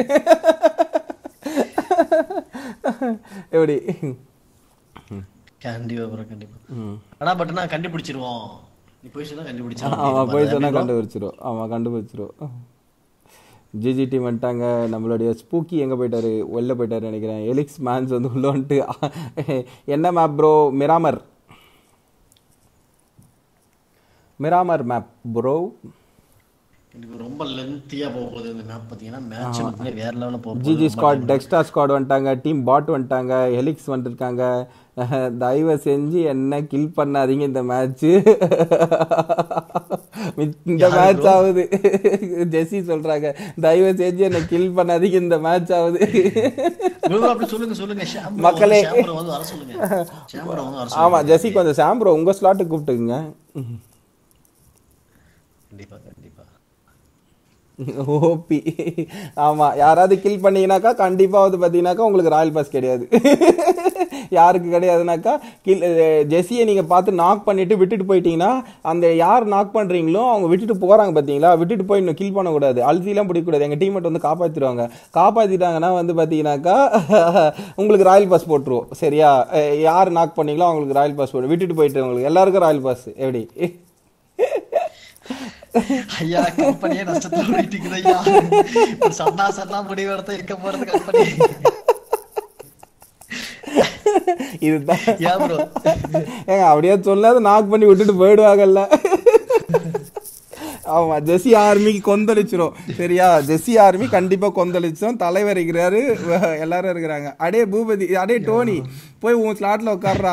Speaker 1: எப்படி
Speaker 2: கண்டிப்பா ப்ரோ கண்டிப்பா ஆனா பட் நான் கண்டுபிடிச்சிருவோம் நீ போய் சொன்னா
Speaker 1: அவன் போய் சொன்னா
Speaker 2: கண்டுபிடிச்சிருவோம்
Speaker 1: கண்டுபிடிச்சிரும் அவன் கண்டுபிடிச்சிரும் ஜிஜி டீம் வந்துட்டாங்க நம்மளுடைய ஸ்பூக்கி எங்கே போயிட்டாரு வெளில போயிட்டாரு நினைக்கிறேன் எலிக்ஸ் மேன்ஸ் வந்து உள்ள வந்துட்டு என்ன map bro Miramar Miramar map bro
Speaker 2: எனக்கு ரொம்ப லென்த்தியா போக போகுது இந்த மேப் பாத்தீங்கன்னா மேட்ச் வந்து வேற லெவல்ல போக
Speaker 1: ஜிஜி
Speaker 2: போகுது
Speaker 1: ஸ்குவாட் டெக்ஸ்டா ஸ்குவாட் வந்துட்டாங்க டீம் பாட் வந்துட்டாங்க ஹெலிக்ஸ் வந்துருக்காங்க தயவு செஞ்சு என்ன கில் பண்ணாதீங்க இந்த மேட்ச் இந்த மேட்ச் ஆகுது ஜெஸ்ஸி சொல்றாங்க தயவு செஞ்சு என்ன கில் பண்ணாதீங்க இந்த மேட்ச் ஆகுது
Speaker 2: bro, அப்படி சொல்லுங்க சொல்லுங்க ஷாம்பு
Speaker 1: மக்களே.
Speaker 2: ஷாம்பு வந்து வர சொல்லுங்க ஷாம்பு வந்து வர
Speaker 1: ஆமா
Speaker 2: சொல்லுங்க
Speaker 1: ஜெஸ்ஸி கொஞ்சம் சாம்ப்ரோ உங்க ஸ்லாட்டுக்கு கூப்பிட்டுக்குங்க
Speaker 2: கண்டிப்பா கண்டிப்பா
Speaker 1: ஓபி ஆமா யாராவது கில் பண்ணீங்கனாக்கா கண்டிப்பா வந்து பாத்தீங்கன்னாக்கா உங்களுக்கு ராயல் பாஸ் கிடையாது யாருக்கு கிடையாதுனாக்கா கில் ஜெஸ்ஸியை நீங்க பார்த்து நாக் பண்ணிட்டு விட்டுட்டு போயிட்டீங்கன்னா அந்த யார் நாக் பண்றீங்களோ அவங்க விட்டுட்டு போறாங்க பாத்தீங்களா விட்டுட்டு போய் இன்னும் கில் பண்ணக்கூடாது அழுத்திலாம் பிடிக்கக்கூடாது எங்க டீம்மேட் வந்து காப்பாத்திடுவாங்க காப்பாத்திட்டாங்கன்னா வந்து பாத்தீங்கன்னாக்கா உங்களுக்கு ராயல் பாஸ் போட்டுருவோம் சரியா அஹ் யார் நாக் பண்ணீங்களோ அவங்களுக்கு ராயல் பாஸ் போட்டு விட்டுட்டு போயிட்டு உங்களுக்கு எல்லாருக்கும் ராயல் பாஸ் எப்படி
Speaker 2: ஐயா கம்பெனியே நஷ்டத்துல ஓடிட்டு இருக்குது ஐயா இப்ப சன்னா சன்னா முடிவு எடுத்து இருக்க போறது கம்பெனி
Speaker 1: இதுதான்
Speaker 2: ஏன் ப்ரோ
Speaker 1: ஏங்க அப்படியே சொல்லாத நாக் பண்ணி விட்டுட்டு போயிடுவாங்கல்ல ஆமா ஜெஸ்ஸி ஆர்மிக்கு கொந்தளிச்சிரும் சரியா ஜெஸ்ஸி ஆர்மி கண்டிப்பா கொந்தளிச்சிரும் தலைவர் இருக்கிறாரு வ- எல்லாரும் இருக்கிறாங்க அடே பூபதி அடே டோனி போய் உன் ஸ்லாட்ல உட்கார்றா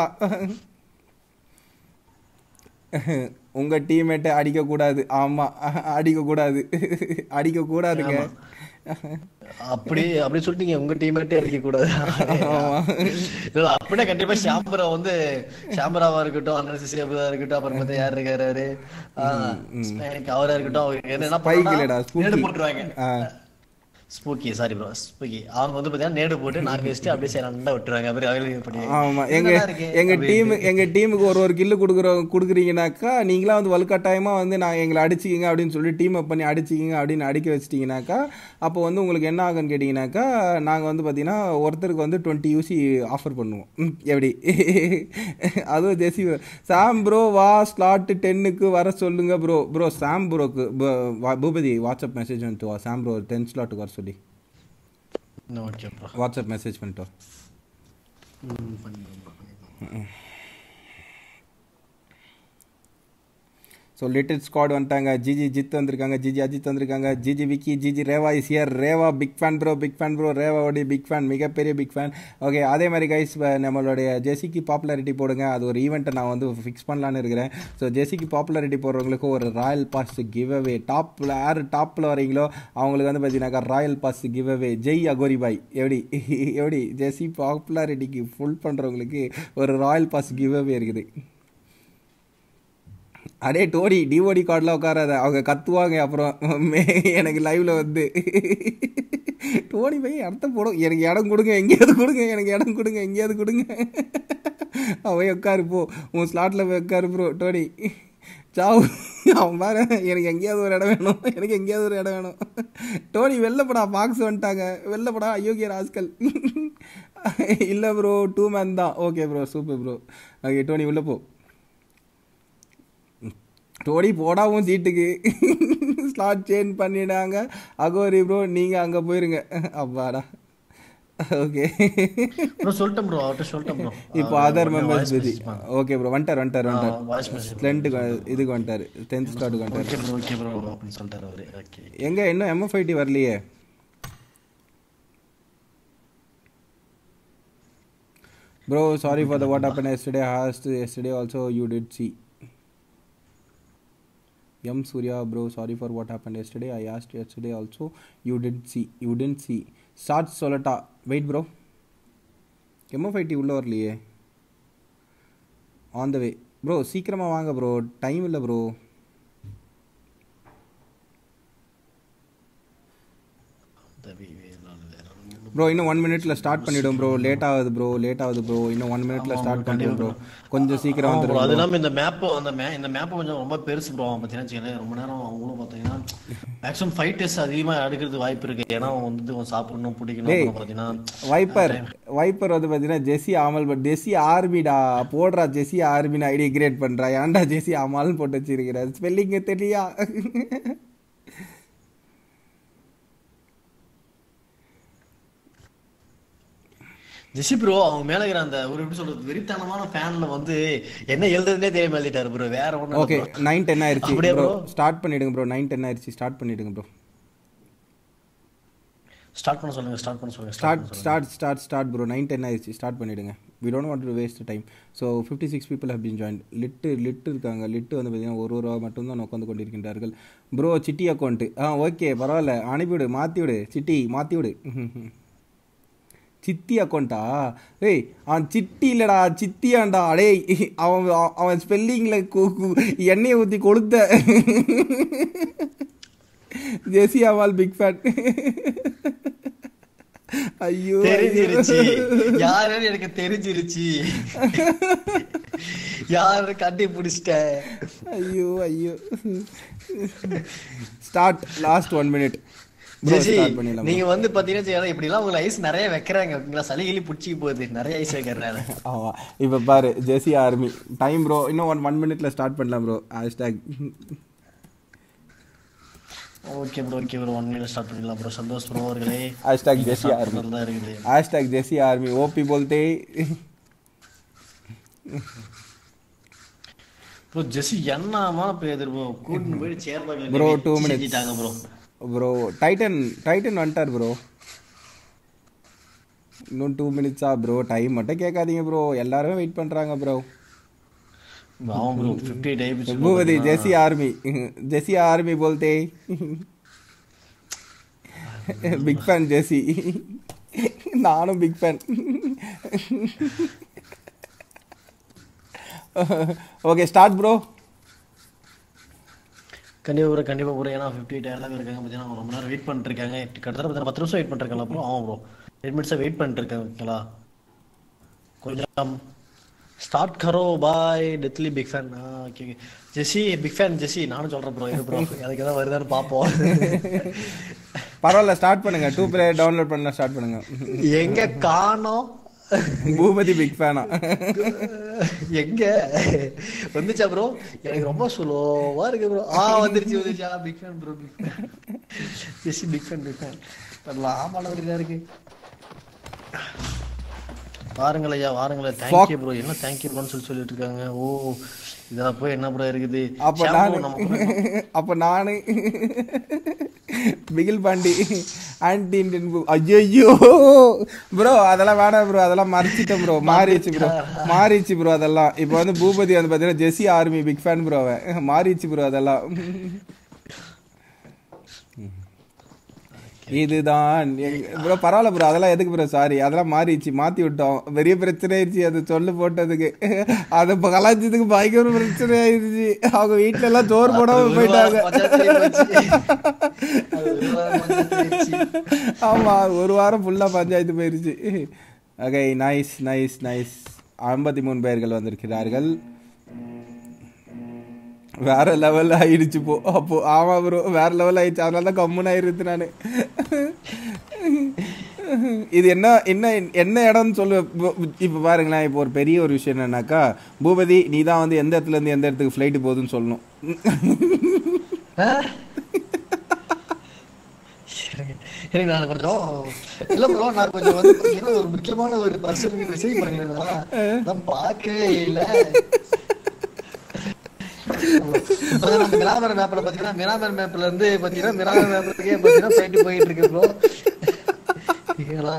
Speaker 1: உங்க டீம்மேட்டை அடிக்க கூடாது ஆமா அடிக்க கூடாது அடிக்க கூடாதுங்க
Speaker 2: அப்படி அப்படி சொல்லிட்டீங்க உங்க டீம்மேட்டே அடிக்க கூடாது இல்ல, அப்படின்னா கண்டிப்பா ஷாம்பரா வந்து ஷாம்பராவா இருக்கட்டும் அண்ணன் சிசியாபுரா இருக்கட்டும் அப்புறம் பார்த்தா யார் இருக்காரு அவரு ஆஹ், எனக்கு அவரா இருக்கட்டும் அவர் என்ன
Speaker 1: Spike இல்லடா,
Speaker 2: பண்ணுவாங்கன்னா,
Speaker 1: Spooky.
Speaker 2: நேடு போட்டுருவாங்க
Speaker 1: ஆ.
Speaker 2: ஸ்பூக்கி சாரி ப்ரோ ஸ்பூக்கி அவங்க வந்து பாத்தீங்கன்னா நேடு போட்டு நாக்கு வச்சுட்டு அப்படியே சைலண்டா விட்டுருவாங்க அப்புறம் அவரு பண்ணி
Speaker 1: ஆமா எங்க
Speaker 2: என்னடா இருக்கு
Speaker 1: எங்க
Speaker 2: அப்படின்னு.
Speaker 1: டீம் எங்க டீமுக்கு ஒரு ஒரு கில்லு கொடுக்குறோம் கொடுக்குறீங்கனாக்கா நீங்களா வந்து வலுக்கட்டாயமா வந்து நான் எங்களை அடிச்சிக்கிங்க அப்படின்னு சொல்லி டீம் அப் பண்ணி அடிச்சிக்கிங்க அப்படின்னு அடிக்க வச்சிட்டீங்கனாக்கா அப்போ வந்து உங்களுக்கு என்ன ஆகும்னு கேட்டிங்கனாக்கா நாங்கள் வந்து பார்த்தீங்கன்னா ஒருத்தருக்கு வந்து டுவெண்ட்டி யூசி ஆஃபர் பண்ணுவோம் ம், எப்படி அதுவும் ஜெசி சாம் ப்ரோ வா ஸ்லாட் டென்னுக்கு வர சொல்லுங்க ப்ரோ ப்ரோ சாம் ப்ரோக்கு பூபதி வாட்ஸ்அப் மெசேஜ் வந்துட்டு வா சாம் ப்ரோ டென் ஸ்லாட்டுக்கு வர சொல்லி
Speaker 2: ஓகே ப்ரோ
Speaker 1: வாட்ஸ்அப் மெசேஜ் பண்ணிட்டு வா. ஸோ லிட்டில் ஸ்குவாட் வந்துட்டாங்க ஜிஜி ஜித் வந்திருக்காங்க ஜிஜி அஜித் வந்திருக்காங்க GG Vicky GG Reva is here Reva big fan bro big fan bro ரேவாவோடைய பிக் ஃபேன் மிகப்பெரிய பிக் ஃபேன் ஓகே அதே மாதிரி கைஸ் நம்மளுடைய ஜெசிக்கு பாப்புலாரிட்டி போடுங்க அது ஒரு ஈவெண்ட்டை நான் வந்து ஃபிக்ஸ் பண்ணலான்னு இருக்கிறேன் ஸோ ஜெசிக்கு பாப்புலாரிட்டி போடுறவங்களுக்கு ஒரு ராயல் பாஸ் கிவ் அவே டாப்பில் யார் டாப்பில் வரீங்களோ அவங்களுக்கு வந்து பார்த்தீங்கன்னாக்கா royal pass give away Jai Aghori பாய் எப்படி எப்படி ஜெசி பாப்புலாரிட்டிக்கு ஃபுல் பண்ணுறவங்களுக்கு ஒரு ராயல் பாஸ் கிவ் அவே இருக்குது அடே டோடி டிஓடி கார்டில் உட்காராத அவங்க கத்துவாங்க அப்புறம் மே- எனக்கு லைவ்ல வந்து டோனி போய் இடத்த போடும் எனக்கு இடம் கொடுங்க எங்கேயாவது கொடுங்க எனக்கு இடம் கொடுங்க எங்கேயாவது கொடுங்க அவன் உட்காரு போ உன் ஸ்லாட்டில் போய் உட்காரு ப்ரோ டோனி சாவு அவன் பாரு எனக்கு எங்கேயாவது ஒரு இடம் வேணும் எனக்கு எங்கேயாவது ஒரு இடம் வேணும் டோனி வெளிலப்படா பாக்ஸ் வந்துட்டாங்க வெளிலப்படா அயோக்கிய ராஸ்கல் இல்லை ப்ரோ டூ மேன் தான் okay bro super bro okay Tony உள்ளே போ டோடி போடாவும் சீட்டுக்கு ஸ்லாட் சேஞ்ச் பண்ணிடாங்க அகோரி ப்ரோ நீங்கள் அங்கே போயிருங்க அப்பாடா ஓகே
Speaker 2: ப்ரோ சொல்லிட்டேன் ப்ரோ அவர்கிட்ட சொல்லிட்டேன் ப்ரோ
Speaker 1: இப்போ other members busy okay bro வந்துட்டார் வந்துட்டார் வந்துட்டார்
Speaker 2: வாய்ஸ் மெசேஜ்
Speaker 1: ஸ்லெண்ட்டுக்கு இதுக்கு வந்துட்டார் டென்த் ஸ்டார்ட்டுக்கு வந்துட்டார்
Speaker 2: ஓகே ப்ரோ ஓகே ப்ரோ அப்படின்னு சொல்லிட்டாரு அவரு ஓகே
Speaker 1: எங்க இன்னும் எம்எஃப்ஐடி வரலையே bro sorry for the what happen yesterday asked yesterday also you did see எம் Surya bro sorry for what happen yesterday I asked yesterday also you did see you didn't see start சொல்லட்டா வெயிட் ப்ரோ எம்எஃப்ஐடி உள்ளே வரலையே ஆன் த வே ப்ரோ சீக்கிரமாக வாங்க ப்ரோ டைம் இல்லை ப்ரோ ப்ரோ இன்னும் ஒன் மினிட்ல ஸ்டார்ட் பண்ணிடும் ப்ரோ லேட் ஆகுது ப்ரோ லேட் ஆகுது ப்ரோ இன்னும் ஒன் மினிட்ல ஸ்டார்ட் பண்ணிடும் ப்ரோ கொஞ்சம் சீக்கிரம்
Speaker 2: ப்ரோ
Speaker 1: வந்துடும்
Speaker 2: அது இல்லாம இந்த மேப் அந்த மே இந்த மேப் கொஞ்சம் ரொம்ப பெருசு ப்ரோ பார்த்தீங்கன்னா வச்சுக்கோங்களேன், ரொம்ப நேரம் அவங்களும் பார்த்தீங்கன்னா மேக்ஸிமம் ஃபைட்டர்ஸ் அதிகமா எடுக்கிறது வாய்ப்பு இருக்கு ஏன்னா அவங்க வந்து கொஞ்சம் சாப்பிடணும் பிடிக்கணும்
Speaker 1: டேய்.
Speaker 2: அப்புறம் பார்த்தீங்கன்னா
Speaker 1: வைப்பர் வைப்பர் வந்து பார்த்தீங்கன்னா ஜெஸ்ஸி அமல் பட் ஜெஸ்ஸி ஆர்மிடா போடுறா ஜெஸ்ஸி ஆர்மின்னு ஐடி கிரியேட் பண்ணுறா ஏன்டா ஜெஸ்ஸி அமால்னு போட்டு வச்சிருக்கிற ஸ்பெல்லிங் தெரியலையா
Speaker 2: ஜெசி ப்ரோ அவங்க மேல இருக்கிற அந்த ஒரு எப்படி சொல்றது வெறித்தனமான ஃபேன்ல வந்து என்ன எழுதுறதுனே தெரியாம எழுதிட்டாரு ப்ரோ வேற ஒண்ணு
Speaker 1: ஓகே நைன் டென் ஆயிருச்சு
Speaker 2: அப்படியே
Speaker 1: ப்ரோ
Speaker 2: bro?
Speaker 1: ஸ்டார்ட் பண்ணிடுங்க ப்ரோ நைன் டென் ஆயிருச்சு ஸ்டார்ட் பண்ணிடுங்க ப்ரோ
Speaker 2: ஸ்டார்ட் பண்ண சொல்லுங்க ஸ்டார்ட் பண்ண சொல்லுங்க
Speaker 1: start start start start bro nine ten ஆயிடுச்சு ஸ்டார்ட் பண்ணிடுங்க we don't want to waste time so fifty six people have been join லிட்டு லிட்டு இருக்காங்க லிட்டு வந்து பார்த்தீங்கன்னா ஒரு ஒரு மட்டும்தான் உட்காந்து கொண்டிருக்கின்றார்கள் ப்ரோ சிட்டி அக்கௌண்ட்டு ஆ ஓகே பரவாயில்ல அனுப்பிவிடு மாற்றி விடு சிட்டி மாற்றி விடு சித்தி அக்கௌண்ட்டா ஏய் அவன் சிட்டி இல்லடா சித்தியாண்டா டேய் அவன் அவன் ஸ்பெல்லிங்கில் எண்ணெயை ஊற்றி கொளுத்த ஜெசி அவால் பிக் ஃபேன் ஐயோ
Speaker 2: தெரிஞ்சிருச்சு யாருன்னு எனக்கு தெரிஞ்சிருச்சு யாரு கண்டுபிடிச்சிட்டேன்
Speaker 1: ஐயோ ஐயோ start last one minute
Speaker 2: JC
Speaker 1: start பண்ணிடலாம்
Speaker 2: நீங்க வந்து பாத்தீங்கன்னா இப்படி எல்லாம் உங்களை ஐஸ் நிறைய வைக்கிறாங்க ஓகேங்களா சளி கிளி புடிச்சிக்கு போகுது நிறைய ஐஸ் வைக்கிறாங்க
Speaker 1: ஆமா இப்போ பாரு ஜெசி ஆர்மி டைம் ப்ரோ இன்னும் ஒன் ஒன் மினிட்ல ஸ்டார்ட் பண்ணலாம் bro hashtag
Speaker 2: okay bro okay bro one minute start பண்ணிடலாம் ப்ரோ சந்தோஷ் ப்ரோ அவர்களே
Speaker 1: ஹேஷ்டாக் ஜெசி ஆர்மி
Speaker 2: தான் இருக்குது
Speaker 1: ஹேஷ்டாக் ஜெசி ஆர்மி ஓபி போல்தே
Speaker 2: ப்ரோ ஜெசி என்னமா பேர் ப்ரோ கூட்டின்னு போய் சேர்ல
Speaker 1: Bro, two minutes.
Speaker 2: செஞ்சிட்டாங்க ப்ரோ
Speaker 1: ப்ரோ டைட்டன் டைட்டன் வந்துட்டார் ப்ரோ இன்னும் டூ மினிட்ஸா ப்ரோ டைம் மட்டும் கேட்காதீங்க ப்ரோ எல்லாருமே வெயிட் பண்றாங்க ப்ரோ
Speaker 2: அவன் bro fifty types
Speaker 1: Boopathi Jessy army Jessy army போல்தே பிக் ஃபேன் ஜெசி நானும் big fan okay start bro
Speaker 2: கண்டிப்பா ப்ரோ கண்டிப்பா ப்ரோ ஏன்னா ஃபிஃப்டி டயர்லாம் இருக்காங்க பார்த்தீங்கன்னா அவங்க ரொம்ப நேரம் வெயிட் பண்ணிட்டு இருக்காங்க கிட்டத்தட்ட பார்த்தீங்கன்னா பத்து நிமிஷம் வெயிட் பண்ணிருக்காங்களா ப்ரோ ஆமாம் ப்ரோ டென் மினிட்ஸாக வெயிட் பண்ணிட்டு இருக்காங்க ஓகேங்களா கொஞ்சம் ஸ்டார்ட் கரோ பாய் deadly big fan okay Jessy big fan Jessy நானும் சொல்றேன் ப்ரோ இது ப்ரோ அதுக்கு ஏதாவது வருதான்னு பார்ப்போம்
Speaker 1: பரவாயில்ல ஸ்டார்ட் பண்ணுங்க டூ பிளேயர் டவுன்லோட் பண்ணலாம் ஸ்டார்ட் பண்ணுங்க
Speaker 2: எங்க காணோம்
Speaker 1: பூபதி பிக் ஃபேனா
Speaker 2: எங்க வந்துச்சா ப்ரோ எனக்கு ரொம்ப ஸ்லோவா இருக்கு ப்ரோ ஆ வந்துருச்சு வந்துருச்சா big fan bro big fan Jessy big fan big fan ஆமாம் அப்படிதான் இருக்கு வாருங்கள் ஐயா வாருங்களேன் தேங்க்யூ ப்ரோ என்ன தேங்க்யூ ப்ரோன்னு சொல்லி சொல்லிட்டு இருக்காங்க ஓ இதெல்லாம் போய் என்ன ப்ரோ இருக்குது
Speaker 1: அப்ப
Speaker 2: ஷாம்பு
Speaker 1: நானு
Speaker 2: நமக்கு
Speaker 1: அப்ப நானு பிகில் பாண்டி ஆன்டி இண்டியன் ஐயோ ப்ரோ அதெல்லாம் வேணாம் ப்ரோ அதெல்லாம் மறைச்சிட்டேன் ப்ரோ மாறிடுச்சு ப்ரோ மாறிடுச்சு ப்ரோ அதெல்லாம் இப்போ வந்து பூபதி வந்து பார்த்தீங்கன்னா Jessy army big fan bro அவன் மாறிடுச்சு ப்ரோ அதெல்லாம் இதுதான் ப்ரோ பரவாயில்ல ப்ரோ அதெல்லாம் எதுக்கு ப்ரோ சாரி அதெல்லாம் மாறிடுச்சு மாத்தி விட்டோம் பெரிய பிரச்சனை ஆயிடுச்சு அது சொல்லு போட்டதுக்கு அது இப்ப கலாய்ச்சதுக்கு பயங்கர பிரச்சனை ஆயிடுச்சு அவங்க வீட்டுல எல்லாம் சோறு போடாம போயிட்டாங்க ஆமா ஒரு வாரம் ஃபுல்லா பஞ்சாயத்து போயிருச்சு ஓகே நைஸ் நைஸ் நைஸ் ஐம்பத்தி மூணு பேர்கள் வந்திருக்கிறார்கள் வேற லெவல் ஆயிடுச்சு போ அப்போ ஆமா ப்ரோ வேற லெவல் ஆயிடுச்சு அதனால தான் கம்முன்னு ஆயிடுது நான் இது என்ன என்ன என்ன இடம்னு சொல்லு இப்போ பாருங்களேன் இப்போ ஒரு பெரிய ஒரு விஷயம் என்னன்னாக்கா பூபதி நீ தான் வந்து எந்த இடத்துல இருந்து எந்த இடத்துக்கு ஃப்ளைட்டு போகுதுன்னு சொல்லணும்
Speaker 2: எனக்கு நான் கொஞ்சம் இல்ல ப்ரோ நான் கொஞ்சம் வந்து பாத்தீங்கன்னா ஒரு முக்கியமான ஒரு பர்சனுக்கு மெசேஜ் பண்ணிருந்தேன் நான் பார்க்கவே இல்ல இப்பதான் நம்ம மிராமர் மேப்ல பாத்தீங்கன்னா மிராமர் மேப்ல இருந்து பாத்தீங்கன்னா மிராமர் மேப்லக்கே பாத்தீங்கன்னா போயிட்டு போயிட்டு இருக்கு ப்ரோ ஓகேங்களா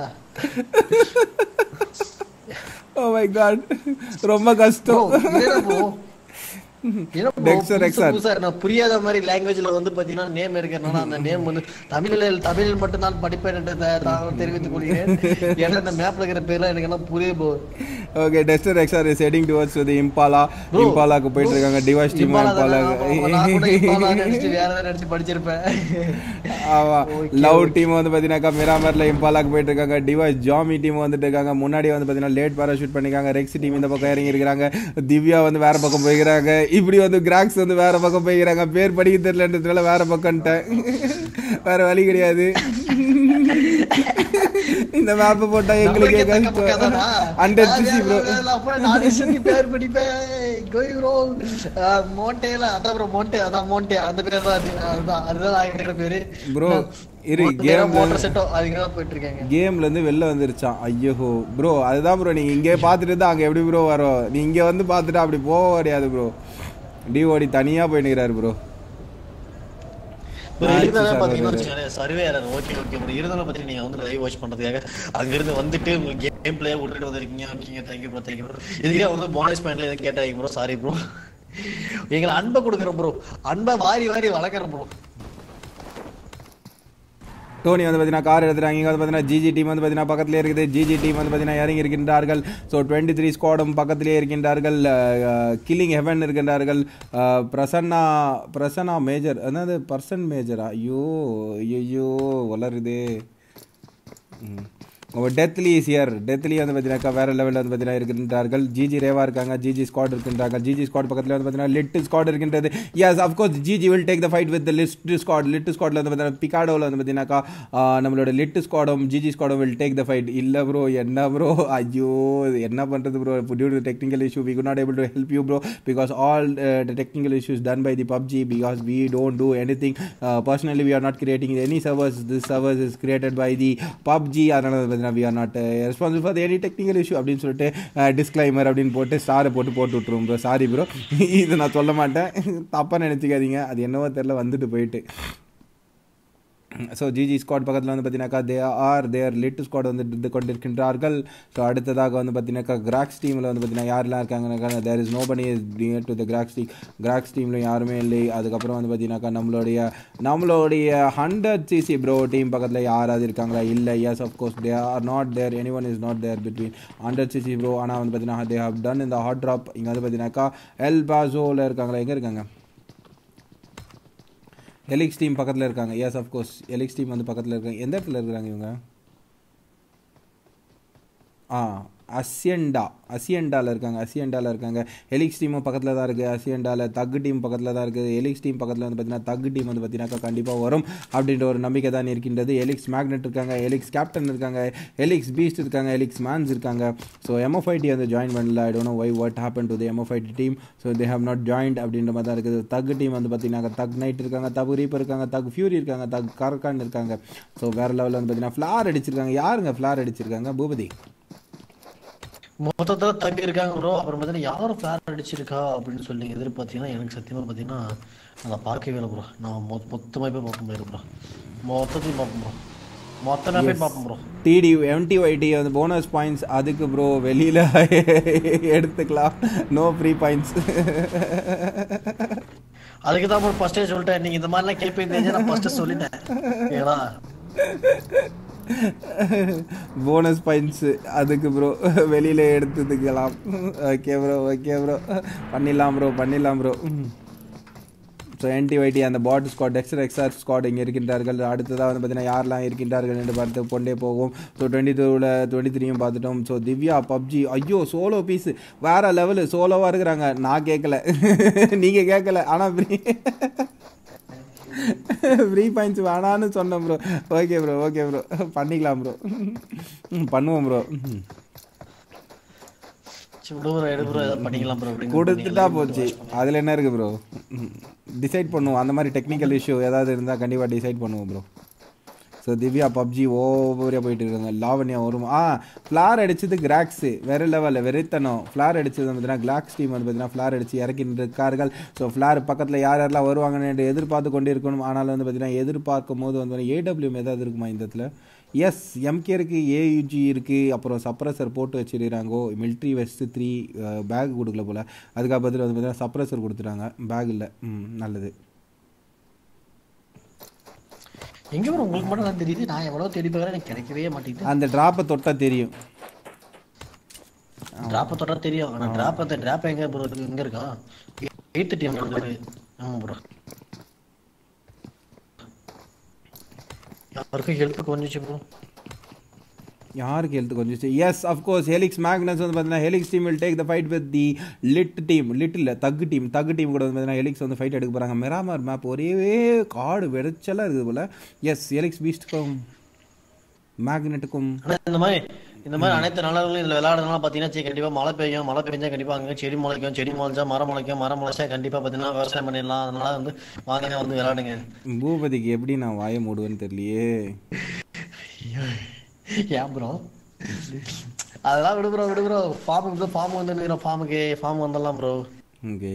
Speaker 1: ஓ மை காட் ரொம்ப கஷ்டம்
Speaker 2: ப்ரோ
Speaker 1: Dexter Exar.
Speaker 2: நான் புரியாத மாதிரி லாங்குவேஜ்ல வந்து பாத்தீங்கன்னா நேம் இருக்கிறனால அந்த நேம் வந்து தமிழ்ல தமிழ் மட்டும் தான் படிப்பேன் என்று நான் தெரிவித்துக் கொள்கிறேன் ஏன்னா இந்த மேப்ல இருக்கிற பேர்லாம் எனக்கு எல்லாம் புரிய போகுது
Speaker 1: okay tester XR is heading towards the Impala
Speaker 2: Bro,
Speaker 1: இம்பாலாக்கு போயிட்டு இருக்காங்க டிவைஸ் டீம்
Speaker 2: இம்பாலா தானே?
Speaker 1: இம்பாலா
Speaker 2: நான் கூட இம்பாலா நினைச்சு வேற ஏதாவது நினைச்சு படிச்சிருப்பேன்
Speaker 1: ஆமா லவ் டீம் வந்து பாத்தீங்கன்னாக்கா மிராமர்ல இம்பாலாக்கு போயிட்டு இருக்காங்க டிவைஸ் ஜாமி டீம் வந்துட்டு இருக்காங்க முன்னாடி வந்து பாத்தீங்கன்னா லேட் பாராஷூட் பண்ணிருக்காங்க ரெக்ஸ் டீம் இந்த பக்கம் இறங்கி இருக்காங்க திவ்யா வந்து வேற பக்கம் போய்க்கிறாங்க இப்படி வந்து கிராக்ஸ் வந்து வேற பக்கம் போய்க்கிறாங்க பேர் படிக்க தெரியலன்றதுனால வேற பக்கம்ட்டேன் வேற வழி கிடையாது இந்த மேப் போட்டா எங்களுக்கே கஷ்டம் ஹண்ட்ரட் சிசி ப்ரோ
Speaker 2: பேர் படிப்பேன் கோய் ப்ரோ மோண்டேல அதான் ப்ரோ மோண்டே அதான் மோண்டே அந்த பேர் தான் அது. அதுதான் அதுதான் நான் இருக்கிற பேரு
Speaker 1: ப்ரோ இரு கேம்
Speaker 2: மோட்டர் செட்டோ அதுக்காக போயிட்டு இருக்காங்க
Speaker 1: கேம்ல இருந்து வெளில வந்துருச்சான் ஐயோ ப்ரோ அதுதான் ப்ரோ நீங்க இங்கே பார்த்துட்டு இருந்தா அங்க எப்படி ப்ரோ வரும் நீ இங்க வந்து பார்த்துட்டு அப்படி போக முடியாது ப்ரோ டிஓடி தனியா போயினுக்கிறாரு ப்ரோ
Speaker 2: ஒரு இருந்தாலும் பாத்தீங்கன்னா survey error okay okay bro இருந்தாலும் பாத்தீங்கன்னா நீங்க வந்து லைவ் வாட்ச் பண்றதுக்காக அங்க இருந்து வந்துட்டு உங்க கேம் பிளே விட்டுட்டு வந்திருக்கீங்க ஓகேங்க தேங்க்யூ ப்ரோ தேங்க்யூ ப்ரோ இதுக்கே வந்து போனஸ் பாயிண்ட்ல எதுவும் கேட்டாங்க ப்ரோ சாரி ப்ரோ எங்களை அன்பை கொடுக்குறோம் ப்ரோ அன்பை வாரி வாரி வளர்க்குறோம் ப்ரோ
Speaker 1: டோனி வந்து பார்த்தீங்கன்னா கார் எடுத்துறாங்க இங்கே வந்து பார்த்தீங்கன்னா ஜிஜி டீம் வந்து பார்த்தீங்கன்னா பக்கத்துலேயே இருக்குது ஜிஜி டீம் வந்து பார்த்தீங்கன்னா இறங்கி இருக்கின்றார்கள் ஸோ டுவெண்ட்டி த்ரீ ஸ்குவாடும் பக்கத்திலே இருக்கின்றார்கள் கில்லிங் ஹெவன் இருக்கின்றார்கள் அஹ், பிரசன்னா பிரசன்னா மேஜர் அதாவது பர்சன் மேஜரா ஐயோ ஐயோ வளருதே ம். டெத்லி இஸ் இயர் டெத்லி வந்து பார்த்தீங்கன்னா வேற லெவலில் வந்து பார்த்தீங்கன்னா இருக்கின்றார்கள் ஜிஜி ரேவா இருக்காங்க ஜிஜி ஸ்குவாட் இருக்கின்றார்கள் ஜிஜி ஸ்குவாட் பக்கத்தில் வந்து பார்த்தீங்கன்னா லிட் ஸ்குவாட் இருக்கின்றது yes of course GG will take the fight with list squad lit ஸ்குவாட்ல வந்து பார்த்தீங்கன்னா பிகாடோவில் வந்து பார்த்தீங்கன்னாக்கா ஆஹ், நம்மளோட லிட் ஸ்குவாடும் ஜிஜி ஸ்குவாடும் வில் டேக் த ஃபைட் இல்லை ப்ரோ என்ன ப்ரோ ஐயோ இது என்ன பண்ணுறது bro due to technical issue we could not able to help you bro because all the technical issues done by the PUBG because we don't do anything. Uh, personally, we are not creating any servers. This servers is created by the PUBG. அதனால பார்த்தீங்கன்னா we are not uh, responsible for the any technical issue அப்படின்னு சொல்லிட்டு டிஸ்க்ளைமர் அப்படின்னு போட்டு ஸ்டாரை போட்டு போட்டு விட்ருவோம் ப்ரோ சாரி ப்ரோ இது நான் சொல்ல மாட்டேன் தப்பாக நினச்சிக்காதீங்க அது என்னவோ தெரில வந்துட்டு போயிட்டு ஸோ ஜிஜி ஸ்குவாட் பக்கத்தில் வந்து பார்த்தீங்கன்னாக்கா they are there lit squad வந்து இது கொண்டிருக்கின்றார்கள் ஸோ அடுத்ததாக வந்து பார்த்தீங்கன்னாக்கா கிராக்ஸ் டீமில் வந்து பார்த்தீங்கன்னா யாரெல்லாம் இருக்காங்கன்னாக்கா தேர் இஸ் நோ பனி is near to the cracks team Cracks டீமில் யாருமே இல்லை அதுக்கப்புறம் வந்து பார்த்தீங்கன்னாக்கா நம்மளுடைய நம்மளுடைய ஹண்ட்ரட் சிசி ப்ரோ டீம் பக்கத்தில் யாராவது இருக்காங்களா இல்லை yes of course they are not there any one is not there between hundred CC bro ஆனால் வந்து பார்த்தீங்கன்னா தே ஹவ் டன் இந்த ஹாட் ட்ராப் இங்கே வந்து பார்த்தீங்கன்னாக்கா எல் பாசோவில் இருக்காங்களா எங்கே இருக்காங்க எலிக்ஸ் டீம் பக்கத்தில் இருக்காங்க எஸ் அஃப்கோர்ஸ் எலிக்ஸ் டீம் வந்து பக்கத்தில் இருக்காங்க எந்த இடத்துல இருக்கிறாங்க இவங்க ஆ அசியண்டா அசியண்டாவில் இருக்காங்க அசியண்டாவில் இருக்காங்க எலிக்ஸ் டீமும் பக்கத்தில் தான் இருக்குது அசியண்டாவில் தக்கு டீம் பக்கத்தில் தான் இருக்குது எலிக்ஸ் டீம் பக்கத்தில் வந்து பார்த்தீங்கன்னா தக்கு டீம் வந்து பார்த்தீங்கன்னா கண்டிப்பாக வரும் அப்படின்ற ஒரு நம்பிக்கை தான் இருக்கின்றது எலிக்ஸ் மேக்னெட் இருக்காங்க எலிக்ஸ் கேப்டன் இருக்காங்க எலிக்ஸ் பீஸ்ட் இருக்காங்க எலிக்ஸ் மேன்ஸ் இருக்காங்க ஸோ எம்எஃப்ஐடி வந்து ஜாயின் பண்ணல I don't why what happen to the MFID team so they have not joined அப்படின்ற மாதிரி தான் இருக்குது தக் டீம் வந்து பார்த்தீங்கன்னா தக் நைட் இருக்காங்க தக் ரீப்பர் இருக்காங்க தக் ஃபியூரி இருக்காங்க தக் கரக்கான் இருக்காங்க ஸோ வேறு லெவலில் வந்து பார்த்தீங்கன்னா ஃப்ளார் அடிச்சிருக்காங்க யாருங்க ஃப்ளார் அடிச்சிருக்காங்க பூபதி
Speaker 2: மொத்தத்துல தங்கி இருக்காங்க ப்ரோ அப்புறம் பார்த்தீங்கன்னா யாரும் ஃபிளார் அடிச்சிருக்கா அப்படின்னு சொல்லி எதிர்பார்த்தீங்கன்னா எனக்கு சத்தியமா பார்த்தீங்கன்னா அதை பார்க்கவே இல்லை ப்ரோ நான் மொ மொத்தமாக போய் பார்க்க முடியாது ப்ரோ மொத்தத்தையும் பார்ப்போம் ப்ரோ மொத்தமே போய் பார்ப்போம் ப்ரோ
Speaker 1: டிடி எம்டி ஒய்டி வந்து போனஸ் பாயிண்ட்ஸ் அதுக்கு ப்ரோ வெளியில் எடுத்துக்கலாம் நோ ஃப்ரீ பாயிண்ட்ஸ்
Speaker 2: அதுக்கு தான் ப்ரோ ஃபர்ஸ்டே சொல்லிட்டேன் நீங்க இந்த மாதிரிலாம் கேட்பீங்க நான் ஃபர்ஸ்ட் சொல்லிட்டேன் ஏடா
Speaker 1: போனஸ் பாயிண்ட்ஸ் அதுக்கு ப்ரோ வெளியில் எடுத்துக்கலாம் ஓகே ப்ரோ ஓகே ப்ரோ பண்ணிடலாம் ப்ரோ பண்ணிடலாம் ப்ரோ ஸோ என்டிஒய்டி அந்த bot squad extra XR squad இங்கே இருக்கின்றார்கள் அடுத்ததாக வந்து பார்த்தீங்கன்னா யாரெல்லாம் இருக்கின்றார்கள் என்று பார்த்து கொண்டே போகும் ஸோ டுவெண்ட்டி டூவில் டுவெண்ட்டி த்ரீயும் பார்த்துட்டோம் ஸோ திவ்யா பப்ஜி ஐயோ சோலோ பீஸ் வேற லெவலு சோலோவாக இருக்கிறாங்க நான் கேட்கல நீங்கள் கேட்கல ஆனால் ஃப்ரீ ஃப்ரீ பாயிண்ட்ஸ் வேணான்னு சொன்னேன் bro okay bro okay bro பண்ணிக்கலாம் ப்ரோ பண்ணுவோம் ப்ரோ
Speaker 2: சரி விடு ப்ரோ எடு ப்ரோ ஏதாவது பண்ணிக்கலாம் ப்ரோ அப்படின்னு
Speaker 1: கொடுத்துட்டா போச்சு அதில் என்ன இருக்குது ப்ரோ டிசைட் பண்ணுவோம் அந்த மாதிரி டெக்னிக்கல் இஷ்யூ ஏதாவது இருந்தால் கண்டிப்பாக டிசைட் பண்ணுவோம் ப்ரோ ஸோ திவ்யா பப்ஜி ஓவரியாக போயிட்டு இருக்காங்க லாவண்யா வரும் ஆ ஃப்ளார் அடிச்சது கிராக்ஸு வேறு லெவலில் வெறித்தனம் ஃப்ளார் அடிச்சது வந்து பார்த்தீங்கன்னா கிளாக்ஸ் டீம் வந்து பார்த்தீங்கன்னா ஃப்ளார் அடித்து இறக்கிட்டு இருக்கார்கள் ஸோ ஃப்ளார் பக்கத்தில் யார் யாரெல்லாம் வருவாங்கன்னு எதிர்பார்த்து கொண்டு இருக்கணும் ஆனாலும் வந்து பார்த்தீங்கன்னா எதிர்பார்க்கும் போது வந்து ஏடபிள்யூஎம் ஏதாவது இருக்குமா இந்த இடத்துல எஸ் எம்கே இருக்குது ஏயுஜி இருக்குது அப்புறம் சப்ரஸர் போட்டு வச்சிருக்கிறாங்கோ மிலிட்ரி வெஸ்ட்டு த்ரீ பேக் கொடுக்கல போல் அதுக்கு பதில் வந்து பார்த்தீங்கன்னா சப்ரஸர் கொடுத்துட்டாங்க பேக் இல்லை ம் நல்லது
Speaker 2: எங்க ப்ரோ உங்களுக்கு மட்டும் தான் தெரியுது நான் எவ்வளவு தேடி பார்க்கறேன் எனக்கு கிடைக்கவே மாட்டேங்குது
Speaker 1: அந்த ட்ராப்பை தொட்டால் தெரியும்
Speaker 2: டிராப்பை தொட்டா தெரியும் ஆனா டிராப் அந்த டிராப் எங்க ப்ரோ இருக்கு எங்க இருக்கா எயித் டீம் இருக்கு ஆமா ப்ரோ யாருக்கும் ஹெல்த் கொஞ்சிச்சு ப்ரோ
Speaker 1: யாருக்கு ஹெல்த் கொஞ்சம் எஸ் அஃப்கோர்ஸ் ஹெலிக்ஸ் மேக்னஸ் வந்து பார்த்தீங்கன்னா Helix team will take the fight with the lit team lit இல்லை தக்கு டீம் தக்கு டீம் கூட வந்து பார்த்தீங்கன்னா ஹெலிக்ஸ் வந்து ஃபைட் எடுக்க போகிறாங்க மெராமர் மேப் ஒரே காடு வெடிச்சலாக இருக்குது போல் எஸ் ஹெலிக்ஸ் பீஸ்ட்டுக்கும் மேக்னெட்டுக்கும்
Speaker 2: ஆனா இந்த மாதிரி இந்த மாதிரி அனைத்து நாளர்களும் இதுல விளையாடுறதுனால பாத்தீங்கன்னா சரி, கண்டிப்பா மழை பெய்யும் மழை பெஞ்சா கண்டிப்பா அங்க செடி முளைக்கும் செடி முளைச்சா மரம் முளைக்கும் மரம் முளைச்சா கண்டிப்பா பாத்தீங்கன்னா விவசாயம் பண்ணிடலாம் அதனால வந்து வாங்க வந்து விளையாடுங்க
Speaker 1: பூபதிக்கு எப்படி நான் வாயை மூடுவேன்னு தெரியலையே
Speaker 2: ஏன் ப்ரோ அதெல்லாம் விடு ப்ரோ விடு ப்ரோ ஃபார்முக்கு ஃபார்ம் வந்து ஃபார்முக்கு ஃபார்ம் வந்துடலாம் ப்ரோ
Speaker 1: ஓகே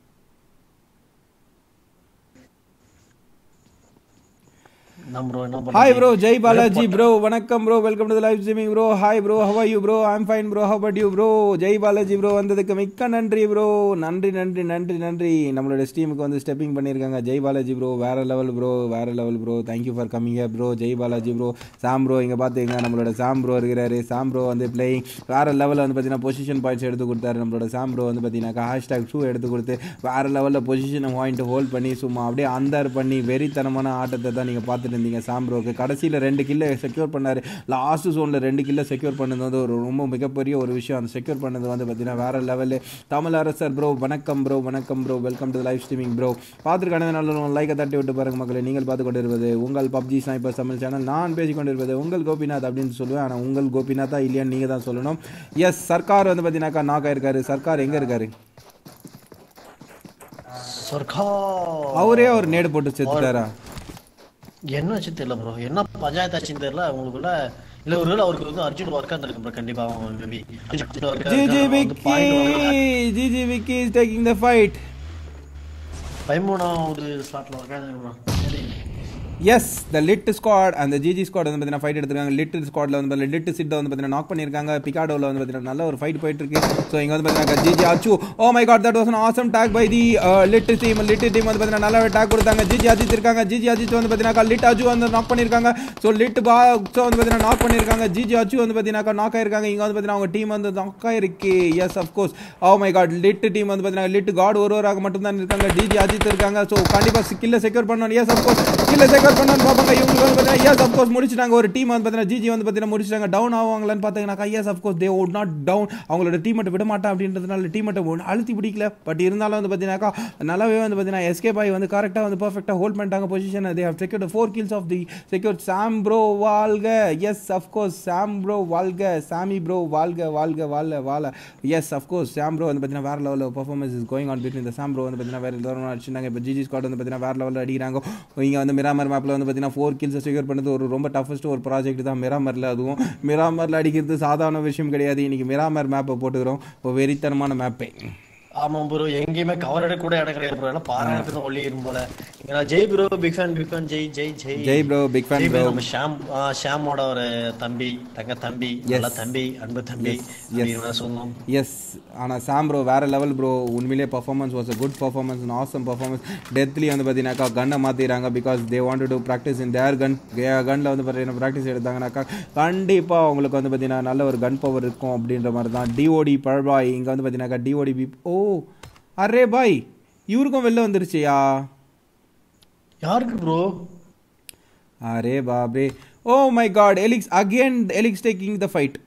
Speaker 2: நம்ம ப்ரோ என்ன
Speaker 1: ஹாய்
Speaker 2: பண்றது?
Speaker 1: ப்ரோ ஜெய் பாலாஜி ப்ரோ வணக்கம் bro welcome to live streaming bro hi bro how are you bro I am fine bro how but you bro Jai Balaji bro வந்ததுக்கு மிக்க நன்றி ப்ரோ நன்றி நன்றி நன்றி நன்றி நம்மளோட ஸ்ட்ரீமுக்கு வந்து ஸ்டெப்பிங் பண்ணியிருக்காங்க ஜெய் பாலாஜி ப்ரோ வேற லெவல் ப்ரோ வேற level bro thank you for coming bro Jai Balaji bro Sam bro இங்கே பார்த்துங்க நம்மளோட சாம் ப்ரோ இருக்கிறாரு சாம் ப்ரோ வந்து பிளேயிங் வேற லெவலில் வந்து பார்த்தீங்கன்னா பொசிஷன் பாயிண்ட்ஸ் எடுத்து கொடுத்தாரு நம்மளோட சாம் ப்ரோ வந்து பார்த்தீங்கன்னா ஹேஷ்டாக் ஷூ எடுத்து கொடுத்து வேற லெவலில் பொசிஷனை பாயிண்ட் ஹோல்ட் பண்ணி சும்மா அப்படியே அந்தார் பண்ணி வெறித்தனமான ஆட்டத்தை தான் நீங்கள் பார்த்துட்டு இருந்தீங்க சாம் ப்ரோக்கு கடைசியில் ரெண்டு கில்லை செக்யூர் பண்ணார் லாஸ்ட் ஜோனில் ரெண்டு கில்லை செக்யூர் பண்ணது வந்து ஒரு ரொம்ப மிகப்பெரிய ஒரு விஷயம் அந்த செக்யூர் பண்ணது வந்து பார்த்தீங்கன்னா வேற லெவலு தமிழ் அரசர் ப்ரோ வணக்கம் ப்ரோ வணக்கம் bro welcome to live streaming bro பார்த்துருக்கான நல்ல லைக்கை தட்டி விட்டு பாருங்க மக்களை நீங்கள் பார்த்து கொண்டு இருப்பது உங்கள் பப்ஜி ஸ்னைப்பர் தமிழ் சேனல் நான் பேசிக் கொண்டு இருப்பது உங்கள் கோபிநாத் அப்படின்னு சொல்லுவேன் ஆனால் உங்கள் கோபிநாத்தா இல்லையான்னு நீங்கள் தான் சொல்லணும் எஸ் சர்க்கார் வந்து பார்த்தீங்கன்னாக்கா நாக் ஆயிருக்காரு சர்க்கார் எங்கே இருக்காரு
Speaker 2: சர்க்கார்
Speaker 1: அவரே அவர் நேடு போட்டு செத்துட்டாரா
Speaker 2: என்ன ஆச்சு தெரியல ப்ரோ என்ன பஞ்சாயத்து ஆச்சுன்னு தெரியல உங்களுக்குள்ள இல்ல ஒருவேளை அவருக்கு வந்து அர்ஜுன் ஒர்க்கா இருந்திருக்கு ப்ரோ கண்டிப்பா அவன் maybe
Speaker 1: GG Vicky GG Vicky is taking the fight
Speaker 2: பதிமூணாவது ஸ்லாட்ல ஒர்க்கா இருந்திருக்கு bro
Speaker 1: yes the lit squad அந்த ஜிஜி ஸ்குவாட் வந்து பார்த்தீங்கன்னா ஃபைட் எடுத்துருக்காங்க லிட் ஸ்குவாட்ல வந்து பார்த்தீங்கன்னா லிட் சிட்டை வந்து பார்த்தீங்கன்னா நாக் பண்ணியிருக்காங்க பிகாடோவில் வந்து பார்த்தீங்கன்னா நல்ல ஒரு ஃபைட் போயிட்டு இருக்கு ஸோ இங்கே வந்து பார்த்தீங்கன்னா ஜிஜி ஆச்சு oh my god that was an awesome tag by the lit team lit team வந்து பார்த்தீங்கன்னா நல்லாவே டேக் கொடுத்தாங்க ஜிஜி அஜித் இருக்காங்க ஜிஜி அஜித் வந்து பார்த்தீங்கன்னா லிட் அஜு வந்து நாக் பண்ணியிருக்காங்க ஸோ லிட் பாக்ஸோ வந்து பார்த்தீங்கன்னா நாக் பண்ணியிருக்காங்க ஜிஜி அச்சு வந்து பார்த்தீங்கன்னா நாக் ஆயிருக்காங்க இங்கே வந்து பார்த்தீங்கன்னா அவங்க டீம் வந்து நாக் ஆயிருக்கு yes of course oh my god lit team வந்து பார்த்தீங்கன்னா லிட் காட் ஒருவராக மட்டும்தான் இருக்காங்க ஜிஜி அஜித் இருக்காங்க ஸோ கண்டிப்பாக ஸ்கில்லை செக்யூர் பண்ணணும் எஸ் அஃப்கோர்ஸ் ஸ்கில்லை செக்யூர் பண்ணணும்னு பார்ப்பாங்க இவங்களுக்கு வந்து பார்த்தீங்கன்னா எஸ் அஃப்கோர்ஸ் முடிச்சிட்டாங்க ஒரு டீம் வந்து பார்த்தீங்கன்னா ஜிஜி வந்து பார்த்தீங்கன்னா முடிச்சிட்டாங்க டவுன் ஆவாங்களான்னு பார்த்தீங்கன்னா yes of course they would not down அவங்களோட டீம் மட்டும் விட மாட்டேன் அப்படின்றதுனால டீம் மட்டும் அழுத்தி பிடிக்கல பட் இருந்தாலும் வந்து பார்த்தீங்கன்னாக்கா நல்லாவே வந்து பார்த்தீங்கன்னா எஸ்கேப் ஆகி வந்து கரெக்டாக வந்து பர்ஃபெக்டாக ஹோல்ட் பண்ணிட்டாங்க position they have secured four kills of the secured Sam bro வாழ்க எஸ் அஃப்கோர்ஸ் சாம் ப்ரோ வாழ்க சாமி ப்ரோ வாழ்க வாழ்க வாழ வாழ எஸ் அஃப்கோர்ஸ் சாம் ப்ரோ வந்து பார்த்தீங்கன்னா வேற லெவலில் performance is going on between இந்த சாம் ப்ரோ வந்து பார்த்தீங்கன்னா வேற லெவலில் அடிச்சிருந்தாங்க இப்போ ஜிஜி ஸ்குவாட் வந்து பார்த்தீங்கன்னா வேற லெவலில் அடிக்கிறாங்க இங்கே வந்து மிராமர் மேப்பில் வந்து பார்த்தீங்கன்னா ஃபோர் கில்ஸ் செக்யூர் பண்ணது ஒரு ரொம்ப டஃபஸ்ட் ஒரு ப்ராஜெக்ட் தான் மிராமரில் அதுவும் மிராமரில் அடிக்கிறது சாதாரண விஷயம் கிடையாது இன்னைக்கு மிராமர் மேப்பை போட்டுக்கிறோம் ஒரு வெறித்தனமான மேப்பே
Speaker 2: ஆமா ப்ரோ எங்கேயுமே கவர் எடுக்க கூட இடம் கிடையாது ப்ரோ எல்லாம் பாறை இடத்துல ஒல்லி இருக்கும் போல ஏன்னா Jai bro big fan big fan Jai Jai Jai
Speaker 1: Jai bro big fan
Speaker 2: Jai
Speaker 1: bro
Speaker 2: bro, நம்ம ஷாம் ஆ, ஷாமோட ஒரு தம்பி தங்க தம்பி நல்ல தம்பி அன்பு தம்பி அப்படின்னு சொல்லணும்
Speaker 1: எஸ் ஆனால் சாம் ப்ரோ வேற லெவல் ப்ரோ உண்மையிலே performance was a good performance awesome performance deadly வந்து பார்த்தீங்கன்னாக்கா கன்னை மாற்றிடுறாங்க because they want to practice in there gun கன்னில் வந்து பார்த்தீங்கன்னா ப்ராக்டிஸ் எடுத்தாங்கனாக்கா கண்டிப்பாக அவங்களுக்கு வந்து பார்த்தீங்கன்னா நல்ல ஒரு கன் பவர் இருக்கும் அப்படின்ற மாதிரி தான் டிஓடி பழபாய் இங்கே வந்து பார்த்தீங்கன்னாக்கா டிஓடி பி ஓ அரே பாய் இவருக்கும் வெளில வந்துருச்சியா
Speaker 2: யாருக்கு ப்ரோ
Speaker 1: அரே பாபே oh my god Helix again Helix taking the fight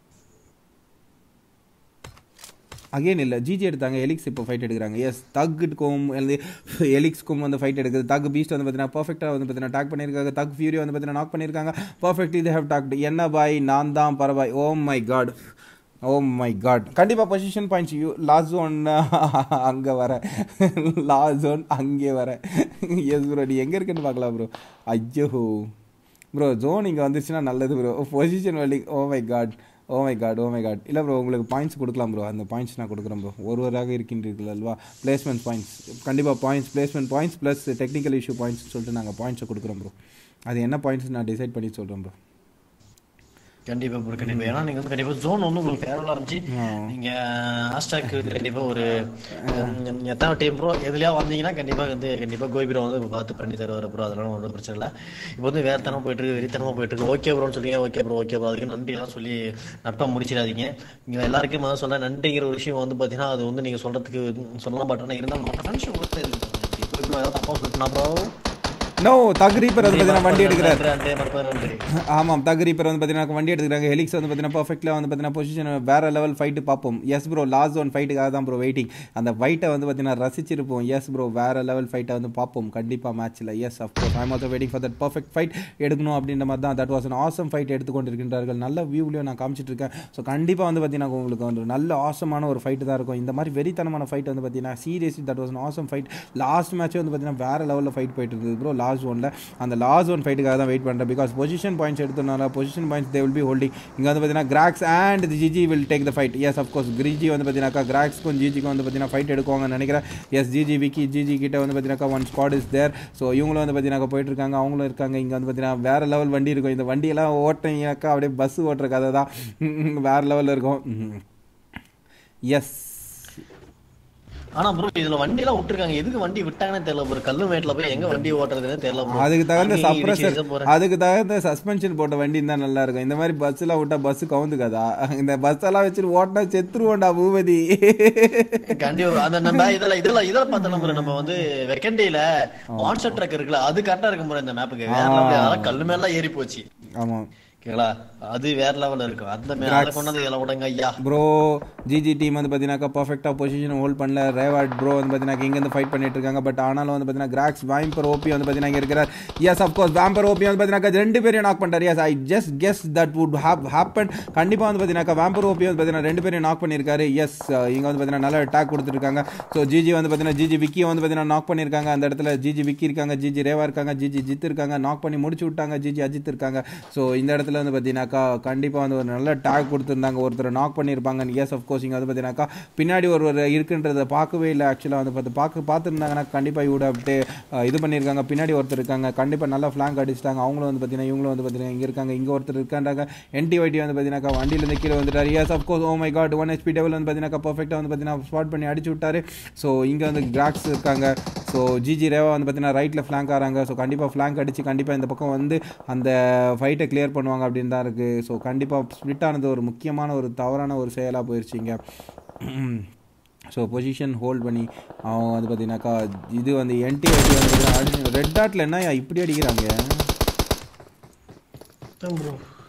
Speaker 1: again இல்லை ஜிஜி எடுத்தாங்க எலிக்ஸ் இப்போ ஃபைட் எடுக்கிறாங்க எஸ் தக்குக்கும் அல்லது எலிக்ஸ்க்கும் வந்து ஃபைட் எடுக்குது தக் பீஸ்ட் வந்து பார்த்தீங்கன்னா பர்ஃபெக்டாக வந்து பார்த்தீங்கன்னா டாக் பண்ணியிருக்காங்க தக் ஃபியூரி வந்து பார்த்தீங்கன்னா நாக் பண்ணியிருக்காங்க பர்ஃபெக்ட்லி தே ஹவ் டாக்ட் என்ன பாய் நான் தான் பரவாய் oh my god oh my god கண்டிப்பாக position points you last zone அங்கே வர லாஸ்ட் ஜோன் அங்கே வர எஸ் ப்ரோ நீ எங்கே இருக்குன்னு பார்க்கலாம் ப்ரோ ஐயோ ப்ரோ ஜோன் இங்கே வந்துச்சுன்னா நல்லது ப்ரோ பொசிஷன் வழி oh my god oh my god oh my god இல்லை ப்ரோ உங்களுக்கு பாயிண்ட்ஸ் கொடுக்கலாம் ப்ரோ அந்த பாயிண்ட்ஸ் நான் கொடுக்குறேன் ப்ரோ ஒருவராக இருக்கின்றீர்கள் அல்வா பிளேஸ்மெண்ட் பாயிண்ட்ஸ் கண்டிப்பாக points placement points plus technical issue points சொல்லிட்டு நாங்கள் பாயிண்ட்ஸை கொடுக்குறோம் ப்ரோ அது என்ன பாயிண்ட்ஸ் நான் டிசைட் பண்ணி சொல்கிறேன் ப்ரோ
Speaker 2: கண்டிப்பா ப்ரோ கண்டிப்பா ஏன்னா நீங்க வந்து கண்டிப்பா ஜோன் வந்து உங்களுக்கு ஃபேவரபுளா இருந்துச்சு நீங்க ஹாஷ்டாக் கண்டிப்பா ஒரு உம், எத்தனை டீம் ப்ரோ எதுலயா வந்தீங்கன்னா கண்டிப்பா வந்து கண்டிப்பா கோபி ப்ரோ வந்து பார்த்து பண்ணி தருவார் ப்ரோ அதெல்லாம் ஒன்றும் பிரச்சனை இல்லை இப்போ வந்து வேறத்தனமா போயிட்டு இருக்கு வெறித்தனமா போயிட்டு இருக்கு ஓகே ப்ரோன்னு சொல்லி ஓகே ப்ரோ ஓகே ப்ரோ அதுக்கு நன்றி எல்லாம் சொல்லி நட்பா முடிச்சிடாதீங்க நீங்க எல்லாருக்கும் முதல்ல சொல்ல நன்றிங்கிற ஒரு விஷயம் வந்து பாத்தீங்கன்னா அது வந்து நீங்க சொல்றதுக்கு சொல்லலாம் பட் ஆனால் இருந்தாலும் மற்ற ஃப்ரெண்ட்ஷிப் கொடுத்து இப்போ ஏதாவது தப்பா சொல்லிட்டுனா ப்ரோ
Speaker 1: நோ தக்ரீப்பர் வந்து பார்த்தீங்கன்னா வண்டி எடுக்கிறார்
Speaker 2: நன்றி, மறுபடியும் நன்றி.
Speaker 1: ஆமாம் தகரீப்பர் வந்து பார்த்தீங்கன்னா வண்டி எடுத்துக்கிறாங்க ஹெலிக்ஸ் வந்து பார்த்தீங்கன்னா பர்ஃபெக்ட்ல வந்து பார்த்தீங்கன்னா பொசிஷன் வேற லெவல் ஃபைட்டு பார்ப்போம் எஸ் ப்ரோ லாஸ்ட் ஒன் ஃபைட்டுக்காக தான் ப்ரோ வெயிட்டிங் அந்த ஃபைட்டை வந்து பார்த்தீங்கன்னா ரசிச்சிருப்போம் எஸ் ப்ரோ வேற லெவல் ஃபைட்டை வந்து பார்ப்போம் கண்டிப்பாக மேட்ச்சில் yes of course I'm also waiting for that perfect fight எடுக்கணும் அப்படின்ற மாதிரி தான் that was an awesome fight எடுத்துக்கொண்டிருக்கின்றார்கள் நல்ல வியூவிலையும் நான் காமிச்சிட்டு இருக்கேன் ஸோ கண்டிப்பாக வந்து பார்த்தீங்கன்னா உங்களுக்கு வந்து நல்ல ஆசமான ஒரு ஃபைட்டு தான் இருக்கும் இந்த மாதிரி வெறித்தனமான ஃபைட் வந்து பார்த்தீங்கன்னா seriously that was an awesome fight last match வந்து பார்த்தீங்கன்னா வேற லெவலில் ஃபைட் போயிட்டு இருக்குது ப்ரோ லாஸ்ட் ஒன்ல அந்த லாஸ்ட் ஒன் ஃபைட்டுக்காக தான் வெயிட் பண்ணுறேன் பிகாஸ் பொசிஷன் பாயிண்ட்ஸ் எடுத்தனால position points they will be holding இங்கே வந்து பார்த்தீங்கன்னா Cracks and GG will take the fight yes of course கிரிஜி வந்து பார்த்தீங்கன்னா கிராக்ஸ்க்கும் ஜிஜிக்கும் வந்து பார்த்தீங்கன்னா ஃபைட் எடுக்குவாங்கன்னு நினைக்கிறேன் எஸ் ஜிஜி விக்கி ஜிஜி கிட்ட வந்து பார்த்தீங்கன்னா one squad is there so இவங்களும் வந்து பார்த்தீங்கன்னா போயிட்டு இருக்காங்க அவங்களும் இருக்காங்க இங்கே வந்து பார்த்தீங்கன்னா வேற லெவல் வண்டி இருக்கும் இந்த வண்டியெல்லாம் ஓட்டுறீங்கனாக்கா அப்படியே பஸ் ஓட்டுற கதை தான் வேற லெவலில் இருக்கும் எஸ்
Speaker 2: ஆனா ப்ரோ இதுல வண்டி எல்லாம் விட்டுருக்காங்க எதுக்கு வண்டி விட்டாங்கன்னு தெரியல ப்ரோ கல்லு மேட்ல போய் எங்க வண்டி ஓட்டுறதுன்னு தெரியல bro.
Speaker 1: அதுக்கு தகுந்த
Speaker 2: அங்கேயும் இடிச்சு
Speaker 1: சப்ரஸர்
Speaker 2: இடிச்சு போறேன்.
Speaker 1: அதுக்கு தகுந்த சஸ்பென்ஷன் போட்ட வண்டி தான் நல்லா இருக்கும் இந்த மாதிரி பஸ் எல்லாம் விட்டா பஸ் கவுந்துக்காதா இந்த பஸ் எல்லாம் வச்சுட்டு ஓட்டினா செத்துருவோண்டா பூபதி
Speaker 2: கண்டிப்பா அந்த நம்ம இதுல இதுல இதுல பார்த்தோம் bro நம்ம வந்து வெக்கண்டேல மான்ஸ்டர் ட்ரக் இருக்குல்ல அது கரெக்டா இருக்கும் bro இந்த மேப்புக்கு வேற level. அதெல்லாம் கல்லு மேல ஏறி போச்சு
Speaker 1: ஆமாம்
Speaker 2: ஓகேங்களா அது வேற லெவல்ல இருக்கும் அந்த மேல கொண்டாந்து இதுல விடுங்க ஐயா
Speaker 1: ப்ரோ ஜிஜி டீம் வந்து பார்த்தீங்கன்னாக்கா பர்ஃபெக்டாக பொசிஷன் ஹோல்ட் பண்ணல ரேவாட் ப்ரோ வந்து பார்த்தீங்கன்னா இங்கேருந்து ஃபைட் பண்ணிட்டு இருக்காங்க பட் ஆனாலும் வந்து பார்த்தீங்கன்னா கிராக்ஸ் வாம்பர் ஓபி வந்து பார்த்தீங்கன்னா இங்கே இருக்கிறார் எஸ் அஃப்கோர்ஸ் வாம்பர் ஓபி வந்து பார்த்தீங்கன்னா ரெண்டு பேரையும் நாக் பண்ணிட்டார் yes I just guess that would have happen கண்டிப்பாக வந்து பார்த்தீங்கன்னா வாம்பர் ஓபி வந்து பார்த்தீங்கன்னா ரெண்டு பேரையும் நாக் பண்ணியிருக்காரு எஸ் இங்கே வந்து பார்த்தீங்கன்னா நல்ல அட்டாக் கொடுத்துருக்காங்க ஸோ ஜிஜி வந்து பார்த்தீங்கன்னா ஜிஜி விக்கியை வந்து பார்த்தீங்கன்னா நாக் பண்ணியிருக்காங்க அந்த இடத்துல ஜிஜி விக்கி இருக்காங்க ஜிஜி ரேவா இருக்காங்க ஜிஜி ஜித் இருக்காங்க நாக் பண்ணி முடிச்சு விட்டாங்க ஜிஜி அஜித் இருக்காங்க ஸோ இந்த இடத்துல வந்து பார்த்தீங்கன்னாக்கா கண்டிப்பாக வந்து ஒரு நல்ல டேக் கொடுத்துருந்தாங்க ஒருத்தர் நாக் பண்ணியிருப்பாங்க எஸ் ஆஃப்கோர்ஸ் இங்கே வந்து பார்த்தீங்கன்னாக்கா பின்னாடி ஒருவர் இருக்குன்றதை பார்க்கவே இல்லை ஆக்சுவலாக வந்து பார்த்து பார்க்க பார்த்துருந்தாங்கன்னா கண்டிப்பாக இவ்வளோ அப்படியே இது பண்ணியிருக்காங்க பின்னாடி ஒருத்தர் இருக்காங்க கண்டிப்பாக நல்லா ஃப்ளாங்க் அடிச்சிட்டாங்க அவங்களும் வந்து பார்த்தீங்கன்னா இவங்களும் வந்து பார்த்தீங்கன்னா இங்கே இருக்காங்க இங்கே ஒருத்தர் இருக்காண்டாங்க என்டி வைட்டி வந்து பார்த்தீங்கன்னாக்கா வண்டியிலேருந்து கீழே வந்துட்டார் yes of course oh my god one HP டெவல் வந்து பார்த்தீங்கன்னா பர்ஃபெக்டாக வந்து பார்த்தீங்கன்னா ஸ்பாட் பண்ணி அடிச்சு விட்டாரு ஸோ இங்கே வந்து கிராக்ஸ் இருக்காங்க ஸோ ஜிஜி ரேவா வந்து பார்த்தீங்கன்னா ரைட்டில் ஃப்ளாங்க் ஆகிறாங்க ஸோ கண்டிப்பாக ஃப்ளாங்க் அடிச்சு கண்டிப்பாக இந்த பக்கம் வந்து அந்த ஃபைட்டை கிளியர் பண்ணுவாங்க அப்படின்னு தான் இருக்குது ஸோ கண்டிப்பாக ஸ்ப்ளிட் ஆனது ஒரு முக்கியமான ஒரு தவறான ஒரு செயலாக போயிடுச்சிங்க ஸோ பொசிஷன் ஹோல்ட் பண்ணி அவங்க வந்து பார்த்தீங்கன்னாக்கா இது வந்து என்டி வந்து அடிச்சு ரெட் டாட்டில் என்ன இப்படி அடிக்கிறாங்க
Speaker 2: ப்ரோ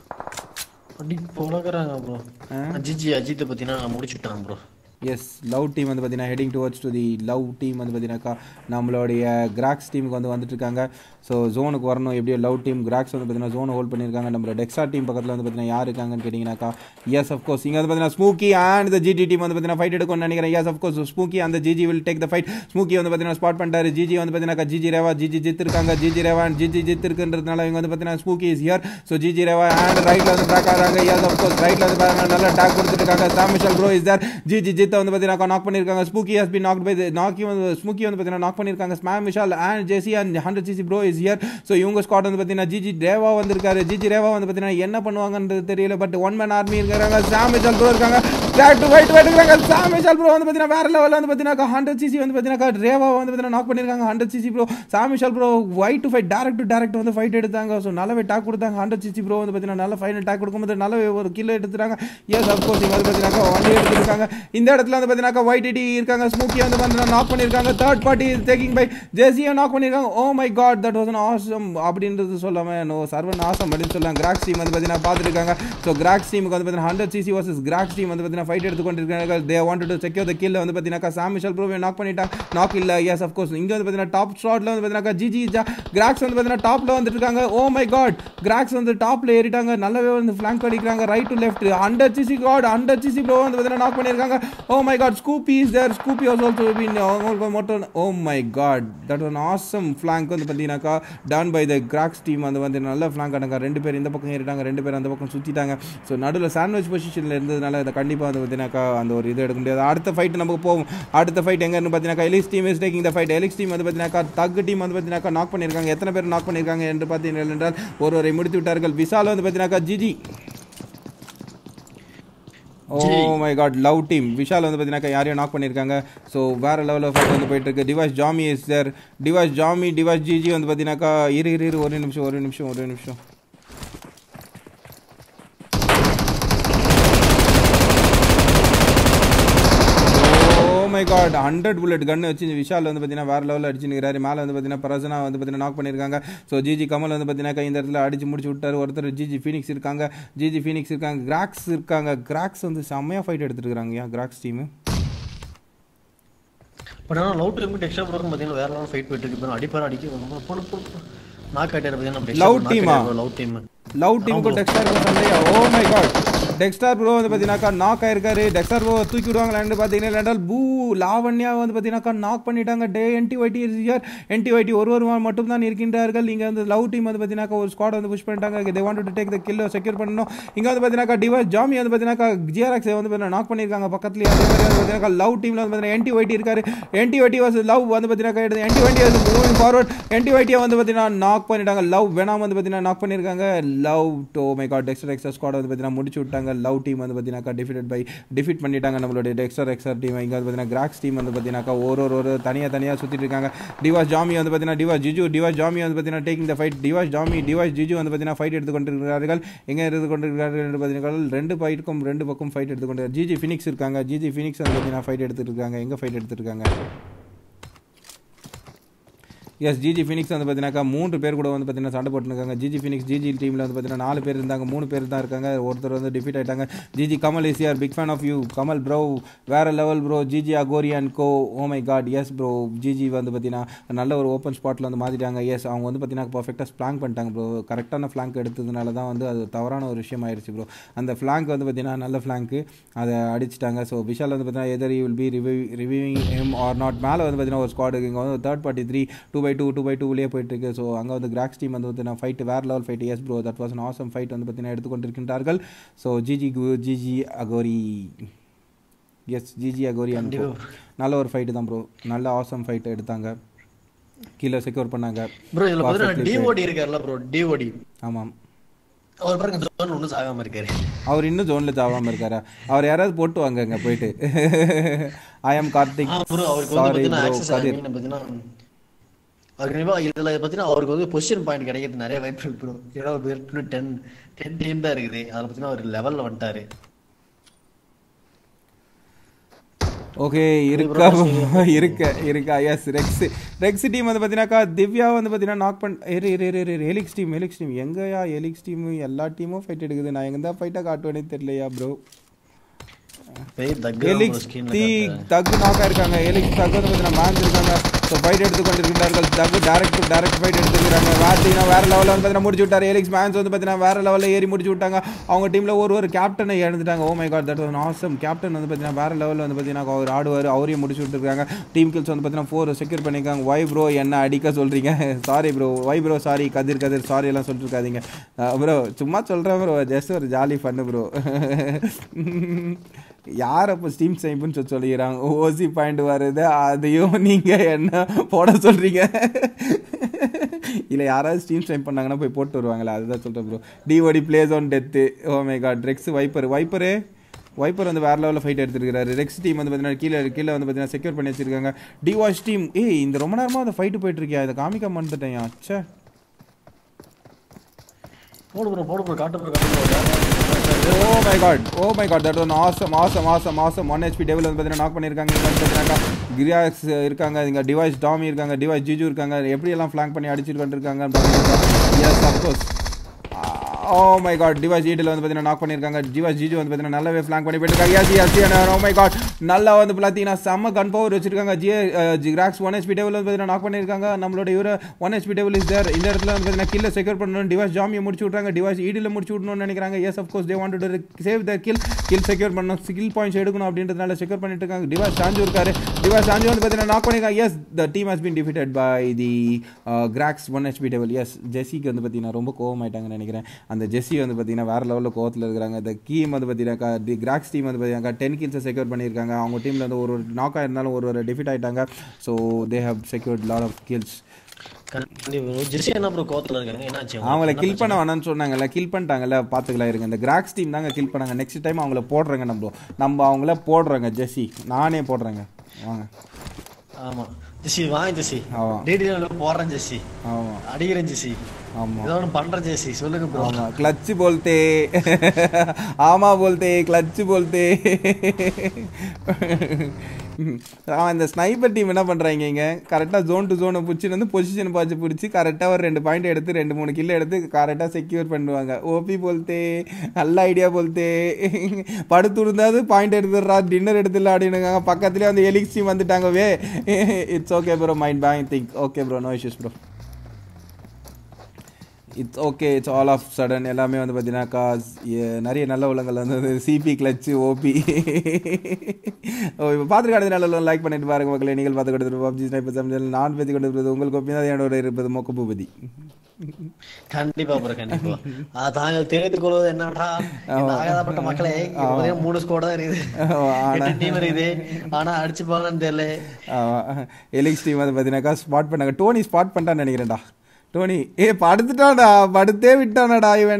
Speaker 2: அடி பொழகுறாங்க ப்ரோ ஜிஜி அஜித்தை பத்தினா முடிச்சுட்டாங்க ப்ரோ
Speaker 1: எஸ் லவ் டீம் வந்து பார்த்தீங்கன்னா heading towards to the love team வந்து பார்த்தீங்கன்னாக்கா நம்மளுடைய கிராக்ஸ் டீமுக்கு வந்து வந்துட்டு இருக்காங்க ஸோ ஜோனுக்கு வரணும் எப்படியோ லவ் டீம் கிராக்ஸ் வந்து பார்த்தீங்கன்னா ஜோன் ஹோல்ட் பண்ணியிருக்காங்க நம்மளோட டெக்ஸா டீம் பக்கத்தில் வந்து பார்த்தீங்கன்னா யார் இருக்காங்கன்னு கேட்டிங்கனாக்கா எஸ் அஃப்கோர்ஸ் இங்கே வந்து பார்த்தீங்கன்னா Smokey and the GG team வந்து பார்த்தீங்கன்னா ஃபைட் எடுக்கும்னு நினைக்கிறேன் எஸ் அஃப்கோர்ஸ் ஸ்மூக்கி அந்த GG will take the fight Smokey வந்து பார்த்தீங்கன்னா ஸ்பாட் பண்ணிட்டாரு ஜிஜி வந்து பார்த்தீங்கன்னா ஜிஜி ரேவா ஜிஜி ஜித் இருக்காங்க ஜிஜி ரேவா அண்ட் ஜிஜி ஜித் இருக்குன்றதுனால இவங்க வந்து பார்த்தீங்கன்னா Smokey is here so GG ரேவா அண்ட் ரைட்டில் வந்து பேக் ஆகிறாங்க எஸ் அஃப்கோர்ஸ் ரைட்டில் வந்து பாருங்க நல்லா டேக் கொடுத்துருக்காங்க சாமிஷல் ப்ரோ இஸ் தேர் ஜிஜி ஜித் வந்து பார்த்தீங்கன்னா நாக் பண்ணியிருக்காங்க Smokey has be knock by நாக்கி வந்து ஸ்மூக்கி வந்து பார்த்தீங்கன்னா நாக் பண்ணியிருக்காங்க ஸ்மாம் Vishal and Jessy and hundred CC bro is here so இவங்க ஸ்குவாட் வந்து பார்த்தீங்கன்னா ஜிஜி ரேவா வந்திருக்காரு ஜிஜி ரேவா வந்து பார்த்தீங்கன்னா என்ன பண்ணுவாங்கன்றது தெரியல பட் ஒன் மேன் ஆர்மி இருக்காங்க சாம் விஷால் ப்ரோ இருக்காங்க ட்ராக் டு ஃபைட் எடுக்கிறாங்க சாம் விஷால் ப்ரோ வந்து பார்த்தீங்கன்னா வேற லெவலில் வந்து பார்த்தீங்கன்னா ஹண்ட்ரட் சிசி வந்து பார்த்தீங்கன்னா ரேவா வந்து பார்த்தீங்கன்னா நாக் பண்ணியிருக்காங்க hundred CC bro Sam Vishal bro white to fight direct to direct வந்து ஃபைட் எடுத்தாங்க ஸோ நல்லாவே டாக் கொடுத்தாங்க ஹண்ட்ரட் சிசி ப்ரோ வந்து பார்த்தீங்கன்னா நல்ல ஃபைனல் டாக் கொடுக்கும்போது நல்லாவே ஒரு கிலோ எடுத்துட்டாங்க எஸ் அப்கோர்ஸ் இங்கே வந்து பார்த்தீங்கன்னா வண்டி எடுத்துருக்காங்க இந்த இடத்துல வந்து பார்த்தீங்கன்னா ஒயிட் டி இருக்காங்க ஸ்மூக்கி வந்து பார்த்தீங்கன்னா நாக் பண்ணியிருக்காங்க தேர்ட் பார்ட்டி டேக்கிங் பை ஜெசியை நாக் பண்ணியிருக்காங்க oh my god that was awesome அப்படின்றது சொல்லாம நோ சர்வன் ஆசம் அப்படின்னு சொல்லலாம் கிராக்ஸ் டீம் வந்து பார்த்தீங்கன்னா பார்த்துருக்காங்க ஸோ கிராக்ஸ் டீமுக்கு வந்து பார்த்தீங்கன்னா hundred CC versus Cracks team வந்து பார்த்தீங்கன்னா ஃபைட் எடுத்துக்கொண்டிருக்காங்க they want to secure the kill வந்து பார்த்தீங்கன்னா சாமிஷல் ப்ரூவ் நாக் பண்ணிட்டாங்க நாக் இல்லை எஸ் அஃப்கோர்ஸ் இங்கே வந்து பார்த்தீங்கன்னா டாப் ஸ்லாட்ல வந்து பார்த்தீங்கன்னா ஜிஜி கிராக்ஸ் வந்து பார்த்தீங்கன்னா டாப்ல வந்துட்டு இருக்காங்க ஓ மை காட் கிராக்ஸ் வந்து டாப்ல ஏறிட்டாங்க நல்லாவே வந்து ஃபிளாங்க் அடிக்கிறாங்க right to left hundred CC got hundred CC bro வந்து பார்த்தீங்கன்னா நாக் பண்ணியிருக்காங்க oh my god Scooby is there Scooby was also been அவங்களுக்கு மட்டும் oh my god that one awesome flank வந்து பார்த்தீங்கன்னாக்கா done by the cracks team வந்து வந்து நல்ல ஃபிளாங்க் ஆனாங்க ரெண்டு பேர் இந்த பக்கம் ஏறிட்டாங்க ரெண்டு பேர் அந்த பக்கம் சுற்றிட்டாங்க ஸோ நடுவில் சாண்ட்விச் பொசிஷனில் இருந்ததுனால அதை கண்டிப்பாக வந்து பார்த்தீங்கன்னாக்கா அந்த ஒரு இது எடுக்க முடியாது அடுத்த ஃபைட் நமக்கு போகும் அடுத்த ஃபைட் எங்கன்னு பார்த்தீங்கன்னாக்கா Helix team is taking the fight Helix team வந்து பார்த்தீங்கன்னாக்கா தக் டீம் வந்து பார்த்தீங்கன்னாக்கா நாக் பண்ணியிருக்காங்க எத்தனை பேர் நாக் பண்ணியிருக்காங்க என்று பார்த்தீங்கன்னா என்றால் ஒருவரை முடித்து விட்டார்கள் விசால் வந்து பார்த்தீங்கன்னாக்கா GG oh my god love team Vishal வந்து பார்த்தீங்கன்னா யாரையும் நாக் பண்ணியிருக்காங்க ஸோ வேற லெவலில் ஃபைட் வந்து போயிட்டு இருக்கு டிவாஸ் ஜாமி இஸ் தேர் டிவாஸ் ஜாமி டிவாஸ் ஜிஜி வந்து பார்த்தீங்கன்னாக்கா இரு இரு இரு ஒரு நிமிஷம் ஒரு நிமிஷம் ஒரு நிமிஷம் oh my god hundred bullet gun வச்சு விஷால் வந்து பார்த்தீங்கன்னா வேற லெவலில் அடிச்சுருக்காரு மேலே வந்து பார்த்தீங்கன்னா பிரசனா வந்து பார்த்தீங்கன்னா நாக் பண்ணியிருக்காங்க ஸோ ஜிஜி கமல் வந்து பார்த்தீங்கன்னா இந்த இடத்துல அடிச்சு முடிச்சு விட்டாரு ஒருத்தர் ஜிஜி ஃபீனிக்ஸ் இருக்காங்க ஜிஜி ஃபீனிக்ஸ் இருக்காங்க கிராக்ஸ் இருக்காங்க கிராக்ஸ் வந்து செம்மையாக ஃபைட் எடுத்துட்டு இருக்காங்க ஏன் கிராக்ஸ் டீமு
Speaker 2: பட் ஆனால் லவ் டைம் எக்ஸ்ட்ரா ப்ரோக்கு பார்த்தீங்கன்னா வேற லெவல் ஃபைட் போயிட்டு இருக்கு அடிப்பார் அடிக்க போன போன நாக் ஆயிட்டாரு
Speaker 1: Love team ஆ?
Speaker 2: பார்த்தீங்கன்னா லவ் டீம்
Speaker 1: லவ் டீமுக்கும் டெக்ஸ்டார் ப்ரோ சண்டையா oh my god Dexter bro வந்து பார்த்தீங்கன்னாக்கா நாக் ஆயிருக்காரு டெக்ஸ்டார் ப்ரோ தூக்கி விடுவாங்களான்னு பார்த்தீங்கன்னா ரெண்டால் பூ லாவண்யா வந்து பார்த்தீங்கன்னாக்கா நாக் பண்ணிட்டாங்க day NT YT year NT YT ஒரு ஒரு மட்டும் தான் இருக்கின்றார்கள் இங்கே வந்து லவ் டீம் வந்து பார்த்தீங்கன்னாக்கா ஒரு ஸ்குவாட் வந்து புஷ் பண்ணிட்டாங்க they want to take the கில்ல செக்யூர் பண்ணணும் இங்கே வந்து பார்த்தீங்கன்னாக்கா டிவைஸ் ஜாமி வந்து பார்த்தீங்கன்னாக்கா ஜிஆர்எக்ஸ் வந்து பார்த்தீங்கன்னா நாக் பண்ணியிருக்காங்க பக்கத்துலேயே அதே மாதிரி வந்து பார்த்தீங்கன்னா லவ் டீமில் வந்து பார்த்தீங்கன்னா என்டி ஒய்டி இருக்காரு என்டி ஒய்டி வாஸ் லவ் வந்து பார்த்தீங்கன்னா எடுத்து என்டி ஒய்டி வந்து மூவிங் ஃபார்வர்ட் என்டி ஒய்டியை வந்து பார்த்தீங்கன்னா நாக் பண்ணிட்டாங்க லவ் வேணாம் வந்து பார்த்தீங்கன்னா நாக் பண்ணியிருக்காங்க love do my god Dexter எக்ஸர் ஸ்குவாட் வந்து பார்த்தீங்கன்னா முடிச்சு விட்டாங்க லவ் டீம் வந்து பார்த்தீங்கன்னா டிஃபிட் பை டிஃபிட் பண்ணிட்டாங்க நம்மளுடைய டெக்ஸ்டர் எக்ஸர் டீம் இங்கே வந்து பார்த்தீங்கன்னா கிராக்ஸ் டீம் வந்து பார்த்தீங்கன்னாக்கா ஒரு ஒரு ஒரு தனியாக தனியாக சுற்றிட்டு இருக்காங்க டிவாஸ் ஜாமி வந்து பார்த்தீங்கன்னா டிவாஸ் ஜிஜு டிவாஸ் ஜாமி வந்து பார்த்தீங்கன்னா டேக்கிங் த ஃபைட் டிவாஸ் ஜாமி டிவாஸ் ஜிஜு வந்து பார்த்தீங்கன்னா ஃபைட் எடுத்து கொண்டிருக்கிறார்கள் எங்கே எடுத்து கொண்டிருக்கிறார்கள் என்று பார்த்தீங்கன்னா ரெண்டு ஃபைட்டுக்கும் ரெண்டு பக்கம் ஃபைட் எடுத்து கொண்டு ஜிஜி ஃபினிக்ஸ் இருக்காங்க ஜிஜி ஃபினிக்ஸ் வந்து பார்த்தீங்கன்னா ஃபைட் எடுத்துட்டு இருக்காங்க எங்கே ஃபைட் எடுத்துட்டு இருக்காங்க எஸ் ஜிஜி ஃபினிக்ஸ் வந்து பார்த்தீங்கன்னாக்கா மூன்று பேர் கூட வந்து பார்த்தீங்கன்னா சண்டை போட்டுருக்காங்க ஜிஜி ஃபினிக்ஸ் ஜிஜி டீமில் வந்து பார்த்தீங்கன்னா நாலு பேர் இருந்தாங்க மூணு பேர் தான் இருக்காங்க ஒருத்தர் வந்து டிஃபீட் ஆயிட்டாங்க GG Kamal is your big fan of you Kamal bro வேற level bro GG Aghori and go oh my god yes bro GG வந்து பார்த்தீங்கன்னா நல்ல ஒரு ஓப்பன் ஸ்பாட்டில் வந்து மாற்றிட்டாங்க எஸ் அவங்க வந்து பார்த்தீங்கன்னா பர்ஃபெக்டாக ஃப்ளாங்க் பண்ணிட்டாங்க ப்ரோ கரெக்டான ஃப்ளாங்க் எடுத்ததுனால தான் வந்து அது தவறான ஒரு விஷயம் ஆயிடுச்சு ப்ரோ அந்த ஃப்ளாங்க் வந்து பார்த்தீங்கன்னா நல்ல ஃப்ளாங்க்கு அதை அடிச்சிட்டாங்க ஸோ விஷால் வந்து பார்த்தீங்கன்னா either will be review reviewing em or not மேலே வந்து பார்த்தீங்கன்னா ஒரு ஸ்குவாட் இங்கே வந்து third party three two by two two by டூலேயே போயிட்டு இருக்கு ஸோ அங்கே வந்து கிராக்ஸ் டீம் வந்து பார்த்தீங்கன்னா ஃபைட் வேற level fight yes bro that was an awesome fight வந்து பார்த்தீங்கன்னா எடுத்துக்கொண்டிருக்கின்றார்கள் ஸோ ஜிஜி கு GG Aghori yes GG Aghori and நல்ல ஒரு ஃபைட்டு தான் ப்ரோ நல்ல ஆசம் ஃபைட் எடுத்தாங்க கீழே செக்யூர் பண்ணாங்க
Speaker 2: ப்ரோ இதுல பார்த்தீங்கன்னா டிஓடி இருக்காருல்ல ப்ரோ டிஓடி
Speaker 1: ஆமாம்
Speaker 2: அவர் பாருங்க இந்த zone ல ஒண்ணும் சாகாம இருக்காரு
Speaker 1: அவர் இன்னும் ஜோனில் ஜாவாமல் இருக்காரா அவர் யாராவது போட்டு வாங்க அங்கே போயிட்டு ஐ எம் கார்த்திக்
Speaker 2: ஆ ப்ரோ அவருக்கு வந்து
Speaker 1: சாரி
Speaker 2: பார்த்தீங்கன்னா
Speaker 1: ப்ரோ
Speaker 2: ஆக்சஸ்
Speaker 1: கதிர்
Speaker 2: பார்த்தீங்கன்னா அவருக்கு கண்டிப்பா இதுல பார்த்தீங்கன்னா அவருக்கு வந்து பொசிஷன் பாயிண்ட் கிடைக்கிறது நிறைய வாய்ப்பு இருக்கு ப்ரோ ஏன்னா ஒரு டென் டென் டீம் தான் இருக்குது அதில் பார்த்தீங்கன்னா அவர் லெவல்ல வந்துட்டாரு
Speaker 1: ஓகே இருக்கா இருக்க இருக்கா எஸ் ரெக்ஸ் ரெக்ஸ் டீம் வந்து பார்த்தீங்கன்னாக்கா திவ்யா வந்து பார்த்தீங்கன்னா நாக் பண் இரு இரு இரு இரு எலிக்ஸ் டீம் எலிக்ஸ் டீம் எங்கயா எலிக்ஸ் டீம் எல்லா டீமும் ஃபைட் எடுக்குது நான் எங்கே தான் ஃபைட்டாக காட்டுவேனே தெரியலையா ப்ரோ
Speaker 2: பேய் தக்கு
Speaker 1: எலிக்ஸ்
Speaker 2: ஸ்கின்
Speaker 1: தி தக்கு நாக்கா இருக்காங்க எலிக்ஸ் தக்கு வந்து பார்த்தீங்கன்னா மேன்ஸ் இருக்காங்க ஸோ ஃபைட் எடுத்து கொண்டிருக்கிறார்கள் தக்கு டேரக்ட் டு டேரக்ட் ஃபைட் எடுத்துக்கிறாங்க பார்த்தீங்கன்னா வேற லெவலில் வந்து பார்த்தீங்கன்னா முடிச்சு விட்டாரு எலிக்ஸ் மேன்ஸ் வந்து பார்த்தீங்கன்னா வேற லெவலில் ஏறி முடிச்சு விட்டாங்க அவங்க டீமில் ஒரு ஒரு கேப்டனை இழந்துட்டாங்க oh my god that was awesome captain வந்து பார்த்தீங்கன்னா வேற லெவலில் வந்து பார்த்தீங்கன்னா அவர் ஆடுவார் அவரையும் முடிச்சு விட்டுருக்காங்க டீம் கில்ஸ் வந்து பார்த்தீங்கன்னா ஃபோர் செக்யூர் பண்ணியிருக்காங்க ஒய் ப்ரோ என்ன அடிக்க சொல்கிறீங்க sorry bro why bro sorry Kathir Kathir sorry எல்லாம் சொல்லிட்டு இருக்காதீங்க ப்ரோ சும்மா சொல்கிறேன் ப்ரோ ஜஸ்ட் ஒரு ஜாலி ஃபன்னு ப்ரோ யார் அப்போ ஸ்டீம் சைப்புன்னு சொல்லி சொல்லிக்கிறாங்க ஓசி பாயிண்ட் வருது அதையும் நீங்கள் என்ன போட சொல்கிறீங்க இல்லை யாராவது ஸ்டீம் ஸ்டைம் பண்ணாங்கன்னா போய் போட்டு வருவாங்களே அதுதான் சொல்கிறேன் ப்ரோ டிஓடி plays on death oh my god ட்ரெக்ஸ் வைப்பர் வைப்பரு வைப்பர் வந்து வேற லெவலில் ஃபைட் எடுத்துருக்காரு ரெக்ஸ் டீம் வந்து பார்த்தீங்கன்னா கீழே கீழே வந்து பார்த்தீங்கன்னா செக்யூர் பண்ணி வச்சிருக்காங்க டிவாஷ் டீம் ஏய் இந்த ரொம்ப நேரமாக அந்த ஃபைட்டு போயிட்டு இருக்கியா இதை காமிக்க மறந்துட்டேன் அச்சா
Speaker 2: போடு ப்ரோ போடு ப்ரோ காட்டு ப்ரோ காட்டு
Speaker 1: oh my god oh my god that one awesome awesome awesome awesome one HP டெவல் வந்து பார்த்தீங்கன்னா நாக் பண்ணியிருக்காங்க இங்கே வந்து பார்த்தீங்கன்னா கிரியாக்ஸ் இருக்காங்க இங்கே டிவைஸ் டாமி இருக்காங்க டிவைஸ் ஜிஜு இருக்காங்க எப்படியெல்லாம் ஃப்ளாங்க் பண்ணி அடிச்சுட்டு இருக்காங்க yes of course oh my god டிவாஸ் ஈட்டில் வந்து பார்த்தீங்கன்னா நாக் பண்ணியிருக்காங்க டிவாஸ் ஜிஜு வந்து பார்த்தீங்கன்னா நல்லாவே ஃப்ளாங்க் பண்ணி போயிட்டு yes yes oh my god நல்லா வந்து பார்த்தீங்கன்னா செம்ம கன் பவர் வச்சிருக்காங்க G Crax one HP table வந்து பார்த்தீங்கன்னா நாக் பண்ணியிருக்காங்க நம்மளோட இவர one HP table is there இந்த இடத்துல வந்து பார்த்தீங்கன்னா கில்ல செக்யூர் பண்ணணும் டிவாஸ் ஜாமியை முடிச்சு விட்றாங்க டிவாஸ் ஈடில் முடிச்சு விடணும்னு நினைக்கிறாங்க yes of course they want to save the kill kill secure பண்ணணும் ஸ்கில் பாயிண்ட்ஸ் எடுக்கணும் அப்படின்றதுனால செக்யூர் பண்ணிட்டு இருக்காங்க டிவாஸ் சாஞ்சு இருக்காரு டிவாஸ் சாஞ்சு வந்து பார்த்தீங்கன்னா நாக் பண்ணியிருக்காங்க yes the team has been defeated by the Crax one HP table yes ஜெஸிக்கு வந்து பார்த்தீங்கன்னா ரொம்ப கோவம் ஆயிட்டாங்கன்னு நினைக்கிறேன் அந்த ஜெஸ்ஸி வந்து பார்த்தீங்கன்னா வேற லெவலில் கோவத்தில் இருக்கிறாங்க இந்த கீம் வந்து பார்த்தீங்கன்னா தி கிராக்ஸ் டீம் வந்து பார்த்தீங்கன்னா டென் கில்ஸை செக்யூர் பண்ணியிருக்காங்க அவங்க டீமில் வந்து ஒரு ஒரு நாக் ஆயிருந்தாலும் ஒரு ஒரு டிஃபிட் ஆயிட்டாங்க so they have secured lot of kills
Speaker 2: Jersey என்ன ப்ரோ கோத்துல இருக்காங்க என்னாச்சு
Speaker 1: அவங்கள கில் பண்ண வேணாம்னு சொன்னாங்கல்ல கில் பண்ணிட்டாங்கல்ல பார்த்துக்கலாம் இருங்க இந்த கிராக்ஸ் டீம் தாங்க கில் பண்ணாங்க நெக்ஸ்ட் டைம் அவங்கள போடுறேங்க நம்ம நம்ம அவங்கள போடுறோங்க ஜெஸ்ஸி நானே போடுறேங்க வாங்க
Speaker 2: ஆமா ஜெசி வாங்க ஜெசி
Speaker 1: ஆமா.
Speaker 2: டிடிஎல் போடுறேன் ஜெசி
Speaker 1: ஆமா
Speaker 2: அடிக்கிறேன் ஜெசி
Speaker 1: ஆமா
Speaker 2: ஏதோ ஒன்று பண்றேன் ஜெசி சொல்லுங்க ப்ரோ
Speaker 1: ஆமா கிளச் போல்தே ஆமா போல்தே கிளச் போல்தே அவன் இந்த ஸ்னைப்பர் டீம் என்ன பண்றாங்க இங்க கரெக்டா ஜோன் டு ஜோனை பிடிச்சி வந்து பொசிஷன் பார்த்து பிடிச்சி கரெக்டா ஒரு ரெண்டு பாயிண்ட் எடுத்து ரெண்டு மூணு கில்ல எடுத்து கரெக்டா செக்யூர் பண்ணுவாங்க ஓபி போல்தே நல்ல ஐடியா போல்தே படுத்து இருந்தாது பாயிண்ட் எடுத்துடுறா டின்னர் எடுத்துடல அப்படின்னுங்க பக்கத்துலயே அந்த எலிக்ஸ் டீம் வந்துட்டாங்க way it's okay bro mind bang think okay bro no issues bro it's okay it's all of sudden எல்லாமே வந்து பார்த்தீங்கன்னாக்கா எ- நிறைய நல்ல உள்ளங்கள் வந்து சிபி கிளச்சு ஓபி ஓ இப்போ பார்த்துருக்காடு நல்ல லைக் பண்ணிட்டு பாருங்க மக்களே நீங்கள் பார்த்து கொடுத்துரு பப்ஜி ஸ்னைப்பர் சமைச்சல் நான் பேசி கொண்டிருப்பது உங்கள் கோப்பி தான் என்னோட இருப்பது மொக்க பூபதி
Speaker 2: கண்டிப்பா ப்ரோ கண்டிப்பா ஆ, தாங்கள் தெரிந்து கொள்வது என்னடா இந்த ஆகாதப்பட்ட மக்களே இங்க பாத்தீங்கன்னா மூணு ஸ்கோர் தான் இருக்குது
Speaker 1: ஆனா-
Speaker 2: எட்டு டீம் இருக்குது ஆனா அடிச்சு போகலன்னு தெரியல
Speaker 1: எலிக்ஸ் டீம் வந்து பார்த்தீங்கன்னாக்கா ஸ்பாட் பண்ணாங்க டோனி ஸ்பாட் பண்ணிட்டான்னு நினைக்கிறேன்டா டோனி ஏ படுத்துட்டான்டா படுத்தே விட்டானடா இவன்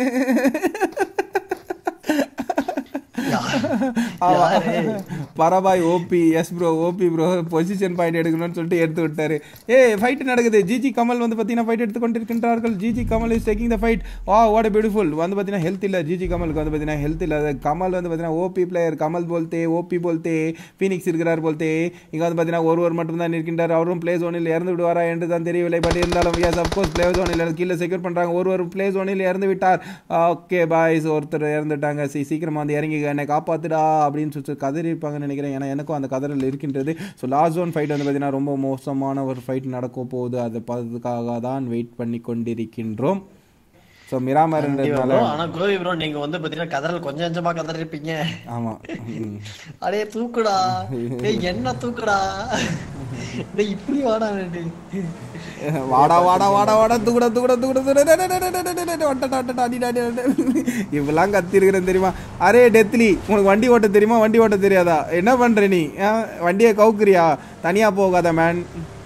Speaker 2: யாரு?
Speaker 1: பரபாய் OP yes bro OP bro position point எடுக்கணும்னு சொல்லிட்டு எடுத்து விட்டாரு ஏ ஃபைட் நடக்குது ஜிஜி கமல் வந்து பார்த்தீங்கன்னா ஃபைட் எடுத்து கொண்டிருக்கின்றார்கள் GG Kamal is taking the fight வா வாட் பியூட்டிஃபுல் வந்து பார்த்தீங்கன்னா ஹெல்த் இல்லை ஜிஜி கமலுக்கு வந்து பார்த்தீங்கன்னா ஹெல்த் இல்லை கமல் வந்து பார்த்தீங்கன்னா ஓபி பிளேயர் கமல் போல்தே ஓபி போல்தே ஃபீனிக்ஸ் இருக்கிறார் போல்தே இங்கே வந்து பார்த்தீங்கன்னா ஒருவர் மட்டும் தான் இருக்கின்றார் அவரும் பிளே ஜோனில் இறந்து விடுவாரா என்று தான் தெரியவில்லை பட் இருந்தாலும் எஸ் அப்கோர்ஸ் பிளே ஜோனில் கீழே செக்யூர் பண்ணுறாங்க ஒருவர் பிளே ஜோனில் இறந்து விட்டார் ஓகே பாய்ஸ் ஒருத்தர் இறந்துட்டாங்க சி சீக்கிரமா வந்து இறங்கி என்னை காப்பாத்துடா அப்படின்னு சொல்லி கதறி இருப்பாங்கன்னு நினைக்கிறேன் ஏன்னா எனக்கும் அந்த கதறல் இருக்கின்றது ஸோ லாஸ்ட் ஜோன் ஃபைட் வந்து பார்த்தீங்கன்னா ரொம்ப மோசமான ஒரு ஃபைட் நடக்க போகுது அதை பார்த்துக்காக தான் வெயிட் பண்ணி கொண்டிருக்கின்றோம் ஸோ மிராமர்ன்றதுனால
Speaker 2: bro, ஆனா கோவி ப்ரோ நீங்க வந்து பாத்தீங்கன்னா கதறல் கொஞ்சம் கொஞ்சமா கதறி இருப்பீங்க
Speaker 1: ஆமாம்
Speaker 2: அடே தூக்குடா டேய் என்ன தூக்குடா டேய் இப்படி வாடா டேய்.
Speaker 1: வாடா வாடா வாடா வாடா தூக்குடா தூக்குடா தூக்குடா தூக்குடா இப்பெல்லாம் கத்தி இருக்கிறேன் தெரியுமா அரே டெத்லி உனக்கு வண்டி ஓட்ட தெரியுமா வண்டி ஓட்ட தெரியாதா என்ன பண்ற நீ ஆ, வண்டியை கவுக்குறியா தனியா போகாத man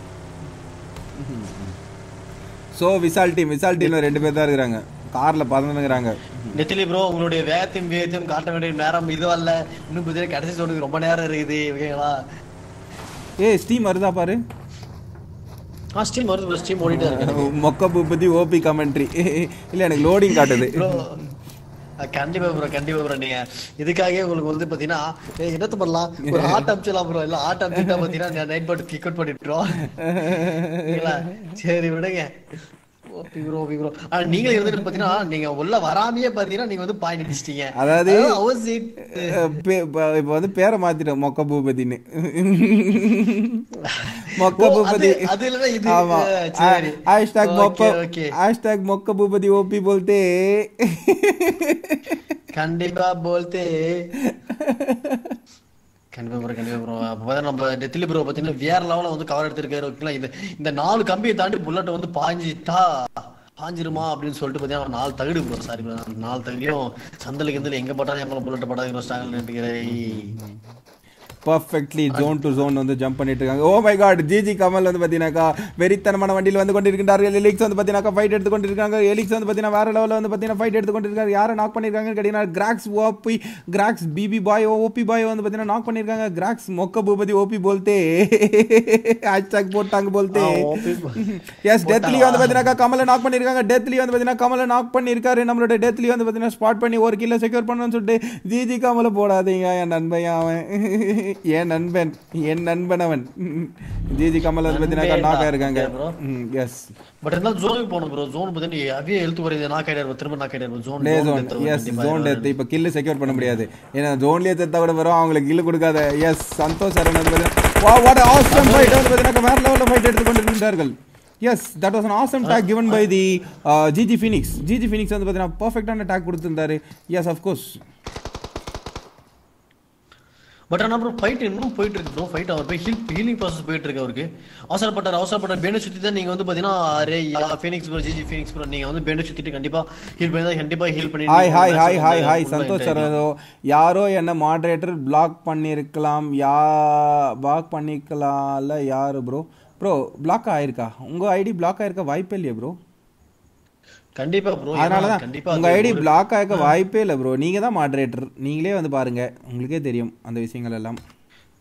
Speaker 1: so Vishal team Vishal டீம்ல ரெண்டு பேர் தான் இருக்கிறாங்க கார்ல பறந்துங்கிறாங்க
Speaker 2: நெத்திலி ப்ரோ உங்களுடைய வேகத்தையும் வேகத்தையும் காட்ட வேண்டிய நேரம் இதுவல்ல இன்னும் பாத்தீங்கன்னா கடைசி சொல்லுக்கு ரொம்ப நேரம் இருக்குது ஓகேங்களா
Speaker 1: ஏய் ஸ்டீம் வருதா பாரு
Speaker 2: ஆ ஸ்டீம் வருது ப்ரோ ஸ்டீம் ஓடிட்டே இருக்கு
Speaker 1: மொக்க பூபதி ஓபி கமெண்ட்ரி இல்ல எனக்கு லோடிங் காட்டுது
Speaker 2: ப்ரோ கண்டிப்பா ப்ரோ கண்டிப்பா ப்ரோ நீங்க இதுக்காகவே உங்களுக்கு வந்து பாத்தீங்கன்னா ஏய், என்னத்த பண்ணலாம் ஒரு ஆட் அமிச்சலாம் ப்ரோ இல்ல ஆட் அமிச்சுட்டா பாத்தீங்கன்னா நைட் பாட்டு கிக் அவுட் பண்ணிட்டுறோம் சரிங்களா? சரி விடுங்க ஓபி ப்ரோ ஓபி ப்ரோ ஆனா நீங்க இருந்துட்டு பாத்தீங்கன்னா நீங்க உள்ள வராமையே பாத்தீங்கன்னா நீங்க வந்து பாயிண்ட் அடிச்சிட்டீங்க
Speaker 1: அதாவது
Speaker 2: அவசியம்
Speaker 1: இப்போ வந்து பேரை மாத்திட்டோம் மொக்க பூபதின்னு மொக்க
Speaker 2: ஓ,
Speaker 1: பூபதி
Speaker 2: அது- அது இல்லைன்னா இது,
Speaker 1: ஆமா
Speaker 2: அஹ், சரி.
Speaker 1: ஹேஷ்டாக் மொக்க
Speaker 2: Okay, okay.
Speaker 1: ஹேஷ்டாக் மொக்க பூபதி ஓபி போல்தே
Speaker 2: கண்டிப்பா போல்தே கண்டிப்பா ப்ரோ கண்டிப்பா ப்ரோ அப்போ பார்த்தா நம்ம டெத்லி ப்ரோ பார்த்தீங்கன்னா வேற லெவலில் வந்து கவர் எடுத்திருக்காரு ஓகேங்களா இந்த இந்த நாலு கம்பியை தாண்டி புல்லட் வந்து பாஞ்சிட்டா பாஞ்சிருமா அப்படின்னு சொல்லிட்டு பார்த்தீங்கன்னா நாலு தகுடு ப்ரோ சாரி ப்ரோ நாலு தகுதியும் சந்தலுக்கு இருந்து எங்க போட்டாலும் எங்களை புல்லட் படாத ஸ்டாங்கல் நினைக்கிறேன்
Speaker 1: பர்ஃபெக்ட்லி ஜோன் டு ஜோன் வந்து ஜம்ப் பண்ணிட்டு இருக்காங்க oh my god GG Kamal வந்து பார்த்தீங்கன்னாக்கா வெறித்தனமான வண்டியில் வந்து கொண்டிருக்கின்றார்கள் எலிக்ஸ் வந்து பார்த்தீங்கன்னா ஃபைட் எடுத்து கொண்டிருக்காங்க எலிக்ஸ் வந்து பார்த்தீங்கன்னா வேற லெவலில் வந்து பார்த்தீங்கன்னா ஃபைட் எடுத்து கொண்டிருக்காங்க யாரை நாக் பண்ணியிருக்காங்கன்னு கேட்டீங்கன்னா கிராக்ஸ் ஓபி கிராக்ஸ் பிபி பாய் ஓபி பாய் வந்து பார்த்தீங்கன்னா நாக் பண்ணியிருக்காங்க கிராக்ஸ் மொக்க பூபதி ஓபி போல்தே ஹேஷ்டாக் போட்டாங்க போல்தே எஸ் டெத்லி வந்து பார்த்தீங்கன்னா கமலை நாக் பண்ணியிருக்காங்க டெத்லி வந்து பார்த்தீங்கன்னா கமலை நாக் பண்ணியிருக்காரு நம்மளோட டெத்லி வந்து பார்த்தீங்கன்னா ஸ்பாட் பண்ணி ஒரு கிலோ செக்யூர் பண்ணணும்னு சொல்லிட்டு ஜிஜி கமலை போடாதீங்க என் நண்பன் அவன் என் நண்பன் என் நண்பன் அவன் ஜிஜி கமல் வந்து பார்த்தீங்கன்னா நாக் ஆயிருக்காங்க
Speaker 2: bro.
Speaker 1: எஸ்
Speaker 2: பட் இருந்தாலும் ஜோனுக்கு போகணும் ப்ரோ ஜோன் பார்த்தீங்கன்னா ஹெவியா எழுத்து வருது நான் கைடாரு திரும்ப நான் கைடாரு zone
Speaker 1: to zone yes zone death இப்போ கில்லு செக்யூர் பண்ண முடியாது ஏன்னா ஜோன்லயே செத்தா கூட வரும் அவங்களுக்கு கில்லு கொடுக்காத எஸ் சந்தோஷ் சரண் வந்து பார்த்தீங்கன்னா வா வாட் ஆசம் ஃபைட் வந்து பார்த்தீங்கன்னா வேற லெவலில் ஃபைட் எடுத்து கொண்டிருக்கின்றார்கள் yes that was an awesome tag given by the uh, GG Phoenix GG Phoenix வந்து பார்த்தீங்கன்னா பர்ஃபெக்டான டேக் கொடுத்திருந்தாரு எஸ் அஃப்கோர்ஸ்
Speaker 2: பட் ஆனா ப்ரோ ஃபைட் இன்னும் போயிட்டு இருக்கு ப்ரோ ஃபைட் அவர் போய் ஹீல் ஹீலிங் ப்ராசஸ் போயிட்டு இருக்கு அவருக்கு அவசரப்பட்டார் அவசரப்பட்டார் பேண்டை சுத்தி தான் நீங்க வந்து பாத்தீங்கன்னா அரே Phoenix bro GG Phoenix bro நீங்க வந்து பேண்டை சுத்திட்டு கண்டிப்பா ஹீல் பண்ணி தான் கண்டிப்பா ஹீல் பண்ணி
Speaker 1: hi hi hi hi hi Santhosh சரதோ யாரோ என்ன மாடரேட்டர் பிளாக் பண்ணியிருக்கலாம் யா பிளாக் பண்ணிக்கலாம்ல யாரு ப்ரோ ப்ரோ பிளாக் ஆயிருக்கா உங்க ஐடி பிளாக் ஆயிருக்க வாய்ப்பே இல்லையா ப்ரோ
Speaker 2: கண்டிப்பா ப்ரோ
Speaker 1: அதனால தான்
Speaker 2: கண்டிப்பா
Speaker 1: உங்க ஐடி பிளாக் ஆயிருக்க வாய்ப்பே இல்லை ப்ரோ நீங்க தான் மாடரேட்டர் நீங்களே வந்து பாருங்க உங்களுக்கே தெரியும் அந்த விஷயங்கள் எல்லாம்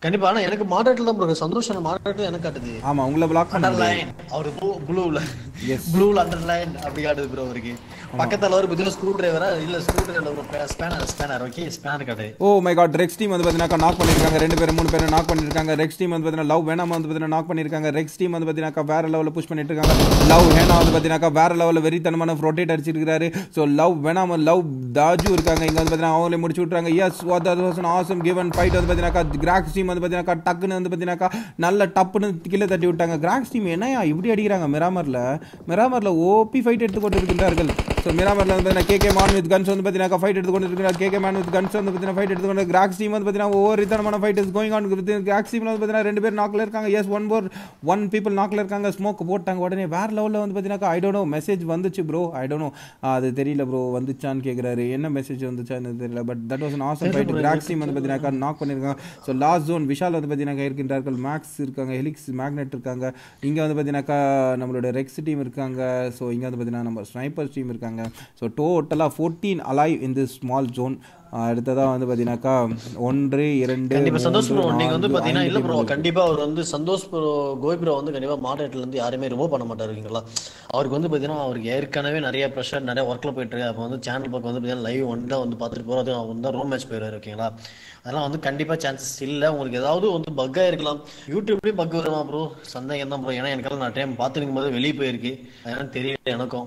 Speaker 2: கண்டிப்பா ஆனா எனக்கு மாடரேட்ல தான் ப்ரோ சந்தோஷம் மாடரேட்ல எனக்கு காட்டுது
Speaker 1: ஆமாம் உங்களை பிளாக் பண்ண
Speaker 2: அண்டர்லைன் அவரு ப்ளூல ப்ளூல அண்டர்லைன் அப்படி காட்டுது ப்ரோ அவருக்கு பக்கத்துல ஒரு புதிய ஸ்க்ரூ டிரைவரா இல்ல screwdriver bro spanner spanner okay spanner காட்டுது
Speaker 1: oh my god Rex team வந்து பார்த்தீங்கன்னா நாக் பண்ணியிருக்காங்க ரெண்டு பேரும் மூணு பேரும் நாக் பண்ணியிருக்காங்க ரெக்ஸ் டீம் வந்து பார்த்தீங்கன்னா லவ் வேணாம் வந்து பார்த்தீங்கன்னா நாக் பண்ணியிருக்காங்க ரெக்ஸ் டீம் வந்து பார்த்தீங்கன்னா வேற லெவலில் புஷ் பண்ணிட்டு இருக்காங்க லவ் ஹேனா வந்து பார்த்தீங்கன்னா வேற லெவலில் வெறித்தனமான ரொட்டேட் அடிச்சிருக்காரு ஸோ லவ் வேணாம் லவ் தாஜு இருக்காங்க இங்கே வந்து பார்த்தீங்கன்னா அவங்களே முடிச்சு விட்றாங்க yes what that was awesome given fight வந்து பார்த்தீங்கன்னா கிராக்ஸ் டீம் வந்து பார்த்தீங்கன்னா டக்குன்னு வந்து பார்த்தீங்கன்னா நல்ல டப்புன்னு கீழே தட்டி விட்டாங்க கிராக்ஸ் டீம் என்னையா இப்படி அடிக்கிறாங்க மிராமரில் மிராமரில் ஓபி ஃபைட் எடுத்து கொண்டு இருக்கின்றார்கள் ஸோ மிராமரில் வந்து பார்த்தீங்கன்னா கேகே மான் வித் கன்ஸ் வந்து பார்த்தீங்கன்னா ஃபைட் எடுத்து கொண்டு இருக்கிறார் கேகே மேன் வித் கன்ஸ் வந்து பார்த்தீங்கன்னா ஃபைட் எடுத்து கொண்டு கிராக்ஸ் டீம் வந்து பார்த்தீங்கன்னா ஒவ்வொரு விதமான fight is going on with Crax டீமில் வந்து பார்த்தீங்கன்னா ரெண்டு பேர் நாக்கில் இருக்காங்க yes one four one people நாக்கில் இருக்காங்க ஸ்மோக் போட்டாங்க உடனே வேற லெவலில் வந்து பார்த்தீங்கன்னா ஐ டோன்ட் நோ மெசேஜ் வந்துச்சு ப்ரோ ஐ டோன்ட் நோ அது தெரியல ப்ரோ வந்துச்சான்னு கேட்குறாரு என்ன மெசேஜ் வந்துச்சான்னு தெரியல but that was awesome fight Crax team வந்து பார்த்தீங்கன்னா நாக் பண்ணியிருக்காங்க ஸோ லாஸ்ட் ஜோன் விஷால் வந்து பார்த்தீங்கன்னா இருக்கின்றார்கள் மேக்ஸ் இருக்காங்க ஹெலிக்ஸ் மேக்னெட் இருக்காங்க இங்கே வந்து பார்த்தீங்கன்னாக்கா நம்மளோட ரெக்ஸ் டீம் இருக்காங்க ஸோ இங்கே வந்து பார்த்தீங்கன்னா நம்ம ஸ்னைப்பர் டீம் இருக்காங்க ஸோ டோட்டலாக fourteen alive in this small zone அடுத்ததாக வந்து பார்த்தீங்கன்னாக்கா ஒன்று இரண்டு
Speaker 2: கண்டிப்பா சந்தோஷ் ப்ரோ
Speaker 1: மூன்று,
Speaker 2: நீங்க வந்து
Speaker 1: நான்கு,
Speaker 2: பாத்தீங்கன்னா இல்ல
Speaker 1: ஐந்து
Speaker 2: ப்ரோ
Speaker 1: team இருக்கு.
Speaker 2: கண்டிப்பா அவர் வந்து சந்தோஷ் ப்ரோ கோய் ப்ரோ வந்து கண்டிப்பா மாடரேட்ல இருந்து யாருமே ரிமூவ் பண்ண மாட்டாரு இருக்கீங்களா அவருக்கு வந்து பாத்தீங்கன்னா அவருக்கு ஏற்கனவே நிறைய ப்ரெஷர் நிறைய ஒர்க்ல போயிட்டு இருக்கு அப்போ வந்து சேனல் பக்கம் வந்து பாத்தீங்கன்னா லைவ் ஒன் தான் வந்து பார்த்துட்டு போறது அவர் வந்து ரூம் மேட்ச் போயிடுவாரு ஓகேங்களா அதெல்லாம் வந்து கண்டிப்பா சான்சஸ் இல்ல உங்களுக்கு ஏதாவது வந்து பக்கா இருக்கலாம் யூடியூப்லயும் பக் வருமா ப்ரோ சந்தேகம் தான் ப்ரோ ஏன்னா எனக்கெல்லாம் நான் டைம் பார்த்துருக்கும் போது வெளியே போயிருக்கு அதனால தெரியல எனக்கும்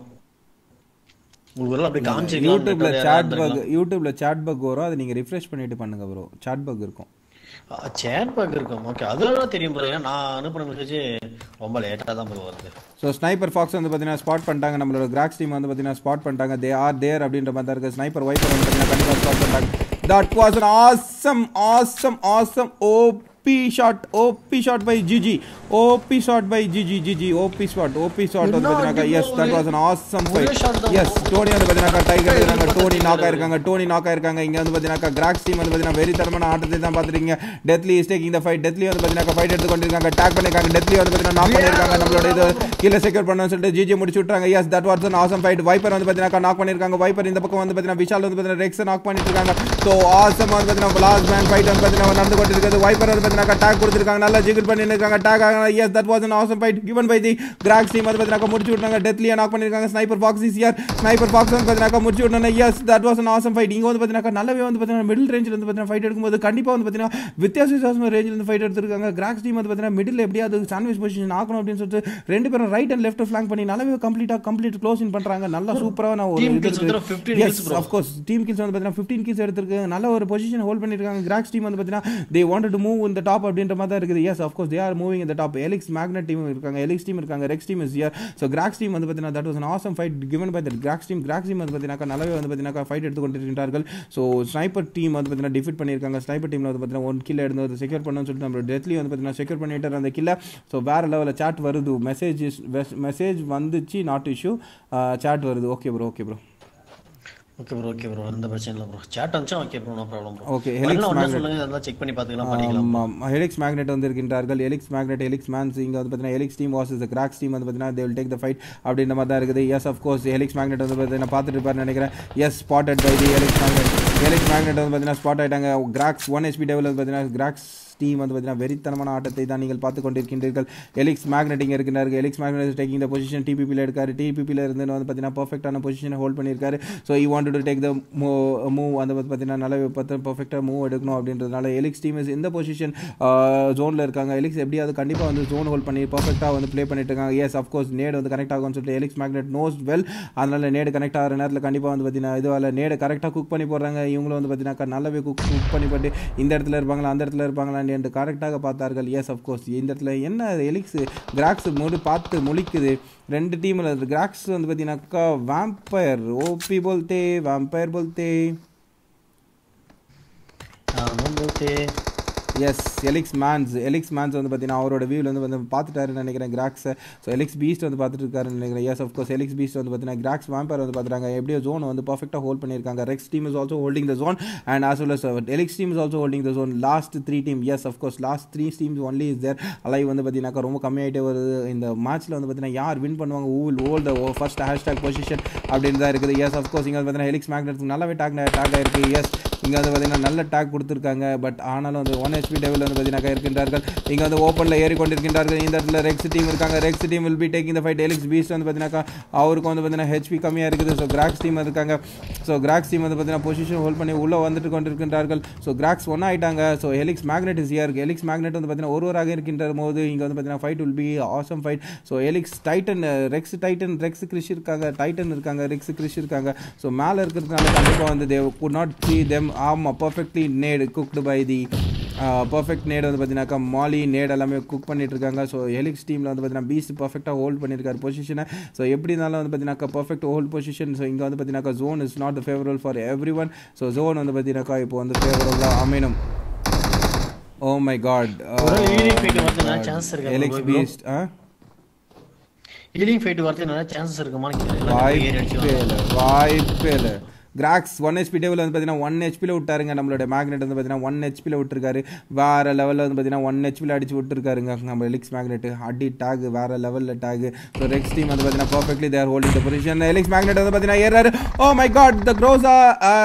Speaker 2: உங்களுக்கு எல்லாம் அப்படி
Speaker 1: யூடியூப்ல சாட் பக்
Speaker 2: காமிச்சிருக்கலாம்
Speaker 1: யூடியூப்ல சாட் பக் வரும் அதை நீங்க ரிஃப்ரெஷ் பண்ணிட்டு பண்ணுங்க ப்ரோ சாட் பக் இருக்கும்
Speaker 2: சேட் பேக் இருக்கும் ஓகே அதெல்லாம் தெரியும் ப்ரோ நான் அனுப்பின மெசேஜ் ரொம்ப லேட்டாக தான் ப்ரோ வருது
Speaker 1: ஸோ ஸ்னைப்பர் ஃபாக்ஸ் வந்து பார்த்தீங்கன்னா ஸ்பாட் பண்ணிட்டாங்க நம்மளோட கிராக்ஸ் டீம் வந்து பார்த்தீங்கன்னா ஸ்பாட் பண்ணிட்டாங்க தே ஆர் தேர் அப்படின்ற மாதிரி தான் இருக்குது ஸ்னைப்பர் வைப்பர் வந்து பார்த்தீங்கன்னா கண்டிப்பாக ஸ்பாட் பண்ணிட்டாங்க that was an awesome awesome awesome OP shot OP shot by GG OP shot by GG GG OP shot OP shot வந்து
Speaker 2: என்ன
Speaker 1: பார்த்தீங்கன்னா
Speaker 2: அடி
Speaker 1: yes that
Speaker 2: bro,
Speaker 1: was an awesome
Speaker 2: ஒரே
Speaker 1: fight
Speaker 2: shot தான்
Speaker 1: yes
Speaker 2: bro.
Speaker 1: டோனி வந்து பார்த்தீங்கன்னா டைகர் இருக்காங்க
Speaker 2: பத்து
Speaker 1: டோனி நாக்
Speaker 2: இருக்காரு.
Speaker 1: ஆயிருக்காங்க டோனி நாக் ஆயிருக்காங்க இங்க வந்து பார்த்தீங்கன்னா கிராக்ஸ் டீம் வந்து பார்த்தீங்கன்னா வெறித்தனமான ஆட்டத்தை தான் பார்த்துருக்கீங்க Deathly is taking the fight Deathly வந்து பார்த்தீங்கன்னா ஃபைட் எடுத்து கொண்டிருக்காங்க டேக் பண்ணிருக்காங்க டெத்லி வந்து பார்த்தீங்கன்னா நாக் பண்ணிருக்காங்க நம்மளோட இது கீழே செக்யூர் பண்ணணும்னு சொல்லிட்டு ஜிஜி முடிச்சு விட்றாங்க yes that was an awesome fight viper வந்து பார்த்தீங்கன்னா நாக் பண்ணிருக்காங்க வைப்பர் இந்த பக்கம் வந்து பார்த்தீங்கன்னா விஷால் வந்து பார்த்தீங்கன்னா ரெக்ஸ் நாக் பண்ணிட்டு இருக்காங்க ஸோ ஆசம் வந்து பார்த்தீங்கன்னா லாஸ்ட் மேன் ஃபைட் வந்து பார்த்தீங்கன்னா நடந்து கொண்டிருக்கிறது வைப்பர் வந்து பார்த்தீங்கன்னா டேக் கொடுத்துருக்காங்க நல்லா ஜிகிள் பண்ணி இருக்காங்க டேக் ஆகாங்க yes that was an awesome fight given by the Crax team வந்து பார்த்தீங்கன்னா முடிச்சு விட்டாங்க டெத்லியா நாக் பண்ணிருக்காங்க sniper box is your sniper box வந்து பார்த்தீங்கன்னா முடிச்சு விட்டாங்க yes that was an awesome fight இங்க வந்து பார்த்தீங்கன்னா நல்லாவே வந்து பார்த்தீங்கன்னா மிடில் ரேஞ்சில் வந்து பார்த்தீங்கன்னா ஃபைட் எடுக்கும்போது கண்டிப்பாக வந்து பார்த்தீங்கன்னா வித்தியாச வித்தியாசமான ரேஞ்சில் இருந்து ஃபைட் எடுத்திருக்காங்க கிராக்ஸ் டீம் வந்து பார்த்தீங்கன்னா மிடில் எப்படியாவது சாண்ட்விச் பொசிஷன் ஆக்கணும் அப்படின்னு சொல்லிட்டு ரெண்டு பேரும் ரைட் அண்ட் லெஃப்ட் ஃபிளாங்க் பண்ணி நல்லாவே கம்ப்ளீட்டாக கம்ப்ளீட் க்ளோசிங் பண்ணுறாங்க நல்லா சூப்பராக நான் ஒரு
Speaker 2: Team
Speaker 1: இது
Speaker 2: kills வந்து 15 kills bro.
Speaker 1: Of course team kills வந்து பார்த்தீங்கன்னா ஃபிஃப்டீன் கில்ஸ் எடுத்திருக்கு நல்ல ஒரு பொசிஷன் ஹோல்ட் பண்ணிருக்காங்க கிராக்ஸ் டீம் வந்து பார்த்தீங்கன்னா தே வாண்ட் டு மூவ் இந்த டாப் அப்படின்ற மாதிரி தான் இருக்குது yes of course they are moving இந்த டாப் எலிக்ஸ் மேக்னட் டீம் இருக்காங்க எலிக்ஸ் டீம் இருக்காங்க Rex team is here so cracks team வந்து பார்த்தீங்கன்னா that was an awesome fight given by the Crax team Crax team வந்து பார்த்தீங்கன்னா நல்லாவே வந்து பார்த்தீங்கன்னா ஃபைட் எடுத்து கொண்டிருக்கிறார்கள் ஸோ ஸ்னைப்பர் டீம் வந்து பார்த்தீங்கன்னா டிஃபிட் பண்ணியிருக்காங்க ஸ்னைப்பர் டீமில் வந்து பார்த்தீங்கன்னா ஒன் கில் எடுத்து வந்து செக்யூர் பண்ணணும்னு சொல்லிட்டு நம்ம டெத்லி வந்து பார்த்தீங்கன்னா செக்யூர் பண்ணிட்டு அந்த கில்ல ஸோ வேற லெவலில் சாட் வருது மெசேஜ் மெசேஜ் வந்துச்சு நாட் இஷ்யூ சாட் வருது okay bro okay bro
Speaker 2: okay bro okay bro எந்த பிரச்சனை இல்லை ப்ரோ சேட் வந்துச்சா okay bro no problem bro
Speaker 1: Okay,
Speaker 2: okay
Speaker 1: Helix
Speaker 2: Helix ஒண்ணா
Speaker 1: Magnet.
Speaker 2: சொல்லுங்க அதெல்லாம் செக் பண்ணி பார்த்துக்கலாம் பண்ணிக்கலாம்
Speaker 1: ஹெலிக்ஸ் மேக்னெட் வந்து இருக்கின்றார்கள் ஹெலிக்ஸ் மேக்னெட் ஹெலிக்ஸ் மேன்ஸ் இங்கே வந்து பார்த்தீங்கன்னா Helix team was the cracks team வந்து பார்த்தீங்கன்னா they will take the fight அப்படின்ற மாதிரி தான் இருக்குது yes of course Helix magnet வந்து பார்த்தீங்கன்னா பார்த்துட்டு இருப்பாருன்னு நினைக்கிறேன் yes spotted by the Helix magnet Helix magnet வந்து பார்த்தீங்கன்னா ஸ்பாட் ஆயிட்டாங்க கிராக்ஸ் ஒன் ஹெச்பி டெவல் வந்து பார்த்தீங்கன்னா கிராக்ஸ் டீம் வந்து பார்த்தீங்கன்னா வெறித்தனமான ஆட்டத்தை தான் நீங்கள் பார்த்து கொண்டிருக்கின்றீர்கள் எலிக்ஸ் மேக்னெட் இங்கே இருக்கிறார்கள் Helix magnet taking the position டிபிபியில் இருக்காரு டிபிபியில் இருந்து வந்து பார்த்தீங்கன்னா பர்ஃபெக்டான பொசிஷனை ஹோல்ட் பண்ணியிருக்காரு ஸோ ஈ want to take the move அந்த வந்து பார்த்தீங்கன்னா நல்லா பார்த்து பர்ஃபெக்டாக மூவ் எடுக்கணும் அப்படின்றதுனால எலிக்ஸ் டீம் இஸ் இந்த பொசிஷன் ஜோனில் இருக்காங்க எலிக்ஸ் எப்படியாவது கண்டிப்பாக வந்து ஜோன் ஹோல்ட் பண்ணி பர்ஃபெக்டாக வந்து ப்ளே பண்ணிட்டு இருக்காங்க எஸ் அஃப்கோர்ஸ் நேடு வந்து கனெக்ட் ஆகும்னு சொல்லிட்டு எலிக்ஸ் மேக்னெட் நோஸ் வெல் அதனால நேடு கனெக்ட் ஆகிற நேரத்தில் கண்டிப்பாக வந்து பார்த்தீங்கன்னா இதுவால் நேடு கரெக்டாக குக் பண்ணி போடுறாங்க இவங்களும் வந்து பார்த்தீங்கன்னா நல்லாவே குக் குக் பண்ணி போட்டு இந்த இடத்துல இருப்பாங்களா அந்த இடத்துல இருப்பாங்களா என்று கரெக்டாக பார்த்தார்கள் எஸ் அஃப்கோர்ஸ் இந்த இடத்துல என்ன எலிக்ஸ் கிராக்ஸ் முடி பார்த்து முழிக்குது ரெண்டு டீமில் கிராக்ஸ் வந்து பார்த்தீங்கன்னாக்கா வேம்பயர் ஓபி போல்தே வேம்பயர் போல்தே
Speaker 2: ஓகே
Speaker 1: எஸ் எலிக்ஸ் மேன்ஸ் எலிக்ஸ் மேன்ஸ் வந்து பார்த்தீங்கன்னா அவரோட வியூவில் வந்து வந்து பார்த்துட்டாருன்னு நினைக்கிறேன் கிராக்ஸை ஸோ எலிக்ஸ் பீஸ்ட் வந்து பார்த்துட்டு இருக்காருன்னு நினைக்கிறேன் எஸ் அஃப்கோர்ஸ் எலிக்ஸ் பீஸ்ட் வந்து பார்த்தீங்கன்னா கிராக்ஸ் வேம்பர் வந்து பார்த்துறாங்க எப்படியோ ஜோன் வந்து பர்ஃபெக்டாக ஹோல்ட் பண்ணியிருக்காங்க Rex team is also holding the zone and as well as Helix team is also holding the zone last three team yes of course last three teams only is there alive வந்து பார்த்தீங்கன்னாக்கா ரொம்ப கம்மியாகிட்டே வருது இந்த மேட்ச்சில் வந்து பார்த்தீங்கன்னா யார் வின் பண்ணுவாங்க who'll hold the first hashtag position அப்படின்னு தான் இருக்குது எஸ் அஃப்கோர்ஸ் இங்கே வந்து பார்த்தீங்கன்னா எலிக்ஸ் மேக்னெட்ஸ் நல்லாவே டாக் டாக் ஆயிருக்கு எஸ் இங்கே வந்து பார்த்தீங்கன்னா நல்ல டேக் கொடுத்துருக்காங்க பட் ஆனாலும் வந்து ஒன் ஹெச்பி டெவில் வந்து பார்த்தீங்கன்னா இருக்கின்றார்கள் இங்கே வந்து ஓப்பனில் ஏறி கொண்டிருக்கின்றார்கள் இந்த இடத்துல ரெக்ஸ் டீம் இருக்காங்க Rex team will be taking the fight Helix beast வந்து பார்த்தீங்கன்னா அவருக்கு வந்து பார்த்தீங்கன்னா ஹெச்பி கம்மியாக இருக்குது ஸோ கிராக்ஸ் டீம் இருக்காங்க ஸோ கிராக்ஸ் டீம் வந்து பார்த்தீங்கன்னா பொசிஷன் ஹோல்ட் பண்ணி உள்ளே வந்துட்டு கொண்டிருக்கின்றார்கள் ஸோ கிராக்ஸ் ஒன் ஆயிட்டாங்க so Helix magnet is here Helix magnet வந்து பார்த்தீங்கன்னா ஒருவராக இருக்கின்ற போது இங்கே வந்து பார்த்தீங்கன்னா fight will be awesome fight so Helix Titan Rex Titan Rex Girish இருக்காங்க டைட்டன் இருக்காங்க ரெக்ஸ் கிரிஷ் இருக்காங்க ஸோ மேலே இருக்கிறதுனால கண்டிப்பாக வந்து they could not see them ஆமாம் perfectly nade cooked by the perfect nade வந்து பார்த்தீங்கன்னாக்கா மாலி நேட் எல்லாமே குக் பண்ணிட்டு இருக்காங்க ஸோ ஹெலிக்ஸ் டீமில் வந்து பார்த்தீங்கன்னா பீஸ் பர்ஃபெக்டாக ஹோல்ட் பண்ணியிருக்காரு பொசிஷனை ஸோ எப்படி இருந்தாலும் வந்து பார்த்தீங்கன்னாக்கா பர்ஃபெக்ட் ஹோல்ட் பொசிஷன் ஸோ இங்கே வந்து பார்த்தீங்கன்னாக்கா zone is not favourable for every one so zone வந்து பார்த்தீங்கன்னாக்கா இப்போ வந்து ஃபேவரபுளாக அமையணும் ஓ மை காட்
Speaker 2: ஒரு healing fight வரதுக்கு chance இருக்கா bro?
Speaker 1: எலிக்ஸ் பீஸ்ட் ஆ
Speaker 2: ஹீலிங் ஃபைட் வரது நிறைய சான்சஸ் இருக்குமான்னு கேக்குறேன்.
Speaker 1: வாய்ப்பே
Speaker 2: ஏறி அடிச்சு
Speaker 1: இல்லை வாய்ப்பே இல்லை கிராக்ஸ் ஒன் ஹெச்பி டேபிள் வந்து பார்த்தீங்கன்னா ஒன் ஹெச்பியில் விட்டாருங்க நம்மளோட மேக்னெட் வந்து பார்த்தீங்கன்னா ஒன் ஹெச்பியில் விட்டுருக்காரு வேறு லெவலில் வந்து பார்த்தீங்கன்னா ஒன் ஹெச்பியில் அடிச்சு விட்டுருக்காருங்க நம்ம எலிக்ஸ் மேக்னெட் அடி டேக் வேறு லெவலில் டேக் ஸோ ரெக்ஸ் டீம் வந்து பார்த்தீங்கன்னா perfectly there holding the position Helix magnet வந்து பார்த்தீங்கன்னா ஏறாரு ஓ மை காட் த க்ரோஸா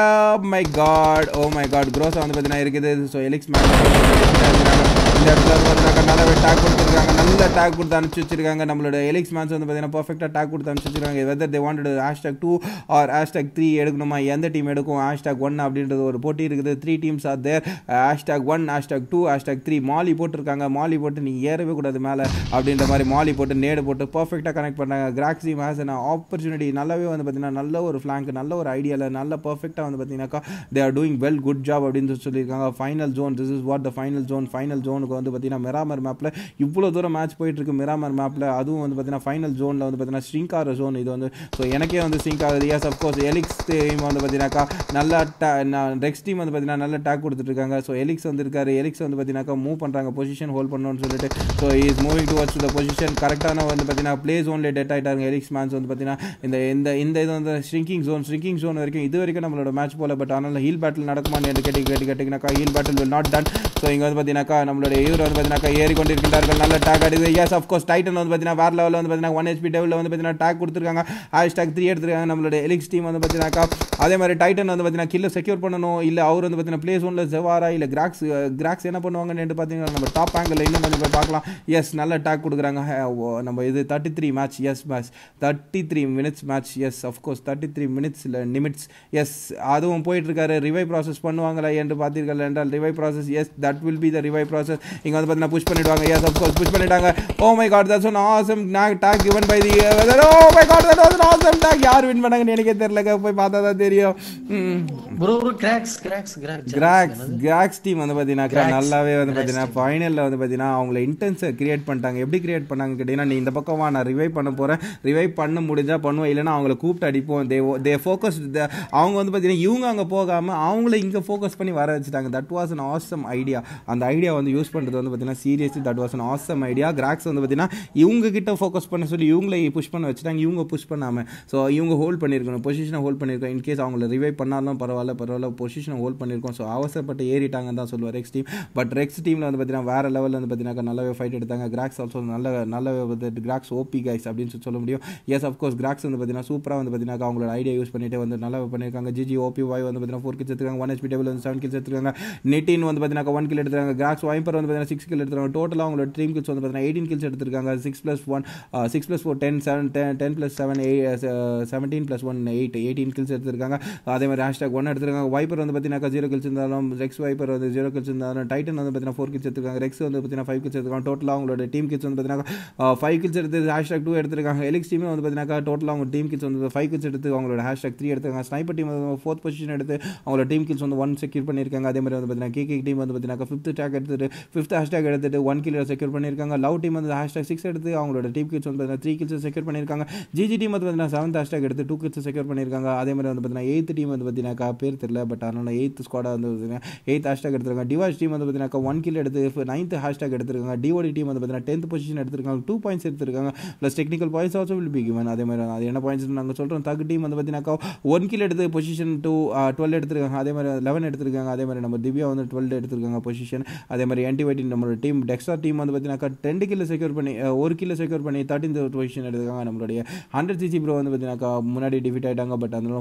Speaker 1: my god oh my god க்ரோஸா வந்து பார்த்தீங்கன்னா இருக்குது ஸோ எலிக்ஸ் மேக்னெட் இந்த இடத்துல வந்து பார்த்தீங்கன்னா நல்லாவே டேக் கொடுத்துருக்காங்க நல்ல டேக் கொடுத்து அனுப்பிச்சு வச்சிருக்காங்க நம்மளோட எலிக்ஸ் மேட்ச் வந்து பார்த்தீங்கன்னா பர்ஃபெக்டாக டேக் கொடுத்து அனுப்பிச்சு வச்சிருக்காங்க whether they wanted hashtag two or hashtag three எடுக்கணுமா எந்த டீம் எடுக்கும் ஹேஷ்டாக் ஒன் அப்படின்றது ஒரு போட்டி இருக்குது three teams are there hashtag one hashtag two hashtag three மாலி போட்டிருக்காங்க மாலி போட்டு நீ ஏறவே கூடாது மேலே அப்படின்ற மாதிரி மாலி போட்டு நேடு போட்டு பர்ஃபெக்டாக கனெக்ட் பண்ணாங்க Krax team has an opportunity நல்லாவே வந்து பார்த்தீங்கன்னா நல்ல ஒரு ஃப்ளாங்க் நல்ல ஒரு ஐடியாவில் நல்ல பர்ஃபெக்டாக வந்து பார்த்தீங்கன்னாக்கா they are doing well good job அப்படின்னு சொல்லி சொல்லியிருக்காங்க final zone this is what the final zone final ஜோனுக்கு வந்து பார்த்தீங்கன்னா மிராமர் மேப்பில் இவ்வளோ தூரம் மேட்ச் போயிட்டு இருக்கு மிராமர் மேப்பில் அதுவும் வந்து பார்த்தீங்கன்னா ஃபைனல் ஜோனில் வந்து பார்த்தீங்கன்னா ஸ்ட்ரிங்க் ஆகிற ஜோன் இது வந்து ஸோ எனக்கே வந்து ஸ்ட்ரிங்க் ஆகுது எஸ் அஃப்கோர்ஸ் எலிக்ஸ் டீம் வந்து பார்த்தீங்கன்னாக்கா நல்லா நெக்ஸ்ட் டீம் வந்து பார்த்தீங்கன்னா நல்ல டேக் கொடுத்துட்ருக்காங்க ஸோ எலிக்ஸ் வந்து இருக்காரு எலிக்ஸ் வந்து பார்த்தீங்கன்னாக்கா மூவ் பண்ணுறாங்க பொசிஷன் ஹோல்ட் பண்ணணும்னு சொல்லிட்டு so is moving towards the position கரெக்டான வந்து பார்த்தீங்கன்னா பிளே ஜோன்லேயே டெட் ஆகிட்டாங்க எலிக்ஸ் மேட்ச் வந்து பார்த்தீங்கன்னா இந்த இந்த இந்த இது வந்து ஷ்ரிங்கிங் ஜோன் ஷ்ரிங்கிங் ஜோன் வரைக்கும் இது வரைக்கும் நம்மளோட மேட்ச் போல பட் ஆனால் ஹீல் பேட்டில் நடக்குமான்னு என்று கேட்டு கேட்டு கேட்டிங்கனாக்கா heal battle will not done so இங்கே வந்து பார்த்தீங்கன்னாக்கா நம்மளோட இவர் வந்து பார்த்தீங்கன்னாக்கா ஏறி கொண்டிருக்கின்றார்கள் நல்ல டேக் அடிக்குது எஸ் அஃப்கோர்ஸ் டைட்டன் வந்து பார்த்தீங்கன்னா வேறு லெவலில் வந்து பார்த்தீங்கன்னா ஒன் ஹெச்பி டெவலில் வந்து பார்த்தீங்கன்னா டேக் கொடுத்துருக்காங்க ஹேஷ் டேக் த்ரீ எடுத்துருக்காங்க நம்மளோட எலிக்ஸ் டீம் வந்து பார்த்தீங்கன்னாக்கா அதே மாதிரி டைட்டன் வந்து பார்த்தீங்கன்னா கில்ல செக்யூர் பண்ணணும் இல்லை அவர் வந்து பார்த்தீங்கன்னா பிளேஸ் ஒன்ல ஜெவாரா இல்லை கிராக்ஸ் கிராக்ஸ் என்ன பண்ணுவாங்கன்னு பார்த்தீங்கன்னா நம்ம டாப் ஆங்கிள் இன்னும் கொஞ்சம் போய் பார்க்கலாம் எஸ் நல்ல டேக் கொடுக்குறாங்க ஹே, ஓ, நம்ம இது thirty three match yes match thirty three minutes match yes of course thirty three minutes இல்லை நிமிட்ஸ் எஸ் அதுவும் போயிட்டு இருக்காரு ரிவை ப்ராசஸ் பண்ணுவாங்களா என்று பார்த்தீர்கள் என்றால் revive process yes that will be the revive process இங்கே வந்து பார்த்தீங்கன்னா புஷ் பண்ணிடுவாங்க எஸ் அஃப்கோர்ஸ் புஷ் பண்ணிட்டாங்க oh my god that's one awesome talk given by the oh my god that was awesome talk யார் வின் பண்ணாங்கன்னு எனக்கே தெரியல போய் பார்த்தா தான் தெரியும் ம்
Speaker 2: bro bro Krax cracks cracks
Speaker 1: cracks Krax team வந்து பார்த்தீங்கன்னா நல்லாவே வந்து பார்த்தீங்கன்னா ஃபைனலில் வந்து பார்த்தீங்கன்னா அவங்கள இன்டென்ஸை கிரியேட் பண்ணிட்டாங்க எப்படி கிரியேட் பண்ணாங்க கேட்டிங்கன்னா நீ இந்த பக்கம் வா நான் ரிவைவ் பண்ண போகிறேன் ரிவைவ் பண்ண முடிஞ்சா பண்ணுவோம் இல்லைன்னா அவங்கள கூப்பிட்டு அடிப்போம் தே தே ஃபோக்கஸ் அவங்க வந்து பார்த்தீங்கன்னா இவங்க அங்கே போகாமல் அவங்கள இங்கே ஃபோக்கஸ் பண்ணி வர வச்சுட்டாங்க that was an awesome idea அந்த ஐடியா வந்து யூஸ் பண்ணுறது வந்து பார்த்தீங்கன்னா seriously that was an awesome idea Krax வந்து பார்த்தீங்கன்னா இவங்க கிட்ட ஃபோக்கஸ் பண்ண சொல்லி இவங்கள புஷ் பண்ண வச்சுட்டாங்க இவங்க புஷ் பண்ணாமல் ஸோ இவங்க ஹோல்ட் பண்ணியிருக்கணும் பொசிஷனை ஹோல்ட் பண்ணியிருக்கோம் இன்கேஸ் அவங்கள ரிவைவ் பண்ணாலும் பரவாயில்ல பரவாயில்ல பொசிஷனை ஹோல்ட் பண்ணியிருக்கோம் ஸோ அவசரப்பட்டு ஏறிட்டாங்கன்னு தான் சொல்லுவார் ரெக்ஸ் டீம் பட் ரெக்ஸ் டீமில் வந்து பார்த்தீங்கன்னா வேறு லெவலில் வந்து பார்த்தீங்கன்னா நல்லாவே ஃபைட் எடுத்தாங்க கிராக்ஸ் ஆல்சோ நல்ல நல்ல வந்து கிராக்ஸ் ஓபி கைஸ் அப்படின்னு சொல்லி சொல்ல முடியும் எஸ் அஃப்கோர்ஸ் கிராக்ஸ் வந்து பார்த்தீங்கன்னா சூப்பராக வந்து பார்த்தீங்கன்னா அவங்களோட ஐடியா யூஸ் பண்ணிட்டு வந்து நல்லா பண்ணியிருக்காங்க ஜிஜி ஓபி வாய் வந்து பார்த்தீங்கன்னா ஃபோர் கில்ஸ் எடுத்துருக்காங்க ஒன் ஹெச்பி டேபிள் வந்து செவன் கில்ஸ் எடுத்துருக்காங்க நெட்டின் வந்து பார்த்தீங்கன்னா ஒன் கில் எடுத்துருக்காங்க கிராக்ஸ் வைப்பர் வந்து பார்த்தீங்கன்னா சிக்ஸ் கில் எடுத்துருக்காங்க டோட்டலாக அவங்களோட ட்ரீம் கில்ஸ் வந்து பார்த்தீங்கன்னா எயிட்டீன் கில்ஸ் எடுத்திருக்காங்க six plus one six plus four ten seven ten ten plus seven seventeen plus one eight eighteen kills எடுத்திருக்காங்க அதே மாதிரி ஹேஷ்டாக் ஒன் எடுத்திருக்காங்க வைப்பர் வந்து பார்த்தீங்கன்னா ஜீரோ கில்ஸ் இருந்தாலும் ரெக்ஸ் வைப்பர் வந்து ஜீரோ கில்ஸ் இருந்தாலும் டைட்டன் வந்து பார்த்தீங்கன்னா ஃபோர் கில்ஸ் எடுத்திருக்காங்க ரெக்ஸ் வந்து பார்த்தீங்கன்னா ஃபைவ் கில்ஸ் எடுத்திருக்காங்க டோட்டலாக அவங்களோட டீம் கில்ஸ் வந்து பார்த்தீங்கன்னா ஃபைவ் கில்ஸ் எடுத்து ஹேஷ்டாக் டூ எடுத்திருக்காங்க எலிக்ஸ் டீமே வந்து பார்த்தீங்கன்னா டோட்டலாக அவங்க டீம் கில்ஸ் வந்து ஃபைவ் கில்ஸ் எடுத்து அவங்களோட ஹேஷ்டாக் த்ரீ எடுத்திருக்காங்க ஸ்னைப்பர் டீம் வந்து ஃபோர்த் பொசிஷன் எடுத்து அவங்களோட டீம் கில்ஸ் வந்து ஒன் செக்யூர் பண்ணியிருக்காங்க அதே மாதிரி வந்து பார்த்தீங்கன்னா கேகே டீம் வந்து பார்த்தீங்கன்னா ஃபிஃப்த் டேக் எடுத்துட்டு ஃபிஃப்த் ஹேஷ்டாக் எடுத்துட்டு ஒன் கில் செக்யூர் பண்ணியிருக்காங்க லவ் டீம் வந்து ஹேஷ்டாக் சிக்ஸ் எடுத்து அவங்களோட டீம் கில்ஸ் வந்து பார்த்தீங்கன்னா த்ரீ கில்ஸ் செக்யூர் பண்ணியிருக்காங்க ஜிஜி டீம் வந்து பார்த்தீங்கன்னா செவன்த் ஹேஷ்டாக் எடுத்து டூ கில்ஸ் செக்யூர் பண்ணியிருக்காங்க அதே மாதிரி வந்து பார்த்தீங்கன்னா எயித் டீம் வந்து பார்த்தீங்கன்னா பேர் தெரியல பட் அதனால எயித் ஸ்குவாடாக வந்து பார்த்தீங்கன்னா எயித் ஹேஷ்டாக் எடுத்திருக்காங்க டிவாஷ் டீம் வந்து பார்த்தீங்கன்னா ஒன் கில் எடுத்து நைன்த் ஹேஷ்டாக் எடுத்திருக்காங்க டிஓடி டீம் வந்து பார்த்தீங்கன்னா டென்த் பொசிஷன் எடுத்திருக்காங்க டூ பாயிண்ட்ஸ் எடுத்திருக்காங்க plus technical points also will be given அதே மாதிரி அது என்ன பாயிண்ட்ஸ் நாங்கள் சொல்கிறோம் தகு டீம் வந்து பார்த்தீங்கன்னா ஒன் கில் எடுத்து பொசிஷன் டூ டுவெல் எடுத்திருக்காங்க அதே மாதிரி லெவன் எடுத்திருக்காங்க அதே மாதிரி நம்ம திவ்யா வந்து டுவெல் எடுத்திருக்காங்க பொசிஷன் அதே மாதிரி ஆன்டிவைட்டி நம்மளோட டீம் டெக்ஸ்டா டீம் வந்து பார்த்தீங்கன்னா ரெண்டு கிலோ செக்யூர் பண்ணி அஹ், ஒரு கிலோ செக்யூர் பண்ணி தேர்ட்டின் பொசிஷன் எடுத்திருக்காங்க நம்மளுடைய ஹண்ட்ரட் சிசி ப்ரோ வந்து பார்த்தீங்கன்னா முன்னாடி டிஃபிட் ஆயிட்டாங்க பட் அதனால ஃபோர்டீன்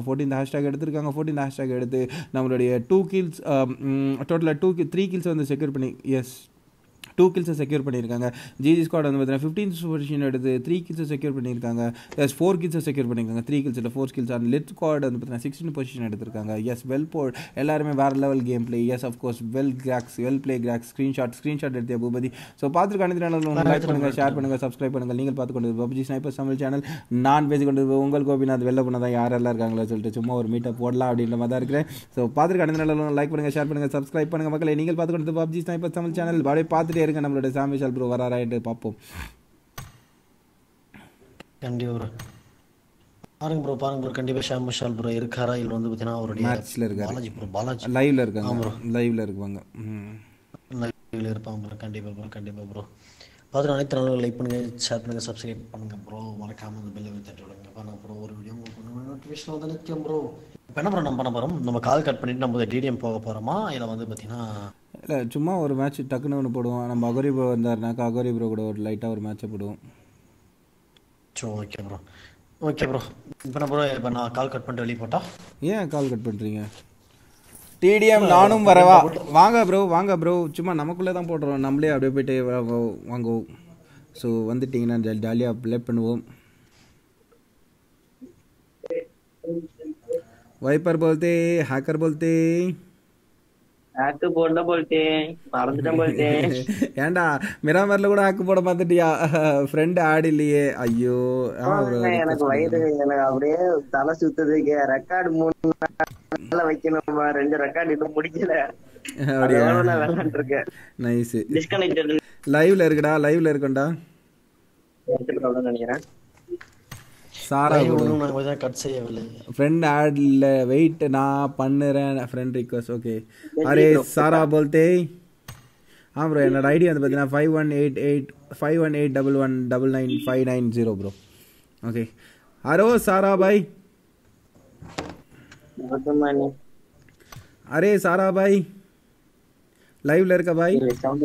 Speaker 1: ஹேஷ்டாக் எடுத்திருக்காங்க ஃபோர்டீன் ஹேஷ்டாக் எடுத்து நம்மளுடைய டூ கில்ஸ் டோட்டலாக டூ த்ரீ கில்ஸ் வந்து செக்யூர் பண்ணி எஸ் டூ கில்ஸை செக்யூர் பண்ணியிருக்காங்க ஜிஜி ஸ்குவாட் வந்து பார்த்தீங்கன்னா ஃபிஃப்டீன் பொசிஷன் எடுத்து த்ரீ கில்ஸை செக்யூர் பண்ணியிருக்காங்க எஸ் ஃபோர் கில்ஸை செக்யூர் பண்ணியிருக்காங்க த்ரீ கில்ஸ் இல்லை four kills and let squad வந்து பார்த்தீங்கன்னா சிக்ஸ்டீன் பொசிஷன் எடுத்திருக்காங்க எஸ் வெல் போ எல்லாருமே வேறு level game play yes of course well Krax well play Krax screenshot screenshot எடுத்த பூபதி ஸோ பார்த்துருக்க அனைத்து சேனலும் லைக் பண்ணுங்கள் ஷேர் பண்ணுங்கள் சப்ஸ்கிரைப் பண்ணுங்கள் நீங்கள் பார்த்து கொண்டு பப்ஜி ஸ்னைப்பர் தமிழ் சேனல் நான் பேசி கொண்டு உங்கள் கோபிநாத் வெளில பண்ணதான் யாரெல்லாம் இருக்காங்களோ சொல்லிட்டு சும்மா ஒரு மீட்டப் போடலாம் அப்படின்ற மாதிரி தான் இருக்கிறேன் ஸோ பார்த்துருக்க அனைத்து சேனலும் லைக் பண்ணுங்கள் ஷேர் பண்ணுங்கள் சப்ஸ்கிரைப் பண்ணுங்கள் மக்களை நீங்கள் பார்த்து கொண்டு பப்ஜி ஸ்னைப்பர் தமிழ் சேனல் அப்படியே பார்த்துட்டே இருங்க நம்மளோட சாமி ஷால் ப்ரோ வராராயிட்டு பார்ப்போம்
Speaker 2: கண்டிப்பா ப்ரோ பாருங்க ப்ரோ பாருங்க ப்ரோ கண்டிப்பா ஷாம் விஷால் ப்ரோ இருக்காரா இல்ல வந்து பாத்தீங்கன்னா அவருடைய
Speaker 1: மேட்ச்ல இருக்காரு
Speaker 2: பாலாஜி ப்ரோ பாலாஜி
Speaker 1: லைவ்ல இருக்காங்க லைவ்ல இருப்பாங்க ம்
Speaker 2: லைவ்ல இருப்பாங்க ப்ரோ கண்டிப்பா ப்ரோ கண்டிப்பா ப்ரோ பார்த்துட்டு அனைத்து நாளும் லைக் பண்ணுங்க ஷேர் பண்ணுங்க சப்ஸ்கிரைப் பண்ணுங்க ப்ரோ மறக்காம அந்த பெல் தட்டி விடுங்க பண்ண ப்ரோ ஒரு வீடியோ உங்களுக்கு நோட்டிஃபிகேஷன் வந்து நிற்கும் ப்ரோ இப்போ என்ன ப்ரோ நம்ம பண்ண போறோம் நம்ம கால் கட் பண்ணிட்டு நம்ம டிடிஎம் போக போறோமா இல்ல வந்து பாத்தீங்கன்னா
Speaker 1: இல்லை சும்மா ஒரு மேட்ச் டக்குன்னு ஒன்று போடுவோம் நம்ம அகோரி ப்ரோ வந்தாருனாக்கா அகோரி ப்ரோ கூட ஒரு லைட்டாக ஒரு மேட்ச்சை போடுவோம்
Speaker 2: so okay bro okay bro இப்போ நான் ப்ரோ இப்போ நான் கால் கட் பண்ணிட்டு வெளியே போட்டா
Speaker 1: ஏன் கால் கட் பண்ணுறீங்க டிடிஎம் நானும் வரவா வாங்க ப்ரோ வாங்க ப்ரோ சும்மா நமக்குள்ளே தான் போடுறோம் நம்மளே அப்படியே போயிட்டு வா- வா- வாங்குவோம் ஸோ வந்துட்டிங்கன்னா ஜாலி ஜாலியாக ப்ளே பண்ணுவோம் வைப்பர் போல்தே ஹேக்கர் போல்தே
Speaker 4: ஆக்கு போட போல்ட்டேன் மறந்துட்டேன் போல்ட்டேன்
Speaker 1: ஏன்டா மிராமரில் கூட ஹேக்கு போட பார்த்துட்டியா ஃப்ரெண்டு ஆட் இல்லையே ஐயோ ஆ bro,
Speaker 4: எனக்கு வயது எனக்கு அப்படியே தலை சுத்துதுக்கு ரெக்கார்டு மூணு நாள்ல வைக்கணுமா ரெண்டு ரெக்கார்டு இன்னும் முடிக்கல
Speaker 1: அப்படியா
Speaker 4: அதோட நான் விளையாண்டு இருக்கேன்
Speaker 1: நைஸு
Speaker 4: டிஸ்கனெக்டட்
Speaker 1: லைவ்ல இருக்குடா லைவ்ல இருக்கேன்டா
Speaker 4: நினைக்கிறேன்
Speaker 1: சாரா
Speaker 2: லைவ் ஒன்றும் நாங்கள் தான் கட் செய்யவில்லை
Speaker 1: फ्रेंड ऐड वेट ना பண்ணுறேன் ஃப்ரெண்ட் ரிக்வஸ்ட் ஓகே அரே சாரா போல்தே ஆ ப்ரோ என்னோட ஐடி வந்து பார்த்தீங்கன்னா five one eight eight five one eight double one double nine five nine zero bro okay அரோ சாரா பாய்
Speaker 4: மொத்தமானி
Speaker 1: அரே சாரா பாய் லைவ்ல இருக்க பாய்
Speaker 4: சவுண்ட்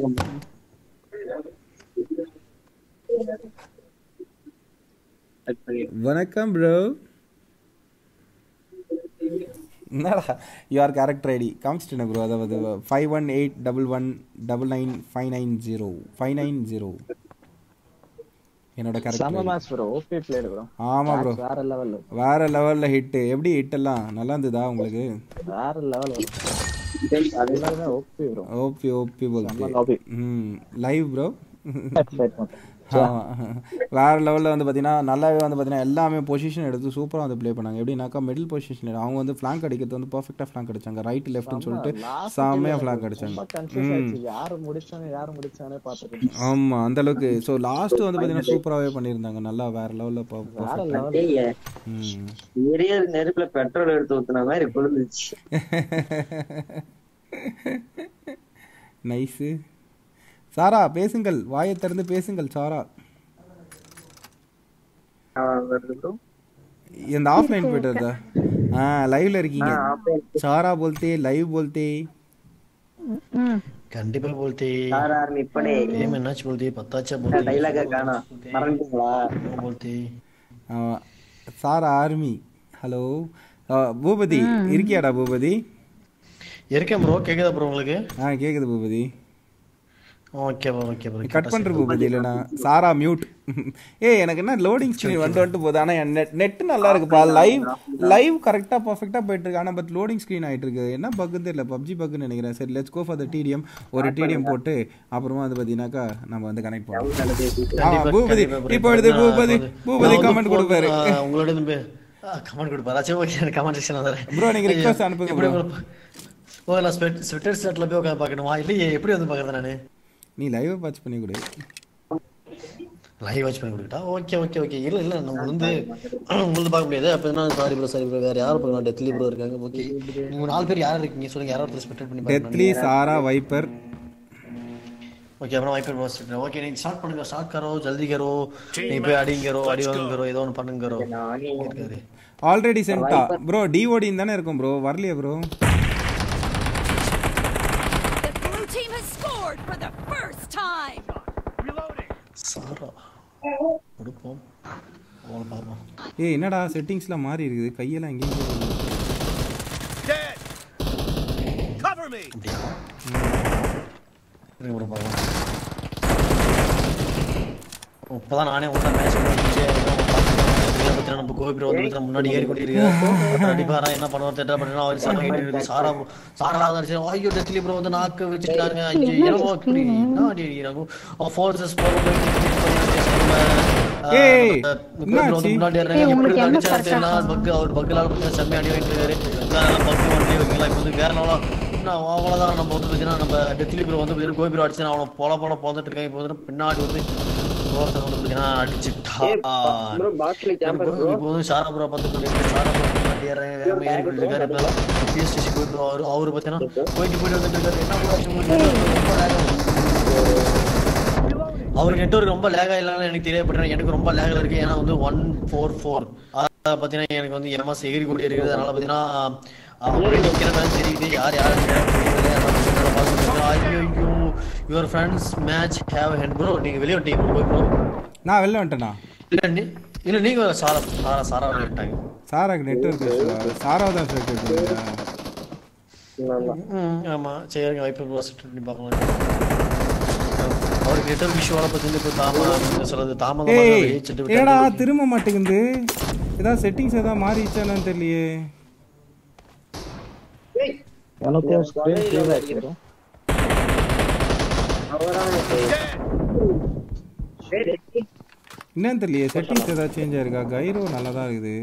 Speaker 1: வணக்கம் ப்ரோ என்னடா யூஆர் கேரக்டர் ஐடி காமிச்சிட்டேன் ப்ரோ அதாவது five one eight double one double nine five nine zero five nine zero என்னோட
Speaker 5: செம
Speaker 1: character
Speaker 5: match bro OP played bro
Speaker 1: ஆமாம் ப்ரோ
Speaker 5: வேற லெவல்
Speaker 1: வேற லெவலில் ஹிட்டு எப்படி ஹிட் எல்லாம் நல்லா இருந்ததா உங்களுக்கு
Speaker 5: வேற லெவல் எல்லாருமே ஓபி ப்ரோ
Speaker 1: ஓபி ஓபி போல்து
Speaker 5: லாபி
Speaker 1: ம் லைவ் ப்ரோ
Speaker 5: ஃபைட் மட்டும்
Speaker 1: வேற லெவலில் வந்து பார்த்தீங்கன்னா நல்லாவே வந்து பார்த்தீங்கன்னா எல்லாமே பொசிஷன் எடுத்து சூப்பராக வந்து ப்ளே பண்ணாங்க எப்படின்னாக்கா மிடில் பொசிஷன் அவங்க வந்து ஃப்ளாங்க் அடிக்கிறது வந்து பர்ஃபெக்டாக ஃப்ளாங்க் அடிச்சாங்க ரைட் லெஃப்ட்னு சொல்லிட்டு செம்மையாக ஃப்ளாங்க் அடிச்சாங்க
Speaker 5: ரொம்ப கன்ஃபியூஸ் ஆயிடுச்சு யாரு முடிச்சாங்க யாரு முடிச்சானே பாத்துட்டு
Speaker 1: ஆமாம் அந்த அளவுக்கு ஸோ லாஸ்ட் வந்து பார்த்தீங்கன்னா சூப்பராகவே பண்ணியிருந்தாங்க நல்லா வேற லெவலில்
Speaker 5: வேற லெவல்
Speaker 1: ம்
Speaker 4: பெரிய நெருப்புல பெட்ரோல் எடுத்து ஊத்துன மாதிரி குளிர்ந்துச்சு
Speaker 1: நைஸு சாரா பேசுங்கள் வாயை திறந்து பேசுங்கள் சாரா
Speaker 4: வருது bro.
Speaker 1: இந்த ஆஃப்லைன் போயிட்டு வருதா ஆ லைவ்ல இருக்கீங்க சாரா போல்தே லைவ் போல்தே
Speaker 2: கண்டிப்பா போல்தே
Speaker 4: ஆர் ஆர் இப்படே
Speaker 2: ஏம் என்னாச்சு போல்தே பத்தாச்சா போல்தே
Speaker 4: டைலாக காணோம் மறந்துட்டீங்களா
Speaker 2: என்ன போல்தே
Speaker 1: ஆமா. சாரா ஆர்மி ஹலோ பூபதி இருக்கியாடா பூபதி
Speaker 2: இருக்கேன் ப்ரோ கேக்குதா ப்ரோ உங்களுக்கு
Speaker 1: ஆ கேக்குது Bhoopathi
Speaker 2: okay bro okay bro
Speaker 1: cut பண்ற பூபதி இல்லைனா சாரா மியூட் ஏய் எனக்கு என்ன லோடிங் ஸ்க்ரீன் வந்து வந்துட்டு போகுது ஆனால் என் நெட் நெட் நல்லா இருக்குப்பா லைவ் லைவ் கரெக்டாக பர்ஃபெக்டாக போயிட்டு இருக்கு ஆனால் பட் லோடிங் ஸ்க்ரீன் ஆயிட்டு இருக்கு என்ன பக்குன்னு தெரியல பப்ஜி பக்குன்னு நினைக்கிறேன் சரி let's go for the TDM ஒரு டிடிஎம் போட்டு அப்புறமா வந்து பார்த்தீங்கன்னாக்கா நம்ம வந்து கனெக்ட் பண்ணுவோம் ஆமா பூபதி இப்போ எடுத்து பூபதி பூபதி கமெண்ட் கொடுப்பாரு
Speaker 2: உங்களோட கமெண்ட் கொடுப்பாரு சரி ஓகே கமெண்ட் செக்ஷன் வந்துடுறேன்
Speaker 1: Bro, நீங்க request அனுப்புங்க
Speaker 2: எப்படி
Speaker 1: bro.
Speaker 2: உங்களுக்கு- ஓ நான் ஸ்வெட் ஸ்வெட்டர் செட்டில் போய் உட்காந்து பார்க்கணுமா இல்லையே எப்படி வந்து பார்க்குறது நான்
Speaker 1: நீ லைவ் வாட்ச் பண்ணி கொடு
Speaker 2: லைவ் வாட்ச் பண்ணி கொடுக்கட்டா ஓகே ஓகே ஓகே இல்லை இல்லை நம்ம வந்து உங்களுக்கு பார்க்க முடியாது அப்போ என்ன சாரி ப்ரோ சாரி ப்ரோ வேறு யாரும் பார்க்கலாம் டெத்லி ப்ரோ இருக்காங்க ஓகே நீங்கள் நாலு பேர் யார் இருக்கீங்க சொல்லுங்க யாராவது ஸ்பெக்டட் பண்ணி பார்க்கணும்
Speaker 1: டெத்லி சாரா வைப்பர்
Speaker 2: ஓகே அப்புறம் வைப்பர் ப்ரோ ஓகே நீங்கள் ஸ்டார்ட் பண்ணுங்க ஸ்டார்ட் கரோ ஜல்தி கரோ நீ போய் அடிங்கரோ அடி வாங்குறோ ஏதோ ஒன்று பண்ணுங்கரோ இருக்காது
Speaker 1: ஆல்ரெடி சென்டா ப்ரோ டிஓடின்னு தானே இருக்கும் ப்ரோ வரலையே bro
Speaker 6: The blue team has scored for the first time.
Speaker 2: சாரா கொடுப்போம் அவளை பார்ப்போம்
Speaker 1: ஏய் என்னடா செட்டிங்ஸ்லாம் மாறி இருக்குது கையெல்லாம் எங்கேயும்
Speaker 2: இப்பதான் நானே ஒன்றா மேட்ச் நம்ம கோபி வந்து பார்த்தா முன்னாடி ஏறி கொண்டிருக்காரு அடிப்பாரா என்ன பண்ணுவார் தெரியல பண்ணா அவர் சமைக்கிட்டு இருக்கு சாரா சாரா தான் ஐயோ டெத்லி ப்ரோ வந்து நாக்கு வச்சுட்டாருங்க ஐயோ இப்படி என்ன அடி அடிக்கிறாங்க ஃபோர்ஸஸ்
Speaker 1: ஏய்,
Speaker 2: வந்து முன்னாடி
Speaker 7: ஏய்,
Speaker 2: இறங்கி
Speaker 7: உங்களுக்கு
Speaker 2: எப்படி
Speaker 7: என்ன
Speaker 2: அடிச்சாரு
Speaker 7: பிரச்சனை?
Speaker 2: தெரியல பக்கு அவர் பக்குலால் பார்த்தா செம்ம அடி வாங்கிட்டு இருக்காரு பக்கு வந்து வைக்கலாம் இப்போ வந்து வேற லெவலா இன்னும் அவ்வளவுதான் நம்ம வந்து பார்த்தீங்கன்னா நம்ம டெத்லி ப்ரோ வந்து பார்த்தீங்கன்னா கோபி ப்ரோ அடிச்சு அவனை போல போல போந்துட்டு இருக்காங்க இப்போ வந்து பின்னாடி வந்து ரோசன் வந்து பார்த்தீங்கன்னா அடிச்சுட்டா
Speaker 4: ப்ரோ பாக்ஸ்ல ஜாம்பர் ப்ரோ
Speaker 2: இப்போ வந்து சாரா ப்ரோ பார்த்து கொண்டிருக்காரு சாரா ப்ரோ பின்னாடி ஏறி வேகமா ஏறி கொண்டிருக்காரு இப்போ பிஎஸ்டிசி கோபி ப்ரோ அவரு அவரு பார்த்தீங்கன்னா போயிட்டு போயிட்டு வந்துட்டு இருக்காரு என்ன ப்ரோ ஆச்சு உங்களுக்கு? ரொம்ப lag ஆகுது. அவர் நெட்ஒர்க் ரொம்ப லேகா இல்லைன்னு எனக்கு தெரியப்படுறேன் எனக்கு ரொம்ப லேகில் இருக்கு ஏன்னா வந்து ஒன் ஃபோர் ஃபோர் அதாவது பார்த்தீங்கன்னா எனக்கு வந்து எம்எஸ் எகிரி கொண்டு இருக்குது அதனால பார்த்தீங்கன்னா அப்படியே நிற்கிற மாதிரி தெரியுது யார் யார் ஐயோ your friends match have had bro நீங்கள் வெளியே விட்டீங்க போய் ப்ரோ
Speaker 1: நான் வெளில வந்துட்டேனா
Speaker 2: இல்லை நீ இல்லை நீங்கள் சாரா சாரா சாரா வெளியே விட்டாங்க
Speaker 1: சாராக்கு நெட்ஒர்க் சாரா தான் சேர்த்து
Speaker 2: ம் ஆமாம் சரி வாய்ப்பு ப்ரோ செட் பண்ணி பார்க்கலாம் அவருக்கு நெட்ஒர்க் இஷ்யூவால பார்த்தீங்கன்னா இப்போ தாமதம் சொல்றது தாமதமாக
Speaker 1: ஏய்
Speaker 2: வெளியே சென்று
Speaker 1: ஏடா
Speaker 2: விட்டாங்க
Speaker 1: திரும்ப மாட்டேங்குது ஏதாவது செட்டிங்ஸ் ஏதாவது மாறிச்சானு தெரியலையே
Speaker 5: எனக்கும் ஸ்கிரீன் கிளியர் ஆச்சு bro.
Speaker 1: என்னன்னு தெரியலையே செட்டிங்ஸ் ஏதாவது சேஞ்ச் ஆயிருக்கா கைரோ நல்லா தான் இருக்குது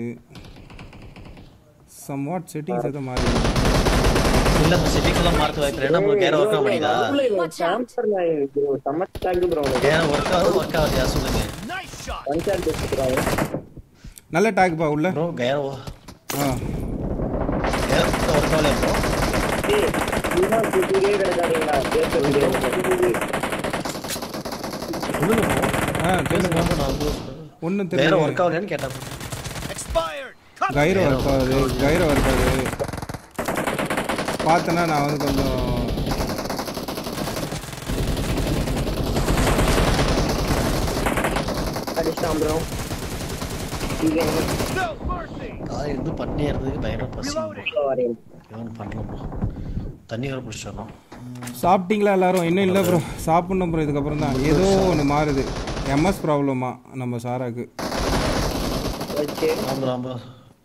Speaker 1: சம் வாட் செட்டிங்ஸ் ஏதோ மாறி
Speaker 2: இல்ல செட்டிங்ஸ் எல்லாம் மார்க் வாய்ப்பு என்ன ப்ரோ கேர ஒர்க் ஆக மாட்டேங்குதா
Speaker 4: ஜாம்பர் ப்ரோ சம்மர் டாக் ப்ரோ
Speaker 2: கேர ஒர்க் ஆகுது ஒர்க் ஆகுது சொல்லுங்க
Speaker 4: ஒன் ஷாட் பேசுறாங்க
Speaker 1: நல்ல டாக்பா உள்ள
Speaker 2: ப்ரோ கேர
Speaker 1: ஆ
Speaker 2: கேர ஒர்க் ஆகலையா ப்ரோ
Speaker 4: ஏய் இன்னும் குட்டியே கிடக்காதீங்களா பேசுறது
Speaker 2: சொல்லுங்க ப்ரோ
Speaker 1: ஆ
Speaker 2: பேசுங்க
Speaker 1: சொல்லுங்க
Speaker 2: bro, நான் வந்து
Speaker 1: ஒன்றும்
Speaker 2: கேர
Speaker 1: தெரியல
Speaker 2: ஒர்க் ஆகலையான்னு கேட்டேன் bro.
Speaker 1: கைரோ ஒர்க் ஆகுது கைரோ ஒர்க் ஆகுது பார்த்தேன்னா நான் வந்து கொஞ்சம்
Speaker 4: அடிச்சிட்டான் ப்ரோ
Speaker 2: காலையில இருந்து பட்னியா இருந்ததுக்கு பயங்கர பசி bro.
Speaker 4: வரேன்
Speaker 2: எவன் பண்ணல ப்ரோ தண்ணி வர பிடிச்சிடணும்
Speaker 1: சாப்பிட்டீங்களா எல்லாரும் இன்னும் இல்லை ப்ரோ சாப்பிட்ணும் ப்ரோ இதுக்கப்புறம் தான் ஏதோ ஒன்று மாறுது எம்எஸ் ப்ராப்ளமா நம்ம சாராக்கு
Speaker 4: ஓகே
Speaker 2: ஆமா ஆமா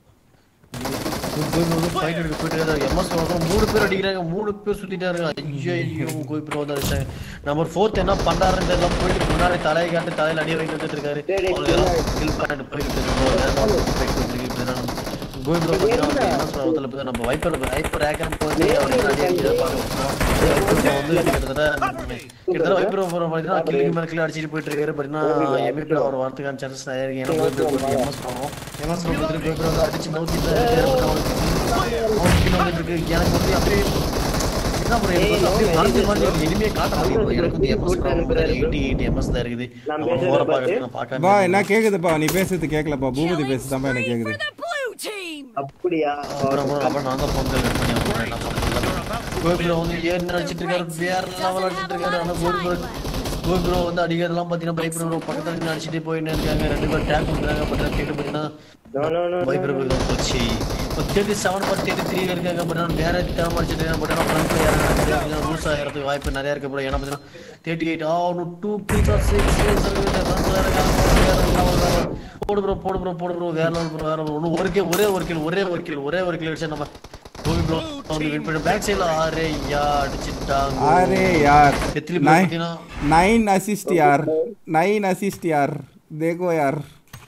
Speaker 2: ஃபைட் எடுக்க போயிட்டு இருக்காரு. MS வரும். மூணு பேர் அடிக்கிறாங்க மூணு பேர் சுத்திட்டாரு ஐயோ ஐயோ கோபி வந்து அடிச்சாங்க நம்பர் ஃபோர்த் என்ன பண்றாருன்னு எல்லாம் போயிட்டு முன்னாடி தலையை காட்டு தலையில அடி வாங்கிட்டு வந்துட்டு இருக்காரு அவங்க எல்லாம் kill பண்ணிட்டு போயிட்டு இருக்காங்க கோபி ப்ரோ பார்த்தீங்கன்னா என்ன சொல்றதுல இப்போ நம்ம வைப்பர் வைப்பர் ஏக்கர் போய் அவர் என்ன அடி அடிக்கிறாரு பாருங்க வந்து கிட்டத்தட்ட கிட்டத்தட்ட வைப்பர் போகிற பார்த்தீங்கன்னா கிளிக்கு மேலே கிளி அடிச்சிட்டு போயிட்டு இருக்காரு பார்த்தீங்கன்னா எம்இபி அவர் வரதுக்கான சான்சஸ் நிறைய இருக்கு ஏன்னா கோபி ப்ரோ எம்எஸ் பண்ணுவோம் எம்எஸ் ப்ரோ கோபி ப்ரோ வந்து அடிச்சு நோக்கி அவனுக்கு வந்துட்டு இருக்கு எனக்கு வந்து அப்படியே என்ன bro, எனக்கு வந்து அப்படியே மறந்து மறந்து எனக்கு இனிமே காட்ட மாட்டேங்குது bro. எனக்கு வந்து MS bro eighty eighty MS தான் இருக்குது நம்ம போற பார்க்கறது நான் பார்க்காம
Speaker 1: பா என்ன கேக்குதுப்பா நீ பேசுறது கேட்கலப்பா பூபதி பேசுதாப்பா எனக்கு கேக்குது
Speaker 6: For the blue team!
Speaker 4: அப்படியா
Speaker 2: அப்புறம் bro, அப்புறம் நான் தான் phone call பண்ணி அப்புறம் என்ன பண்றது? கோபி bro வந்து ஏறி அடிச்சிட்டு இருக்காரு வேற லெவல் அடிச்சிட்டு இருக்காரு ஆனா கோபி bro கோபி bro வந்து அடிக்கிறதெல்லாம் பாத்தீங்கன்னா பைப் ப்ரோ பக்கத்துல இருந்து அடிச்சிட்டே போயின்னு இருக்காங்க ரெண்டு பேரும் டேக் பண்றாங்க பட் கேட்டு பாத்தீங்கன்னா
Speaker 4: no no no
Speaker 2: five bro போச்சு இப்போ thirty seven but thirty three இருக்காங்க பட் ஆனால் வேற தேவை அடிச்சிட்டு பட் ஆனால் ஃப்ரண்ட் யாரும் ரூல்ஸ் ஆகிறதுக்கு வாய்ப்பு நிறைய இருக்கு bro. ஏன்னா பாத்தீங்கன்னா தேர்ட்டி எயிட் ஆ ஒன்று டூ த்ரீ சிக்ஸ் போடு ப்ரோ போடு ப்ரோ போடு ப்ரோ வேற லெவல் ப்ரோ வேற level. ஒண்ணு ஒரு kill, ஒரே ஒரு கில் ஒரே ஒரு கில் ஒரே ஒரு கில் அடிச்சா நம்ம கோபி ப்ரோ வந்து வின் பண்ணி பேக் சைடுல ஆறு யா அடிச்சிட்டாங்க
Speaker 1: அரே யார்
Speaker 2: எத்தனை பேர் பார்த்தீங்கன்னா
Speaker 1: नाइन असिस्ट यार नाइन असिस्ट यार देखो यार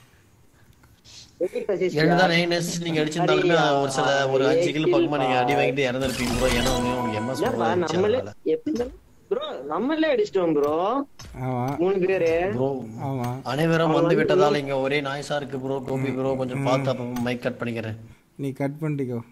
Speaker 2: என்னதான் நைன் அசிஸ்ட் நீங்க அடிச்சிருந்தாலுமே ஒரு சில ஒரு அஞ்சு கிலோ பக்கமா நீங்க அடி வாங்கிட்டு இறந்துருப்பீங்க ப்ரோ ஏன்னா வந்து உங்களுக்கு எம்எஸ்
Speaker 4: நம்மளே எப்படி ப்ரோ நம்மளே அடிச்சிட்டோம் ப்ரோ
Speaker 1: ஆமா
Speaker 4: மூணு பேரு
Speaker 2: ப்ரோ
Speaker 1: ஆமா
Speaker 2: அனைவரும் வந்து விட்டதால இங்க ஒரே நாய்ஸா இருக்கு ப்ரோ கோபி ப்ரோ கொஞ்சம் பார்த்து அப்ப மைக் கட் பண்ணிக்கிறேன்
Speaker 1: நீ கட் பண்ணிக்கோ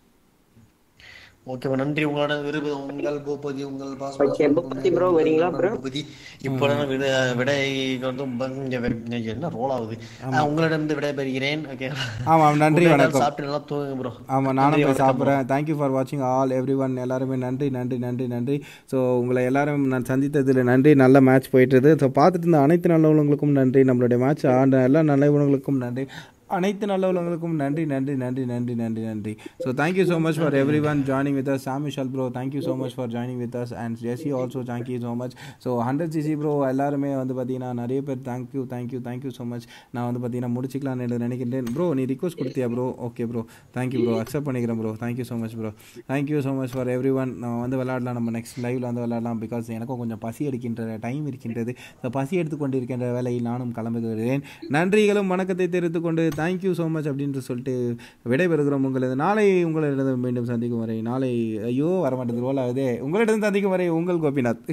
Speaker 2: ஓகே நன்றி உங்களோட விருது உங்கள் பூபதி உங்கள் பாஸ்
Speaker 4: Okay, பூபதி bro, வரீங்களா bro?
Speaker 2: பூபதி இப்போ நான் விட விடை வந்து இங்க வெ- என்ன ரோல் ஆகுது ஆ, உங்களிடம் இருந்து விடை பெறுகிறேன் ஓகே
Speaker 1: ஆமாம் நன்றி வணக்கம்
Speaker 2: சாப்பிட்டு நல்லா தூங்குங்க ப்ரோ
Speaker 1: ஆமாம் நானும் போய் சாப்பிட்றேன் தேங்க்யூ ஃபார் வாட்சிங் ஆல் எவ்ரி ஒன் எல்லாருமே நன்றி நன்றி நன்றி நன்றி ஸோ உங்களை எல்லாரும் நான் சந்தித்ததில் நன்றி நல்ல மேட்ச் போயிட்டுது ஸோ பார்த்துட்டு இருந்த அனைத்து நல்லவங்களுக்கும் நன்றி நம்மளுடைய மேட்ச் ஆண்ட எல்லா நல்லவங்களுக்கும் நன்றி அனைத்து நல்லவங்களுக்கும் நன்றி நன்றி நன்றி நன்றி நன்றி நன்றி so thank you so much for every one joining with us Sam Vishal bro thank you so much for joining with us and Jessie also thank you so much so hundred CC bro எல்லாருமே வந்து பார்த்தீங்கன்னா நிறைய பேர் thank you thank you thank you so much நான் வந்து பார்த்தீங்கன்னா முடிச்சிக்கலாம்னு நினைக்கிறேன் ப்ரோ நீ ரிக்வஸ்ட் கொடுத்தியா bro okay bro thank you bro accept பண்ணிக்கிறேன் bro thank you so much bro thank you so much for every one நம்ம வந்து விளையாடலாம் நம்ம நெக்ஸ்ட் லைவ்ல வந்து விளையாடலாம் பிகாஸ் எனக்கும் கொஞ்சம் பசி எடுக்கின்ற டைம் இருக்கின்றது ஸோ பசி எடுத்துக்கொண்டு இருக்கின்ற வேலையில் நானும் கிளம்புகிறேன் நன்றிகளும் வணக்கத்தை தெரிவித்துக் கொண்டு தேங்க்யூ ஸோ மச் அப்படின்ட்டு சொல்லிட்டு விடைபெறுகிறோம் உங்களது நாளை உங்களிடம் மீண்டும் சந்திக்கும் வரை நாளை ஐயோ வரமாட்டேது ரோல் ஆகுதே உங்களிடம் சந்திக்கும் வரை உங்கள் கோபிநாத்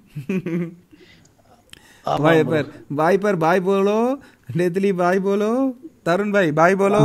Speaker 1: बाय पर बाय पर बाय बोलो नेतली बाय बोलो तरुण भाई बाय बोलो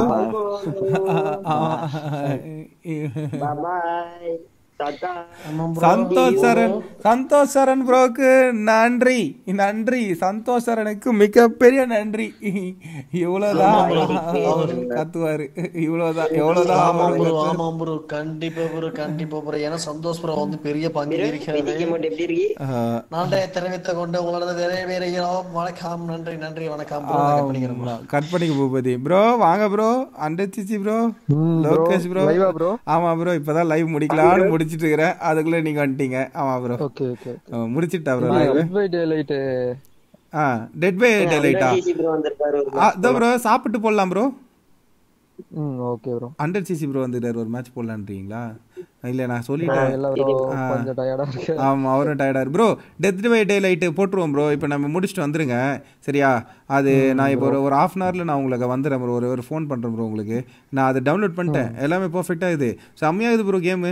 Speaker 4: பாய் டாடா
Speaker 1: சந்தோஷ் சரண் சந்தோஷ் சரண் ப்ரோக்கு நன்றி நன்றி சந்தோஷ் சரணுக்கு மிகப்பெரிய நன்றி இவ்வளவுதான் கத்துவாரு இவ்வளவுதான் எவ்வளவுதான்
Speaker 2: ஆமா
Speaker 1: அவரு
Speaker 2: ப்ரோ
Speaker 1: கத்துவாரு.
Speaker 2: ஆமா ப்ரோ கண்டிப்பா ப்ரோ கண்டிப்பா ப்ரோ ஏன்னா சந்தோஷ் ப்ரோ வந்து பெரிய பங்கு இருக்கிறது
Speaker 4: மட்டும் எப்படி இருக்கு
Speaker 1: ஆஹ்,
Speaker 2: நாண்டை தெரிவித்துக் கொண்டு உங்களோட வேற வேற வணக்கம் நன்றி நன்றி வணக்கம் ப்ரோ நான் cut பண்ணிக்கிறேன் bro.
Speaker 1: ஆமா, கட் பண்ணிக்க பூபதி ப்ரோ வாங்க ப்ரோ அண்டர் சிச்சி ப்ரோ லோகேஷ் ப்ரோ
Speaker 3: live ஆ bro?
Speaker 1: ஆமா ப்ரோ இப்பதான் லைவ் முடிக்கலாம்னு முடிச்சிட்டு இருக்கிறேன் அதுக்குள்ள நீங்க வந்துட்டீங்க ஆமா ப்ரோ
Speaker 3: ஓகே ஓகே
Speaker 1: முடிச்சிட்டா bro live
Speaker 3: by daylight
Speaker 1: ஆ டெட் பை டெலைட்டா
Speaker 4: சிசி ப்ரோ வந்திருக்காரு ஒரு
Speaker 1: அதோ ப்ரோ சாப்பிட்டு போடலாம் ப்ரோ
Speaker 3: ம் okay bro
Speaker 1: hundred CC bro வந்துட்டார் ஒரு மேட்ச் போடலான்றீங்களா இல்ல நான் சொல்லிட்டேன்
Speaker 3: இல்ல ப்ரோ கொஞ்சம் டயர்டா இருக்கு
Speaker 1: ஆமா அவரும் டயர்டாரு bro dead by daylight போட்டுருவோம் ப்ரோ இப்போ நம்ம முடிச்சுட்டு வந்துருங்க சரியா அது நான் இப்போ ஒரு ஒரு ஹாஃப் அன் ஹவரில் நான் உங்களுக்கு வந்துடுறேன் ப்ரோ ஒரு ஒரு ஃபோன் பண்ணுறேன் ப்ரோ உங்களுக்கு நான் அதை டவுன்லோட் பண்ணிட்டேன் எல்லாமே பர்ஃபெக்டாக இது செம்மையாகுது ப்ரோ கேமு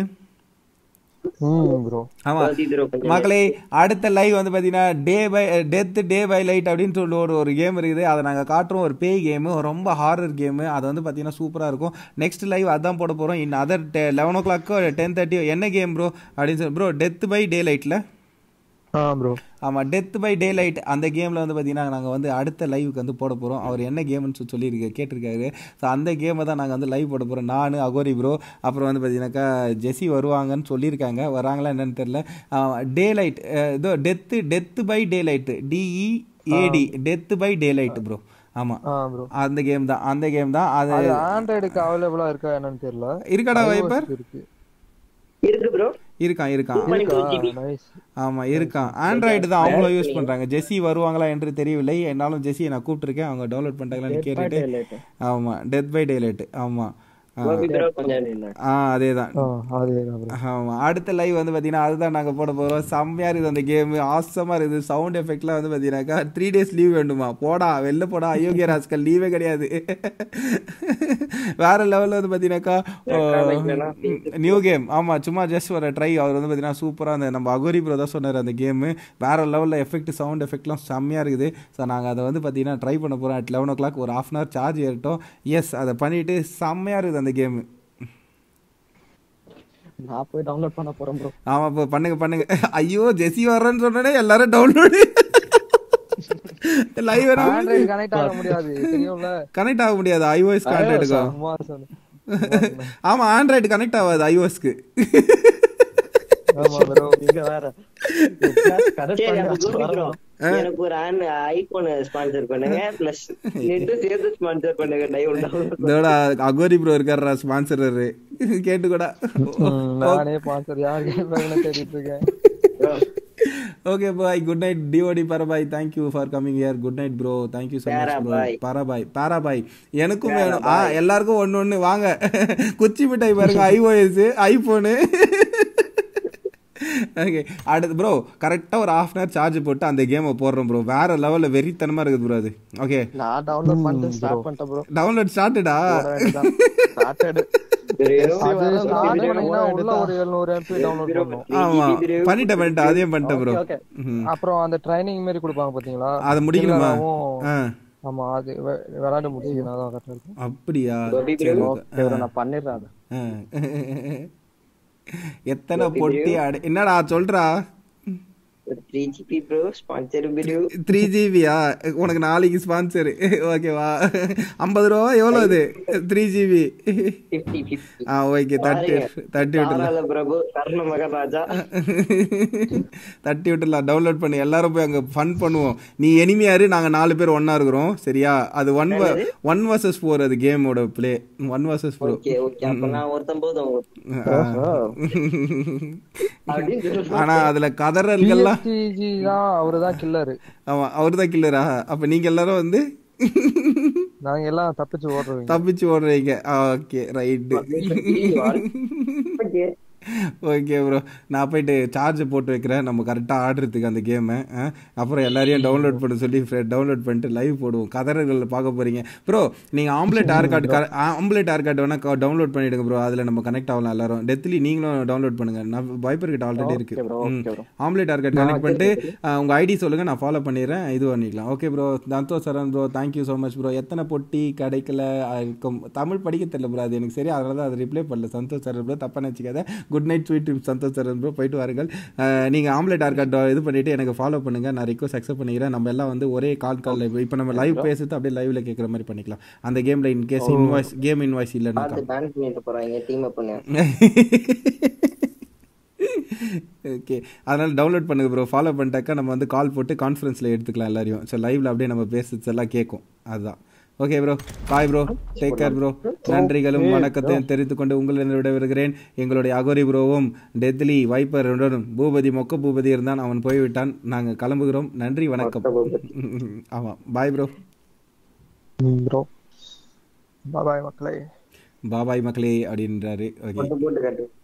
Speaker 3: ம் ப்ரோ
Speaker 1: ஆமா
Speaker 4: bro கொஞ்சம்
Speaker 1: மக்களே அடுத்த லைவ் வந்து பார்த்தீங்கன்னா day by dead day by light அப்படின்னு சொல்லி ஒரு ஒரு கேம் இருக்குது அதை நாங்கள் காட்டுறோம் ஒரு பேய் கேமு ரொம்ப ஹாரர் கேமு அது வந்து பார்த்தீங்கன்னா சூப்பராக இருக்கும் நெக்ஸ்ட் லைவ் அதான் போட போகிறோம் இன் அதர் லெவன் ஓ கிளாக்கோ டென் தேர்ட்டி என்ன கேம் ப்ரோ அப்படின்னு சொல்லி ப்ரோ டெத் பை டே லைட்டில்
Speaker 3: ஆ ப்ரோ
Speaker 1: ஆமாம் டெத் பை டே லைட் அந்த கேமில் வந்து பார்த்தீங்கன்னா நாங்கள் வந்து அடுத்த லைவுக்கு வந்து போட போகிறோம் அவர் என்ன கேம்னு சொல்லி சொல்லியிருக்கு கேட்டிருக்காரு ஸோ அந்த கேமை தான் நாங்கள் வந்து லைவ் போட போகிறோம் நான் அகோரி ப்ரோ அப்புறம் வந்து பார்த்தீங்கன்னாக்கா ஜெஸி வருவாங்கன்னு சொல்லியிருக்காங்க வராங்களா என்னன்னு தெரில டே லைட் இதோ dead dead by daylight D E A D dead by daylight bro ஆமாம்
Speaker 3: ஆ ப்ரோ
Speaker 1: அந்த கேம் தான் அந்த கேம் தான் அது
Speaker 3: அது ஆண்ட்ராய்டுக்கு அவைலபிளா இருக்கா என்னன்னு தெரியல
Speaker 1: இருக்காடா வைப்பர்
Speaker 3: இருக்கு
Speaker 4: இருக்கு ப்ரோ
Speaker 1: இருக்கான் இருக்கான்
Speaker 3: இருக்கா நைஸ்
Speaker 1: ஆமா இருக்கான் ஆண்ட்ராய்டு தான் அவங்களும் யூஸ் பண்றாங்க ஜெஸி வருவாங்களா என்று தெரியவில்லை என்னாலும் ஜெஸியை நான் கூப்பிட்டுருக்கேன் அவங்க டவுன்லோட் பண்ணிட்டாங்களான்னு கேட்டுட்டு ஆமா டெத் பை டேலைட் ஆமா ஆ,
Speaker 4: கோபி ப்ரோ கொஞ்சம்
Speaker 1: ஆ அதே தான்
Speaker 3: ஆ அதேதான் ப்ரோ
Speaker 1: ஆமா அடுத்த லைவ் வந்து பார்த்தீங்கன்னா அதுதான் நாங்கள் போட போகிறோம் செம்மையாக இருக்குது அந்த கேம் ஆசமாக இருக்குது சவுண்ட் எஃபெக்ட்லாம் வந்து பார்த்தீங்கன்னாக்கா த்ரீ டேஸ் லீவ் வேண்டுமா போடா வெளில போடா அயோக்கிய ராஸ்கல் லீவே கிடையாது வேற லெவலில் வந்து பார்த்தீங்கன்னாக்கா நியூ கேம் ஆமாம் சும்மா ஜஸ்ட் ஒரு ட்ரை அவர் வந்து பார்த்தீங்கன்னா சூப்பராக அந்த நம்ம அகோரி ப்ரோ தான் சொன்னார் அந்த கேமு வேற லெவலில் எஃபெக்ட் சவுண்ட் எஃபெக்ட்லாம் செம்மையாக இருக்குது ஸோ நாங்கள் அதை வந்து பார்த்தீங்கன்னா ட்ரை பண்ண போகிறோம் அட் லெவன் ஓ கிளாக் ஒரு ஹாஃப் அன் ஹவர் சார்ஜ் ஏறட்டும் எஸ் அதை பண்ணிட்டு செம்மையாக இருக்குது அந்த கேமு
Speaker 5: நான் போய் டவுன்லோட் பண்ண போறேன் ப்ரோ
Speaker 1: ஆமா இப்போ பண்ணுங்க பண்ணுங்க ஐயோ ஜெஸி வர்றேன்னு சொன்னோடனே எல்லாரும் டவுன்லோடு லைவ்
Speaker 3: ஆண்ட்ராய்டு கனெக்ட் ஆக முடியாது தெரியும்ல
Speaker 1: கனெக்ட் ஆக முடியாது ஐஓஎஸ் ஆண்ட்ராய்டுக்கும்
Speaker 3: சும்மா சொன்னேன்
Speaker 1: ஆமா ஆண்ட்ராய்டு கனெக்ட் ஆகாது ஐஓஎஸ்க்கு
Speaker 3: ஆமா ப்ரோ
Speaker 5: இங்க வேற கரெக்ட்
Speaker 4: சரி
Speaker 5: பண்ணி
Speaker 4: அப்ப
Speaker 5: வச்சு
Speaker 4: கோபி ப்ரோ
Speaker 5: வரணும்.
Speaker 4: எனக்கு ஒரு ஐபோன் ஸ்பான்சர் பண்ணுங்க பிளஸ் நெட் சேர்த்து ஸ்பான்சர் பண்ணுங்க டைவ் டவுன்லோட்
Speaker 1: இதோட அகோரி ப்ரோ இருக்காரா ஸ்பான்சரரு கேட்டு கூட
Speaker 3: ம், நானே பான்சர் யார் கேட்பாங்கன்னு தேடிட்டு இருக்கேன்
Speaker 1: ஓகே பாய் குட் நைட் டிஓடி பரபாய் thank you for coming here good night bro thank you so much bro
Speaker 4: Parabai.
Speaker 1: பரபாய் பாராபாய் எனக்கும் வேணும் ஆ எல்லாருக்கும் ஒன்று ஒன்று வாங்க குச்சி மிட்டாய் பாருங்க ஐஓஎஸ் ஐஃபோனு ஓகே அடுத்து ப்ரோ கரெக்டாக ஒரு ஹாஃப் அன் ஹவர் சார்ஜ் போட்டு அந்த கேமை போடுறோம் ப்ரோ வேற லெவலில் வெறித்தனமாக இருக்குது ப்ரோ அது ஓகே
Speaker 5: நான் டவுன்லோட் பண்ணிட்டு ஸ்டார்ட் பண்ணிட்டேன் ப்ரோ
Speaker 1: டவுன்லோட் ஸ்டார்டடா
Speaker 5: ஸ்டார்டட்
Speaker 3: அது ஸ்டார்ட் பண்ணீங்கன்னா உள்ள ஒரு 700 எம்பி டவுன்லோட் பண்ணும்
Speaker 1: ஆமா பண்ணிட்டேன் பண்ணிட்டேன் அதையும் பண்ணிட்டேன் ப்ரோ
Speaker 5: ஓகே
Speaker 3: அப்புறம் அந்த ட்ரைனிங் மாதிரி கொடுப்பாங்க பாத்தீங்களா
Speaker 1: அதை முடிக்கணுமா
Speaker 3: இல்லைனாவும்
Speaker 1: ஆ
Speaker 3: ஆமா அது வெ- விளையாட முடிச்சுனா தான் கரெக்டா இருக்கும்
Speaker 1: அப்படியா
Speaker 4: Gobi bro.
Speaker 1: சரி,
Speaker 5: ஓகே ப்ரோ நான் பண்ணிடுறேன் அது
Speaker 1: ஆ. எத்தனை பொட்டி அடை என்னடா சொல்றா
Speaker 4: three GB bro sponsor video
Speaker 1: three ஜிபியா உனக்கு நாளைக்கு ஸ்பான்சர் ஓகேவா ஐம்பது ரூபா எவ்வளோ அது த்ரீ ஜிபி
Speaker 4: பிப்டி பிப்டி
Speaker 1: ஆ ஓகே தட்டி தட்டி விட்டுல
Speaker 4: தாராள பிரபு கர்ண மகராஜா
Speaker 1: தட்டி விட்டுலாம் டவுன்லோட் பண்ணி எல்லாரும் போய் அங்கே ஃபன் பண்ணுவோம் நீ எனிமையாரு நாங்கள் நாலு பேர் ஒன்றா இருக்கிறோம் சரியா அது ஒன் ஒன் வர்சஸ் ஃபோர் அது கேமோட play one versus four
Speaker 4: okay okay அப்ப நான் ஒருத்தன் போதும் அப்படின்னு சொல்லி
Speaker 1: ஆனால் அதில் கதறல்கள்லாம்
Speaker 3: பிஎஸ்டிஜி தான் அவரு தான் கில்லரு
Speaker 1: ஆமாம் அவர் தான் கில்லரா அப்போ நீங்கள் எல்லாரும் வந்து
Speaker 3: நாங்க எல்லாம் தப்பிச்சு ஓடுறவங்க
Speaker 1: தப்பிச்சு ஓடுறீங்க okay right
Speaker 4: okay
Speaker 1: okay bro நான் போயிட்டு சார்ஜ் போட்டு வைக்கிறேன் நம்ம கரெக்டாக ஆடுறதுக்கு அந்த கேமை அப்புறம் எல்லாரையும் டவுன்லோட் பண்ண சொல்லி டவுன்லோட் பண்ணிட்டு லைவ் போடுவோம் கதறர்கள் பார்க்க போகிறீங்க ப்ரோ நீங்கள் ஆம்லெட் ஆர் கார்டு ஆம்லெட் ஆர் கார்டு வேணால் டவுன்லோட் பண்ணிவிடுங்க ப்ரோ அதில் நம்ம கனெக்ட் ஆகலாம் எல்லாரும் டெத்லி நீங்களும் டவுன்லோட் பண்ணுங்க நான் வைப்பர் கிட்ட ஆல்ரெடி இருக்கு ம். ஆம்லெட் ஆர் கார்டு கனெக்ட் பண்ணிட்டு அஹ், உங்க ஐடி சொல்லுங்க நான் ஃபாலோ பண்ணிடுறேன் இது பண்ணிக்கலாம் okay bro Santhosh Saran bro thank you so much bro எத்தனை பொட்டி கிடைக்கல அஹ், இருக்கும் தமிழ் படிக்க தெரியல ப்ரோ அது எனக்கு சரி அதனால தான் அதை ரிப்ளை பண்ணல சந்தோஷ் சரண் ப்ரோ தப்பாக நினச்சிக்காத good night sweet dream Santhosh Saran bro போயிட்டு வாருங்கள் அஹ், நீங்க ஆம்லெட் ஆர் கார்டு இது பண்ணிட்டு எனக்கு ஃபாலோ பண்ணுங்க நான் ரிக்வஸ்ட் அக்செப்ட் பண்ணிக்கிறேன் நம்ம எல்லாம் வந்து ஒரே கால் கால் இப்போ நம்ம லைவ் பேசுறது அப்படியே லைவ்ல கேட்குற மாதிரி பண்ணிக்கலாம் அந்த கேம்ல இன்கேஸ் இன்வாய்ஸ் கேம் இன்வாய்ஸ் இல்லைன்னா
Speaker 4: பார்த்து பேன் பண்ணிட்டு போறாங்க டீம் அப் பண்ண
Speaker 1: ஓகே அதனால் டவுன்லோட் பண்ணுங்க ப்ரோ ஃபாலோ பண்ணிட்டாக்கா நம்ம வந்து கால் போட்டு கான்ஃபரன்ஸில் எடுத்துக்கலாம் எல்லாரையும் ஸோ லைவ்ல அப்படியே நம்ம பேசுறது எல்லாம் கேட்கும் அதுதான் okay bro bye bro take care bro நன்றிகளும் வணக்கத்தையும் தெரிவித்துக் கொண்டு உங்களிடம் விடைபெறுகிறேன் எங்களுடைய அகோரி ப்ரோவும் டெத்லி வைப்பருடனும் பூபதி மொக்க பூபதி இருந்தான் அவன் போய்விட்டான் நாங்கள் கிளம்புகிறோம் நன்றி வணக்கம் ஆமாம் பாய் ப்ரோ
Speaker 3: ப்ரோ பாய் மக்களே
Speaker 1: பாபாய் மக்களே அப்படின்றாரு ஓகே
Speaker 4: போட்டு போட்டு காட்டு